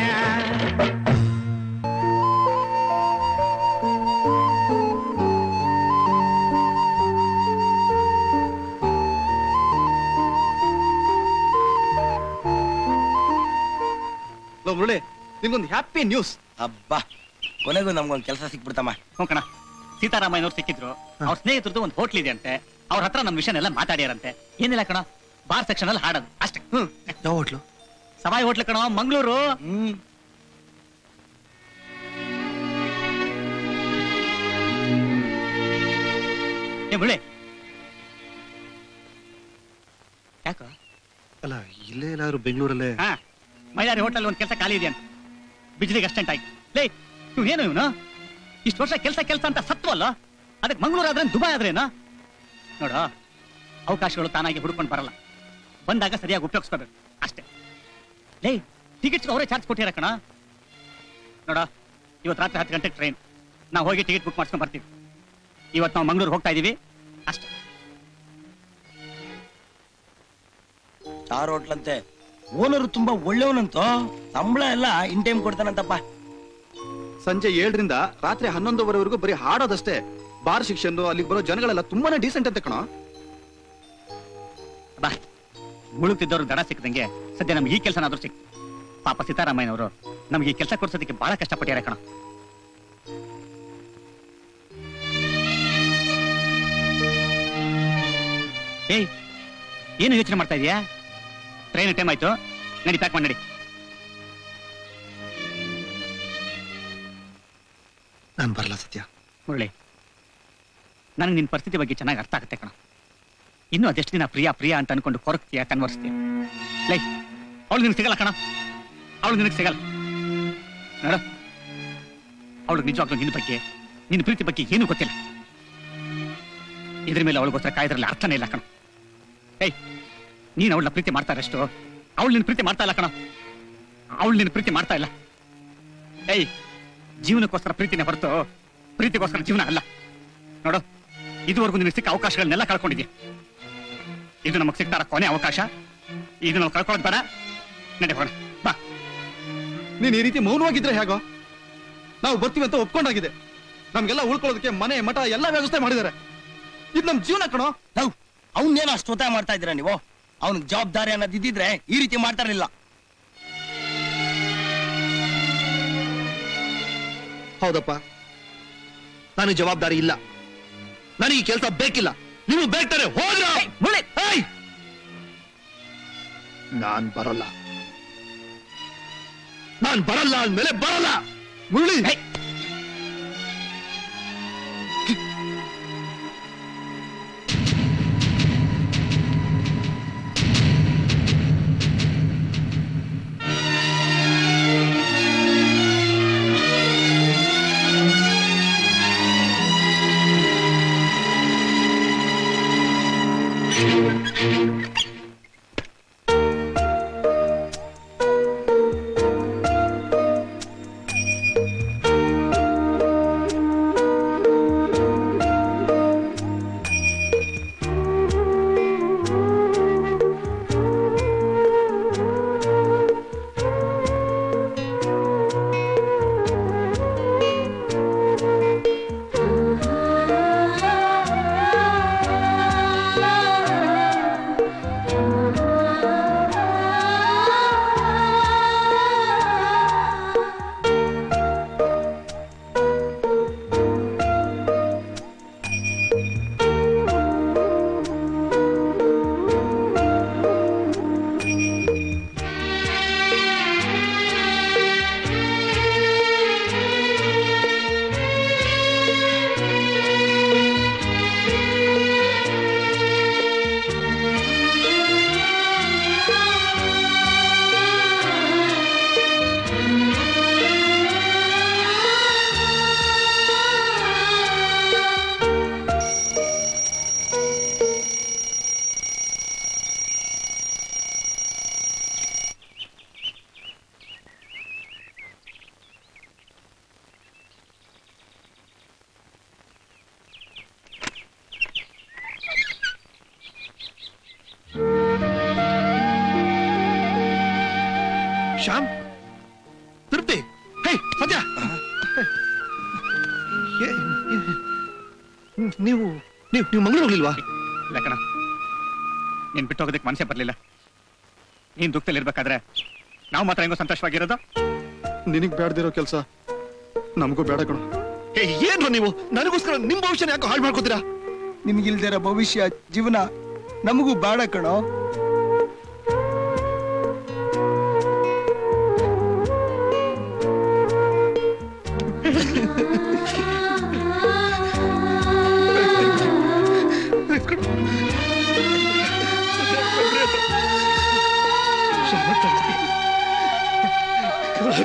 ಲೋ ಮುರಳಿ ನಿನ್ಗೊಂದು ಹ್ಯಾಪಿ ನ್ಯೂಸ್ ಅಬ್ಬಾ ಕೊನೆಗೂ ನಮ್ಗೊಂದು ಕೆಲಸ ಸಿಕ್ಬಿಡ್ತಮ್ಮ ಹೋಗೋಣ ಸೀತಾರಾಮಯ್ಯನವ್ರು ಸಿಕ್ಕಿದ್ರು ಅವ್ರ ಸ್ನೇಹಿತರದ್ದು ಒಂದು ಹೋಟ್ಲ್ ಇದೆ ಅಂತೆ ಅವ್ರ ಹತ್ರ ನನ್ನ ವಿಷಯನೆಲ್ಲ ಮಾತಾಡ್ಯಾರಂತೆ ಏನಿಲ್ಲ ಕಣ ಬಾರ್ ಸೆಕ್ಷನ್ ಅಲ್ಲಿ ಹಾಡೋದು ಅಷ್ಟೇ ಯಾವ ಹೋಟ್ಲು ಸವಾಯಿ ಹೋಟ್ಲ್ ಕಣ ಮಂಗಳೂರು ಏ ಬಿಳಿ ಯಾಕೋ ಅಲ್ಲ ಇಲ್ಲೇ ಎಲ್ಲಾದ್ರು ಬೆಂಗಳೂರಲ್ಲೇ ಹಾ ಮೈಲಾರಿ ಹೋಟೆಲ್ ಒಂದು ಕೆಲಸ ಖಾಲಿ ಇದೆಯಂತ ಬಿಜ್ಲಿಗೆ ಅಷ್ಟೆಂಟ್ ಆಯ್ತು ಲೇ ಇವ್ ಏನು ಇವನು ಇಷ್ಟು ವರ್ಷ ಕೆಲಸ ಕೆಲಸ ಅಂತ ಸತ್ವಲ್ಲ ಅದಕ್ಕೆ ಮಂಗಳೂರು ಆದ್ರೆ ದುಬೈ ಆದ್ರೇನು ನೋಡ ಅವಕಾಶಗಳು ತಾನಾಗಿ ಹುಡ್ಕೊಂಡು ಬರಲ್ಲ ಬಂದಾಗ ಸರಿಯಾಗಿ ಉಪಯೋಗಿಸ್ಕೋಬೇಕು ಅಷ್ಟೇ ಲೇ ಟಿಕೆಟ್ಸ್ ಅವರೇ ಚಾರ್ಜ್ ಕೊಟ್ಟಿರ ಕಣ ನೋಡ ಇವತ್ತು ರಾತ್ರಿ ಹತ್ತು ಗಂಟೆಗೆ ಟ್ರೈನ್ ನಾವು ಹೋಗಿ ಟಿಕೆಟ್ ಬುಕ್ ಮಾಡ್ಸ್ಕೊಂಡ್ ಬರ್ತೀವಿ ಇವತ್ತು ನಾವು ಮಂಗಳೂರು ಹೋಗ್ತಾ ಇದೀವಿ ಅಷ್ಟೇ ಸ್ಟಾರ್ ಹೋಟ್ಲಂತೆ ಓನರು ತುಂಬಾ ಒಳ್ಳೆಯವನಂತೋ ಸಂಬಳ ಎಲ್ಲ ಇನ್ ಟೈಮ್ ಕೊಡ್ತಾನಂತಪ್ಪ ಸಂಜೆ ಏಳರಿಂದ ರಾತ್ರಿ ಹನ್ನೊಂದುವರೆವರೆಗೂ ಬರೀ ಹಾಡೋದಷ್ಟೇ ಬಾರ್ ಶಿಕ್ಷನ್ ಅಲ್ಲಿಗೆ ಬರೋ ಜನಗಳೆಲ್ಲ ತುಂಬಾನೇ ಡೀಸೆಂಟ್ ಅಂತ ಕಣ ಬಾ ಮುಳುಗ್ತಿದ್ದವ್ರು ದಡ ಸಿಕ್ಕದಂಗೆ ಸದ್ಯ ನಮ್ಗೆ ಈ ಕೆಲಸನಾದ್ರೂ ಸಿಕ್ತು ಪಾಪ ಸಿದ್ದರಾಮಯ್ಯನವರು ನಮ್ಗೆ ಈ ಕೆಲಸ ಕೊಡ್ಸೋದಕ್ಕೆ ಬಹಳ ಕಷ್ಟಪಟ್ಟಿದ್ದಾರೆ ಕಣ ಏಯ್ ಏನು ಯೋಚನೆ ಮಾಡ್ತಾ ಇದೀಯಾ ಟ್ರೈನ್ ಟೈಮ್ ಆಯ್ತು ನಡಿ ಪ್ಯಾಕ್ ಮಾಡಿ ನಡಿ ನಾನು ಬರಲ್ಲ ಸತ್ಯ ಮುರಳಿ ನನಗೆ ನಿನ್ನ ಪರಿಸ್ಥಿತಿ ಬಗ್ಗೆ ಚೆನ್ನಾಗಿ ಅರ್ಥ ಆಗುತ್ತೆ ಕಣ ಇನ್ನು ಅದೆಷ್ಟು ದಿನ ಪ್ರಿಯಾ ಪ್ರಿಯಾ ಅಂತ ಅನ್ಕೊಂಡು ಕೊರಗ್ತೀಯ ಕನ್ವರ್ಸ್ತೀಯ ಲೈ ಅವಳು ನಿನಗೆ ಸಿಗಲ್ಲ ಕಣ ಅವಳು ನಿನಗೆ ಸಿಗಲ್ಲ ನೋಡ ಅವಳಿಗೆ ನಿಜವಾಗ್ಲೂ ನಿನ್ನ ಬಗ್ಗೆ ನಿನ್ನ ಪ್ರೀತಿ ಬಗ್ಗೆ ಏನೂ ಗೊತ್ತಿಲ್ಲ ಇದ್ರ ಮೇಲೆ ಅವಳಿಗೋಸ್ಕರ ಕಾಯ್ದ್ರಲ್ಲಿ ಅರ್ಥನೇ ಇಲ್ಲ ಕಣ ಏಯ್ ನೀನು ಅವಳನ್ನ ಪ್ರೀತಿ ಮಾಡ್ತಾ ಇರಷ್ಟು ಅವಳು ನಿನ್ನ ಪ್ರೀತಿ ಮಾಡ್ತಾ ಇಲ್ಲ ಕಣ ಅವಳು ನಿನ್ನ ಪ್ರೀತಿ ಮಾಡ್ತಾ ಇಲ್ಲ ಏಯ್ ಜೀವನಕ್ಕೋಸ್ಕರ ಪ್ರೀತಿನೇ ಹೊರತು ಪ್ರೀತಿಗೋಸ್ಕರ ಜೀವನ ಅಲ್ಲ ನೋಡು ಇದುವರೆಗೂ ನಿನಗೆ ಸಿಕ್ಕ ಅವಕಾಶಗಳನ್ನೆಲ್ಲ ಕಳ್ಕೊಂಡಿದ್ಯಾ ಇದು ನಮಗೆ ಸಿಗ್ತಾರ ಕೊನೆ ಅವಕಾಶ ಇದು ನಾವು ಕಳ್ಕೊಳ್ಳೋದು ಬೇಡ ನಡೆ ಹೋಗೋಣ ಬಾ ನೀನ್ ಈ ರೀತಿ ಮೌನವಾಗಿದ್ರೆ ಹೇಗೋ ನಾವು ಬರ್ತೀವಿ ಅಂತ ಒಪ್ಕೊಂಡಾಗಿದೆ ನಮ್ಗೆಲ್ಲ ಉಳ್ಕೊಳ್ಳೋದಕ್ಕೆ ಮನೆ ಮಠ ಎಲ್ಲ ವ್ಯವಸ್ಥೆ ಮಾಡಿದ್ದಾರೆ ಇದು ನಮ್ ಜೀವನ ಕಣೋ ನಾವು ಅವನ್ನೇನು ಅಷ್ಟು ಒತ್ತಾಯ ಮಾಡ್ತಾ ಇದ್ದೀರಾ ನೀವು ಅವನಿಗೆ ಜವಾಬ್ದಾರಿ ಅನ್ನೋದು ಇದ್ದಿದ್ರೆ ಈ ರೀತಿ ಮಾಡ್ತಾ ಇರಲಿಲ್ಲ ಹೌದಪ್ಪ ನನಗೆ ಜವಾಬ್ದಾರಿ ಇಲ್ಲ ನನಗೆ ಈ ಕೆಲಸ ಬೇಕಿಲ್ಲ ನೀವು ಬೇಕಾರೆ ಹೋದ್ರ ನಾನ್ ಬರಲ್ಲ ನಾನ್ ಬರಲ್ಲ ಅಂದ್ಮೇಲೆ ಬರಲ್ಲ ಮುರಳಿ ಶ್ಯಾಮ್ ತೃಪ್ತಿ ಹೇ ಸತ್ಯ ಏ- ಏ- ನೀವು ನೀವು ನೀವು ಮಂಗಳೂರು ಹೋಗ್ಲಿಲ್ವಾ ಇಲ್ಲ ಕಣ ನೀನ್ ಬಿಟ್ಟು ಹೋಗೋದಕ್ಕೆ ಮನಸ್ಸೇ ಬರ್ಲಿಲ್ಲ ನೀನ್ ದುಃಖದಲ್ಲಿ ಇರ್ಬೇಕಾದ್ರೆ ನಾವು ಮಾತ್ರ ಹೆಂಗೋ ಸಂತೋಷವಾಗಿರೋದು ನಿನಗ್ ಬೇಡದಿರೋ ಕೆಲಸ ನಮಗೂ ಬೇಡ ಕಣ ಏ, ಏನ್ರು ನೀವು ನನಗೋಸ್ಕರ ನಿಮ್ ಭವಿಷ್ಯನ ಯಾಕೋ ಹಾಳು ಮಾಡ್ಕೋತೀರಾ ನಿಮ್ಗಿಲ್ದಿರೋ ಭವಿಷ್ಯ ಜೀವನ ನಮಗೂ ಬೇಡ ಕಣೋ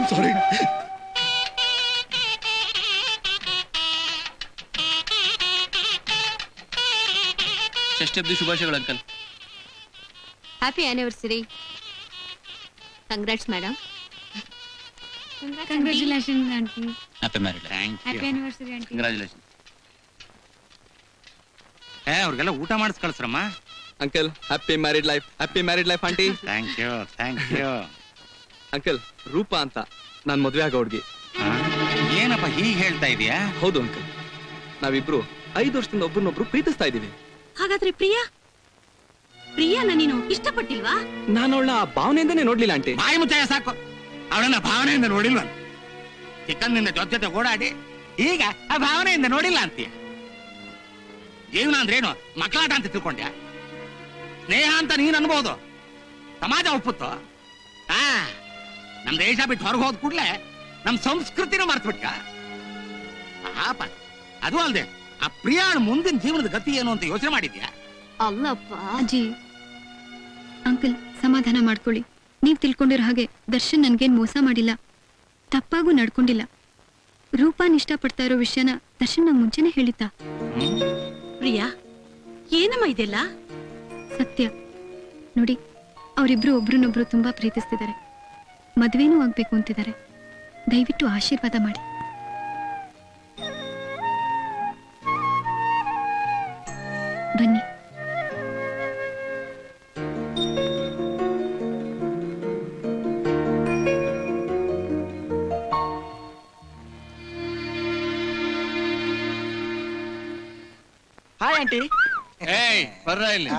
ಸಾರಿ ಷಷ್ಠಬ್ದಿ ಶುಭಾಶಯಗಳು uncle happy anniversary congrats madam congratulation aunty happy married happy anniversary aunty congratulation ಏ ಅವ್ರಿಗೆಲ್ಲ ಊಟ ಮಾಡಿಸ್ ಕಳ್ಸ್ರಮ್ಮ uncle happy married life happy married life aunty thank you thank you uncle Roopa ಅಂತ ನಾನ್ ಮದ್ವೆ ಆಗೋ ಹುಡ್ಗಿ ಏನಪ್ಪ ಹೀಗೆ ಹೇಳ್ತಾ ಇದೀಯಾ ಹೌದು ಅಂಕಲ್ ನಾವಿಬ್ರು ಐದು ವರ್ಷದಿಂದ ಒಬ್ರನ್ನೊಬ್ರು ಪ್ರೀತಿಸ್ತಾ ಇದೀವಿ ಹಾಗಾದ್ರೆ ಪ್ರಿಯಾ ಪ್ರಿಯಾನ ನೀನು ಇಷ್ಟಪಟ್ಟಿಲ್ವಾ ನಾನು ಅವಳ ಭಾವನೆಯಿಂದನೇ ನೋಡ್ಲಿಲ್ಲ ಆಂಟಿ ಬಾಯಿ ಮುಚ್ಚಾಯ ಸಾಕು ಅವಳನ್ನ ಭಾವನೆಯಿಂದ ನೋಡಿಲ್ವ ಚಿಕ್ಕಂದಿಂದ ಜೊತೆ ಜೊತೆ ಓಡಾಡಿ ಈಗ ಆ ಭಾವನೆಯಿಂದ ನೋಡಿಲ್ಲ ಅಂತೀಯ ಜೀವನ ಅಂದ್ರೇನು ಮಕ್ಕಳಾಟ ಅಂತ ತಿಳ್ಕೊಂಡ್ಯಾ ಸ್ನೇಹ ಅಂತ ನೀನ್ ಅನ್ಬೋದು ಸಮಾಜ ಒಪ್ಪುತ್ತೋ ಆ ನಮ್ ದೇಶ ಬಿಟ್ಟು ಹೊರಗೆ ಹೋದ ಕೂಡ್ಲೆ ನಮ್ ಸಂಸ್ಕೃತಿನ ಮರ್ತ್ಬಿಟ್ಟ ಪಾಪ ಅದು ಅಲ್ದೆ ಆ ಪ್ರಿಯಾಣ ಮುಂದಿನ ಜೀವನದ ಗತಿ ಏನು ಅಂತ ಯೋಚನೆ ಮಾಡಿದ್ಯಾ ಅಲ್ಲಪ್ಪ ಅಜ್ಜಿ ಅಂಕಲ್ ಸಮಾಧಾನ ಮಾಡ್ಕೊಳ್ಳಿ ನೀವ್ ತಿಳ್ಕೊಂಡಿರೋ ಹಾಗೆ ದರ್ಶನ್ ನನ್ಗೇನ್ ಮೋಸ ಮಾಡಿಲ್ಲ ತಪ್ಪಾಗೂ ನಡ್ಕೊಂಡಿಲ್ಲ ರೂಪಾನ್ ಇಷ್ಟಪಡ್ತಾ ಇರೋ ವಿಷಯನ ದರ್ಶನ್ ನಂಗ್ ಮುಂಚೆನೆ ಹೇಳಿದ್ದ ಪ್ರಿಯಾ ಏನಮ್ಮ ಇದೆಲ್ಲ ಸತ್ಯ ನೋಡಿ ಅವರಿಬ್ರು ಒಬ್ರನ್ನೊಬ್ರು ತುಂಬಾ ಪ್ರೀತಿಸ್ತಿದ್ದಾರೆ ಮದ್ವೆನೂ ಆಗ್ಬೇಕು ಅಂತಿದ್ದಾರೆ ದಯವಿಟ್ಟು ಆಶೀರ್ವಾದ ಮಾಡಿ ಬನ್ನಿ ಹಾಯ್ ಆಂಟಿ ಏಯ್ ಬರ್ರ ಇಲ್ಲಿ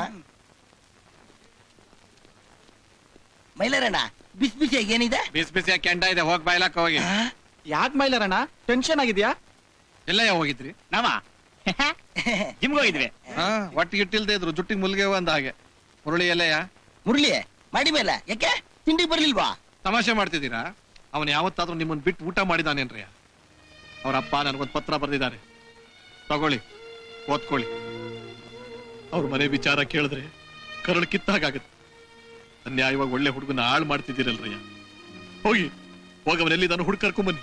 ಮೈಲಾರಣ್ಣ ಬಿಸಿ ಬಿಸಿಯಾಗಿ ಏನಿದೆ ಬಿಸಿ ಬಿಸಿಯಾಗಿ ಕೆಂಡ ಇದೆ ಹೋಗ್ ಬಾಯ್ಲಾಕ ಹೋಗಿ ಯಾಕೆ ಮೈಲಾರಣ್ಣ ಟೆನ್ಷನ್ ಆಗಿದ್ಯಾ ಎಲ್ಲ ಹೋಗಿದ್ರಿ ನಾವ ಜಿಮ್ಗೆ ಹೋಗಿದ್ವಿ ಒಟ್ಟಿಗೆ ಇಟ್ಟಿಲ್ದೇ ಇದ್ರು ಜುಟ್ಟಿಗೆ ಮುಲ್ಗೆ ಅಂದ ಹಾಗೆ ಮುರಳಿ ಎಲೆಯ ಮುರಳಿ ಮಾಡಿ ಮೇಲೆ ಯಾಕೆ ತಿಂಡಿ ಬರ್ಲಿಲ್ವಾ ತಮಾಷೆ ಮಾಡ್ತಿದ್ದೀರಾ ಅವನು ಯಾವತ್ತಾದ್ರೂ ನಿಮ್ಮನ್ನ ಬಿಟ್ಟು ಊಟ ಮಾಡಿದಾನೇನ್ರಿ ಅವ್ರ ಅಪ್ಪ ನನಗೊಂದು ಪತ್ರ ಬರೆದಿದ್ದಾರೆ ತಗೊಳ್ಳಿ ಓದ್ಕೊಳ್ಳಿ ಅವ್ರ ಮನೆ ವಿಚಾರ ಕೇಳಿದ್ರೆ ಕರಳು ಕಿತ್ತಾಗತ್ತೆ ಅನ್ಯಾಯವಾಗಿ ಒಳ್ಳೆ ಹುಡುಗನ ಹಾಳು ಮಾಡ್ತಿದ್ದೀರಲ್ರಯ್ಯ ಹೋಗಿ ಹೋಗಿ ಅವನೆಲ್ಲಿದ್ದಾನು ಹುಡುಗ ಕರ್ಕೊಂಬನ್ನಿ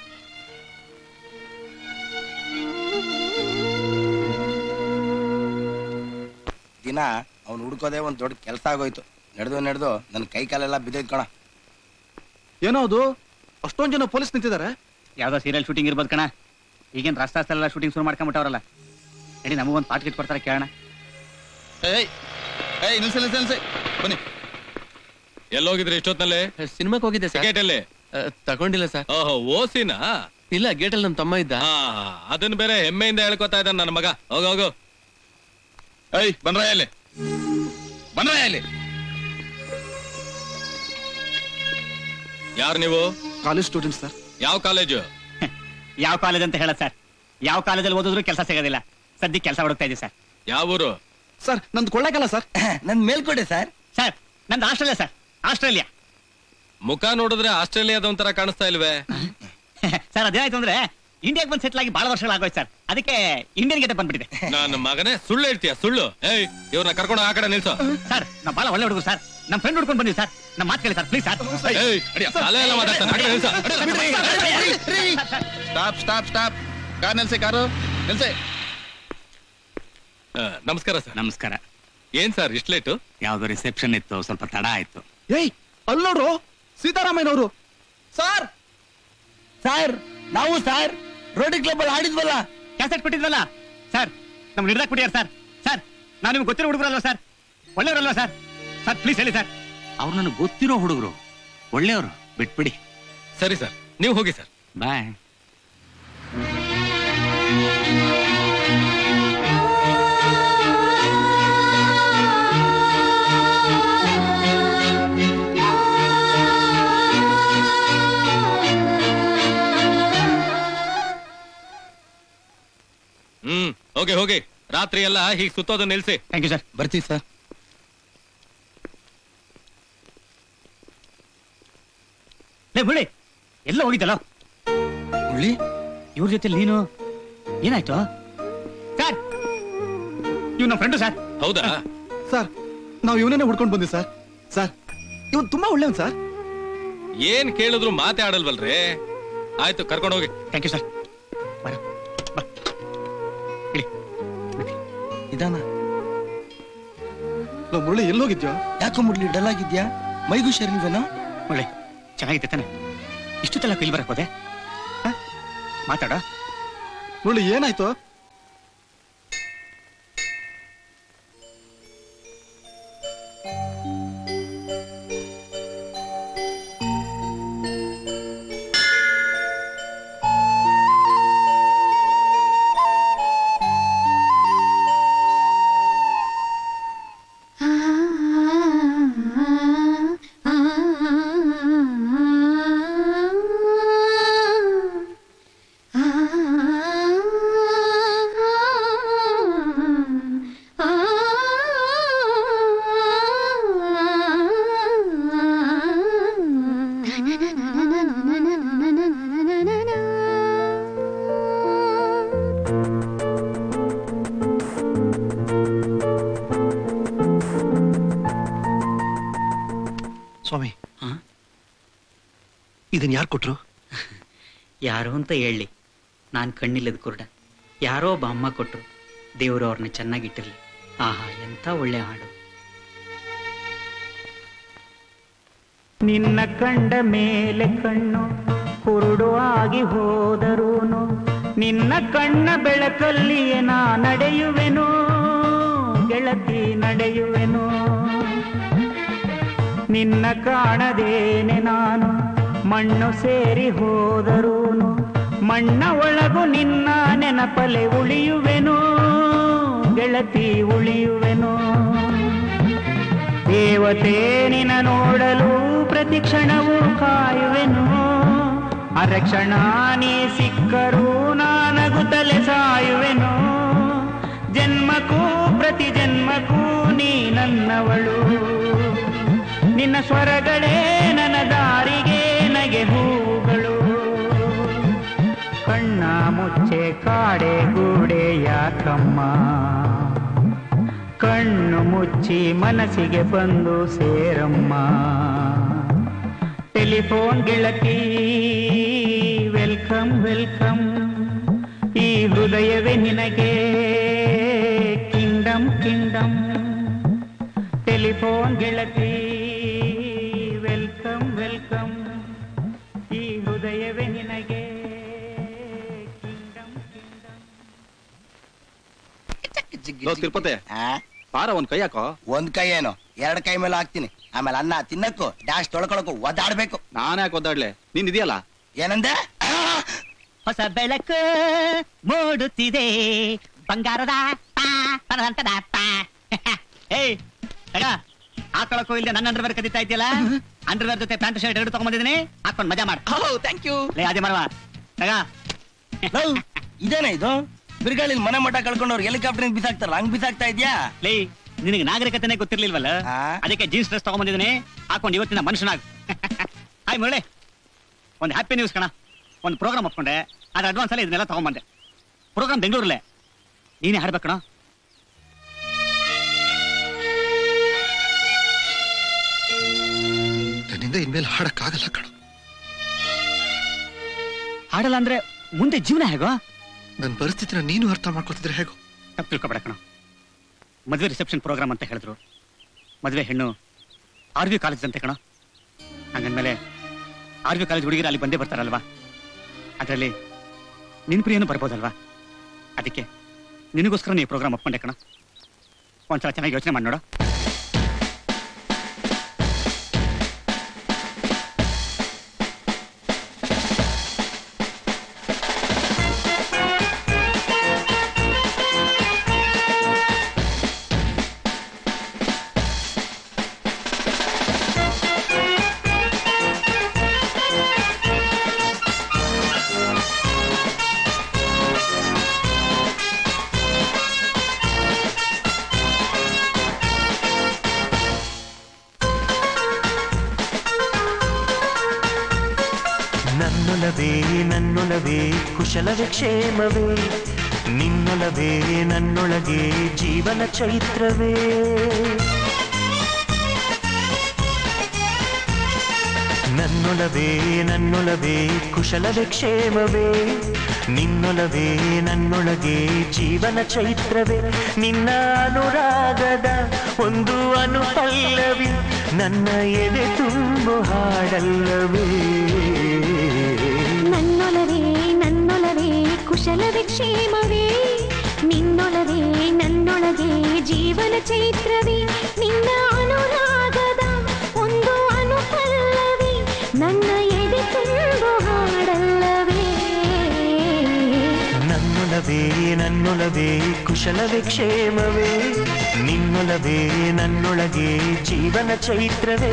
ದಿನ ಅವ್ನು ಹುಡ್ಕೋದೇ ಒಂದ್ ದೊಡ್ಡ ಕೆಲಸ ಆಗೋಯ್ತು ನಡೆದು ನಡೆದು ನನ್ನ ಕೈ ಕಾಲೆಲ್ಲ ಬಿದ್ದೈತ್ ಕಣ ಏನೋ ಅದು ಅಷ್ಟೊಂದ್ ಜನ ಪೊಲೀಸ್ ನಿಂತಿದ್ದಾರೆ ಯಾವ್ದೋ ಸೀರಿಯಲ್ ಶೂಟಿಂಗ್ ಇರ್ಬೋದು ಕಣ ಈಗೇನ್ ರಸ್ತಾ ಎಲ್ಲ ಶೂಟಿಂಗ್ ಶುರು ಮಾಡ್ಕೊಂಬಿಟ್ಟವ್ರಲ್ಲ ನಡಿ ನಮಗೊಂದು ಪಾಟ್ ಗಿಟ್ ಕೊಡ್ತಾರೆ ಕೇಳೋಣ ಏಯ್ ಏಯ್ ನಿಲ್ಸಿ ನಿಲ್ಸಿ ನಿಲ್ಸಿ ಬನ್ನಿ ಎಲ್ಲೋಗಿದ್ರಿ ಇಷ್ಟೊತ್ನಲ್ಲಿ ಸಿನಿಮಾಕ್ ಹೋಗಿದ್ದೆ ಸರ್ ಟಿಕೆಟ್ ಎಲ್ಲಿ ತಗೊಂಡಿಲ್ಲ ಸರ್ ಓಹೋ ಓಸಿನ ಇಲ್ಲ ಗೇಟಲ್ಲಿ ನಮ್ಮ ತಮ್ಮ ಇದ್ದ ಅದನ್ನ ಬೇರೆ ಹೆಮ್ಮೆಯಿಂದ ಹೇಳ್ಕೊತಾ ಇದ್ದಾನೆ ನನ್ನ ಮಗ ಹೋಗು ಹೋಗು ಏಯ್ ಬನ್ರ ಇಲ್ಲಿ ಬನ್ರ ಇಲ್ಲಿ ಯಾರು ನೀವು ಕಾಲೇಜ್ ಸ್ಟೂಡೆಂಟ್ ಸರ್ ಯಾವ ಕಾಲೇಜು ಯಾವ ಕಾಲೇಜ್ ಅಂತ ಹೇಳ ಸರ್ ಯಾವ ಕಾಲೇಜಲ್ಲಿ ಓದಿದ್ರು ಕೆಲಸ ಸಿಗೋದಿಲ್ಲ ಸದ್ಯಕ್ಕೆ ಕೆಲಸ ಹುಡುಕ್ತಾ ಇದ್ದೀವಿ ಸರ್ ಯಾವ ಊರು ಸರ್ ನಂದು ಕೊಳ್ಳೇಗಲ್ಲ ಸರ್ ನನ್ ಮೇಲ್ಕೊಡೆ ಸರ್ ಸರ್ ನಂದು ಆಸ್ಟ್ರೇಲಿಯಾ ಸರ್ ಆಸ್ಟ್ರೇಲಿಯಾ ಮುಖ ನೋಡಿದ್ರೆ ಆಸ್ಟ್ರೇಲಿಯಾದ ಒಂಥರ ಕಾಣಿಸ್ತಾ ಇಲ್ವೇ ಸರ್ ಅದೇನಾಯ್ತು ಅಂದ್ರೆ ಇಂಡಿಯಾಗೆ ಬಂದು ಸೆಟ್ಲ್ ಆಗಿ ಬಹಳ ವರ್ಷಗಳಾಗೋಯ್ತು ಸರ್ ಅದಕ್ಕೆ ಇಂಡಿಯನ್ ಗೆಟ ಬಂದ್ಬಿಟ್ಟಿದೆ ನನ್ನ ಮಗನೇ ಸುಳ್ಳು ಹೇಳ್ತೀಯ ಸುಳ್ಳು ಏಯ್ ಇವ್ರನ್ನ ಕರ್ಕೊಂಡು ಆ ಕಡೆ ನಿಲ್ಸು ಸರ್ ನಾವು ಬಹಳ ಒಳ್ಳೆ ಹುಡುಗರು ಸರ್ ನಮ್ಮ ಫ್ರೆಂಡ್ ಹುಡ್ಕೊಂಡು ಬಂದಿವಿ ಸರ್ ನಮ್ಮ ಮಾತು ಕೇಳಿ ಸರ್ ಪ್ಲೀಸ್ ಸರ್ ಏಯ್ ತಲೆ ಎಲ್ಲ ಮಾತಾಡ್ತಾನೆ ಆ ಕಡೆ ನಿಲ್ಸು ಸ್ಟಾಪ್ ಸ್ಟಾಪ್ ಸ್ಟಾಪ್ ಕಾರ್ ನಿಲ್ಸಿ ಕಾರು ನಿಲ್ಸಿ ಆ, ನಮಸ್ಕಾರ ಸರ್ ನಮಸ್ಕಾರ ಏನ್ ಸರ್ ಇಷ್ಟು ಲೇಟು ಯಾವ್ದೋ ರಿಸೆಪ್ಷನ್ ಇತ್ತು ಸ್ವಲ್ಪ ತಡ ಆಯ್ತು ಏಯ್ ಅಲ್ಲಿ ನೋಡು ಸೀತಾರಾಮಯ್ಯನವರು ಸರ್ ಸರ್ ನಾವು ಸರ್ ರೋಟರಿ ಕ್ಲಬ್ ಅಲ್ಲಿ ಆಡಿದ್ವಲ್ಲ ಕ್ಯಾಸೆಟ್ ಕೊಟ್ಟಿದ್ವಲ್ಲ ಸರ್ ನಮ್ಗೆ ಹಿಡ್ದಾಕ್ ಬಿಟ್ಟಿಯಾರ ಸರ್ ಸರ್ ನಾವು ನಿಮ್ಗೆ ಗೊತ್ತಿರೋ ಹುಡುಗರಲ್ವಾ ಸರ್ ಒಳ್ಳೆಯವರಲ್ವಾ ಸರ್ ಸರ್ ಪ್ಲೀಸ್ ಹೇಳಿ ಸರ್ ಅವ್ರು ನನಗೆ ಗೊತ್ತಿರೋ ಹುಡುಗರು ಒಳ್ಳೆಯವರು ಬಿಟ್ಬಿಡಿ ಸರಿ ಸರ್ ನೀವು ಹೋಗಿ ಸರ್ ಬಾಯ್ ಹ್ಮ್ ಹೋಗಿ ಹೋಗಿ ರಾತ್ರಿ ಎಲ್ಲ ಹೀಗೆ ಸುತ್ತೋದು ನಿಲ್ಸಿ ಥ್ಯಾಂಕ್ ಯು ಸರ್ ಬರ್ತೀವಿ ಸರ್ ಲೇ ಬಿಡಿ ಎಲ್ಲ ಹೋಗಿದ್ದಲ್ಲ ಹುಳಿ ಇವ್ರ ಜೊತೆ ನೀನು ಏನಾಯ್ತು ಸರ್ ಇವ್ ನಮ್ಮ ಫ್ರೆಂಡು ಸರ್ ಹೌದಾ ಸರ್ ನಾವು ಇವನೇ ಹುಡ್ಕೊಂಡು ಬಂದ್ವಿ ಸರ್ ಸರ್ ಇವನು ತುಂಬಾ ಒಳ್ಳೆಯವನ್ ಸರ್ ಏನ್ ಕೇಳಿದ್ರು ಮಾತೇ ಆಡಲ್ವಲ್ರಿ ಆಯ್ತು ಕರ್ಕೊಂಡು ಹೋಗಿ ಥ್ಯಾಂಕ್ ಯು ಸರ್ ಇದಾನ ಮುರಳಿ ಎಲ್ಲೋಗಿದ್ಯಾ ಯಾಕೋ ಮುರಳಿ ಡಲ್ ಆಗಿದ್ಯಾ ಮೈಗೂ ಶರೀಲ್ವೇನೋ ಒಳ್ಳೆ ಚೆನ್ನಾಗಿದೆ ತಾನೆ ಇಷ್ಟು ತಲ ಇಲ್ಲಿ ಬರಕ್ ಹೋದೆ ಹ? ಮಾತಾಡ ಮುರಳಿ ಏನಾಯ್ತು ಸ್ವಾಮಿ ಇದನ್ ಯಾರು ಕೊಟ್ರು ಯಾರು ಅಂತ ಹೇಳಿ ನಾನು ಕಣ್ಣಿಲ್ಲದ ಕುರುಡ ಯಾರೋ ಒಬ್ಬ ಅಮ್ಮ ಕೊಟ್ರು ದೇವರು ಅವ್ರನ್ನ ಚೆನ್ನಾಗಿಟ್ಟಿರ್ಲಿ ಆಹಾ ಎಂತ ಒಳ್ಳೆ ಹಾಡು ನಿನ್ನ ಕಂಡ ಮೇಲೆ ಕಣ್ಣು ಕುರುಡು ಆಗಿ ಹೋದರೂನು ನಿನ್ನ ಕಣ್ಣ ಬೆಳಕಲ್ಲಿಯೇ ನಾ ನಡೆಯುವೆನು ಗೆಳತಿ ನಡೆಯುವೆನು ನಿನ್ನ ಕಾಣದೇನೆ ನಾನು ಮಣ್ಣು ಸೇರಿ ಹೋದರೂನು ಮಣ್ಣ ಒಳಗು ನಿನ್ನ ನೆನಪಲೆ ಉಳಿಯುವೆನು ಗೆಳತಿ ಉಳಿಯುವೆನು ದೇವತೆ ನಿನ ನೋಡಲು ಪ್ರತಿ ಕ್ಷಣವೂ ಕಾಯುವೆನು ಅರಕ್ಷಣ ನೀ ಸಿಕ್ಕರೂ ನಾನಗುತ್ತಲೆ ಸಾಯುವೆನು ಜನ್ಮಕ್ಕೂ ಪ್ರತಿ ಜನ್ಮಕ್ಕೂ ನೀ ನನ್ನವಳು ನಿನ್ನ ಸ್ವರಗಳೇ ನನ್ನ ದಾರಿಗೆ ನಗೆ ಹೂವುಗಳು ಕಣ್ಣ ಮುಚ್ಚೆ ಕಾಡೆ ಗೂಡೆ ಯಾಕಮ್ಮ ಕಣ್ಣು ಮುಚ್ಚಿ ಮನಸ್ಸಿಗೆ ಬಂದು ಸೇರಮ್ಮ ಟೆಲಿಫೋನ್ ಗೆಳತಿ ವೆಲ್ಕಮ್ ವೆಲ್ಕಮ್ ಈ ಹೃದಯವೇ ನಿನಗೆ ಕಿಂಡಮ್ ಕಿಂಡಮ್ ಟೆಲಿಫೋನ್ ಗೆಳತಿ ವೆಲ್ಕಮ್ ವೆಲ್ಕಮ್ ಈ ಹೃದಯವೇ ನಿನಗೆ ಲೋ, ತಿರುಪತಿ ಪಾರ ಒಂದ್ ಕೈ ಹಾಕೋ ಒಂದ್ ಕೈ ಏನು ಎರಡ್ ಕೈ ಮೇಲೆ ಹಾಕ್ತೀನಿ ಆಮೇಲೆ ಅನ್ನ ತಿನ್ನಕ್ಕೂ ಡ್ಯಾಶ್ ತೊಳ್ಕೊಳಕ್ಕೂ ಒದಾಡ್ಬೇಕು ನಾನ್ ಯಾಕೆ ಒದ್ದಾಡ್ಲೆ ನೀನ್ ಇದೆಯಲ್ಲ ಏನಂದೆ ಹೊಸ ಬೆಳಕು ಮೂಡುತ್ತಿದೆ ಬಂಗಾರದ ಪಾ, ಪರದಂತದ ಪಾ. ಏಯ್ ತಗ ಹಾಕೊಳಕ್ಕೂ ಇಲ್ಲದೆ ನನ್ನ ಅಂಡರ್ವೇರ್ ಕದೀತಾ ಇದೆಯಲ್ಲ ಅಂಡರ್ವೇರ್ ಜೊತೆ ಪ್ಯಾಂಟ್ ಶರ್ಟ್ ಎರಡು ತಗೊಂಬಂದಿದ್ದೀನಿ ಹಾಕೊಂಡ್ ಮಜಾ ಮಾಡು ಥ್ಯಾಂಕ್ ಯು ಲೇ ಅದೇ ಮಾಡವಾ ತಗ ಇದೇನ ಇದು ಬಿರುಗಾಳಿಲ್ ಮನೆ ಮಠ ಕಳ್ಕೊಂಡವ್ರು ಹೆಲಿಕಾಪ್ಟರ್ ಬಿಸಾಕ್ತಾರಲ್ಲ ಹಂಗ್ ಬಿಸಾಕ್ತಾ ಇದ್ಯಾ ಲೇ ನಿನಗೆ ನಾಗರಿಕತೆನೆ ಗೊತ್ತಿರ್ಲಿಲ್ವಲ್ಲ ಅದಕ್ಕೆ ಜೀನ್ಸ್ ಡ್ರೆಸ್ ತಗೊಂಬಂದಿದ್ದೀನಿ ಹಾಕೊಂಡು ಇವತ್ತಿನ ಮನುಷ್ಯನಾಗ ಹಾಯ್ ಮುರಳಿ ಒಂದು ಹ್ಯಾಪಿ ನ್ಯೂಸ್ ಕಣ ಒಂದು ಪ್ರೋಗ್ರಾಮ್ ಒಪ್ಕೊಂಡೆ ಅದ್ರ ಅಡ್ವಾನ್ಸ್ ಅಲ್ಲಿ ಇದನ್ನೆಲ್ಲ ತಗೊಂಬಂದೆ ಪ್ರೋಗ್ರಾಮ್ ಬೆಂಗಳೂರಲ್ಲೇ ನೀನೇ ಹಾಡ್ಬೇಕಣ ನನ್ನಿಂದ ಇನ್ಮೇಲೆ ಹಾಡಕ್ಕಾಗಲ್ಲ ಕಣ ಹಾಡಲ್ಲ ಅಂದ್ರೆ ಮುಂದೆ ಜೀವನ ಹೇಗೋ ನನ್ನ ಪರಿಸ್ಥಿತಿನ ನೀನು ಅರ್ಥ ಮಾಡ್ಕೊತಿದ್ರೆ ಹೇಗೋ ತಪ್ಪು ತಿಳ್ಕೊಬೇಡ ಕಣ ಮದುವೆ ರಿಸೆಪ್ಷನ್ ಪ್ರೋಗ್ರಾಮ್ ಅಂತ ಹೇಳಿದ್ರು ಮದುವೆ ಹೆಣ್ಣು ಆರ್ ವಿ ಕಾಲೇಜ್ ಅಂತೆ ಕಣ ಹಂಗಂದ್ಮೇಲೆ ಆರ್ ವಿ ಕಾಲೇಜ್ ಹುಡುಗಿರು ಅಲ್ಲಿ ಬಂದೇ ಬರ್ತಾರಲ್ವಾ ಅದರಲ್ಲಿ ನಿನ್ ಪ್ರಿಯನು ಬರ್ಬೋದಲ್ವಾ ಅದಕ್ಕೆ ನಿನಗೋಸ್ಕರ ನೀವು ಪ್ರೋಗ್ರಾಮ್ ಒಪ್ಕೊಂಡೆ ಕಣ ಒಂದ್ಸಲ ಚೆನ್ನಾಗಿ ಯೋಚನೆ ಮಾಡಿ ನೋಡು ನನ್ನೊಲವೇ ನನ್ನೊಲವೇ ಕುಶಲವೇ ಕ್ಷೇಮವೇ ನಿನ್ನೊಲವೇ ನನ್ನೊಳಗೆ ಜೀವನ ಚೈತ್ರವೇ ನನ್ನೊಲವೇ ನನ್ನೊಲವೇ ಕುಶಲವೇ ಕ್ಷೇಮವೇ ನಿನ್ನೊಲವೇ ನನ್ನೊಳಗೆ ಜೀವನ ಚೈತ್ರವೇ ನಿನ್ನ ಅನುರಾಗದ ಒಂದು ಅನುಪಲ್ಲವಿ ನನ್ನ ಎದೆ ತುಂಬು ಹಾಡಲ್ಲವೇ ನನ್ನೊಲವೇ ನನ್ನೊಲವೇ ಕುಶಲವೇ ಕ್ಷೇಮವೇ ನಿನ್ನೊಲವೇ ನನ್ನೊಳಗೆ ಜೀವನ ಚೈತ್ರವೇ ನಿನ್ನ ಅನುರಾಗದ ಒಂದು ಅನುಪಲ್ಲವಿ ನನ್ನ ಎದೆ ತುಂಬು ಹಾಡಲ್ಲವೇ ನನ್ನೊಲವೇ ನನ್ನೊಲವೇ ಕುಶಲವೇ ಕ್ಷೇಮವೇ ನಿನ್ನೊಲವೇ ನನ್ನೊಳಗೆ ಜೀವನ ಚೈತ್ರವೇ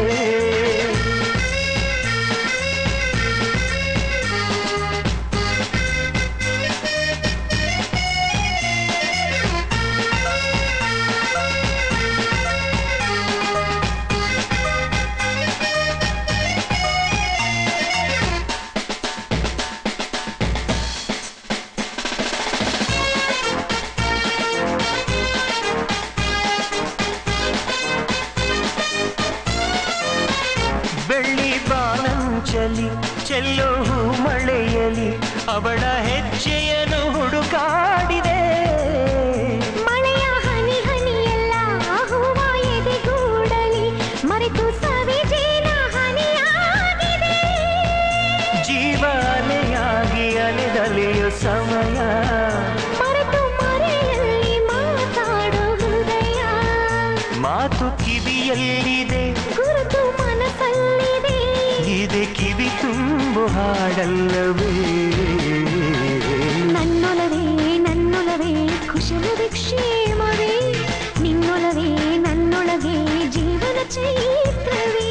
ಬೆಳ್ಳಿ ಬಾನಂಚಲಿ ಚೆಲ್ಲೋ ಮಳೆಯಲಿ ಅವಳ ಹೆಜ್ಜೆಯನ್ನು ಹುಡುಕಾಡಿದೆ ಮಳೆಯ ಹನಿ ಹನಿಯೆಲ್ಲ ಹೂವ ಎದೆಗೂಡಲಿ ಮರೆತು ಸವಿಜೇನ ಹನಿಯಾಗಿದೆ ಜೀವ ಅಲೆಯಾಗಿ ಅಲೆದಲೆಯೋ ಸಮಯ ಮರೆತು ಮರೆಯಲ್ಲಿ ಮಾತಾಡೋ ಹೃದಯ ಮಾತು ಕಿವಿಯಲ್ಲಿದೆ ಗುರುತು ಮನಸ್ಸಲ್ಲಿದೆ ಇದೆ ಕಿವಿ ತುಂಬು ಹಾಡಲ್ಲವೇ ನನ್ನೊಲವೇ ನನ್ನೊಲವೇ ಕುಶಲವೇ ಕ್ಷೇಮವೇ ನಿನ್ನೊಲವೇ ನನ್ನೊಳಗೆ ಜೀವನ ಚೈತ್ರವೇ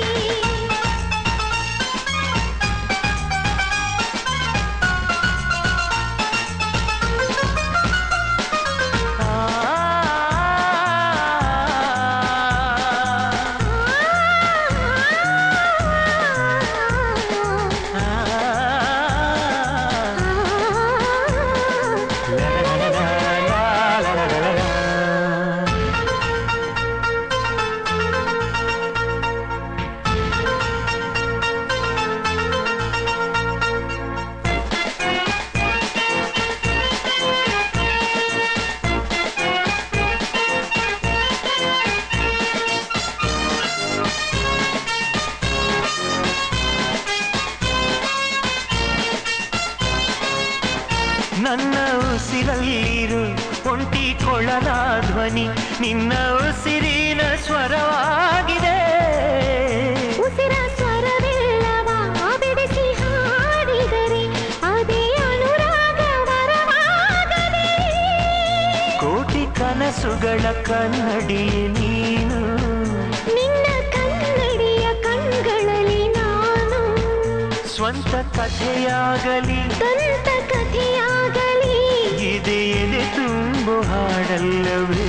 ನನ್ನ ಉಸಿರಲ್ಲಿರು ಒಂಟಿ ಕೊಳಲ ಧ್ವನಿ ನಿನ್ನ ಉಸಿರಿನ ಸ್ವರವಾಗಿದೆ ಉಸಿರ ಸ್ವರವೆಲ್ಲವ ಬಿಡಿಸಿ ಹಾಡಿದರೆ ಅದೇ ಅನುರಾಗ ವರವಾಗದೆ ಕೋಟಿ ಕನಸುಗಳ ಕನ್ನಡಿ ನೀನು ನಿನ್ನ ಕನ್ನಡಿಯ ಕಣ್ಗಳಲ್ಲಿ ನಾನು ಸ್ವಂತ ಕಥೆಯಾಗಲಿ ದಂತ ಕಥೆಯಾಗಲಿ ಇದೆ ಎದೆ ತುಂಬು ಹಾಡಲ್ಲವೇ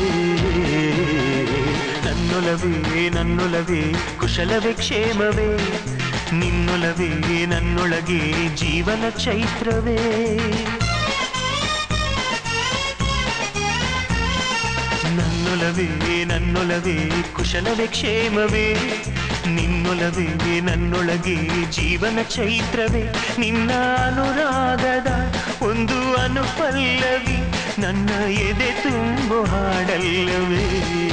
ನನ್ನೊಲವೇ ನನ್ನೊಲವೇ ಕುಶಲವೇ ಕ್ಷೇಮವೇ ನಿನ್ನೊಲವೇ ನನ್ನೊಳಗೆ ಜೀವನ ಚೈತ್ರವೇ ನನ್ನೊಲವೇ ನನ್ನೊಲವೇ ಕುಶಲವೇ ಕ್ಷೇಮವೇ ನಿನ್ನೊಲವೇ ನನ್ನೊಳಗೆ ಜೀವನ ಚೈತ್ರವೇ ನಿನ್ನ ಅನುರಾಗದ ಒಂದು ಅನುಪಲ್ಲವಿ ನನ್ನ ಎದೆ ತುಂಬು ಹಾಡಲ್ಲವೇ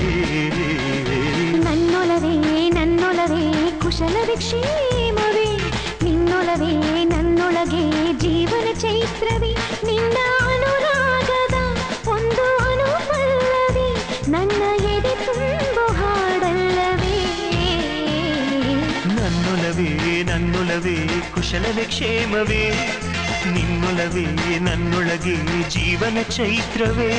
ನನ್ನೊಲವೇ ನನ್ನೊಲವೇ ಕುಶಲವೇ ಕ್ಷೇಮವೇ ನಿನ್ನೊಲವೇ ನನ್ನೊಳಗೆ ಜೀವನ ಚೈತ್ರವೇ ನಿನ್ನ ಅನುರಾಗದ ಒಂದು ಅನುಪಲ್ಲವಿ ನನ್ನ ಎದೆ ತುಂಬು ಹಾಡಲ್ಲವೇ ನನ್ನೊಲವೇ ನನ್ನೊಲವೇ ಕುಶಲವೇ ಕ್ಷೇಮವೇ ನಿನ್ನೊಲವೇ ನನ್ನೊಳಗೆ ಜೀವನ ಚೈತ್ರವೇ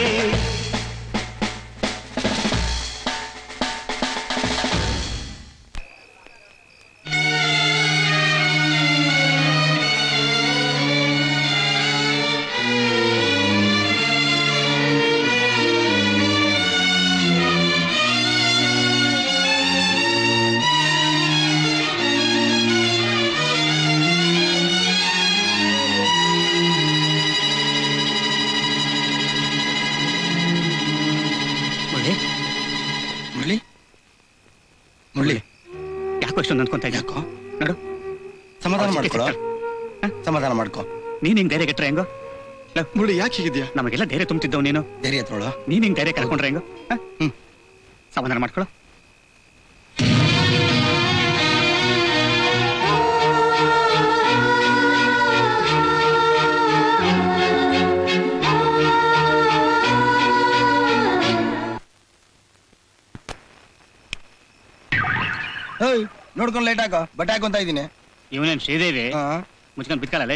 ಮುರಳಿ ಮುರಳಿ ಮುರಳಿ ಯಾಕೋ ಇಷ್ಟೊಂದು ಅನ್ಕೊಂತ ಇದ್ದ ಯಾಕೋ ನೋಡು ಸಮಾಧಾನ ಮಾಡ್ಕೊಳ್ಳೋ ಸಮಾಧಾನ ಮಾಡ್ಕೋ ನೀನ್ ಹಿಂಗ್ ಧೈರ್ಯ ಕೆಟ್ರೆ ಹೆಂಗೋ ಮುಳ್ಳಿ ಯಾಕೆ ಹೀಗಿದ್ಯಾ ನಮಗೆಲ್ಲ ಧೈರ್ಯ ತುಂಬ್ತಿದ್ದವ್ ನೀನು ಧೈರ್ಯ ಎತ್ಕೊಳ್ಳೋ ನೀನ್ ಹಿಂಗ್ ಧೈರ್ಯ ಕಳ್ಕೊಂಡ್ರೆ ಹೆಂಗೋ ಹ? ಸಮಾಧಾನ ಮಾಡ್ಕೊಳ್ಳೋ ಏಯ್ ನೋಡ್ಕೊಂಡು ಲೇಟ್ ಹಾಕೋ ಬಟ್ಟೆ ಹಾಕೊಂತ ಇದೀನಿ ಇವನೇನ್ ಶ್ರೀದೇವಿ ಮುಚ್ಕೊಂಡ್ ಬಿತ್ಕೊಳ್ಳಲ್ಲ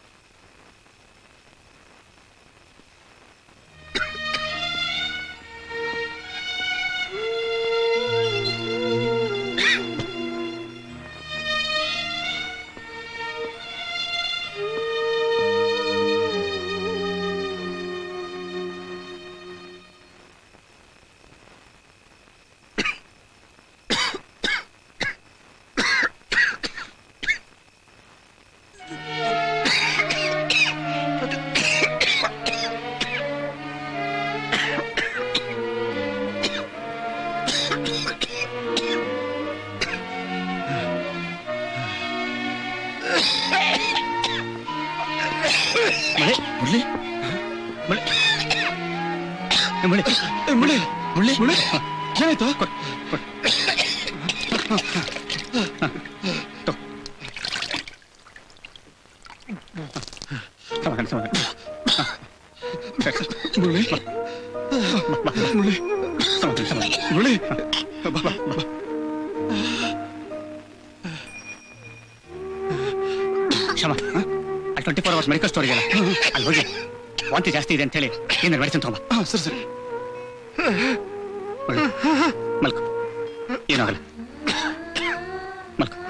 ಮುರಳಿ ಮುಳಿ ಮುಳಿ ಮುರಳಿ ಮುರಳಿ ಏನಾಯ್ತು ಸಮಾಧಾನ ಸಮಾಧಾನ ಮುರಳಿ ಮುರಳಿ ಸಮಾಧಾನ ಸಮಾಧಾನ ಮುರಳಿ ಕ್ಷಮ ಅಲ್ಲಿ twenty four hours medical store ಇದೆಯಲ್ಲ ಅಲ್ಲಿ ಹೋಗಿ ವಾಂತಿ ಜಾಸ್ತಿ ಇದೆ ಅಂತ ಹೇಳಿ ಏನಾರು ಮೆಡಿಸಿನ್ ತಗೊಂಬ ಸರಿ ಸರಿ ಮಲ್ಕೊ ಏನಾಗಲ್ಲ ಮಲ್ಕೊ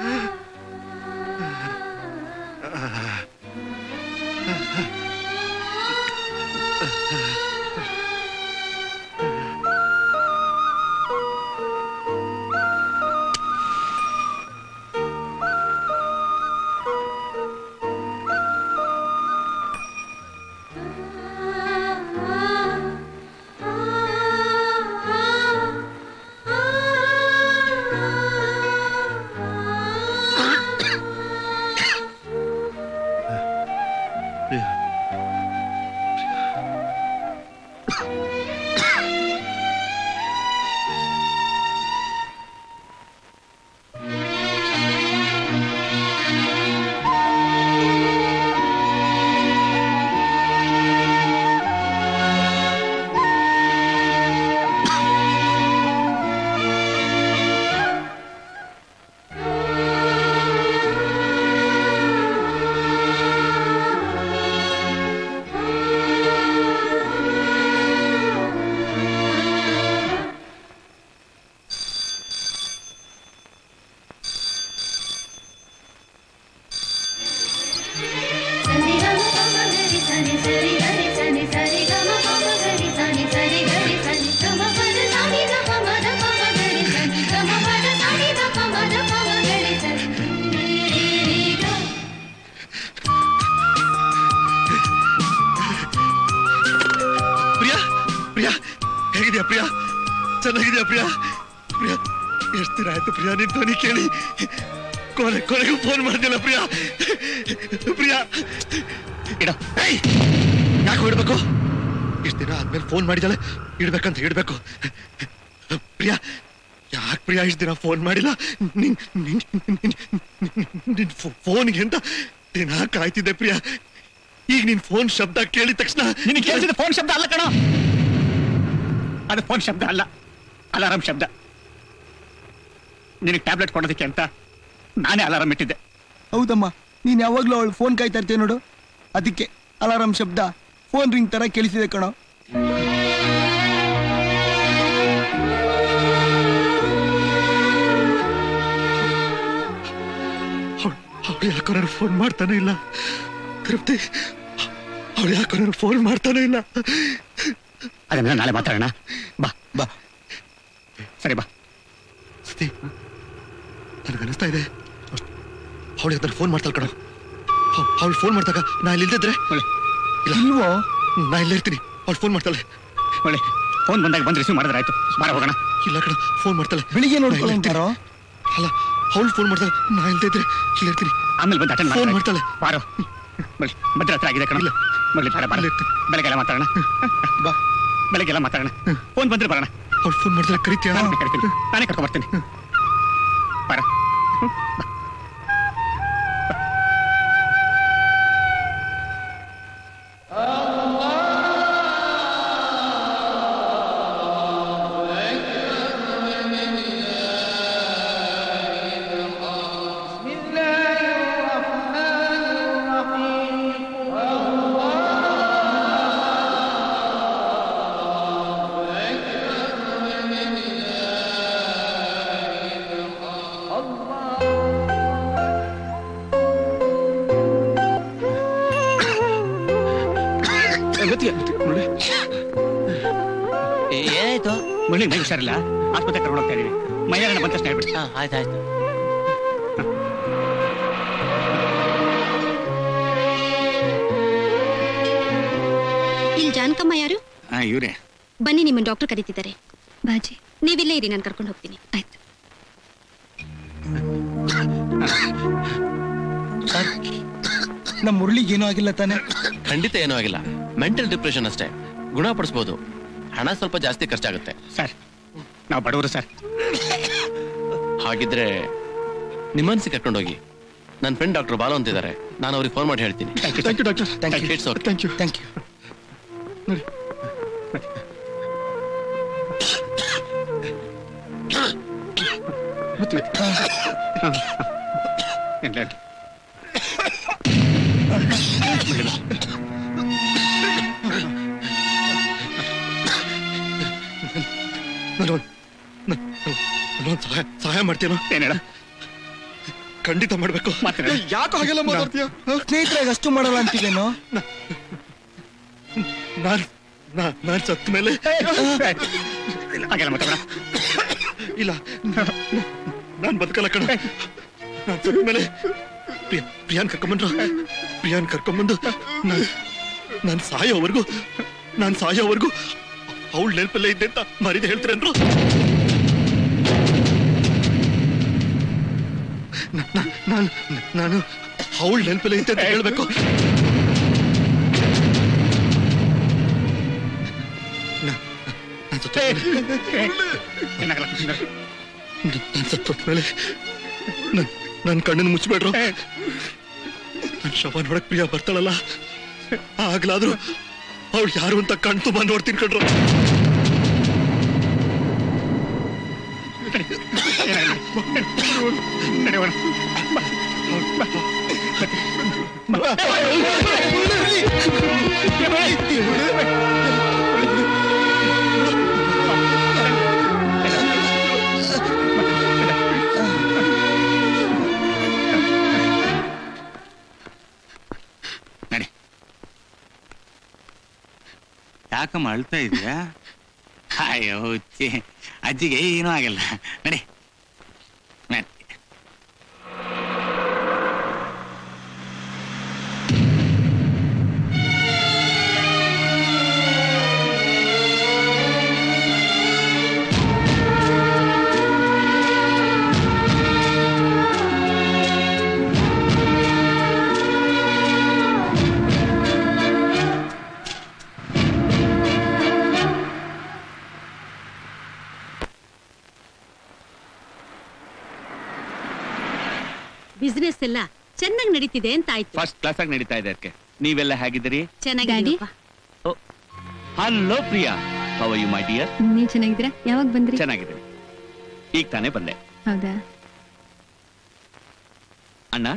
ಸನಿ ಗಮ ಪಮ ಗರಿ ಸನಿ ಸರಿ ಗರಿ ಸನಿ ಸರಿ ಗಮ ಪಮ ಗರಿ ಸನಿ ಸರಿ ಗರಿ ಸನಿ ಗಮ ಪದ ಸನಿ ದ ಪಮ ದ ಪಮ ಗರಿ ಸನಿ ಗಮ ಪದ ಸನಿ ದ ಪಮ ದ ಪಮ ಗರಿ ಸನಿ ರೀ ರೀ ರೀ ಗ ಪ್ರಿಯಾ ಪ್ರಿಯಾ ಹೇಗಿದ್ಯಾ ಪ್ರಿಯಾ ಚೆನ್ನಾಗಿದ್ಯಾ ಪ್ರಿಯಾ ಪ್ರಿಯಾ ಎಷ್ಟು ದಿನ ಆಯ್ತು ಪ್ರಿಯಾ ನಿನ್ ಧ್ವನಿ ಕೇಳಿ ಕೊನೆ ಕೊನೆಗೂ ಫೋನ್ ಮಾಡ್ದಿಲ್ಲ ಪ್ರಿಯಾ ಪ್ರಿಯಾ ಇಡ ಯಾಕೆ ಇಡ್ಬೇಕು ಇಷ್ಟು ದಿನ ಆದ್ಮೇಲೆ ಫೋನ್ ಮಾಡಿದಾಳೆ ಇಡ್ಬೇಕಂತ ಇಡ್ಬೇಕು ಪ್ರಿಯಾ ಯಾಕೆ ಪ್ರಿಯಾ ಇಷ್ಟು ದಿನ ಫೋನ್ ಮಾಡಿಲ್ಲ ನಿನ್ ನಿನ್ ನಿನ್ ಫೋನ್ಗೆ ಅಂತ ದಿನ ಕಾಯ್ತಿದ್ದೆ ಪ್ರಿಯಾ ಈಗ ನಿನ್ ಫೋನ್ ಶಬ್ದ ಕೇಳಿದ ತಕ್ಷಣ ನಿನಗೆ ಕೇಳಿಸಿದ ಫೋನ್ ಶಬ್ದ ಅಲ್ಲ ಕಣ ಅದು ಫೋನ್ ಶಬ್ದ ಅಲ್ಲ ಅಲಾರಾಮ್ ಶಬ್ದ ನಿನಗೆ ಟ್ಯಾಬ್ಲೆಟ್ ಕೊಡೋದಕ್ಕೆ ಅಂತ ನಾನೇ ಅಲಾರಾಮ್ ಇಟ್ಟಿದ್ದೆ ಹೌದಮ್ಮ ನೀನ್ ಯಾವಾಗ್ಲೂ ಅವಳು ಫೋನ್ ಕಾಯ್ತಾ ಇರ್ತೀಯ ನೋಡು ಅದಕ್ಕೆ ಅಲಾರಾಮ್ ಶಬ್ದ ಫೋನ್ ರಿಂಗ್ ತರ ಕೇಳಿಸಿದೆ ಕಣೋ ಅವಳು ಯಾಕೋ ನನಗೆ ಫೋನ್ ಮಾಡ್ತಾನೆ ಇಲ್ಲ ತೃಪ್ತಿ ಅವಳು ಯಾಕೋ ನನಗೆ ಫೋನ್ ಮಾಡ್ತಾನೆ ಇಲ್ಲ ಅದನ್ನ ನಾಳೆ ಮಾತಾಡೋಣ ಬಾ ಬಾ ಸರಿ ಬಾ ಸತಿ ನನಗೆ ಅನಿಸ್ತಾ ಇದೆ ಅವಳು ಅದನ್ನ ಫೋನ್ ಮಾಡ್ತಾಳೆ ಕಣೋ ಅವಳು ಫೋನ್ ಮಾಡ್ದಾಗ ನಾ ಇಲ್ಲಿ ಇಲ್ದಿದ್ರೆ ಇಲ್ಲ ಇಲ್ವೋ ನಾ ಇಲ್ಲೇ ಇರ್ತೀನಿ ಅವಳು ಫೋನ್ ಮಾಡ್ತಾಳೆ ಒಳ್ಳೆ ಫೋನ್ ಬಂದಾಗ ಬಂದು ರಿಸೀವ್ ಮಾಡಿದ್ರೆ ಆಯ್ತು ಬಾರ ಹೋಗೋಣ ಇಲ್ಲ ಕಣ ಫೋನ್ ಮಾಡ್ತಾಳೆ ಬೆಳಿಗ್ಗೆ ನಾ ನೋಡ್ಕೊಳ್ಳೋ ಇಲ್ಲೇ ಇರ್ತೀನಿ. ಅಂತಾರೋ ಅಲ್ಲ ಅವಳು ಫೋನ್ ಮಾಡ್ತಾಳೆ ನಾ ಇಲ್ದೇ ಇದ್ರೆ ಇಲ್ಲಿ ಇರ್ತೀನಿ ಆಮೇಲೆ ಬಂದು ಅಟೆಂಡ್ ಫೋನ್ ಮಾಡ್ತಾಳೆ ಬಾರೋ ಬರ್ಲಿ ಮಧ್ಯ ಹತ್ರ ಆಗಿದೆ ಕಣ ಬರ್ಲಿ ಬೇಡ ಬಾರ ಬೆಳಗ್ಗೆಲ್ಲ ಮಾತಾಡೋಣ ಬಾ ಬೆಳಗ್ಗೆಲ್ಲ ಮಾತಾಡೋಣ ಫೋನ್ ಬಂದ್ರೆ ಬರೋಣ ಅವ್ಳು ಫೋನ್ ಮಾಡ್ತಾಳೆ ಕರಿತೀಯ ನಾನೇ ಕರಿತೀನಿ ನಾನೇ ಕರ್ಕೊಂಡ್ ಬರ್ತೀನಿ ಬಾರ ಏನಾಯ್ತು ಮುಳ್ಳಿ ಮೈ ಹುಷಾರಿಲ್ಲ ಆಸ್ಪತ್ರೆ ಕರ್ಕೊಂಡು ಹೋಗ್ತಾ ಇದೀವಿ ಮೈಯಾರಣ ಬಂದ ತಕ್ಷಣ ಹೇಳ್ಬಿಡಿ ಆಯ್ತಾಯ್ತು ಇಲ್ಲಿ ಜಾನಕಮ್ಮ ಯಾರು ಹಾ ಇವ್ರೆ ಬನ್ನಿ ನಿಮ್ಮ ಡಾಕ್ಟರ್ ಕರೀತಿದ್ದಾರೆ ಬಾಜಿ ನೀವಿಲ್ಲೇ ಇರಿ ನಾನು ಕರ್ಕೊಂಡು ಹೋಗ್ತೀನಿ ಆಯ್ತು ನಮ್ಮ ಮುರಳಿಗೆ ಏನೂ ಆಗಿಲ್ಲ ತಾನೆ ಖಂಡಿತ ಏನೂ ಆಗಿಲ್ಲ ಮೆಂಟಲ್ ಡಿಪ್ರೆಷನ್ ಅಷ್ಟೇ ಗುಣಪಡಿಸ್ಬೋದು ಹಣ ಸ್ವಲ್ಪ ಜಾಸ್ತಿ ಖರ್ಚಾಗುತ್ತೆ ಸರ್ ನಾವು ಬಡವರು ಸರ್ ಹಾಗಿದ್ರೆ ನಿಮ್ಮನ್ಸಿ ಕರ್ಕೊಂಡೋಗಿ ನನ್ನ ಫ್ರೆಂಡ್ ಡಾಕ್ಟರ್ ಬಾಲು ಅಂತಿದ್ದಾರೆ ನಾನು ಅವ್ರಿಗೆ ಫೋನ್ ಮಾಡಿ ಹೇಳ್ತೀನಿ thank you doctor thank you it's okay thank you thank you ನಾನು ನಾನೊಂದು ಸಹಾಯ ಸಹಾಯ ಮಾಡ್ತೀನೋ ಏನೇಳ ಖಂಡಿತ ಮಾಡ್ಬೇಕು ಯಾಕೆ ಹಾಗೆಲ್ಲ ಮಾತಾಡ್ತೀಯ ಸ್ನೇಹಿತರಾಗ ಅಷ್ಟು ಮಾಡಲ್ಲ ಅಂತೀವೇನೋ ನಾನ್ ನಾ- ನಾನ್ ಸತ್ತ ಮೇಲೆ ಹಾಗೆಲ್ಲ ಮಾತಾಡ ಇಲ್ಲ ನಾನ್ ಬದುಕಲ್ಲ ಕಣ ನಾನ್ ಸತ್ತ ಮೇಲೆ ಪ್ರಿಯ ಪ್ರಿಯಾನ್ ಕರ್ಕೊಂಬಂದ್ರು ಪ್ರಿಯಾನ್ ಕರ್ಕೊಂಬಂದು ನಾನ್ ನಾನ್ ಸಾಯೋವರೆಗೂ ನಾನ್ ಸಾಯೋವರೆಗೂ ಅವಳು ನೆನಪಲ್ಲೇ ಇದ್ದೆ ಅಂತ ಮರಿದ ಹೇಳ್ತೀರೇನ್ರು ನ- ನ- ನಾನು ನಾನು ಅವಳು ನೆನಪಲ್ಲೇ ಇದ್ದೆ ಅಂತ ಹೇಳ್ಬೇಕು ನ- ನಾನ್ ಸತ್ತ ನಾನು ಸತ್ತೋದ್ಮೇಲೆ ನನ್ ನನ್ನ ಕಣ್ಣನ್ನು ಮುಚ್ಚಬೇಡ್ರು ನನ್ನ ಶವ ನೋಡಕ್ ಪ್ರಿಯ ಬರ್ತಾಳಲ್ಲ ಆಗ್ಲಾದ್ರೂ ಅವಳು ಯಾರು ಅಂತ ಕಣ್ ತುಂಬ ನೋಡ್ತೀನಿ ಕಣ್ರು ಯಾಕಮ್ಮ ಅಳ್ತಾ ಇದೆಯಾ ಅಯ್ಯೋ ಹುಚ್ಚಿ ಅಜ್ಜಿಗೆ ಏನೂ ಆಗಲ್ಲ ನಡಿ ನಡಿ. ಬಿಸ್ನೆಸ್ ಎಲ್ಲ ಚೆನ್ನಾಗಿ ನಡೀತಿದೆ ಅಂತ ಆಯ್ತು ಫಸ್ಟ್ ಕ್ಲಾಸ್ ಆಗಿ ನಡೀತಾ ಇದೆ ಅದಕ್ಕೆ ನೀವೆಲ್ಲ ಹೇಗಿದ್ದೀರಿ ಚೆನ್ನಾಗಿ hello Priya how you my dear ನೀವ್ ಚೆನ್ನಾಗಿದ್ದೀರಾ ಯಾವಾಗ ಬಂದ್ರಿ ಚೆನ್ನಾಗಿದ್ದೀನಿ ಈಗ ತಾನೇ ಬಂದೆ ಹೌದಾ ಅಣ್ಣ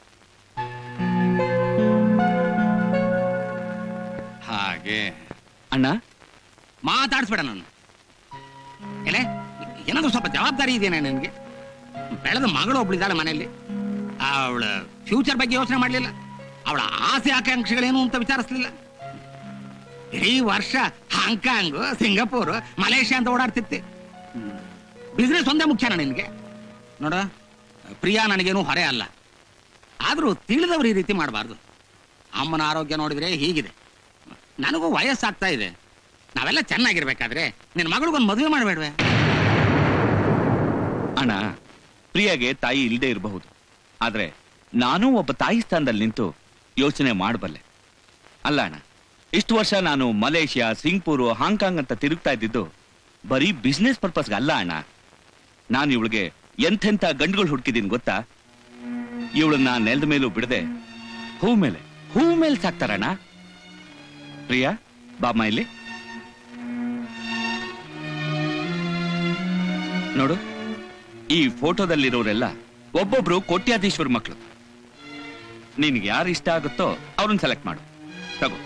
ಹಾಗೆ ಅಣ್ಣ ಮಾತಾಡಿಸ್ಬೇಡ ನಾನು ಏನೇ ಏನಾದ್ರು ಸ್ವಲ್ಪ ಜವಾಬ್ದಾರಿ ಇದೆಯಾ ನಿನಗೆ ಬೆಳೆದ ಮಗಳು ಒಬ್ಳಿದ್ದಾಳೆ ಮನೆಯಲ್ಲಿ ಅವಳ ಫ್ಯೂಚರ್ ಬಗ್ಗೆ ಯೋಚನೆ ಮಾಡಲಿಲ್ಲ ಅವಳ ಆಸೆ ಆಕಾಂಕ್ಷೆಗಳೇನು ಅಂತ ವಿಚಾರಿಸ್ಲಿಲ್ಲ ಇಡೀ ವರ್ಷ ಹಾಂಗ್ಕಾಂಗ್ ಸಿಂಗಾಪುರ್ ಮಲೇಷ್ಯಾ ಅಂತ ಓಡಾಡ್ತಿತ್ತೆ ಬಿಸ್ನೆಸ್ ಒಂದೇ ಮುಖ್ಯನ ನಿನಗೆ ನೋಡ ಪ್ರಿಯಾ ನನಗೇನು ಹೊರೆ ಅಲ್ಲ ಆದರೂ ತಿಳಿದವರು ಈ ರೀತಿ ಮಾಡಬಾರ್ದು ಅಮ್ಮನ ಆರೋಗ್ಯ ನೋಡಿದ್ರೆ ಹೀಗಿದೆ ನನಗೂ ವಯಸ್ಸಾಗ್ತಾ ಇದೆ ನಾವೆಲ್ಲ ಚೆನ್ನಾಗಿರ್ಬೇಕಾದ್ರೆ ನಿನ್ನ ಮಗಳಿಗೊಂದು ಮದುವೆ ಮಾಡಬೇಡ್ವೆ ಅಣ್ಣ ಪ್ರಿಯಾಗೆ ತಾಯಿ ಇಲ್ಲದೆ ಇರಬಹುದು ಆದ್ರೆ ನಾನು ಒಬ್ಬ ತಾಯಿ ಸ್ಥಾನದಲ್ಲಿ ನಿಂತು ಯೋಚನೆ ಮಾಡಬಲ್ಲೆ ಅಲ್ಲ ಅಣ್ಣ ಇಷ್ಟು ವರ್ಷ ನಾನು ಮಲೇಷ್ಯಾ ಸಿಂಗ್ಪೂರ್ ಹಾಂಗ್ಕಾಂಗ್ ಅಂತ ತಿರುಗ್ತಾ ಇದ್ದಿದ್ದು ಬರೀ ಬಿಸ್ನೆಸ್ ಪರ್ಪಸ್ಗೆ ಅಲ್ಲ ಅಣ್ಣ ನಾನು ಇವಳಿಗೆ ಎಂಥೆಂಥ ಗಂಡುಗಳು ಹುಡುಕಿದ್ದೀನಿ ಗೊತ್ತಾ ಇವಳನ್ನ ನೆಲದ ಮೇಲೂ ಬಿಡದೆ ಹೂ ಮೇಲೆ ಹೂ ಮೇಲೆ ಸಾಕ್ತಾರಣ್ಣ ಪ್ರಿಯಾ ಬಾಮ್ಮ ಇಲ್ಲಿ ನೋಡು ಈ ಫೋಟೋದಲ್ಲಿರೋರೆಲ್ಲ ಒಬ್ಬೊಬ್ರು ಕೋಟ್ಯಾಧೀಶ್ವರ ಮಕ್ಕಳು ನಿನ್ಗೆ ಯಾರು ಇಷ್ಟ ಆಗುತ್ತೋ ಅವ್ರನ್ನ ಸೆಲೆಕ್ಟ್ ಮಾಡು ತಗೋ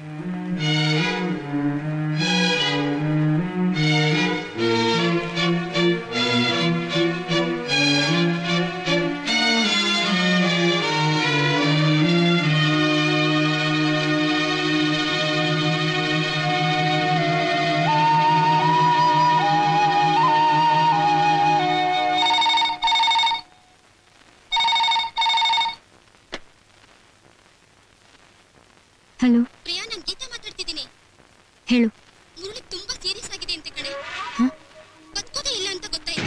ಹಲೋ ಪ್ರಿಯಾ ನಾನು ಗೀತಾ ಮಾತಾಡ್ತಿದ್ದೀನಿ ಹೇಳು ಮುರಳಿ ತುಂಬಾ ಸೀರಿಯಸ್ ಆಗಿದೆ ಅಂತ ಕಣೆ ಹ? ಬದುಕೋದೇ ಇಲ್ಲ ಅಂತ ಗೊತ್ತಾಯ್ತು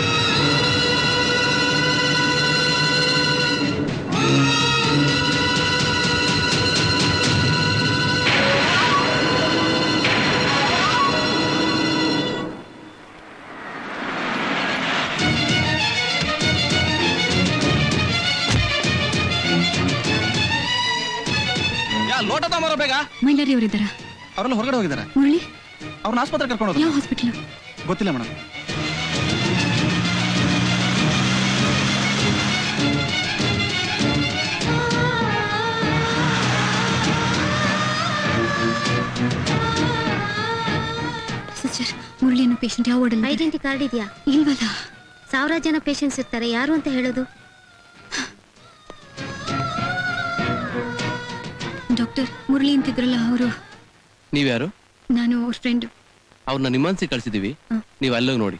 ಯಾ ಲೋಟ ತಗೊಂಬರೋ ಬೇಗ ಮೈಲಾರಿ ಅವರಿದ್ದಾರ ಅವರೆಲ್ಲ ಹೊರಗಡೆ ಹೋಗಿದ್ದಾರೆ ಮುರಳಿ ಅವ್ರನ್ನ ಆಸ್ಪತ್ರೆ ಕರ್ಕೊಂಡು ಯಾವ ಹೋದ್ರು ಹಾಸ್ಪಿಟಲ್ ಗೊತ್ತಿಲ್ಲ ಮೇಡಮ್ ಸಿಸ್ಟರ್ ಮುರಳಿ ಅನ್ನೋ ಪೇಷಂಟ್ ಯಾವ ವಾರ್ಡಲ್ಲಿ ಐಡೆಂಟಿ ಕಾರ್ಡ್ ಇದೆಯಾ ಇಲ್ವಲ್ಲ ಸಾವಿರಾರು ಜನ ಪೇಷಂಟ್ಸ್ ಇರ್ತಾರೆ ಯಾರು ಅಂತ ಹೇಳೋದು ಡಾಕ್ಟರ್ ಮುರಳಿ ಅಂತಿದ್ರಲ್ಲ ಅವರು ನೀವ್ಯಾರು ನಾನು ಅವ್ರ ಫ್ರೆಂಡ್ ಅವ್ರನ್ನ ನಿಮ್ಮನ್ಸಿ ಕಳ್ಸಿದೀವಿ ನೀವು ಅಲ್ಲೋಗಿ ನೋಡಿ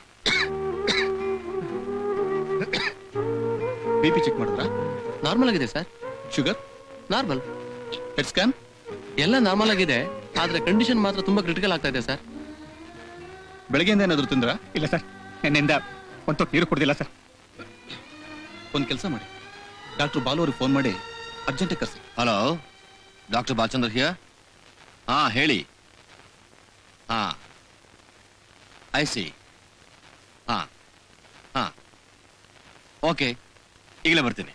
ಬಿ ಪಿ ಚೆಕ್ ಮಾಡಿದ್ರಾ ನಾರ್ಮಲ್ ಆಗಿದೆ sir sugar normal head scan ಎಲ್ಲ ನಾರ್ಮಲ್ ಆಗಿದೆ ಆದ್ರೆ ಕಂಡೀಷನ್ ಮಾತ್ರ ತುಂಬಾ ಕ್ರಿಟಿಕಲ್ ಆಗ್ತಾ ಇದೆ ಸರ್ ಬೆಳಗ್ಗೆಯಿಂದ ಏನಾದ್ರು ತಿಂದ್ರಾ ಇಲ್ಲ ಸರ್ ನಿನ್ನೆಯಿಂದ ಒಂದು ತೊಟ್ಟು ನೀರು ಕುಡ್ದಿಲ್ಲ ಸರ್ ಒಂದ್ ಕೆಲಸ ಮಾಡಿ ಡಾಕ್ಟರ್ ಬಾಲು ಅವ್ರಿಗೆ ಫೋನ್ ಮಾಡಿ ಅರ್ಜೆಂಟ್ ಕರ್ಸಿ ಹಲೋ ಡಾಕ್ಟರ್ ಬಾಲಚಂದ್ರ ಹಿಯರ್ ಹಾ ಹೇಳಿ ಹಾ ಐ ಸಿ ಹಾ ಹಾ ಓಕೆ ಈಗಲೇ ಬರ್ತೀನಿ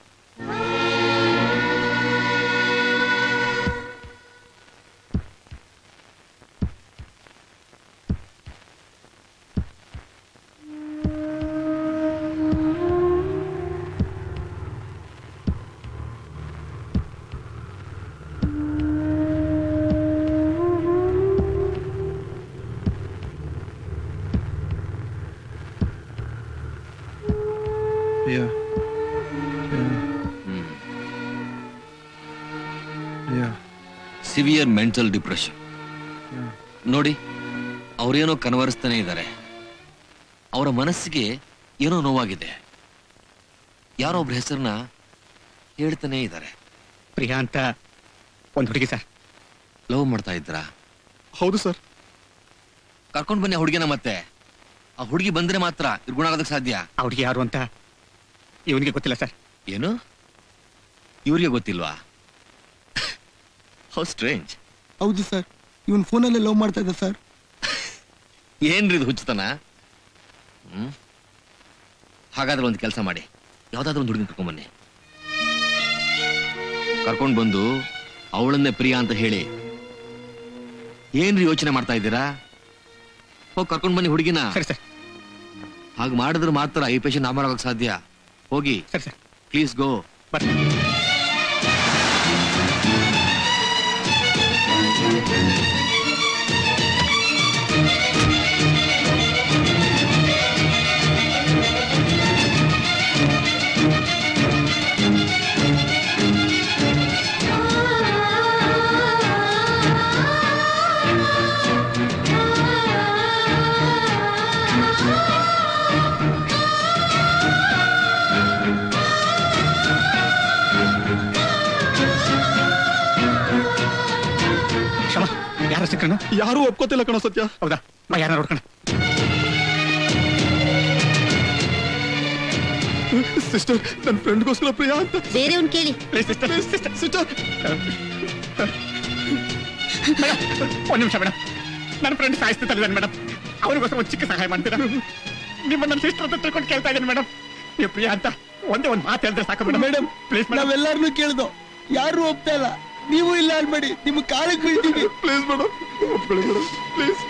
Priya Priya severe mental depression ನೋಡಿ ಅವರೇನೋ ಕನವರಿಸ್ತಾನೆ ಇದ್ದಾರೆ ಅವರ ಮನಸ್ಸಿಗೆ ಏನೋ ನೋವಾಗಿದೆ ಯಾರೋ ಒಬ್ರ ಹೆಸರನ್ನ ಹೇಳ್ತಾನೆ ಇದ್ದಾರೆ ಪ್ರಿಯಾ ಅಂತ ಒಂದು ಹುಡುಗಿ ಸರ್ ಲವ್ ಮಾಡ್ತಾ ಇದ್ರಾ ಹೌದು ಸರ್ ಕರ್ಕೊಂಡ್ ಬನ್ನಿ ಆ ಹುಡುಗಿನ ಮತ್ತೆ ಆ ಹುಡುಗಿ ಬಂದ್ರೆ ಮಾತ್ರ ಇವ್ರ್ ಗುಣ ಆಗೋದಕ್ಕೆ ಸಾಧ್ಯ ಆ ಹುಡುಗಿ ಯಾರು ಅಂತ ಇವನಿಗೆ ಗೊತ್ತಿಲ್ಲ ಸರ್ ಏನು ಇವ್ರಿಗೆ ಗೊತ್ತಿಲ್ವಾ ಹೌ ಸ್ಟ್ರೇಂಜ್ ಹೌದು ಸರ್ ಇವನ್ ಫೋನಲ್ಲೇ ಲವ್ ಮಾಡ್ತಾ ಇದ್ದ ಸರ್ ಏನ್ರಿ ಇದು ಹುಚ್ಚತನ ಹ್ಮ್ ಹಾಗಾದ್ರೆ ಒಂದು ಕೆಲಸ ಮಾಡಿ ಯಾವ್ದಾದ್ರು ಒಂದು ಹುಡುಗಿ ಕರ್ಕೊಂಡ್ ಬನ್ನಿ ಕರ್ಕೊಂಡ್ ಬಂದು ಅವಳನ್ನೇ ಪ್ರಿಯಾ ಅಂತ ಹೇಳಿ ಏನ್ರಿ ಯೋಚನೆ ಮಾಡ್ತಾ ಇದ್ದೀರಾ ಹೋಗಿ ಕರ್ಕೊಂಡ್ ಬನ್ನಿ ಹುಡುಗಿನ ಸರಿ ಸರ್ ಹಾಗೆ ಮಾಡಿದ್ರೆ ಮಾತ್ರ ಈ ಪೇಷಂಟ್ ನಾರ್ಮಲ್ ಆಗೋಕ್ ಸಾಧ್ಯ ಹೋಗಿ ಸರಿ ಸರ್ ಪ್ಲೀಸ್ ಗೋ ಬರ್ತೀನಿ ಕ್ಷಮ ಯಾರ ಸಿಕ್ಕಣ ಯಾರು ಒಪ್ಕೋತಿಲ್ಲ ಕಣೋ ಸತ್ಯ ಹೌದಾ ಬಾ ಯಾರ ನೋಡ್ಕಣ ಸಿಸ್ಟರ್ ನನ್ನ ಫ್ರೆಂಡ್ಗೋಸ್ಕರ ಪ್ರಿಯಾ ಅಂತ ಬೇರೆಯವ್ನ್ ಕೇಳಿ ಸಿಸ್ಟರ್ ಸಿಸ್ಟರ್ ಒಂದ್ ನಿಮಿಷ ಮೇಡಮ್ ನನ್ನ ಫ್ರೆಂಡ್ ಸಾಯಿಸ್ತಿದ್ದಾನೆ ಮೇಡಮ್ ಅವ್ರಿಗೋಸ್ಕರ ಒಂದು ಚಿಕ್ಕ ಸಹಾಯ ಮಾಡ್ತೀರಾ ನಿಮ್ಮ ನನ್ನ ಸಿಸ್ಟರ್ ಅಂತ ತಿಳ್ಕೊಂಡು ಕೇಳ್ತಾ ಇದ್ದೇನೆ ಮೇಡಮ್ ನೀವು ಪ್ರಿಯಾ ಅಂತ ಒಂದೇ ಒಂದು ಮಾತು ಹೇಳಿದ್ರೆ ಸಾಕು ಮೇಡಮ್ ಮೇಡಮ್ ಪ್ಲೀಸ್ ನಾವೆಲ್ಲರನ್ನೂ ಕೇಳ್ದೋ ಯಾರು ಒಪ್ತಾ ಇಲ್ಲ ನೀವು ಇಲ್ಲ ಅನ್ಬೇಡಿ ನಿಮ್ಮ ಕಾಲಕ್ಕೆ ಬೀಳ್ತೀವಿ ಪ್ಲೀಸ್ ಮೇಡಮ್ ಒಪ್ಕೊಳ್ಳಿ ಮೇಡಮ್ ಪ್ಲೀಸ್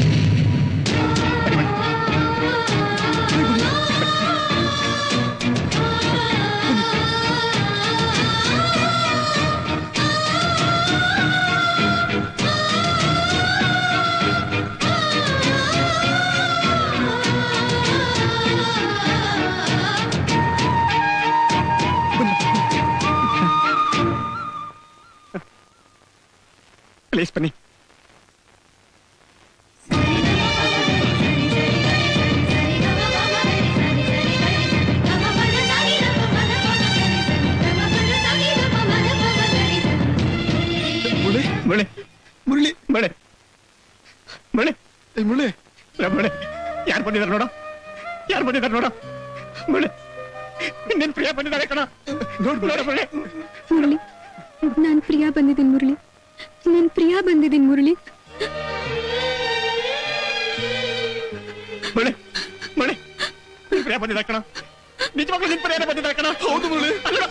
ಪ್ಲೀಸ್ ಬನ್ನಿ ಮುಳೆ ಮುಳೆ ಮುರಳಿ ಮಳೆ ಮಳೆ ಮುಳೆ ಮಳೆ ಯಾರು ಬಂದಿದ್ದಾರೆ ನೋಡು ಯಾರು ಬಂದಿದ್ದಾರೆ ನೋಡು ಮಳೆ ನಿನ್ ಪ್ರಿಯ ಬಂದಿದ್ದಾರೆ ಕಣ ನೋಡು ನೋಡು ಮಳೆ ಮುರಳಿ ನಾನ್ ಪ್ರಿಯಾ ಬಂದಿದ್ದೀನಿ ಮುರಳಿ ನಾನ್ ಪ್ರಿಯಾ ಬಂದಿದ್ದೀನಿ ಮುರಳಿ ಮಳೆ ಮಳೆ ನಿನ್ ಪ್ರಿಯ ಬಂದಿದ್ದಾರೆ ಕಣ ನಿಜವಾಗ್ಲೂ ನಿನ್ ಪ್ರಿಯನೇ ಬಂದಿದ್ದಾರೆ ಕಣ ಹೌದು ಮಳೆ ಅಲ್ಲ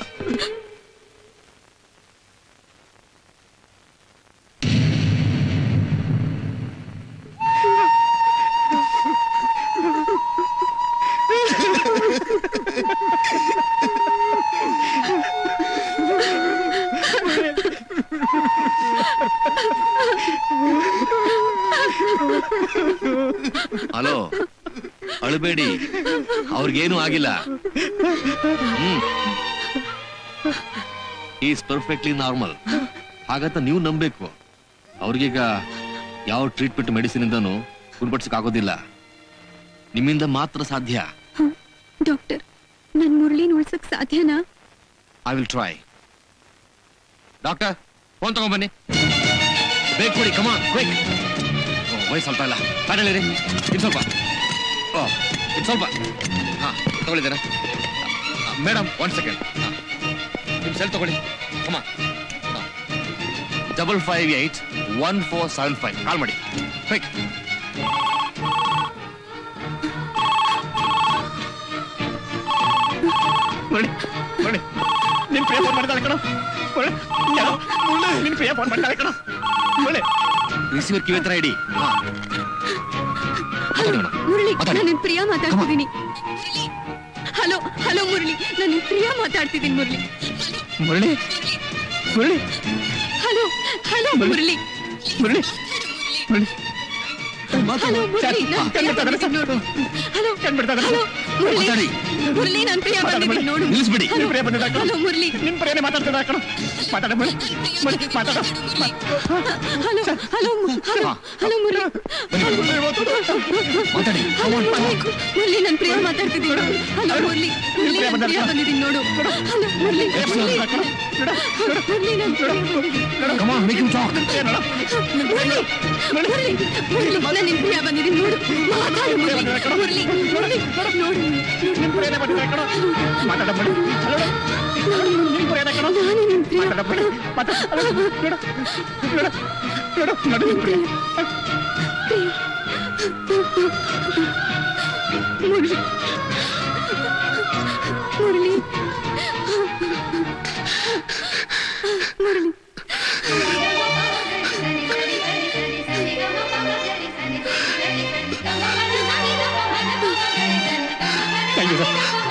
ಹಲೋ ಅಳಬೇಡಿ ಅವ್ರಿಗೇನು ಆಗಿಲ್ಲ ಹ್ಮ್ ಈಸ್ ಪರ್ಫೆಕ್ಟ್ಲಿ ನಾರ್ಮಲ್ ಹಾಗಂತ ನೀವು ನಂಬೇಕು ಅವ್ರಿಗೀಗ ಯಾವ ಟ್ರೀಟ್ಮೆಂಟ್ ಮೆಡಿಸಿನ್ ಇಂದನೂ ಗುಣಪಡಿಸಕ್ ಆಗೋದಿಲ್ಲ ನಿಮ್ಮಿಂದ ಮಾತ್ರ ಸಾಧ್ಯ ಡಾಕ್ಟರ್ ನನ್ ಮುರಳಿನ ಉಳ್ಸಕ್ ಸಾಧ್ಯನಾ I will try doctor phone ತಗೊಂಬನ್ನಿ ಬೇಗ ಕೊಡಿ ಕಮಾನ್ ಕ್ವಿಕ್ ವಯಸ್ಸು ಸ್ವಲ್ಪ ಇಲ್ಲ ಕಾಡಲ್ಲಿರಿ ಇನ್ ಸ್ವಲ್ಪ ಓ ಇನ್ ಸ್ವಲ್ಪ ಹಾ ತಗೊಳ್ಳಿದ್ದೀರಾ ಮೇಡಮ್ ಒನ್ ಸೆಕೆಂಡ್ ನಿಮ್ಮ ಸೆಲ್ ತಗೊಳ್ಳಿ come on double five eight one four seven five call ಮಾಡಿ ಕ್ವಿಕ್ ಮಳೆ ಮಳೆ ನಿನ್ ಪ್ರಿಯ ಫೋನ್ ಮಾಡಿದಾಳೆ ಕಣ ಮಳೆ ಯಾರೋ ಮುಳ್ಳೆ ನಿನ್ ಪ್ರಿಯ ಫೋನ್ ಮಾಡಿದಾಳೆ ಕಣ ಮಳೆ ರಿಸೀವರ್ ಕಿವಿ ಹತ್ರ ಇಡಿ ಹಾ ಮಾತಾಡಿ ಮೇಡಮ್ ಮುರಳಿ ಮಾತಾಡಿ. ನಾನು ಪ್ರಿಯಾ ಮಾತಾಡ್ತಿದ್ದೀನಿ ಹಲೋ ಹಲೋ ಮುರಳಿ ನಾನು ಪ್ರಿಯಾ ಮಾತಾಡ್ತಿದ್ದೀನಿ Murali Murali Murali hello hello Murali Murali Murali hello Murali ನಾನು ಪ್ರಿಯಾ ಬಂದಿದ್ದೀನಿ ನೋಡು ಹಲೋ ಹಲೋ ಮುರಳಿ ಮಾತಾಡಿ. ಮುರಳಿ ನಾನು ಪ್ರಿಯಾ ಬಂದಿದ್ದೀನಿ ನೋಡು ನಿಲ್ಲಿಸ್ಬಿಡಿ. ಹಲೋ ಪ್ರಿಯ ಬಂದಿದ್ದಾಳೆ ಕಣ ಹಲೋ ಮುರಳಿ ನಿನ್ ಪ್ರಿಯನೇ ಮಾತಾಡ್ತಿದ್ದಾಳೆ ಕಣ ಮಾತಾಡ ಮಳೆ ಮಳೆ ಮಾತಾಡ ಹಲೋ ಹಲೋ ಮು- ಹಲೋ ಹಲೋ ಮುರಳಿ ಮಾತಾಡಿ ಹಲೋ ಮುರಳಿ ಮುರಳಿ ನಾನು ಪ್ರಿಯಾ ಮಾತಾಡ್ತಿದ್ದೀನಿ ಹಲೋ ಮುರಳಿ ಮುರಳಿ ನಾನು ಪ್ರಿಯಾ ಬಂದಿದ್ದೀನಿ ನೋಡು ಹಲೋ ಮುರಳಿ ಮುರಳಿ ಮುರಳಿ ನಾನು ಪ್ರಿಯಾ ಬಂದಿದ್ದೀನಿ Come on, make him talk. Murali Murali Murali ನಾನು ನಿನ್ ಪ್ರಿಯಾ ಬಂದಿದ್ದೀನಿ ನೋಡು ಮಾತಾಡು ಮುರಳಿ ಮುರಳಿ ಮುರಳಿ ನೋಡು ನಿನ್ ಪ್ರಿಯನೇ ಬಂದಿದ್ದಾಳೆ ಕಣ ಮಾತಾಡ ಮಳೆ ನಿನ್ ಪ್ರಿಯನೇ ಕಣ ನಾನೇ ನಿನ್ ಪ್ರಿಯ ಮಾತಾಡ ಮಳೆ ಮಾತಾಡ ನೋಡು ನೋಡು ನೋಡು ನೋಡು ನಿನ್ Priya Murali Murali Murali thank you sir